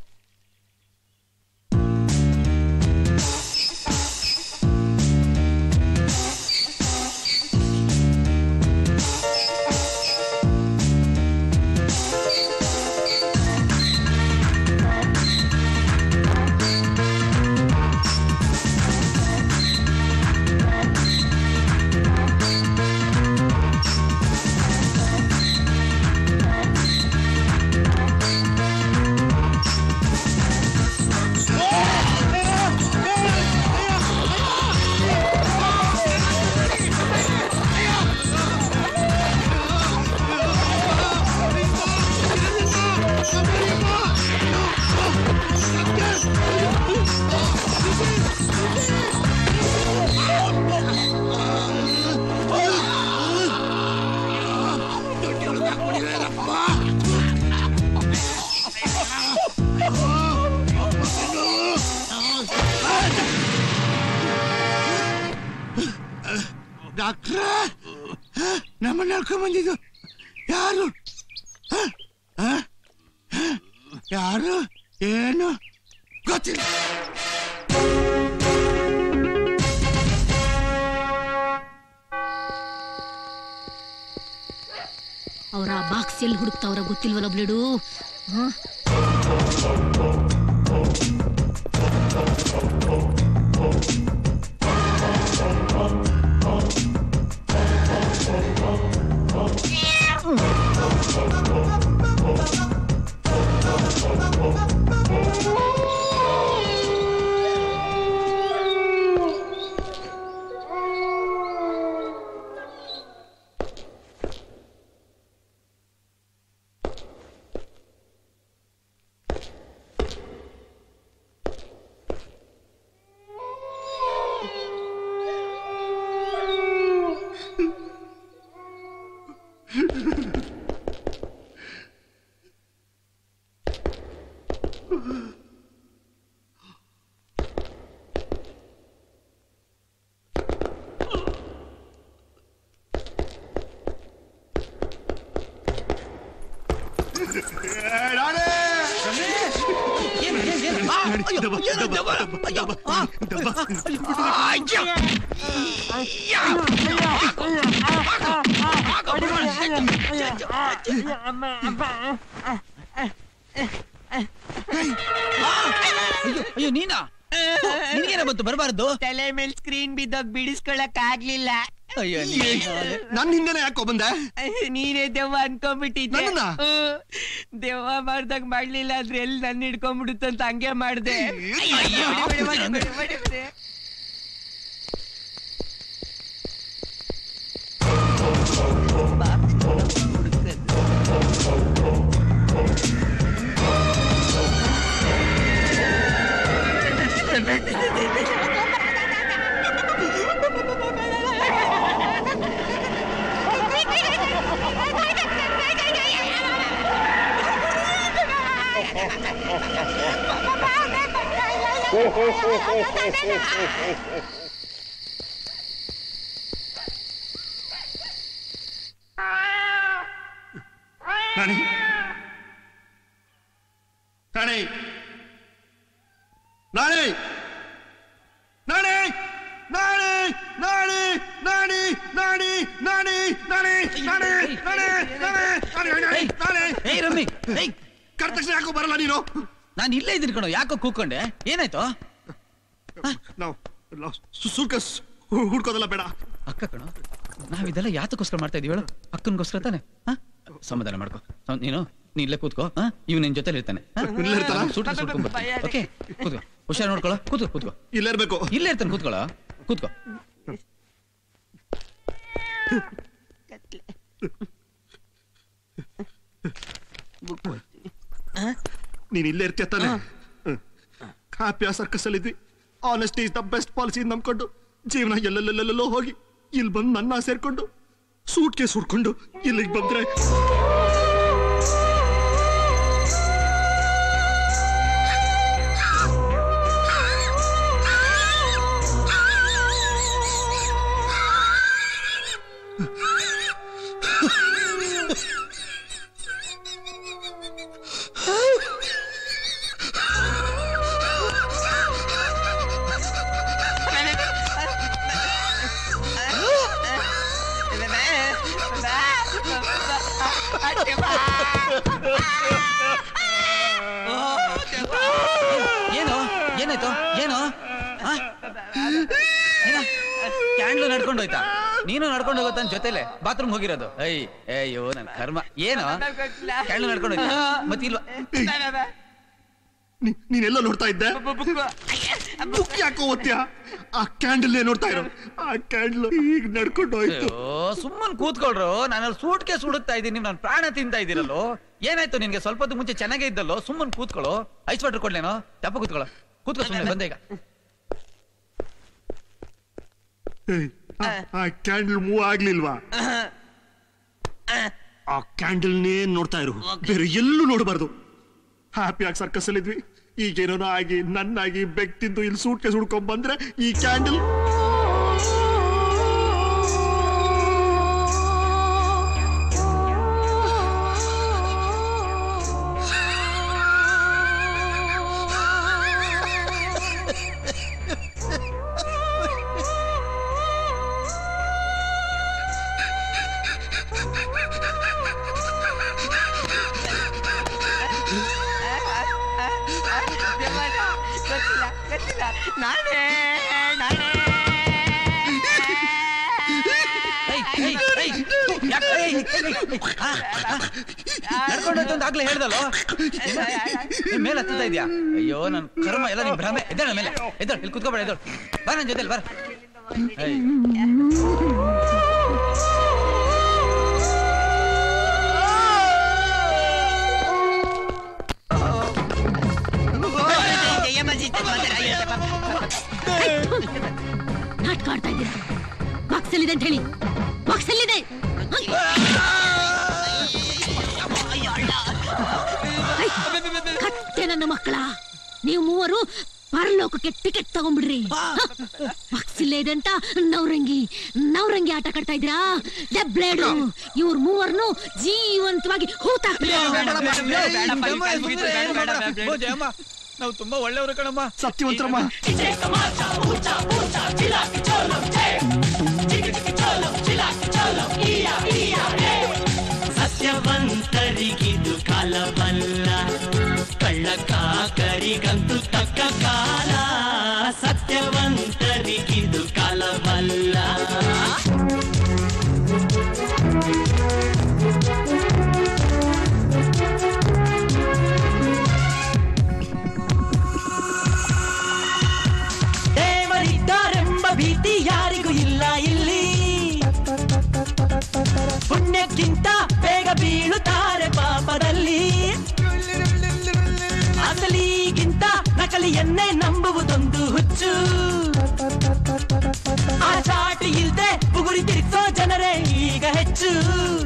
Speaker 8: ಡಾಕ್ಟ್ರ ನಮ್ಮನ್ನ ನಡ್ಕೊಂಡ್ ಬಂದಿದ್ದು ಯಾರು ಹ? ಹ? ಹ? ಯಾರು ಏನು ಗೊತ್ತಿಲ್ಲ
Speaker 22: ಅವ್ರ ಬಾಕ್ಸ್ ಎಲ್ಲಿ ಹುಡುಕ್ತಾವ್ರ ಗೊತ್ತಿಲ್ವಲ್ಲ ಬ್ಲೇಡು ಹ?
Speaker 3: ಅಯ್ಯೋ ಅಯ್ಯೋ ನೀನಾ ನಿನಗೇನ ಬಂತು ಬರಬಾರ್ದು
Speaker 10: ತಲೆ ಮೇಲೆ ಸ್ಕ್ರೀನ್ ಬಿದ್ದೋಗ್ ಬಿಡಿಸ್ಕೊಳಕ್ ಆಗ್ಲಿಲ್ಲ
Speaker 3: ಅಯ್ಯೋ
Speaker 10: ನನ್ನ ಹಿಂದೆನೆ ಯಾಕೋ ಬಂದ ನೀನೇ ದೆವ್ವ ಅನ್ಕೊಂಡ್ಬಿಟ್ಟಿದ್ದೆ
Speaker 3: ನನ್ನನ್ನ?
Speaker 10: ಹ್ಮ್. ದೆವ್ವ ಮಾಡ್ದಾಗ ಮಾಡ್ಲಿಲ್ಲ ಆದ್ರೆ ಎಲ್ಲಿ ನನ್ನ ಹಿಡ್ಕೊಂಡ್ಬಿಡುತ್ತಂತ ಹಂಗೆ ಮಾಡ್ದೆ
Speaker 3: ಅಯ್ಯೋ,
Speaker 10: ಬಿಡಿ, ಬಿಡಿ, ಬಿಡಿ, ಬಿಡಿ, ಬಿಡಿ.
Speaker 16: Bye.
Speaker 8: ನಾಣಿ ನಾಣಿ ನಾಣಿ ನಾಣಿ ನಾಣಿ ನಾಣಿ ನಾಣಿ ನಾಣಿ ನಾಣಿ ನಾಣಿ ನಾಣಿ ನಾಣಿ ನಾಣಿ ನಾಣಿ ನಾಣಿ
Speaker 3: ಏಯ್ ರಮ್ಮಿ ಏಯ್
Speaker 8: ಕರೆದ ತಕ್ಷಣ ಯಾಕೋ ಬರಲ್ಲ ನೀನು
Speaker 3: ನಾನು ಇಲ್ಲೇ ಇದ್ದೀನಿ ಕಣೋ ಯಾಕೋ ಕೂತ್ಕೊಂಡೆ ಏನಾಯ್ತು
Speaker 8: ನಾವು ನಾವು ಸುರ್ಕಸ್ ಹುಡ್ಕೋದಲ್ಲ ಬೇಡ
Speaker 3: ಅಕ್ಕ ಕಣೋ ನಾವ್ ಇದೆಲ್ಲ ಯಾತಕ್ಕೋಸ್ಕರ ಮಾಡ್ತಾ ಇದೀವಿ ಹೇಳು ಅಕ್ಕನ್ಗೋಸ್ಕರ ತಾನೆ ಹ? ಸಮಾಧಾನ ಮಾಡ್ಕೋ ಸ- ನೀನು ನೀ ಇಲ್ಲೇ ಕೂತ್ಕೋ ಇವ್ ನಿನ್ ಜೊತೆಲಿ ಇರ್ತಾನೆ ಹ?
Speaker 8: ಇಲ್ಲೇ ಇರ್ತಾನಾ?
Speaker 3: ಸೂಟ್ ಸುಟ್ಕೊಂಡ್ ಬರ್ತೀನಿ ಓಕೆ ಕೂತ್ಕೋ ಹುಷಾರ್ ನೋಡ್ಕೊಳ್ಳೋ ಕೂತ್ಕೋ ಕೂತ್ಕೋ
Speaker 8: ಇಲ್ಲೇ ಇರ್ಬೇಕು
Speaker 3: ಇಲ್ಲೇ ಇರ್ತಾನೆ ಕೂತ್ಕೊಳ್ಳೋ ಕೂತ್ಕೋ
Speaker 8: ನೀನ್ ಇಲ್ಲೇ ಇರ್ತೀಯ ತಾನೆ ಹ್ಯಾಪಿಯ ಸರ್ಕಸ್ ಅಲ್ಲಿ ಇದ್ವಿ honesty is the best policy ನಂಬ್ಕೊಂಡು ಜೀವನ ಎಲ್ಲೆಲ್ಲೆಲ್ಲೆಲ್ಲೋ ಹೋಗಿ ಇಲ್ಲಿ ಬಂದು ನನ್ನ ಸೇರ್ಕೊಂಡು ಸೂಟ್ ಕೇಸ್ ಹುಡ್ಕೊಂಡು ಇಲ್ಲಿಗೆ ಬಂದ್ರೆ
Speaker 3: ಏನು ಏನಾಯ್ತು ಏನು ಕ್ಯಾಂಡ್ಲು ನಡ್ಕೊಂಡು ಹೋಯ್ತಾ ನೀನು ನಡ್ಕೊಂಡು ಹೋಗುತ್ತ ಜೊತೆಲೆ ಬಾತ್ರೂಮ್ ಹೋಗಿರೋದು ಐ ಅಯ್ಯೋ ನನ್ ಕರ್ಮ ಏನು ಕ್ಯಾಂಡ್ಲು ನಡ್ಕೊಂಡು ಹೋಯ್ತಾ ಮತ್ತಿಲ್ವಾ
Speaker 8: ನೀ- ನೀನೆಲ್ಲ ನೋಡ್ತಾ ಇದ್ದೆ ಬುಕ್ ಯಾಕೋ ಓದ್ತೀಯ ಆ ಕ್ಯಾಂಡಲ್ ನೋಡ್ತಾ ಇರೋ ಆ ಕ್ಯಾಂಡಲ್ ಈಗ ನಡ್ಕೊಂಡು ಹೋಯ್ತು
Speaker 3: ಅಯ್ಯೋ ಸುಮ್ಮನ್ ಕೂತ್ಕೊಳ್ರು ನಾನು ಸೂಟ್ ಕೇಸ್ ಹುಡುಕ್ತಾ ಇದ್ದೀನಿ ನೀವು ನನ್ನ ಪ್ರಾಣ ತಿಂತಾ ಇದ್ದೀರಲ್ಲೋ ಏನಾಯ್ತು ನಿನ್ಗೆ ಸ್ವಲ್ಪ ಹೊತ್ತು ಮುಂಚೆ ಚೆನ್ನಾಗೇ ಇದ್ದಲ್ಲೋ ಸುಮ್ಮನ್ ಕೂತ್ಕೊಳ್ಳೋ ಐಸ್ ವಾಟರ್ ಕೊಡ್ಲೇನೋ ತಪ್ಪ ಕೂತ್ಕೊಳ್ಳೋ ಕೂತ್ಕೋ ಸುಮ್ಮನೆ ಬಂದೆ ಈಗ
Speaker 8: ಏಯ್, ಆ- ಆ ಕ್ಯಾಂಡಲ್ ಮೂವ್ ಆಗ್ಲಿಲ್ವಾ ಆ ಕ್ಯಾಂಡಲ್ನೇ ನೋಡ್ತಾ ಇರು ಬೇರೆ ಎಲ್ಲೂ ನೋಡಬಾರ್ದು ಹ್ಯಾಪಿಯಾಗಿ ಸರ್ಕಸ್ ಅಲ್ಲಿ ಇದ್ವಿ ಈಗೇನೋ ಆಗಿ ನನ್ನಾಗಿ ಬೆಕ್ ತಿಂದು ಇಲ್ಲಿ ಸೂಟ್ ಕೇಸ್ ಹುಡ್ಕೊಂಡ್ ಬಂದ್ರೆ ಈ ಕ್ಯಾಂಡಲ್
Speaker 10: ನಾನೇ ನಾನೇ
Speaker 3: ನಡ್ಕೊಂಡು ಹೋಯ್ತು ಅಂತ ಆಗ್ಲೇ ಹೇಳ್ದಲ್ಲೋ ನಿಮ್ ಮೇಲೆ ಹತ್ತುತ್ತಾ ಇದ್ಯಾ ಅಯ್ಯೋ ನನ್ ಕರ್ಮ ಎಲ್ಲ ನಿಮ್ ಭ್ರಮೆ ಎದ್ದೇಳ ಮೇಲೆ ಎದ್ದೇಳ ಇಲ್ಲಿ ಕುತ್ಕೋಬೇಡ ಎದ್ದೇಳು ಬಾ ನನ್ ಜೊತೆಲಿ ಬರ
Speaker 22: ನಾಟಕ ಆಡ್ತಾ ಇದ್ದೀರಾ ಬಾಕ್ಸ್ ಎಲ್ಲಿದೆ ಅಂತ ಹೇಳಿ ಬಾಕ್ಸ್ ಎಲ್ಲಿದೆ ಐ, ಕತ್ತೆ ನನ್ನ ಮಕ್ಕಳ ನೀವು ಮೂವರು ಪರಲೋಕಕ್ಕೆ ಟಿಕೆಟ್ ತಗೊಂಡ್ಬಿಡ್ರಿ ಬಾಕ್ಸ್ ಇಲ್ಲೇ ಇದೆ ಅಂತ ನವರಂಗಿ ನವರಂಗಿ ಆಟ ಕಟ್ತಾ ಇದ್ದೀರಾ ಬ್ಲೇಡು ಇವ್ರ ಮೂವರ್ನು ಜೀವಂತವಾಗಿ ಹೂತಾಕ್ಬಿಡಿ
Speaker 3: ನಾವು ತುಂಬಾ ಒಳ್ಳೆಯವರು ಕಣಮ್ಮ
Speaker 8: ಸತ್ಯವಂತರಮ್ಮ
Speaker 4: ಸತ್ಯವಂತರಿಗಿದು ಕಾಲವಲ್ಲ ಕಳ್ಳ ಕಾಕರಿಗಂತೂ ತಕ್ಕ ಕಾಲ ಸತ್ಯವಂತರಿಗಿದು ಕಾಲವಲ್ಲ ದೇವರಿದ್ದಾರೆಂಬ ಭೀತಿ ಯಾರಿಗೂ ಇಲ್ಲ ಇಲ್ಲಿ ಪುಣ್ಯಕ್ಕಿಂತ ಬೇಗ ಬೀಳುತ್ತಾರೆ ಪಾಪದಲ್ಲಿ ಅಸಲಿಗಿಂತ ನಕಲಿಯನ್ನೇ ನಂಬುವುದೊಂದು ಹುಚ್ಚು ಆ ಚಾಟಿ ಇಲ್ದೆ ಬುಗುರಿ ತಿರುಗಿಸೋ ಜನರೇ ಈಗ ಹೆಚ್ಚು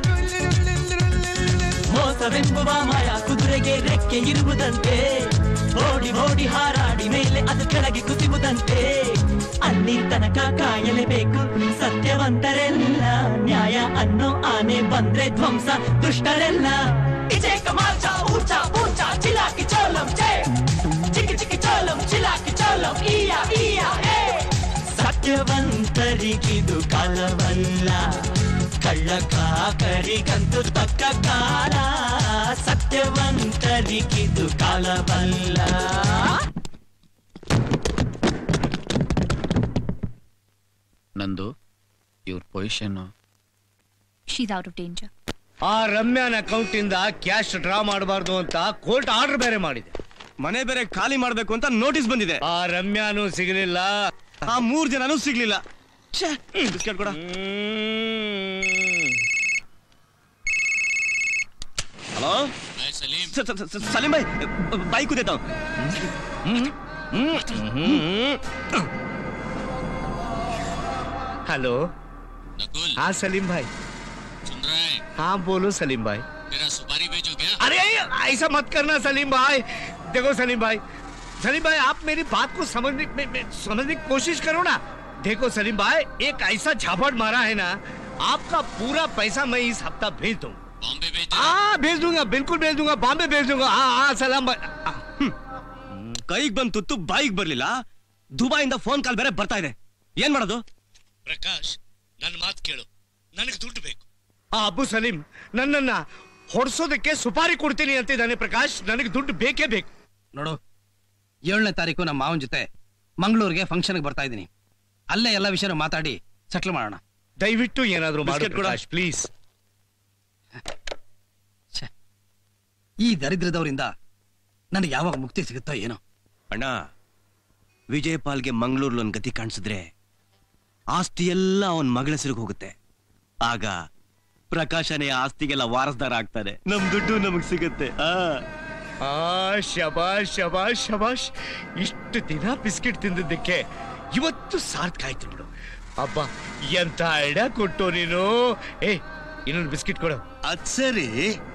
Speaker 4: ಮೋಸವೆಂಬುವ ಮಾಯ ಕುದುರೆಗೆ ರೆಕ್ಕೆ ಇರುವುದಂತೆ ಓಡಿ ಓಡಿ ಹಾರಾಡಿ ಮೇಲೆ ಅದು ಕೆಳಗೆ ಕುಸಿಯುವುದಂತೆ ಅಲ್ಲಿ ತನಕ ಕಾಯಲೇಬೇಕು ಸತ್ಯವಂತರೆಲ್ಲ ನ್ಯಾಯ ಅನ್ನೋ ಆನೆ ಬಂದ್ರೆ ಧ್ವಂಸ ದುಷ್ಟರೆಲ್ಲ ಇಜೆ ಕಮಾಚ ಊಚ ಊಚ ಚಿಲಾಕಿ ಚೋಲಂ ಚೇ ಚಿಕ್ಕಿ ಚಿಕ್ಕಿ ಚೋಲಂ ಚಿಲಾಕಿ ಚೋಲಂ ಈಯ ಈಯ ಏ ಸತ್ಯವಂತರಿಗಿದು ಕಾಲವಲ್ಲ ಕಳ್ಳ ಕಾಕರಿಗಂತೂ ತಕ್ಕ ಕಾಲ ಸತ್ಯವಂತರಿಗಿದು ಕಾಲವಲ್ಲ
Speaker 3: ನಂದು ಇವ್ರ position
Speaker 12: she's out of danger
Speaker 18: ಆ ರಮ್ಯಾನ ಅಕೌಂಟ್ ಇಂದ ಕ್ಯಾಶ್ ಡ್ರಾ ಮಾಡಬಾರ್ದು ಅಂತ ಕೋರ್ಟ್ ಆರ್ಡರ್ ಬೇರೆ ಮಾಡಿದೆ
Speaker 6: ಮನೆ ಬೇರೆ ಖಾಲಿ ಮಾಡ್ಬೇಕು ಅಂತ ನೋಟಿಸ್ ಬಂದಿದೆ
Speaker 18: ಆ ರಮ್ಯಾನು ಸಿಗಲಿಲ್ಲ
Speaker 6: ಆ ಮೂರ್ ಜನನೂ ಸಿಗ್ಲಿಲ್ಲ ಛೇ, ಬಿಸ್ಕೆಟ್ ಕೊಡ ಹಲೋ ಸ- ಸ- ಸ- ಸಲೀಂ ಭಾಯ್ ಬಾಯಿ ಕುದೇತಾವ್
Speaker 18: हेलो हाँ सलीम भाई
Speaker 23: सुन रहा है
Speaker 18: हाँ बोलो सलीम भाई
Speaker 23: मेरा सुपारी भेजो क्या
Speaker 18: अरे ऐसा मत करना सलीम भाई देखो सलीम भाई सलीम भाई आप मेरी बात को समझने में, में, समझने की कोशिश करो ना देखो सलीम भाई एक ऐसा झापड़ मारा है ना आपका पूरा पैसा मैं इस हफ्ता भेज दूँ हाँ भेज दूंगा बिल्कुल भेज दूंगा बॉम्बे भेज दूंगा हाँ हाँ सलाम भाई
Speaker 6: ಕೈಗ್ ಬಂದ್ ತುತ್ತು ಬಾಯಿಗೆ ಬರ್ಲಿಲ್ಲ ದುಬೈಯಿಂದ ಫೋನ್ ಕಾಲ್ ಬೇರೆ ಬರ್ತಾ ಇದೆ ಏನ್ ಮಾಡೋದು
Speaker 18: ಪ್ರಕಾಶ್ ನನ್ನ ಮಾತು ಕೇಳು ನನಗೆ ದುಡ್ಡು ಬೇಕು ಆ ಅಬ್ಬು ಸಲೀಂ ನನ್ನನ್ನ ಹೊಡ್ಸೋದಕ್ಕೆ ಸುಪಾರಿ ಕೊಡ್ತೀನಿ ಅಂತಿದ್ದಾನೆ ಪ್ರಕಾಶ್ ನನಗೆ ದುಡ್ಡು ಬೇಕೇ ಬೇಕು
Speaker 9: ನೋಡು ಏಳನೇ ತಾರೀಕು ನಮ್ಮ ಮಾವನ ಜೊತೆ ಮಂಗಳೂರಿಗೆ ಫಂಕ್ಷನ್ಗೆ ಬರ್ತಾ ಇದ್ದೀನಿ ಅಲ್ಲೇ ಎಲ್ಲ ವಿಷಯನೂ ಮಾತಾಡಿ ಸೆಟ್ಲ್ ಮಾಡೋಣ
Speaker 18: ದಯವಿಟ್ಟು ಏನಾದ್ರೂ ಮಾಡು
Speaker 9: ಬಿಸ್ಕೆಟ್ ಕೊಡು.
Speaker 18: ಪ್ರಕಾಶ್ ಪ್ಲೀಸ್
Speaker 9: ಈ ದರಿದ್ರದವರಿಂದ ನನಗೆ ಯಾವಾಗ ಮುಕ್ತಿ ಸಿಗುತ್ತೋ ಏನೋ
Speaker 6: ಅಣ್ಣ ವಿಜಯಪಾಲ್ಗೆ ಮಂಗಳೂರ್ಲಿ ಒಂದ್ ಗತಿ ಕಾಣಿಸಿದ್ರೆ ಆಸ್ತಿ ಎಲ್ಲ ಅವನ್ ಮಗಳ ಹೆಸರಿಗೆ ಹೋಗುತ್ತೆ ಆಗ ಪ್ರಕಾಶನೇ ಆಸ್ತಿಗೆಲ್ಲ ವಾರಸ್ದಾರ ಆಗ್ತಾರೆ ನಮ್ ದುಡ್ಡು ನಮಗ್ ಸಿಗುತ್ತೆ ಆ
Speaker 18: ಆ ಶಬಾಷ್ ಶಬಾಷ್ ಶಬಾಷ್ ಇಷ್ಟು ದಿನ ಬಿಸ್ಕೆಟ್ ತಿಂದಿದ್ದಕ್ಕೆ ಇವತ್ತು ಸಾರ್ಥಕ ಆಯ್ತು ಬಿಡು ಅಬ್ಬ ಎಂತ ಐಡಿಯಾ ಕೊಟ್ಟು ನೀನು ಏ ಇನ್ನೊಂದು ಬಿಸ್ಕೆಟ್ ಕೊಡು
Speaker 8: ಅದ್ ಸರಿ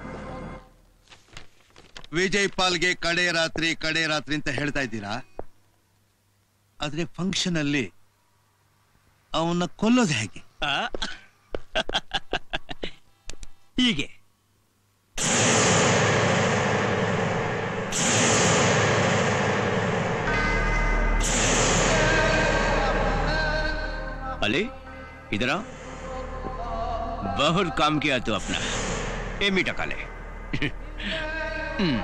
Speaker 8: ವಿಜಯ್ ಪಾಲ್ಗೆ ಕಡೆ ರಾತ್ರಿ ಕಡೆ ರಾತ್ರಿ ಅಂತ ಹೇಳ್ತಾ ಇದ್ದೀರಾ ಆದ್ರೆ ಫಂಕ್ಷನ್ ಅಲ್ಲಿ ಅವನ್ನ ಕೊಲ್ಲೋದು ಹೇಗೆ
Speaker 6: ಹೀಗೆ अली इधर आओ बहुत काम किया तू अपना ए मीठा खा ले हम्म।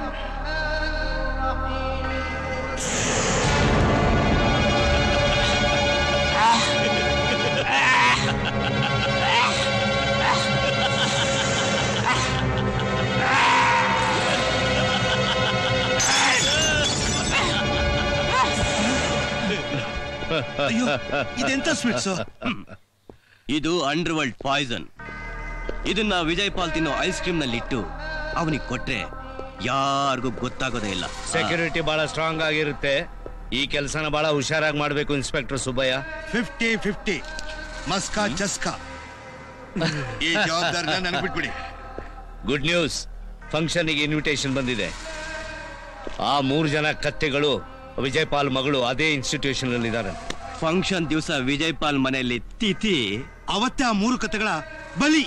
Speaker 8: ಅಯ್ಯೋ ಇದೆಂತ ಸ್ವೀಟ್ಸು
Speaker 6: ಇದು ಅಂಡರ್ ವರ್ಲ್ಡ್ ಪಾಯ್ಸನ್ ಇದನ್ನ ವಿಜಯ್ ಪಾಲ್ ತಿನ್ನೋ ಐಸ್ ಕ್ರೀಮ್ ನಲ್ಲಿ ಇಟ್ಟು ಅವನಿಗೆ ಕೊಟ್ರೆ ಯಾರಿಗೂ ಗೊತ್ತಾಗೋದೇ ಇಲ್ಲ
Speaker 18: ಸೆಕ್ಯೂರಿಟಿ ಬಹಳ ಸ್ಟ್ರಾಂಗ್ ಆಗಿರುತ್ತೆ ಈ ಕೆಲಸನ ಬಹಳ ಹುಷಾರಾಗಿ ಮಾಡ್ಬೇಕು ಇನ್ಸ್ಪೆಕ್ಟರ್ ಸುಬ್ಬಯ್ಯ
Speaker 8: ಫಿಫ್ಟಿ ಫಿಫ್ಟಿ ಮಸ್ಕಾ ಚಸ್ಕಾ ಈ ಜವಾಬ್ದಾರಿನ ನನಗೆ ಬಿಟ್ಬಿಡಿ
Speaker 18: ಗುಡ್ ನ್ಯೂಸ್ ಫಂಕ್ಷನ್ಗೆ ಇನ್ವಿಟೇಷನ್ ಬಂದಿದೆ ಆ ಮೂರು ಜನ ಕತ್ತೆಗಳು ವಿಜಯ್ ಪಾಲ್ ಮಗಳು ಅದೇ ಇನ್ಸ್ಟಿಟ್ಯೂಷನ್ ಅಲ್ಲಿ ಇದ್ದಾರೆ
Speaker 6: ಫಂಕ್ಷನ್ ದಿವಸ ವಿಜಯ್ ಪಾಲ್ ಮನೆಯಲ್ಲಿ ತಿಥಿ
Speaker 8: ಅವತ್ತೇ ಆ ಮೂರು ಕತೆಗಳ ಬಲಿ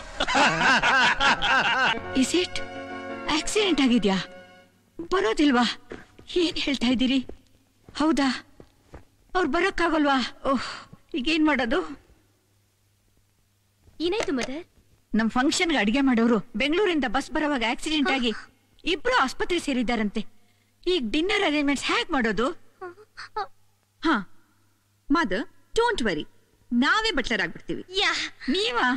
Speaker 5: ಇಸ್ ಇಟ್ ಆಕ್ಸಿಡೆಂಟ್ ಆಗಿದ್ಯಾ ಬರೋದಿಲ್ವಾ ಏನ್ ಹೇಳ್ತಾ ಇದ್ದೀರಿ ಹೌದಾ ಅವ್ರು ಬರೋಕ್ಕಾಗಲ್ವಾ ಓಹ್ ಈಗೇನ್ ಮಾಡೋದು
Speaker 13: ಏನಾಯ್ತು ಮದರ್
Speaker 5: ನಮ್ ಫಂಕ್ಷನ್ಗೆ ಅಡಿಗೆ ಮಾಡೋರು ಬೆಂಗಳೂರಿಂದ ಬಸ್ ಬರೋವಾಗ ಆಕ್ಸಿಡೆಂಟ್ ಆಗಿ ಇಬ್ರು ಆಸ್ಪತ್ರೆ ಸೇರಿದ್ದಾರಂತೆ ಈಗ ಡಿನ್ನರ್ ಅರೇಂಜ್ಮೆಂಟ್ಸ್ ಹೇಗ್ ಮಾಡೋದು ಹಾ ಮದ ಡೋಂಟ್ ವರಿ ನಾವೇ ಬಟ್ಲರ್ ಆಗ್ಬಿಡ್ತೀವಿ ನೀವಾ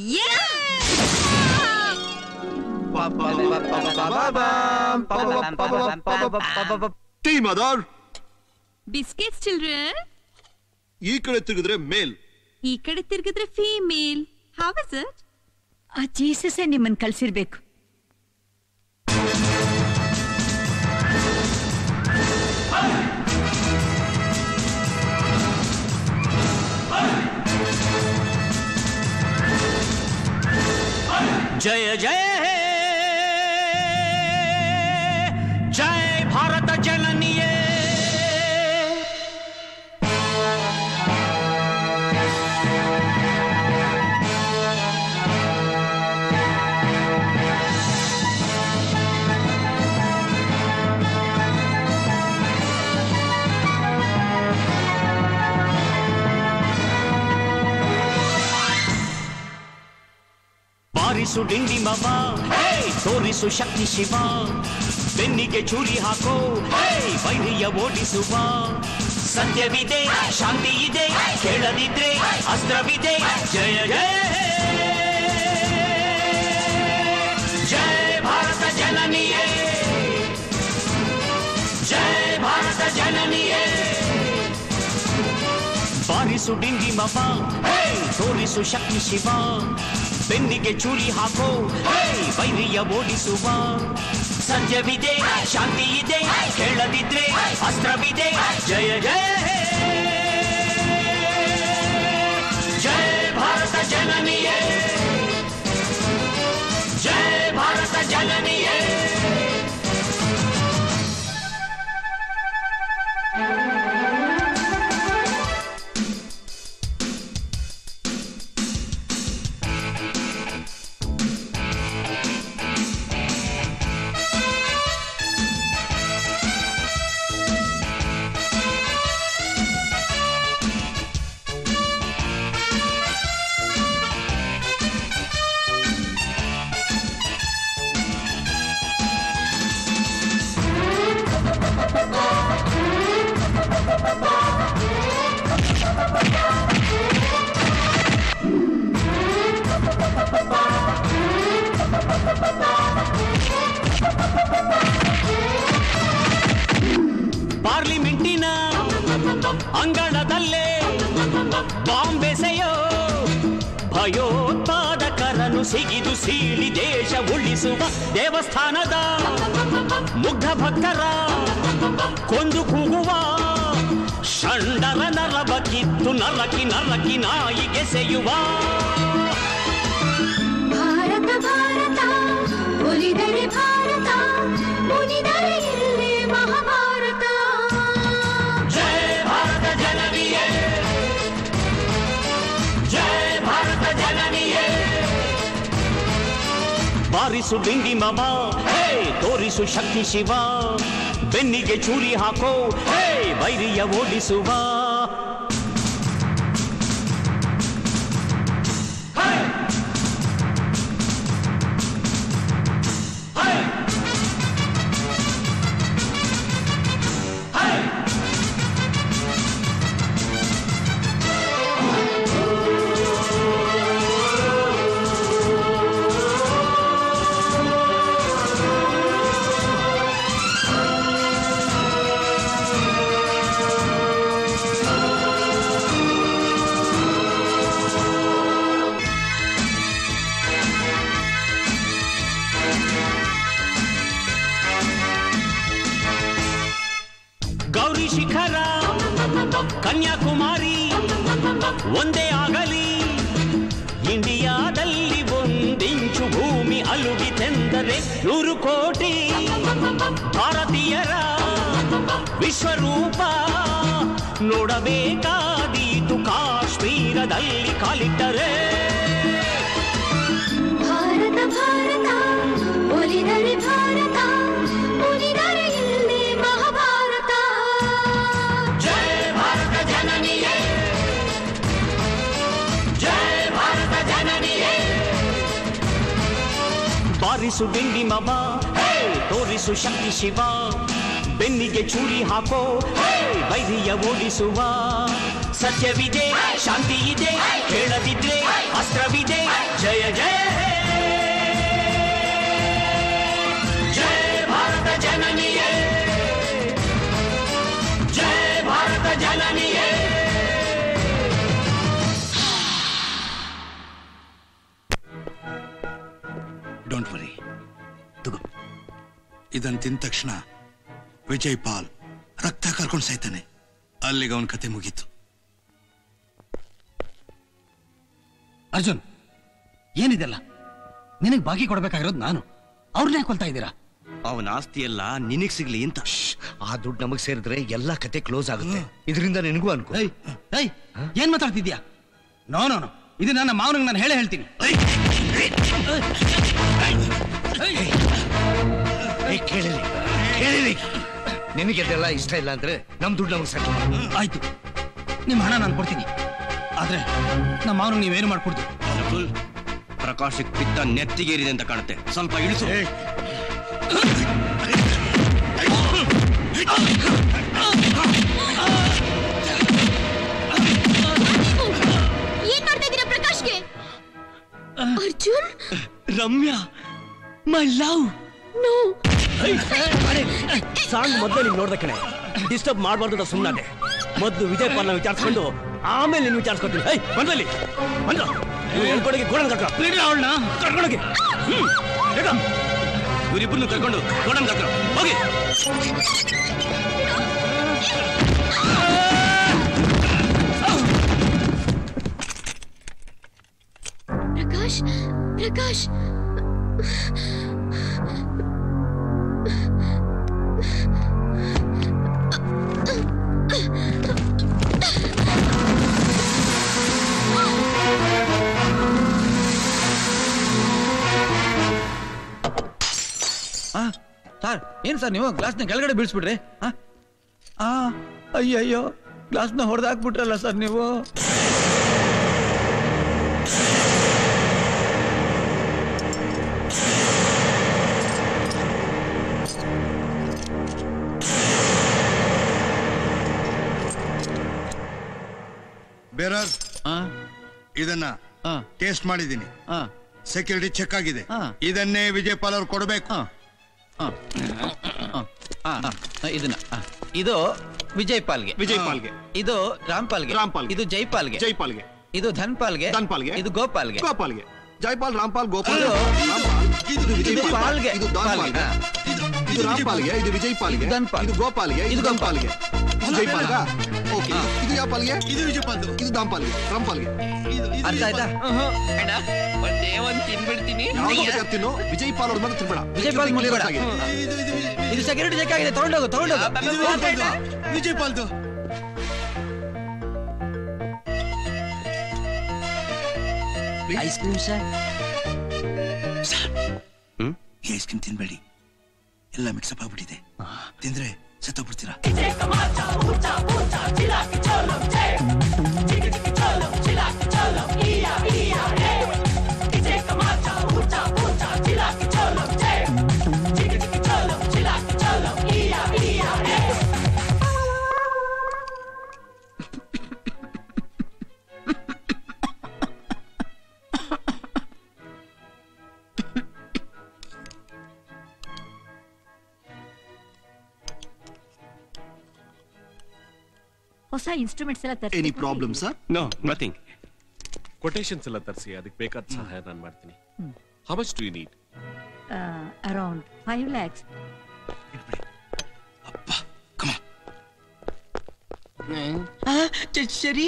Speaker 17: ಟೀಮ್ ಅದರ್
Speaker 1: ಬಿಸ್ಕೆಟ್ಸ್ ಚಿಲ್ಡ್ರನ್
Speaker 17: ಈ ಕಡೆ ತಿರುಗಿದ್ರೆ ಮೇಲ್
Speaker 1: ಈ ಕಡೆ ತಿರ್ಗಿದ್ರೆ ಫೀಮೇಲ್ ಹೌ ಇಸ್ ಇಟ್
Speaker 5: ಆ ಜೀಸಸ್ಸೇ ನಿಮ್ಮನ್ ಕಳ್ಸಿರ್ಬೇಕು
Speaker 4: जय जय हे जय भारत ಭಾರತ ಜನನಿಯೇ ಬಾರಿಸು ಡಿಂಡಿ ಮವ ಹೇ ತೋರಿಸು ಶಕ್ತಿ ಶಿವ ಬೆನ್ನಿಗೆ ಚೂರಿ ಹಾಕೋ ಹೇ ವೈರಿಯ ಓಡಿಸುವ ಸತ್ಯವಿದೆ ಶಾಂತಿ ಇದೆ ಕೇಳದಿದ್ರೆ ಅಸ್ತ್ರವಿದೆ ಜಯ ಜಯ ಜಯ ಭಾರತ ಜನನಿಯೇ ಜಯ ಭಾರತ ಜನನಿಯೇ ಬಾರಿಸು ಡಿಂಗಿ ಮವ ಹೇ ತೋರಿಸು ಶಕ್ತಿ ಶಿವ ಬೆನ್ನಿಗೆ ಚೂರಿ ಹಾಕೋ ಹೇ ವೈರಿಯ ಓಡಿಸುವ ಸತ್ಯವಿದೆ ಶಾಂತಿ ಇದೆ ಕೇಳದಿದ್ರೆ ಅಸ್ತ್ರವಿದೆ ಜಯ ಜಯ ಜಯ ಭಾರತ ಜನನಿಯೇ ಜಯ ಭಾರತ ಜನನಿಯೇ ಪಾರ್ಲಿಮೆಂಟಿನ ಅಂಗಳದಲ್ಲೇ ಬಾಂಬೆಸೆಯೋ ಭಯೋತ್ಪಾದಕರನ್ನು ಸಿಗಿದು ಸೀಳಿ ದೇಶ ಉಳಿಸುವ ದೇವಸ್ಥಾನದ ಮುಗ್ಧ ಭಕ್ತರ ಕೊಂದು ಕೂಗುವ ಷಂಡರ ನರವ ಕಿತ್ತು ನರಕಿ ನರಕಿ ನಾಯಿಗೆಸೆಯುವ
Speaker 16: ಭಾರತ ಭಾರತ ಒಲಿದರೆ ಭಾರತ ಮುನಿದರೆ ಇಲ್ಲೇ ಮಹಾಭಾರತ
Speaker 4: ಜಯ ಭಾರತ ಜನನಿಯೇ ಜಯ ಭಾರತ ಜನನಿಯೇ ಬಾರಿಸು ಡಿಂಡಿ ಮವ ಹೇ ತೋರಿಸು ಶಕ್ತಿ ಶಿವ ಬೆನ್ನಿಗೆ ಚೂರಿ ಹಾಕೋ ಹೇ ವೈರಿಯ ಓಡಿಸುವ ಗೌರಿ ಶಿಖರ ಕನ್ಯಾಕುಮಾರಿ ಒಂದೇ ಆಗಲಿ ಇಂಡಿಯಾದಲ್ಲಿ ಒಂದಿಂಚು ಭೂಮಿ ಅಲುಗಿತೆಂದರೆ ನೂರು ಕೋಟಿ ಭಾರತೀಯರ ವಿಶ್ವರೂಪ ನೋಡಬೇಕಾದೀತು ಕಾಶ್ಮೀರದಲ್ಲಿ ಕಾಲಿಟ್ಟರೆ
Speaker 16: ಭಾರತ ಭಾರತ ಒಲಿದರೆ ಭಾರತ ಮುನಿದರೆ ಇಲ್ಲೇ ಮಹಾಭಾರತ
Speaker 4: ಜಯ ಭಾರತ ಜನನಿಯೇ ಜಯ ಭಾರತ ಜನನಿಯೇ ಬಾರಿಸು ಡಿಂಡಿ ಮವ ಹೇ ತೋರಿಸು ಶಕ್ತಿ ಶಿವ ಬೆನ್ನಿಗೆ ಚೂರಿ ಹಾಕೋ ಹೇ ವೈರಿಯ ಓಡಿಸುವ ಸತ್ಯವಿದೆ ಶಾಂತಿ ಇದೆ ಕೇಳದಿದ್ರೆ ಅಸ್ತ್ರವಿದೆ ಜಯ ಜಯ ಜಯ ಭಾರತ ಜನನಿಯೇ ಜಯ ಭಾರತ ಜನನಿಯೇ
Speaker 8: ಡೋಂಟ್ ವರಿ ಇದನ್ ತಿಂದ ತಕ್ಷಣ ವಿಜಯ್ ಪಾಲ್ ರಕ್ತ ಕರ್ಕೊಂಡು ಸಾಯ್ತಾನೆ ಅಲ್ಲಿಗೆ ಅವನ ಕತೆ ಮುಗೀತು
Speaker 9: ಅರ್ಜುನ್ ಏನಿದೆಲ್ಲ ನಿನಗೆ ಬಾಕಿ ಕೊಡ್ಬೇಕಾಗಿರೋದು ನಾನು ಅವ್ರನ್ನೇ ಕೊಲ್ತಾ ಇದ್ದೀರಾ
Speaker 6: ಅವನ ಆಸ್ತಿ ಎಲ್ಲ ನಿನಗ್ ಸಿಗ್ಲಿ ಅಂತ
Speaker 18: ಆ ದುಡ್ಡು ನಮಗ್ ಸೇರಿದ್ರೆ ಎಲ್ಲಾ ಕತೆ ಕ್ಲೋಸ್ ಆಗುತ್ತೆ ಇದರಿಂದ ನಿನಗೂ ಅನ್ಕೋ
Speaker 9: ಏಯ್ ಏನ್ ಮಾತಾಡ್ತಿದ್ಯಾ ನೋ ನೋ ನೋ ಇದು ನನ್ನ ಮಾವನಿಗೆ ನಾನು ಹೇಳೇ ಹೇಳ್ತೀನಿ
Speaker 18: ಏಯ್, ಕೇಳಿರಿ ಕೇಳಿರಿ ನಿನಗೆ ಅದೆಲ್ಲ ಇಷ್ಟ ಇಲ್ಲ ಅಂದ್ರೆ ನಮ್ ದುಡ್ಡು ನಮಗ್ ಸೆಟ್ಲ್
Speaker 9: ಆಯ್ತು ನಿಮ್ಮ ಹಣ ನಾನು ಕೊಡ್ತೀನಿ ಆದ್ರೆ ನಮ್ಮ ಮಾವನಿಗೆ ನೀವೇನು ಮಾಡ್ಕೊಡ್ತು
Speaker 6: ನಕುಲ್ ಪ್ರಕಾಶ್ ಪಿತ್ತ ನೆತ್ತಿಗೇರಿದೆ ಅಂತ ಕಾಣುತ್ತೆ ಸ್ವಲ್ಪ ಇಳಿಸು
Speaker 13: ಏನ್ ಮಾಡ್ತಾ ಇದ್ದೀರಾ ಪ್ರಕಾಶ್ಗೆ Arjun
Speaker 6: Ramya my love
Speaker 13: no
Speaker 6: song ಮೊದಲು ನೀನ್ ನೋಡ್ದೆ ಕಣೆ ಡಿಸ್ಟರ್ಬ್ ಮಾಡಬಾರ್ದು ಅಂತ ಸುಮ್ಮನಾದೆ ಮೊದಲು ವಿಜಯ್ ಪಾಲ್ನ ವಿಚಾರಿಸ್ಕೊಂಡು ಆಮೇಲೆ ನೀನು ವಿಚಾರಿಸ್ಕೊತೀನಿ ಹೈ ಬಂದಲ್ಲಿ ಬಂದ ಹೇಳ್ಕೊಡಗೆ ಗೋಡನ್ ಕಟ್ಟ ಅವಳನ್ನ ಕರ್ಕೊಂಡೋಗಿ ಹ್ಮ್ ಇವರಿಬ್ಬರನ್ನು ಕರ್ಕೊಂಡು ಗೋಡನ್ ಕಟ್ಟ ಹೋಗಿ
Speaker 13: ಪ್ರಕಾಶ್ ಪ್ರಕಾಶ್
Speaker 3: ಆ, ಸರ್ ಏನ್ ಸರ್ ನೀವು ಗ್ಲಾಸ್ನ ಕೆಳಗಡೆ ಬೀಳ್ಸ್ಬಿಡ್ರಿ ಆ? ಆ ಅಯ್ಯಯ್ಯೋ ಗ್ಲಾಸ್ನ ಹೊಡೆದಾಕ್ಬಿಟ್ರಲ್ಲ ಸರ್ ನೀವು
Speaker 8: ಬೇರರ್ ಇದನ್ನ ಟೇಸ್ಟ್ ಮಾಡಿದ್ದೀನಿ ಸೆಕ್ಯೂರಿಟಿ ಚೆಕ್ ಆಗಿದೆ ಇದನ್ನೇ ವಿಜಯಪಾಲ್ ಅವ್ರು ಕೊಡಬೇಕು
Speaker 3: ಆ, ಆ, ಇದನ್ನ ಆ. ಇದು ವಿಜಯ್ ಪಾಲ್ಗೆ
Speaker 14: ವಿಜಯ್ ಪಾಲ್ಗೆ.
Speaker 3: ಇದು ರಾಮ್ಪಾಲ್ಗೆ
Speaker 14: ರಾಮ್ಪಾಲ್ಗೆ.
Speaker 3: ಇದು ಜೈಪಾಲ್ಗೆ
Speaker 14: ಜೈಪಾಲ್ಗೆ
Speaker 3: ಇದು ಧನ್ಪಾಲ್ಗೆ
Speaker 14: ಧನ್ಪಾಲ್ಗೆ.
Speaker 3: ಇದು ಗೋಪಾಲ್ಗೆ
Speaker 14: ಗೋಪಾಲ್ಗೆ ಜೈಪಾಲ್ ರಾಮ್ಪಾಲ್ ಗೋಪಾಲ್
Speaker 3: ಇದು-
Speaker 14: ರಾಮ್ಪಾಲ್. ಇದು ವಿಜಯ್
Speaker 3: ಇದು
Speaker 14: ಪಾಲ್ಗೆ.
Speaker 3: ಪಾಲ್ಗೆ.
Speaker 14: ಇದು ದಾನ್ಪಾಲ್ಗೆ
Speaker 3: ಪಾಲ್ಗೆ.
Speaker 14: ಇದು ರಾಮ್ಪಾಲ್ಗೆ ಇದು ವಿಜಯ್ ಪಾಲ್ಗೆ
Speaker 3: ಇದು ಧನ್ಪಾಲ್.
Speaker 14: ಇದು ಗೋಪಾಲ್ಗೆ ಇದು ಗೋಪಾಲ್ಗೆ ಇದು ಜೈಪಾಲ್ಗ ಓಕೆ ಇದು ಯಾವ ಪಾಲ್ಗೆ
Speaker 8: ಇದು ವಿಜಯಪಾಲ್
Speaker 14: ಇದು ದಾಂಪಾಲ್ಗೆ ರಾಮ್ಪಾಲ್ಗೆ
Speaker 3: ಅರ್ಥ ಆಯ್ತಾ
Speaker 10: ಒಂದೇ ಒಂದ್ ತಿನ್ಬಿಡ್ತೀನಿ
Speaker 14: ಯಾವ್ದು ಬೇಕಾದ್ರೂ ತಿನ್ನು ವಿಜಯ್ ಪಾಲ್ ಅವ್ರ ಮಾತ್ರ ತಿನ್ಬೇಡ
Speaker 3: ವಿಜಯ್ ಪಾಲ್ ಮುಟ್ಬೇಡ. ಇದು ಸೆಕ್ಯೂರಿಟಿ ಚೆಕ್ ಆಗಿದೆ ತಗೊಂಡೋಗು ತಗೊಂಡೋಗು
Speaker 8: ವಿಜಯಪಾಲ್ದು
Speaker 10: ಐಸ್ ಕ್ರೀಮ್ ಸರ್
Speaker 7: ಈ ಐಸ್ ಕ್ರೀಮ್ ತಿನ್ಬೇಡಿ ಎಲ್ಲ ಮಿಕ್ಸಪ್ ಆಗ್ಬಿಟ್ಟಿದೆ ತಿಂದ್ರೆ ಸತ್ತೋಗ್ಬಿಡ್ತೀರಾ
Speaker 5: ಹೊಸ ಇನ್ಸ್ಟ್ರೂಮೆಂಟ್ಸ್ ಎಲ್ಲ ತರ್ಸಿ
Speaker 14: any problem sir
Speaker 24: no nothing quotations ಎಲ್ಲ ತರಿಸಿ ಅದಕ್ಕೆ ಬೇಕಾದ ಸಹಾಯ ನಾನು ಮಾಡ್ತೀನಿ how much do you need
Speaker 5: around five lakhs
Speaker 10: ಸರಿ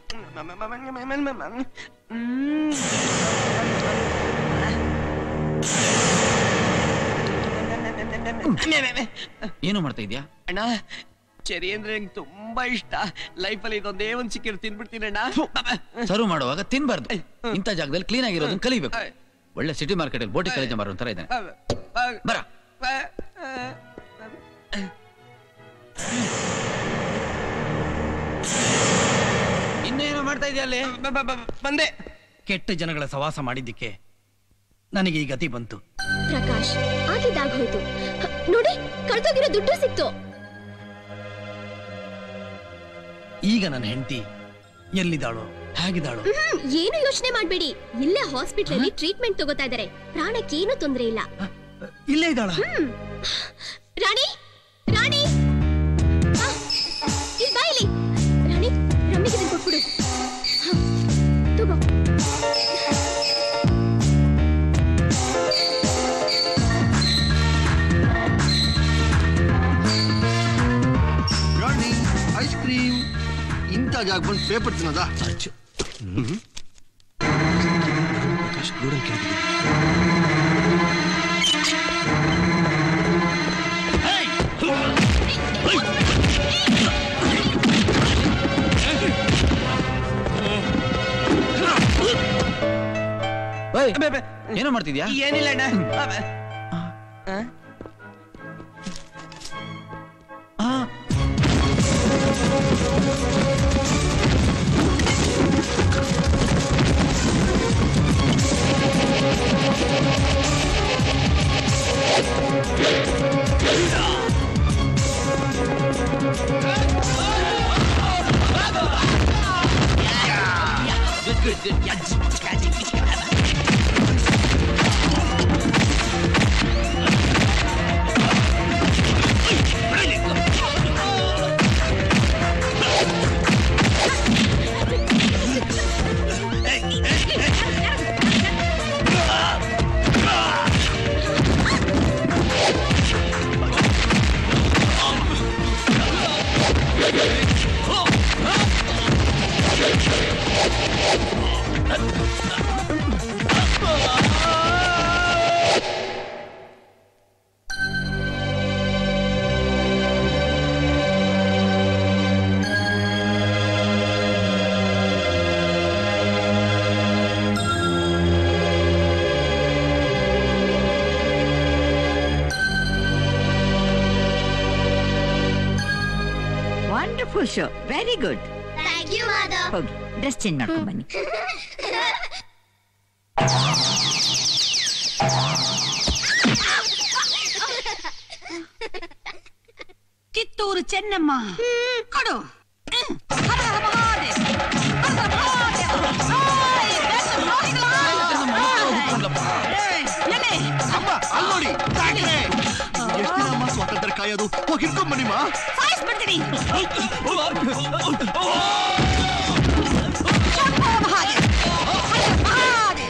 Speaker 3: ಏನು ಮಾಡ್ತಾ ಇದ್ಯಾ
Speaker 10: ಅಣ್ಣ ಚೆರಿ ಅಂದ್ರೆ ನಂಗೆ ತುಂಬಾ ಇಷ್ಟ ಲೈಫಲ್ಲಿ ಇದೊಂದೇ ಒಂದ್ ಸಿಕ್ಕಿರ್ ತಿನ್ಬಿಡ್ತೀನಿ ಅಣ್ಣ
Speaker 3: ಸರ್ವ್ ಮಾಡುವಾಗ ತಿನ್ಬಾರ್ದು ಇಂಥ ಜಾಗದಲ್ಲಿ ಕ್ಲೀನ್ ಆಗಿರೋದನ್ನ ಕಲಿಬೇಕು ಒಳ್ಳೆ ಸಿಟಿ ಮಾರ್ಕೆಟ್ ಅಲ್ಲಿ ಬೋಟಿ ಕಾಲೇಜ್ ಮಾರೋ ತರ ಇದ್ದಾನೆ ಬರ ಇನ್ನೇನು ಮಾಡ್ತಾ ಇದೆಯಾ ಅಲ್ಲಿ
Speaker 10: ಬಂದೆ
Speaker 9: ಕೆಟ್ಟ ಜನಗಳ ಸವಾಸ ಮಾಡಿದ್ದಕ್ಕೆ ನನಗೆ ಈ ಗತಿ ಬಂತು
Speaker 13: ಪ್ರಕಾಶ್ ಆಗಿದ್ದಾಗೋಯ್ತು ಹ, ನೋಡಿ ಕಳ್ದೋಗಿರೋ ದುಡ್ಡು ಸಿಕ್ತು
Speaker 9: ಈಗ ನನ್ನ ಹೆಂಡತಿ ಎಲ್ಲಿದ್ದಾಳೋ ಹೇಗಿದ್ದಾಳೋ
Speaker 13: ಹ್ಮ್, ಏನು ಯೋಚನೆ ಮಾಡ್ಬೇಡಿ ಇಲ್ಲೇ ಹಾಸ್ಪಿಟಲ್ ಅಲ್ಲಿ ಟ್ರೀಟ್ಮೆಂಟ್ ತಗೋತಾ ಇದಾರೆ ಪ್ರಾಣಕ್ಕೇನು ತೊಂದ್ರೆ ಇಲ್ಲ
Speaker 9: ಇಲ್ಲೇ ಇದ್ದಾಳ
Speaker 13: ಹ್ಮ್. ರಾಣಿ ರಾಣಿ ಆ, ಇಲ್ಲಿ ಬಾ ಇಲ್ಲಿ ರಾಣಿ ರಮ್ಮಿಗೆ ಇದನ್ನ ಕೊಟ್ಬಿಡು ಹ, ತಗೋ
Speaker 14: ರಾಣಿ ಐಸ್ ಕ್ರೀಮ್ ಇಂಥ ಜಾಗ ಬಂದು ಪೇಪರ್ ತಿನ್ನೋದಾ ಪ್ರಕಾಶ್ ಗೋಡನ್ ಕೇಳಿದ್ದೀನಿ
Speaker 3: ಏನೋ ಮಾಡ್ತಿದ್ಯಾ
Speaker 10: ಏನಿಲ್ಲ ಅಣ್ಣ ಆ?
Speaker 5: Wonderful show very good
Speaker 15: thank you Madhav
Speaker 5: ಹೋಗಿ ಡ್ರೆಸ್ ಚೇಂಜ್ ಮಾಡ್ಕೊಂಡ್ ಬನ್ನಿ ಕಿತ್ತೂರು ಚೆನ್ನಮ್ಮ ಕೊಡು ಹ್ಮ್. ಹರ ಹರ ಮಹಾದೇವ್. ಹರ ಹರ ಮಹಾದೇವ್. ಆಯ್, ದೇಶದ್ರೋಹಿಗಳ. ಏಯ್, ಎಲೆ.
Speaker 17: ಅಲ್ಲೋಡಿ ಎಷ್ಟು ದಿನ ಅಮ್ಮ ಸ್ವಾತಂತ್ರ್ಯ ಕಾಯೋದು ಹೋಗಿ ಹಿಡ್ಕೊಂಡ್ ಬನ್ನಿಮ್ಮ
Speaker 5: ಸಾಯಿಸ್ಬಿಡ್ತೀನಿ. ಶಂಭೋ ಮಹಾದೇವ್. ಹರ ಹರ ಮಹಾದೇವ್.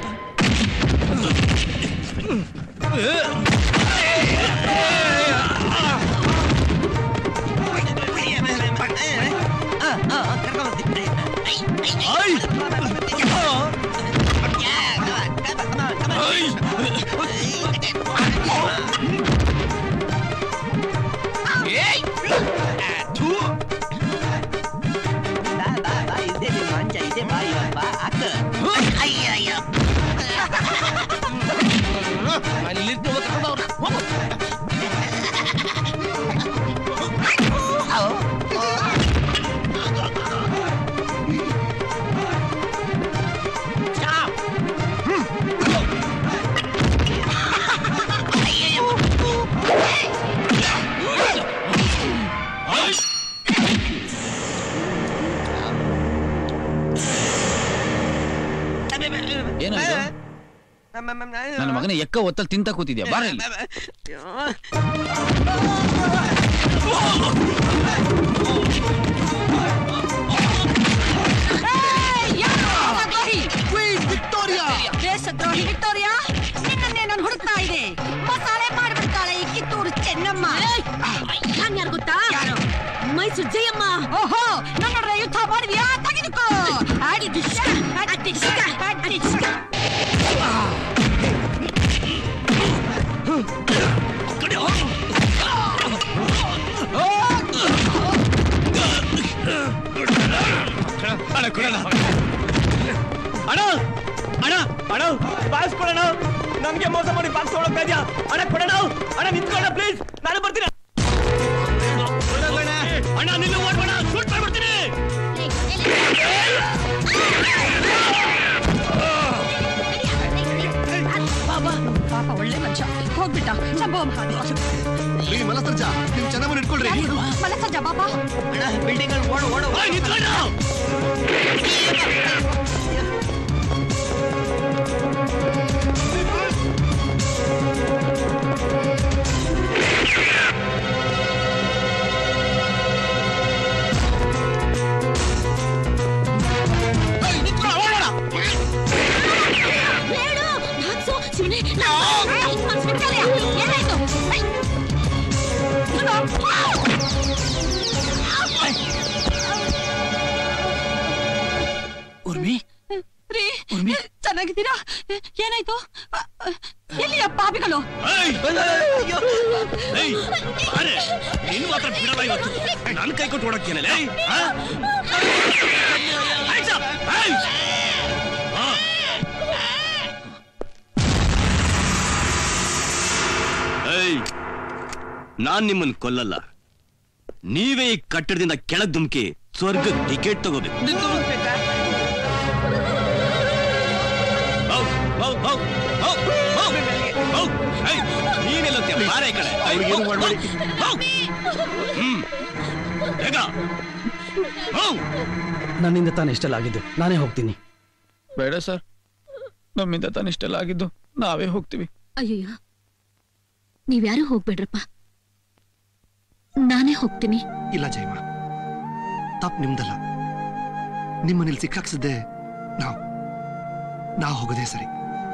Speaker 3: ಏನೋ ಇದು? ನನ್ನ ಮಗನ ಎಕ್ಕ ಒತ್ತಲ್ ತಿಂತ ಕೂತಿದ್ಯಾ ಬಾರ ಇಲ್ಲಿ
Speaker 5: ದೇಶದ್ರೋಹಿ ವಿಕ್ಟೋರಿಯಾ ನಿನ್ನನ್ನೇ ನಾನು ಹುಡುಕ್ತಾ ಇದೆ ಮಸಾಲೆ ಮಾಡಿಬಿಡ್ತಾಳೆ ಈ ಕಿತ್ತೂರು ಚೆನ್ನಮ್ಮ
Speaker 22: ನಾನ್ ಯಾರು ಗೊತ್ತಾ ಮೈಸೂರು ಜಯಮ್ಮ
Speaker 5: ಓಹೋ ನನ್ನೊಡನೆ ಯುದ್ಧ ಮಾಡಿದ್ಯಾ ತೆಗೆದುಕೋ ಆಡಿದಿಷ್ಟ ಆಡಿದಿಷ್ಟ ಆಡಿದಿಷ್ಟ
Speaker 6: ಅಣ್ಣ ಕೊಡೋಣ ಅಣ್ಣ ಅಣ್ಣ ಅಣ್ಣ ಬಾಕ್ಸ್ ಕೊಡೋಣ ನಮ್ಗೆ ಮೋಸ ಮಾಡಿ ಬಾಕ್ಸ್ ತೊಗೊಳಕ್ ಇದ್ಯಾ ಅಣ್ಣ ಕೊಡೋಣ ಅಣ್ಣ ನಿಂತ್ಕೊಳ್ಳ ಪ್ಲೀಸ್ ನಾನು ಬರ್ತೀನಿ ಅಣ್ಣ ನಿಲ್ಲು ಓಡ್ಬೇಡ ಶೂಟ್ ಮಾಡ್ಬಿಡ್ತೀನಿ
Speaker 5: ಬಾಬಾ ಪಾಪ ಒಳ್ಳೆ ಮನುಷ್ಯ ಹೋಗ್ಬಿಟ್ಟ ಶಂಭೋ ಮಹಾದೇವ್
Speaker 17: ರೀ ಮಲಸರ್ಜ ನೀವು ಚೆನ್ನಾಗಿ ಇಟ್ಕೊಳ್ರಿ
Speaker 5: ಮನಸಜ್ಜ ಬಾಬಾ
Speaker 10: ಬಿಲ್ಡಿಂಗ್ ಅಲ್ಲಿ ಓಡು ಓಡು
Speaker 22: ಹೇಳು ನಾಗ್ಸು ಶಿವನೇ ವಿಕ್ಟೋರಿಯಾ ಏನಾಯ್ತು ಐ!
Speaker 3: ಉರ್ಮಿ
Speaker 5: ರೀ ಚೆನ್ನಾಗಿದ್ದೀರಾ ಏನಾಯ್ತು ಅ, ಅ, ಎಲ್ಲಿಯ ಪಾಪಿಗಳು
Speaker 6: ನೀನು ಮಾತ್ರ ಬಿಡಲ್ಲ ಇವತ್ತು ನನ್ನ ಕೈ ಕೊಟ್ಟು ಓಡಕ್ಕೇನಲ್ಲ ನಾನ್ ನಿಮ್ಮನ್ ಕೊಲ್ಲಲ್ಲ ನೀವೇ ಈ ಕಟ್ಟಡದಿಂದ ಕೆಳಗ್ ಧುಮ್ಕಿ ಸ್ವರ್ಗ ಟಿಕೆಟ್ ತಗೋಬೇಕು ಹೌದ್, ಹೌದ್, ಹೌದ್, ಹೌದ್, ಹೌದ್, ಹೌದ್. ಏಯ್, ನೀನೆಲ್ಲೋಗ್ತೀಯ? ಬಾರೆ ಈ ಕಡೆ. ಏಯ್,
Speaker 3: ಅವ್ರಿಗೇನು ಮಾಡ್ಬೇಡಿ.
Speaker 6: ಹೌದ್. ಹ್ಮ್. ಬೇಗ. ಹೌದ್.
Speaker 9: ನನ್ನಿಂದ ತಾನು ಇಷ್ಟೆಲ್ಲ ಆಗಿದ್ದು ನಾನೇ ಹೋಗ್ತೀನಿ
Speaker 3: ಬೇಡ ಸರ್ ನಮ್ಮಿಂದ ತಾನು ಇಷ್ಟೆಲ್ಲ ಆಗಿದ್ದು ನಾವೇ ಹೋಗ್ತೀವಿ
Speaker 22: ಅಯ್ಯಯ್ಯೋ ನೀವ್ಯಾರು ಹೋಗ್ಬೇಡ್ರಪ್ಪ ನಾನೇ ಹೋಗ್ತೀನಿ
Speaker 17: ಇಲ್ಲ ಜಯಮ್ಮ ತಪ್ಪು ನಿಮ್ದಲ್ಲ ನಿಮ್ಮನೇಲಿ ಸಿಕ್ಕಾಕ್ಸಿದ್ದೆ ನಾವು ನಾವು ಹೋಗೋದೇ ಸರಿ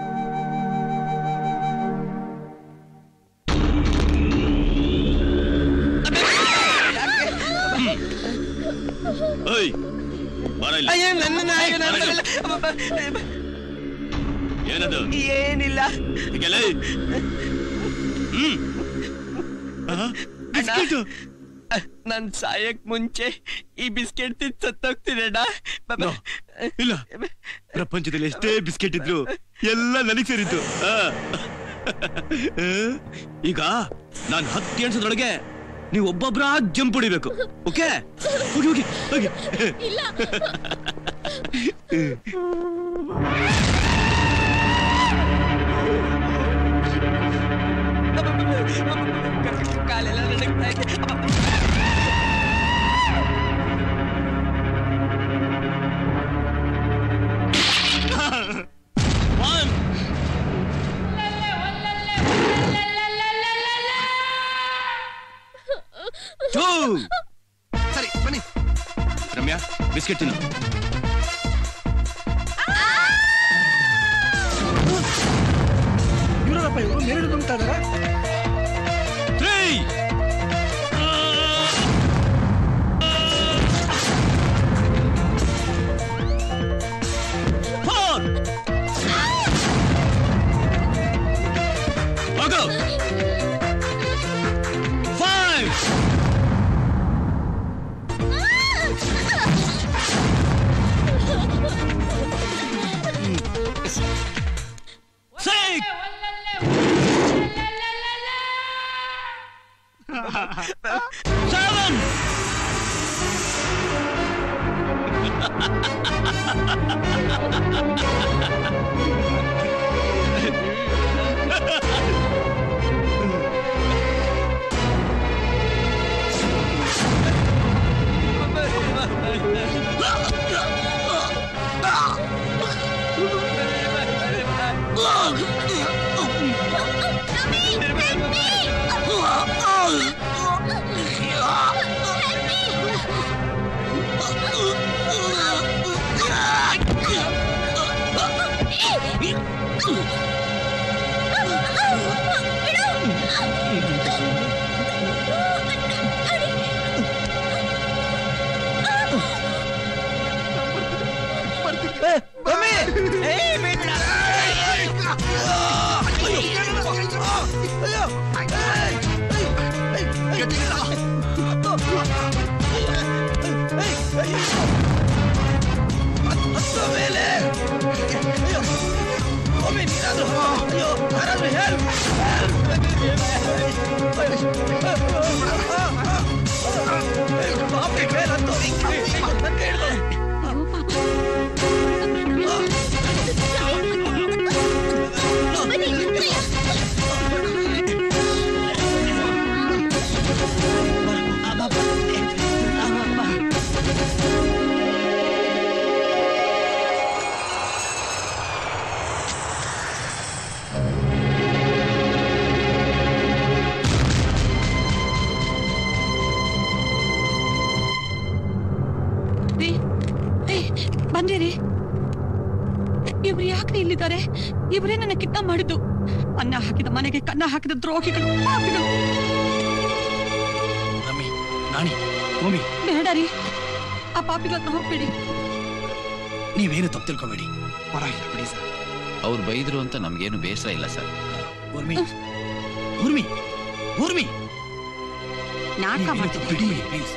Speaker 6: ಏಯ್, ಬಾರ ಇಲ್ಲಿ.
Speaker 10: ಅಯ್ಯೋ ನನ್ನ ನಾಯಿಗೆ ನನ್ನ
Speaker 6: ಬಾರ
Speaker 10: ಮೇಲೆ-
Speaker 6: ಇಲ್ಲಿ. ಏನದು
Speaker 10: ಏನಿಲ್ಲ
Speaker 6: ಹೀಗೆಲ್ಲ ಹ್ಮ್
Speaker 10: ಬಿಸ್ಕೆಟ್ ನನ್ ಸಾಯಕ್ ಮುಂಚೆ ಈ ಬಿಸ್ಕೆಟ್ ತಿಂದ್ ಸತ್ತೋಗ್ತೀನಿ ಅಣ್ಣ
Speaker 6: ಇಲ್ಲ ಪ್ರಪಂಚದಲ್ಲಿ ಎಷ್ಟೇ ಬಿಸ್ಕೆಟ್ ಇದ್ರು ಎಲ್ಲ ನನಗ್ ಸೇರಿತ್ತು ಆ. ಆ, ಈಗ ನಾನ್ ಹತ್ತು ಎಣ್ಸೋದ್ರೊಳಗೆ ನೀವು ಒಬ್ಬೊಬ್ರ ಜಂಪ್ ಹೊಡಿಬೇಕು ಓಕೆ ಹೋಗಿ ಹೋಗಿ ಹೋಗಿ
Speaker 10: ಕಾಲೆಲ್ಲ ನಡುಗ್ತಾ ಇದೆ
Speaker 6: Two.
Speaker 17: ಸರಿ ಬನ್ನಿ
Speaker 6: ರಮ್ಯಾ ಬಿಸ್ಕೆಟ್ ತಿನ್ನು
Speaker 9: ಇವರಪ್ಪ ಇವರು ಮೇಲೆ ನುಗ್ತಾ ಇದಾರೆ
Speaker 6: Three. Four. ಹೋಗು. Five. Six. Seven.
Speaker 5: ರೀ ಏ, ಬನ್ರಿ ರೀ ಇವ್ರು ಯಾಕೆ ಇಲ್ಲಿದ್ದಾರೆ ಇವ್ರೇ ನನ್ನ ಕಿಡ್ನಾಪ್ ಮಾಡಿದ್ದು ಅನ್ನ ಹಾಕಿದ ಮನೆಗೆ ಕನ್ನ ಹಾಕಿದ ದ್ರೋಹಿಗಳು ಪಾಪಿಗಳು
Speaker 9: ರಮ್ಮಿ ನಾಣಿ ಭೂಮಿ
Speaker 5: ಬೇಡ ರೀ ಆ ಪಾಪಿಗಳನ್ನ ಹೋಗ್ಬೇಡಿ
Speaker 9: ನೀವೇನು ತಪ್ಪು ತಿಳ್ಕೊಬೇಡಿ
Speaker 17: ಪರವಾಗಿಲ್ಲ ಬಿಡಿ ಸರ್
Speaker 11: ಅವ್ರು ಬೈದ್ರು ಅಂತ ನಮ್ಗೇನು ಬೇಸರ ಇಲ್ಲ ಸರ್
Speaker 9: ಊರ್ಮಿ ಊರ್ಮಿ ಊರ್ಮಿ
Speaker 5: ನಾಟಕ ಮಾಡ್ತೀನಿ
Speaker 9: ಬಿಡಿ ಪ್ಲೀಸ್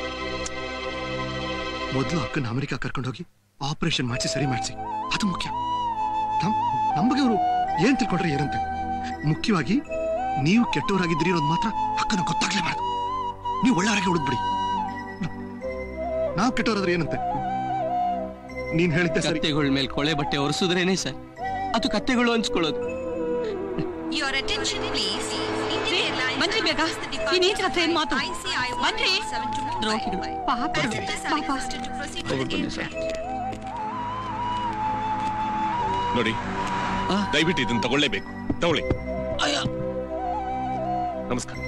Speaker 17: ಮೊದಲು ಅಕ್ಕನ ಅಮೆರಿಕ ಕರ್ಕೊಂಡೋಗಿ ಆಪರೇಷನ್ ಮಾಡಿಸಿ ಸರಿ ಮಾಡಿಸಿ ಅದು ಮುಖ್ಯ ನಮ್ ನಮ್ಮ ಬಗ್ಗೆ ಅವರು ಏನ್ ತಿಳ್ಕೊಂಡ್ರೆ ಏನಂತೆ ಮುಖ್ಯವಾಗಿ ನೀವು ಕೆಟ್ಟವರಾಗಿದ್ದೀರಿ ಅನ್ನೋದು ಮಾತ್ರ ಅಕ್ಕನ ಗೊತ್ತಾಗ್ಲೇಬಾರ್ದು ನೀವು ಒಳ್ಳೆಯವರಾಗಿ ಉಳಿದ್ಬಿಡಿ ನಾವು ಕೆಟ್ಟವರಾದ್ರೆ ಏನಂತೆ ನೀನ್ ಹೇಳಿದ್ದೆ ಸರಿ
Speaker 10: ಕತ್ತೆಗಳ ಮೇಲೆ ಕೊಳೆ ಬಟ್ಟೆ ಒರೆಸಿದ್ರೇನೆ ಸರ್ ಅದು ಕತ್ತೆಗಳು ಹಂಚ್ಕೊಳ್ಳೋದು
Speaker 1: Your attention please.
Speaker 5: ಬನ್ರಿ ಬೇಗ ಈ ನೀಚ ಹತ್ರ ಏನ್ ಮಾತು ಬನ್ರಿ ದ್ರೋಹಿಗಳು ಪಾಪ ಪಾಪ
Speaker 24: ನೋಡಿ ದಯವಿಟ್ಟು ಇದನ್ನ ತಗೊಳ್ಳೇಬೇಕು ತಗೊಳ್ಳಿ ನಮಸ್ಕಾರ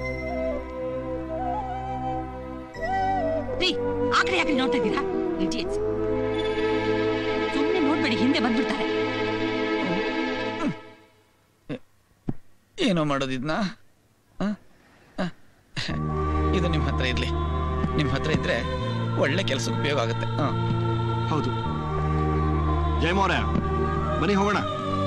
Speaker 5: ರೀ ಆ ಕಡೆ ಯಾಕೆ ನೋಡ್ತಾ ಇದ್ದೀರಾ ಇಡಿಯಟ್ಸ್ ಸುಮ್ಮನೆ ನೋಡ್ಬೇಡಿ ಹಿಂದೆ ಬಂದ್ಬಿಡ್ತಾರೆ
Speaker 3: ಏನೋ ಮಾಡೋದು ಇದನ್ನ ಇದು ನಿಮ್ಮ ಹತ್ರ ಇರ್ಲಿ ನಿಮ್ಮ ಹತ್ರ ಇದ್ರೆ ಒಳ್ಳೆ ಕೆಲಸಕ್ಕೆ ಉಪಯೋಗ ಆಗುತ್ತೆ ಹ.
Speaker 17: ಹೌದು ಜಯಮೋರ ಬನ್ನಿ ಹೋಗೋಣ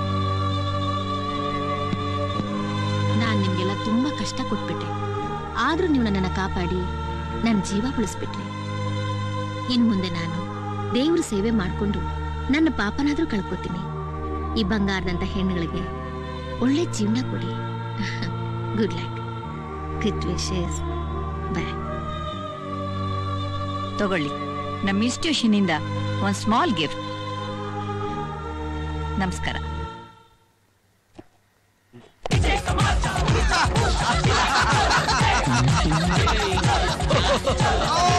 Speaker 22: ನಾನ್ ನಿಮ್ಗೆಲ್ಲ ತುಂಬಾ ಕಷ್ಟ ಕೊಟ್ಬಿಟ್ಟೆ ಆದ್ರೂ ನೀವು ನನ್ನನ್ನ ಕಾಪಾಡಿ ನನ್ನ ಜೀವ ಉಳಿಸ್ಬಿಟ್ರಿ ಇನ್ ಮುಂದೆ ನಾನು ದೇವ್ರ ಸೇವೆ ಮಾಡ್ಕೊಂಡು ನನ್ನ ಪಾಪನಾದ್ರೂ ಕಳ್ಕೊತೀನಿ ಈ ಬಂಗಾರದಂತ ಹೆಣ್ಣುಗಳಿಗೆ ಒಳ್ಳೆ ಜೀವನ ಕೊಡಿ good luck good wishes bye
Speaker 5: ತಗೊಳ್ಳಿ ನಮ್ಮ ಇನ್ಸ್ಟಿಟ್ಯೂಷನ್ ಇಂದ ಒಂದ್ ಸ್ಮಾಲ್ ಗಿಫ್ಟ್ ನಮಸ್ಕಾರ
Speaker 16: Oh!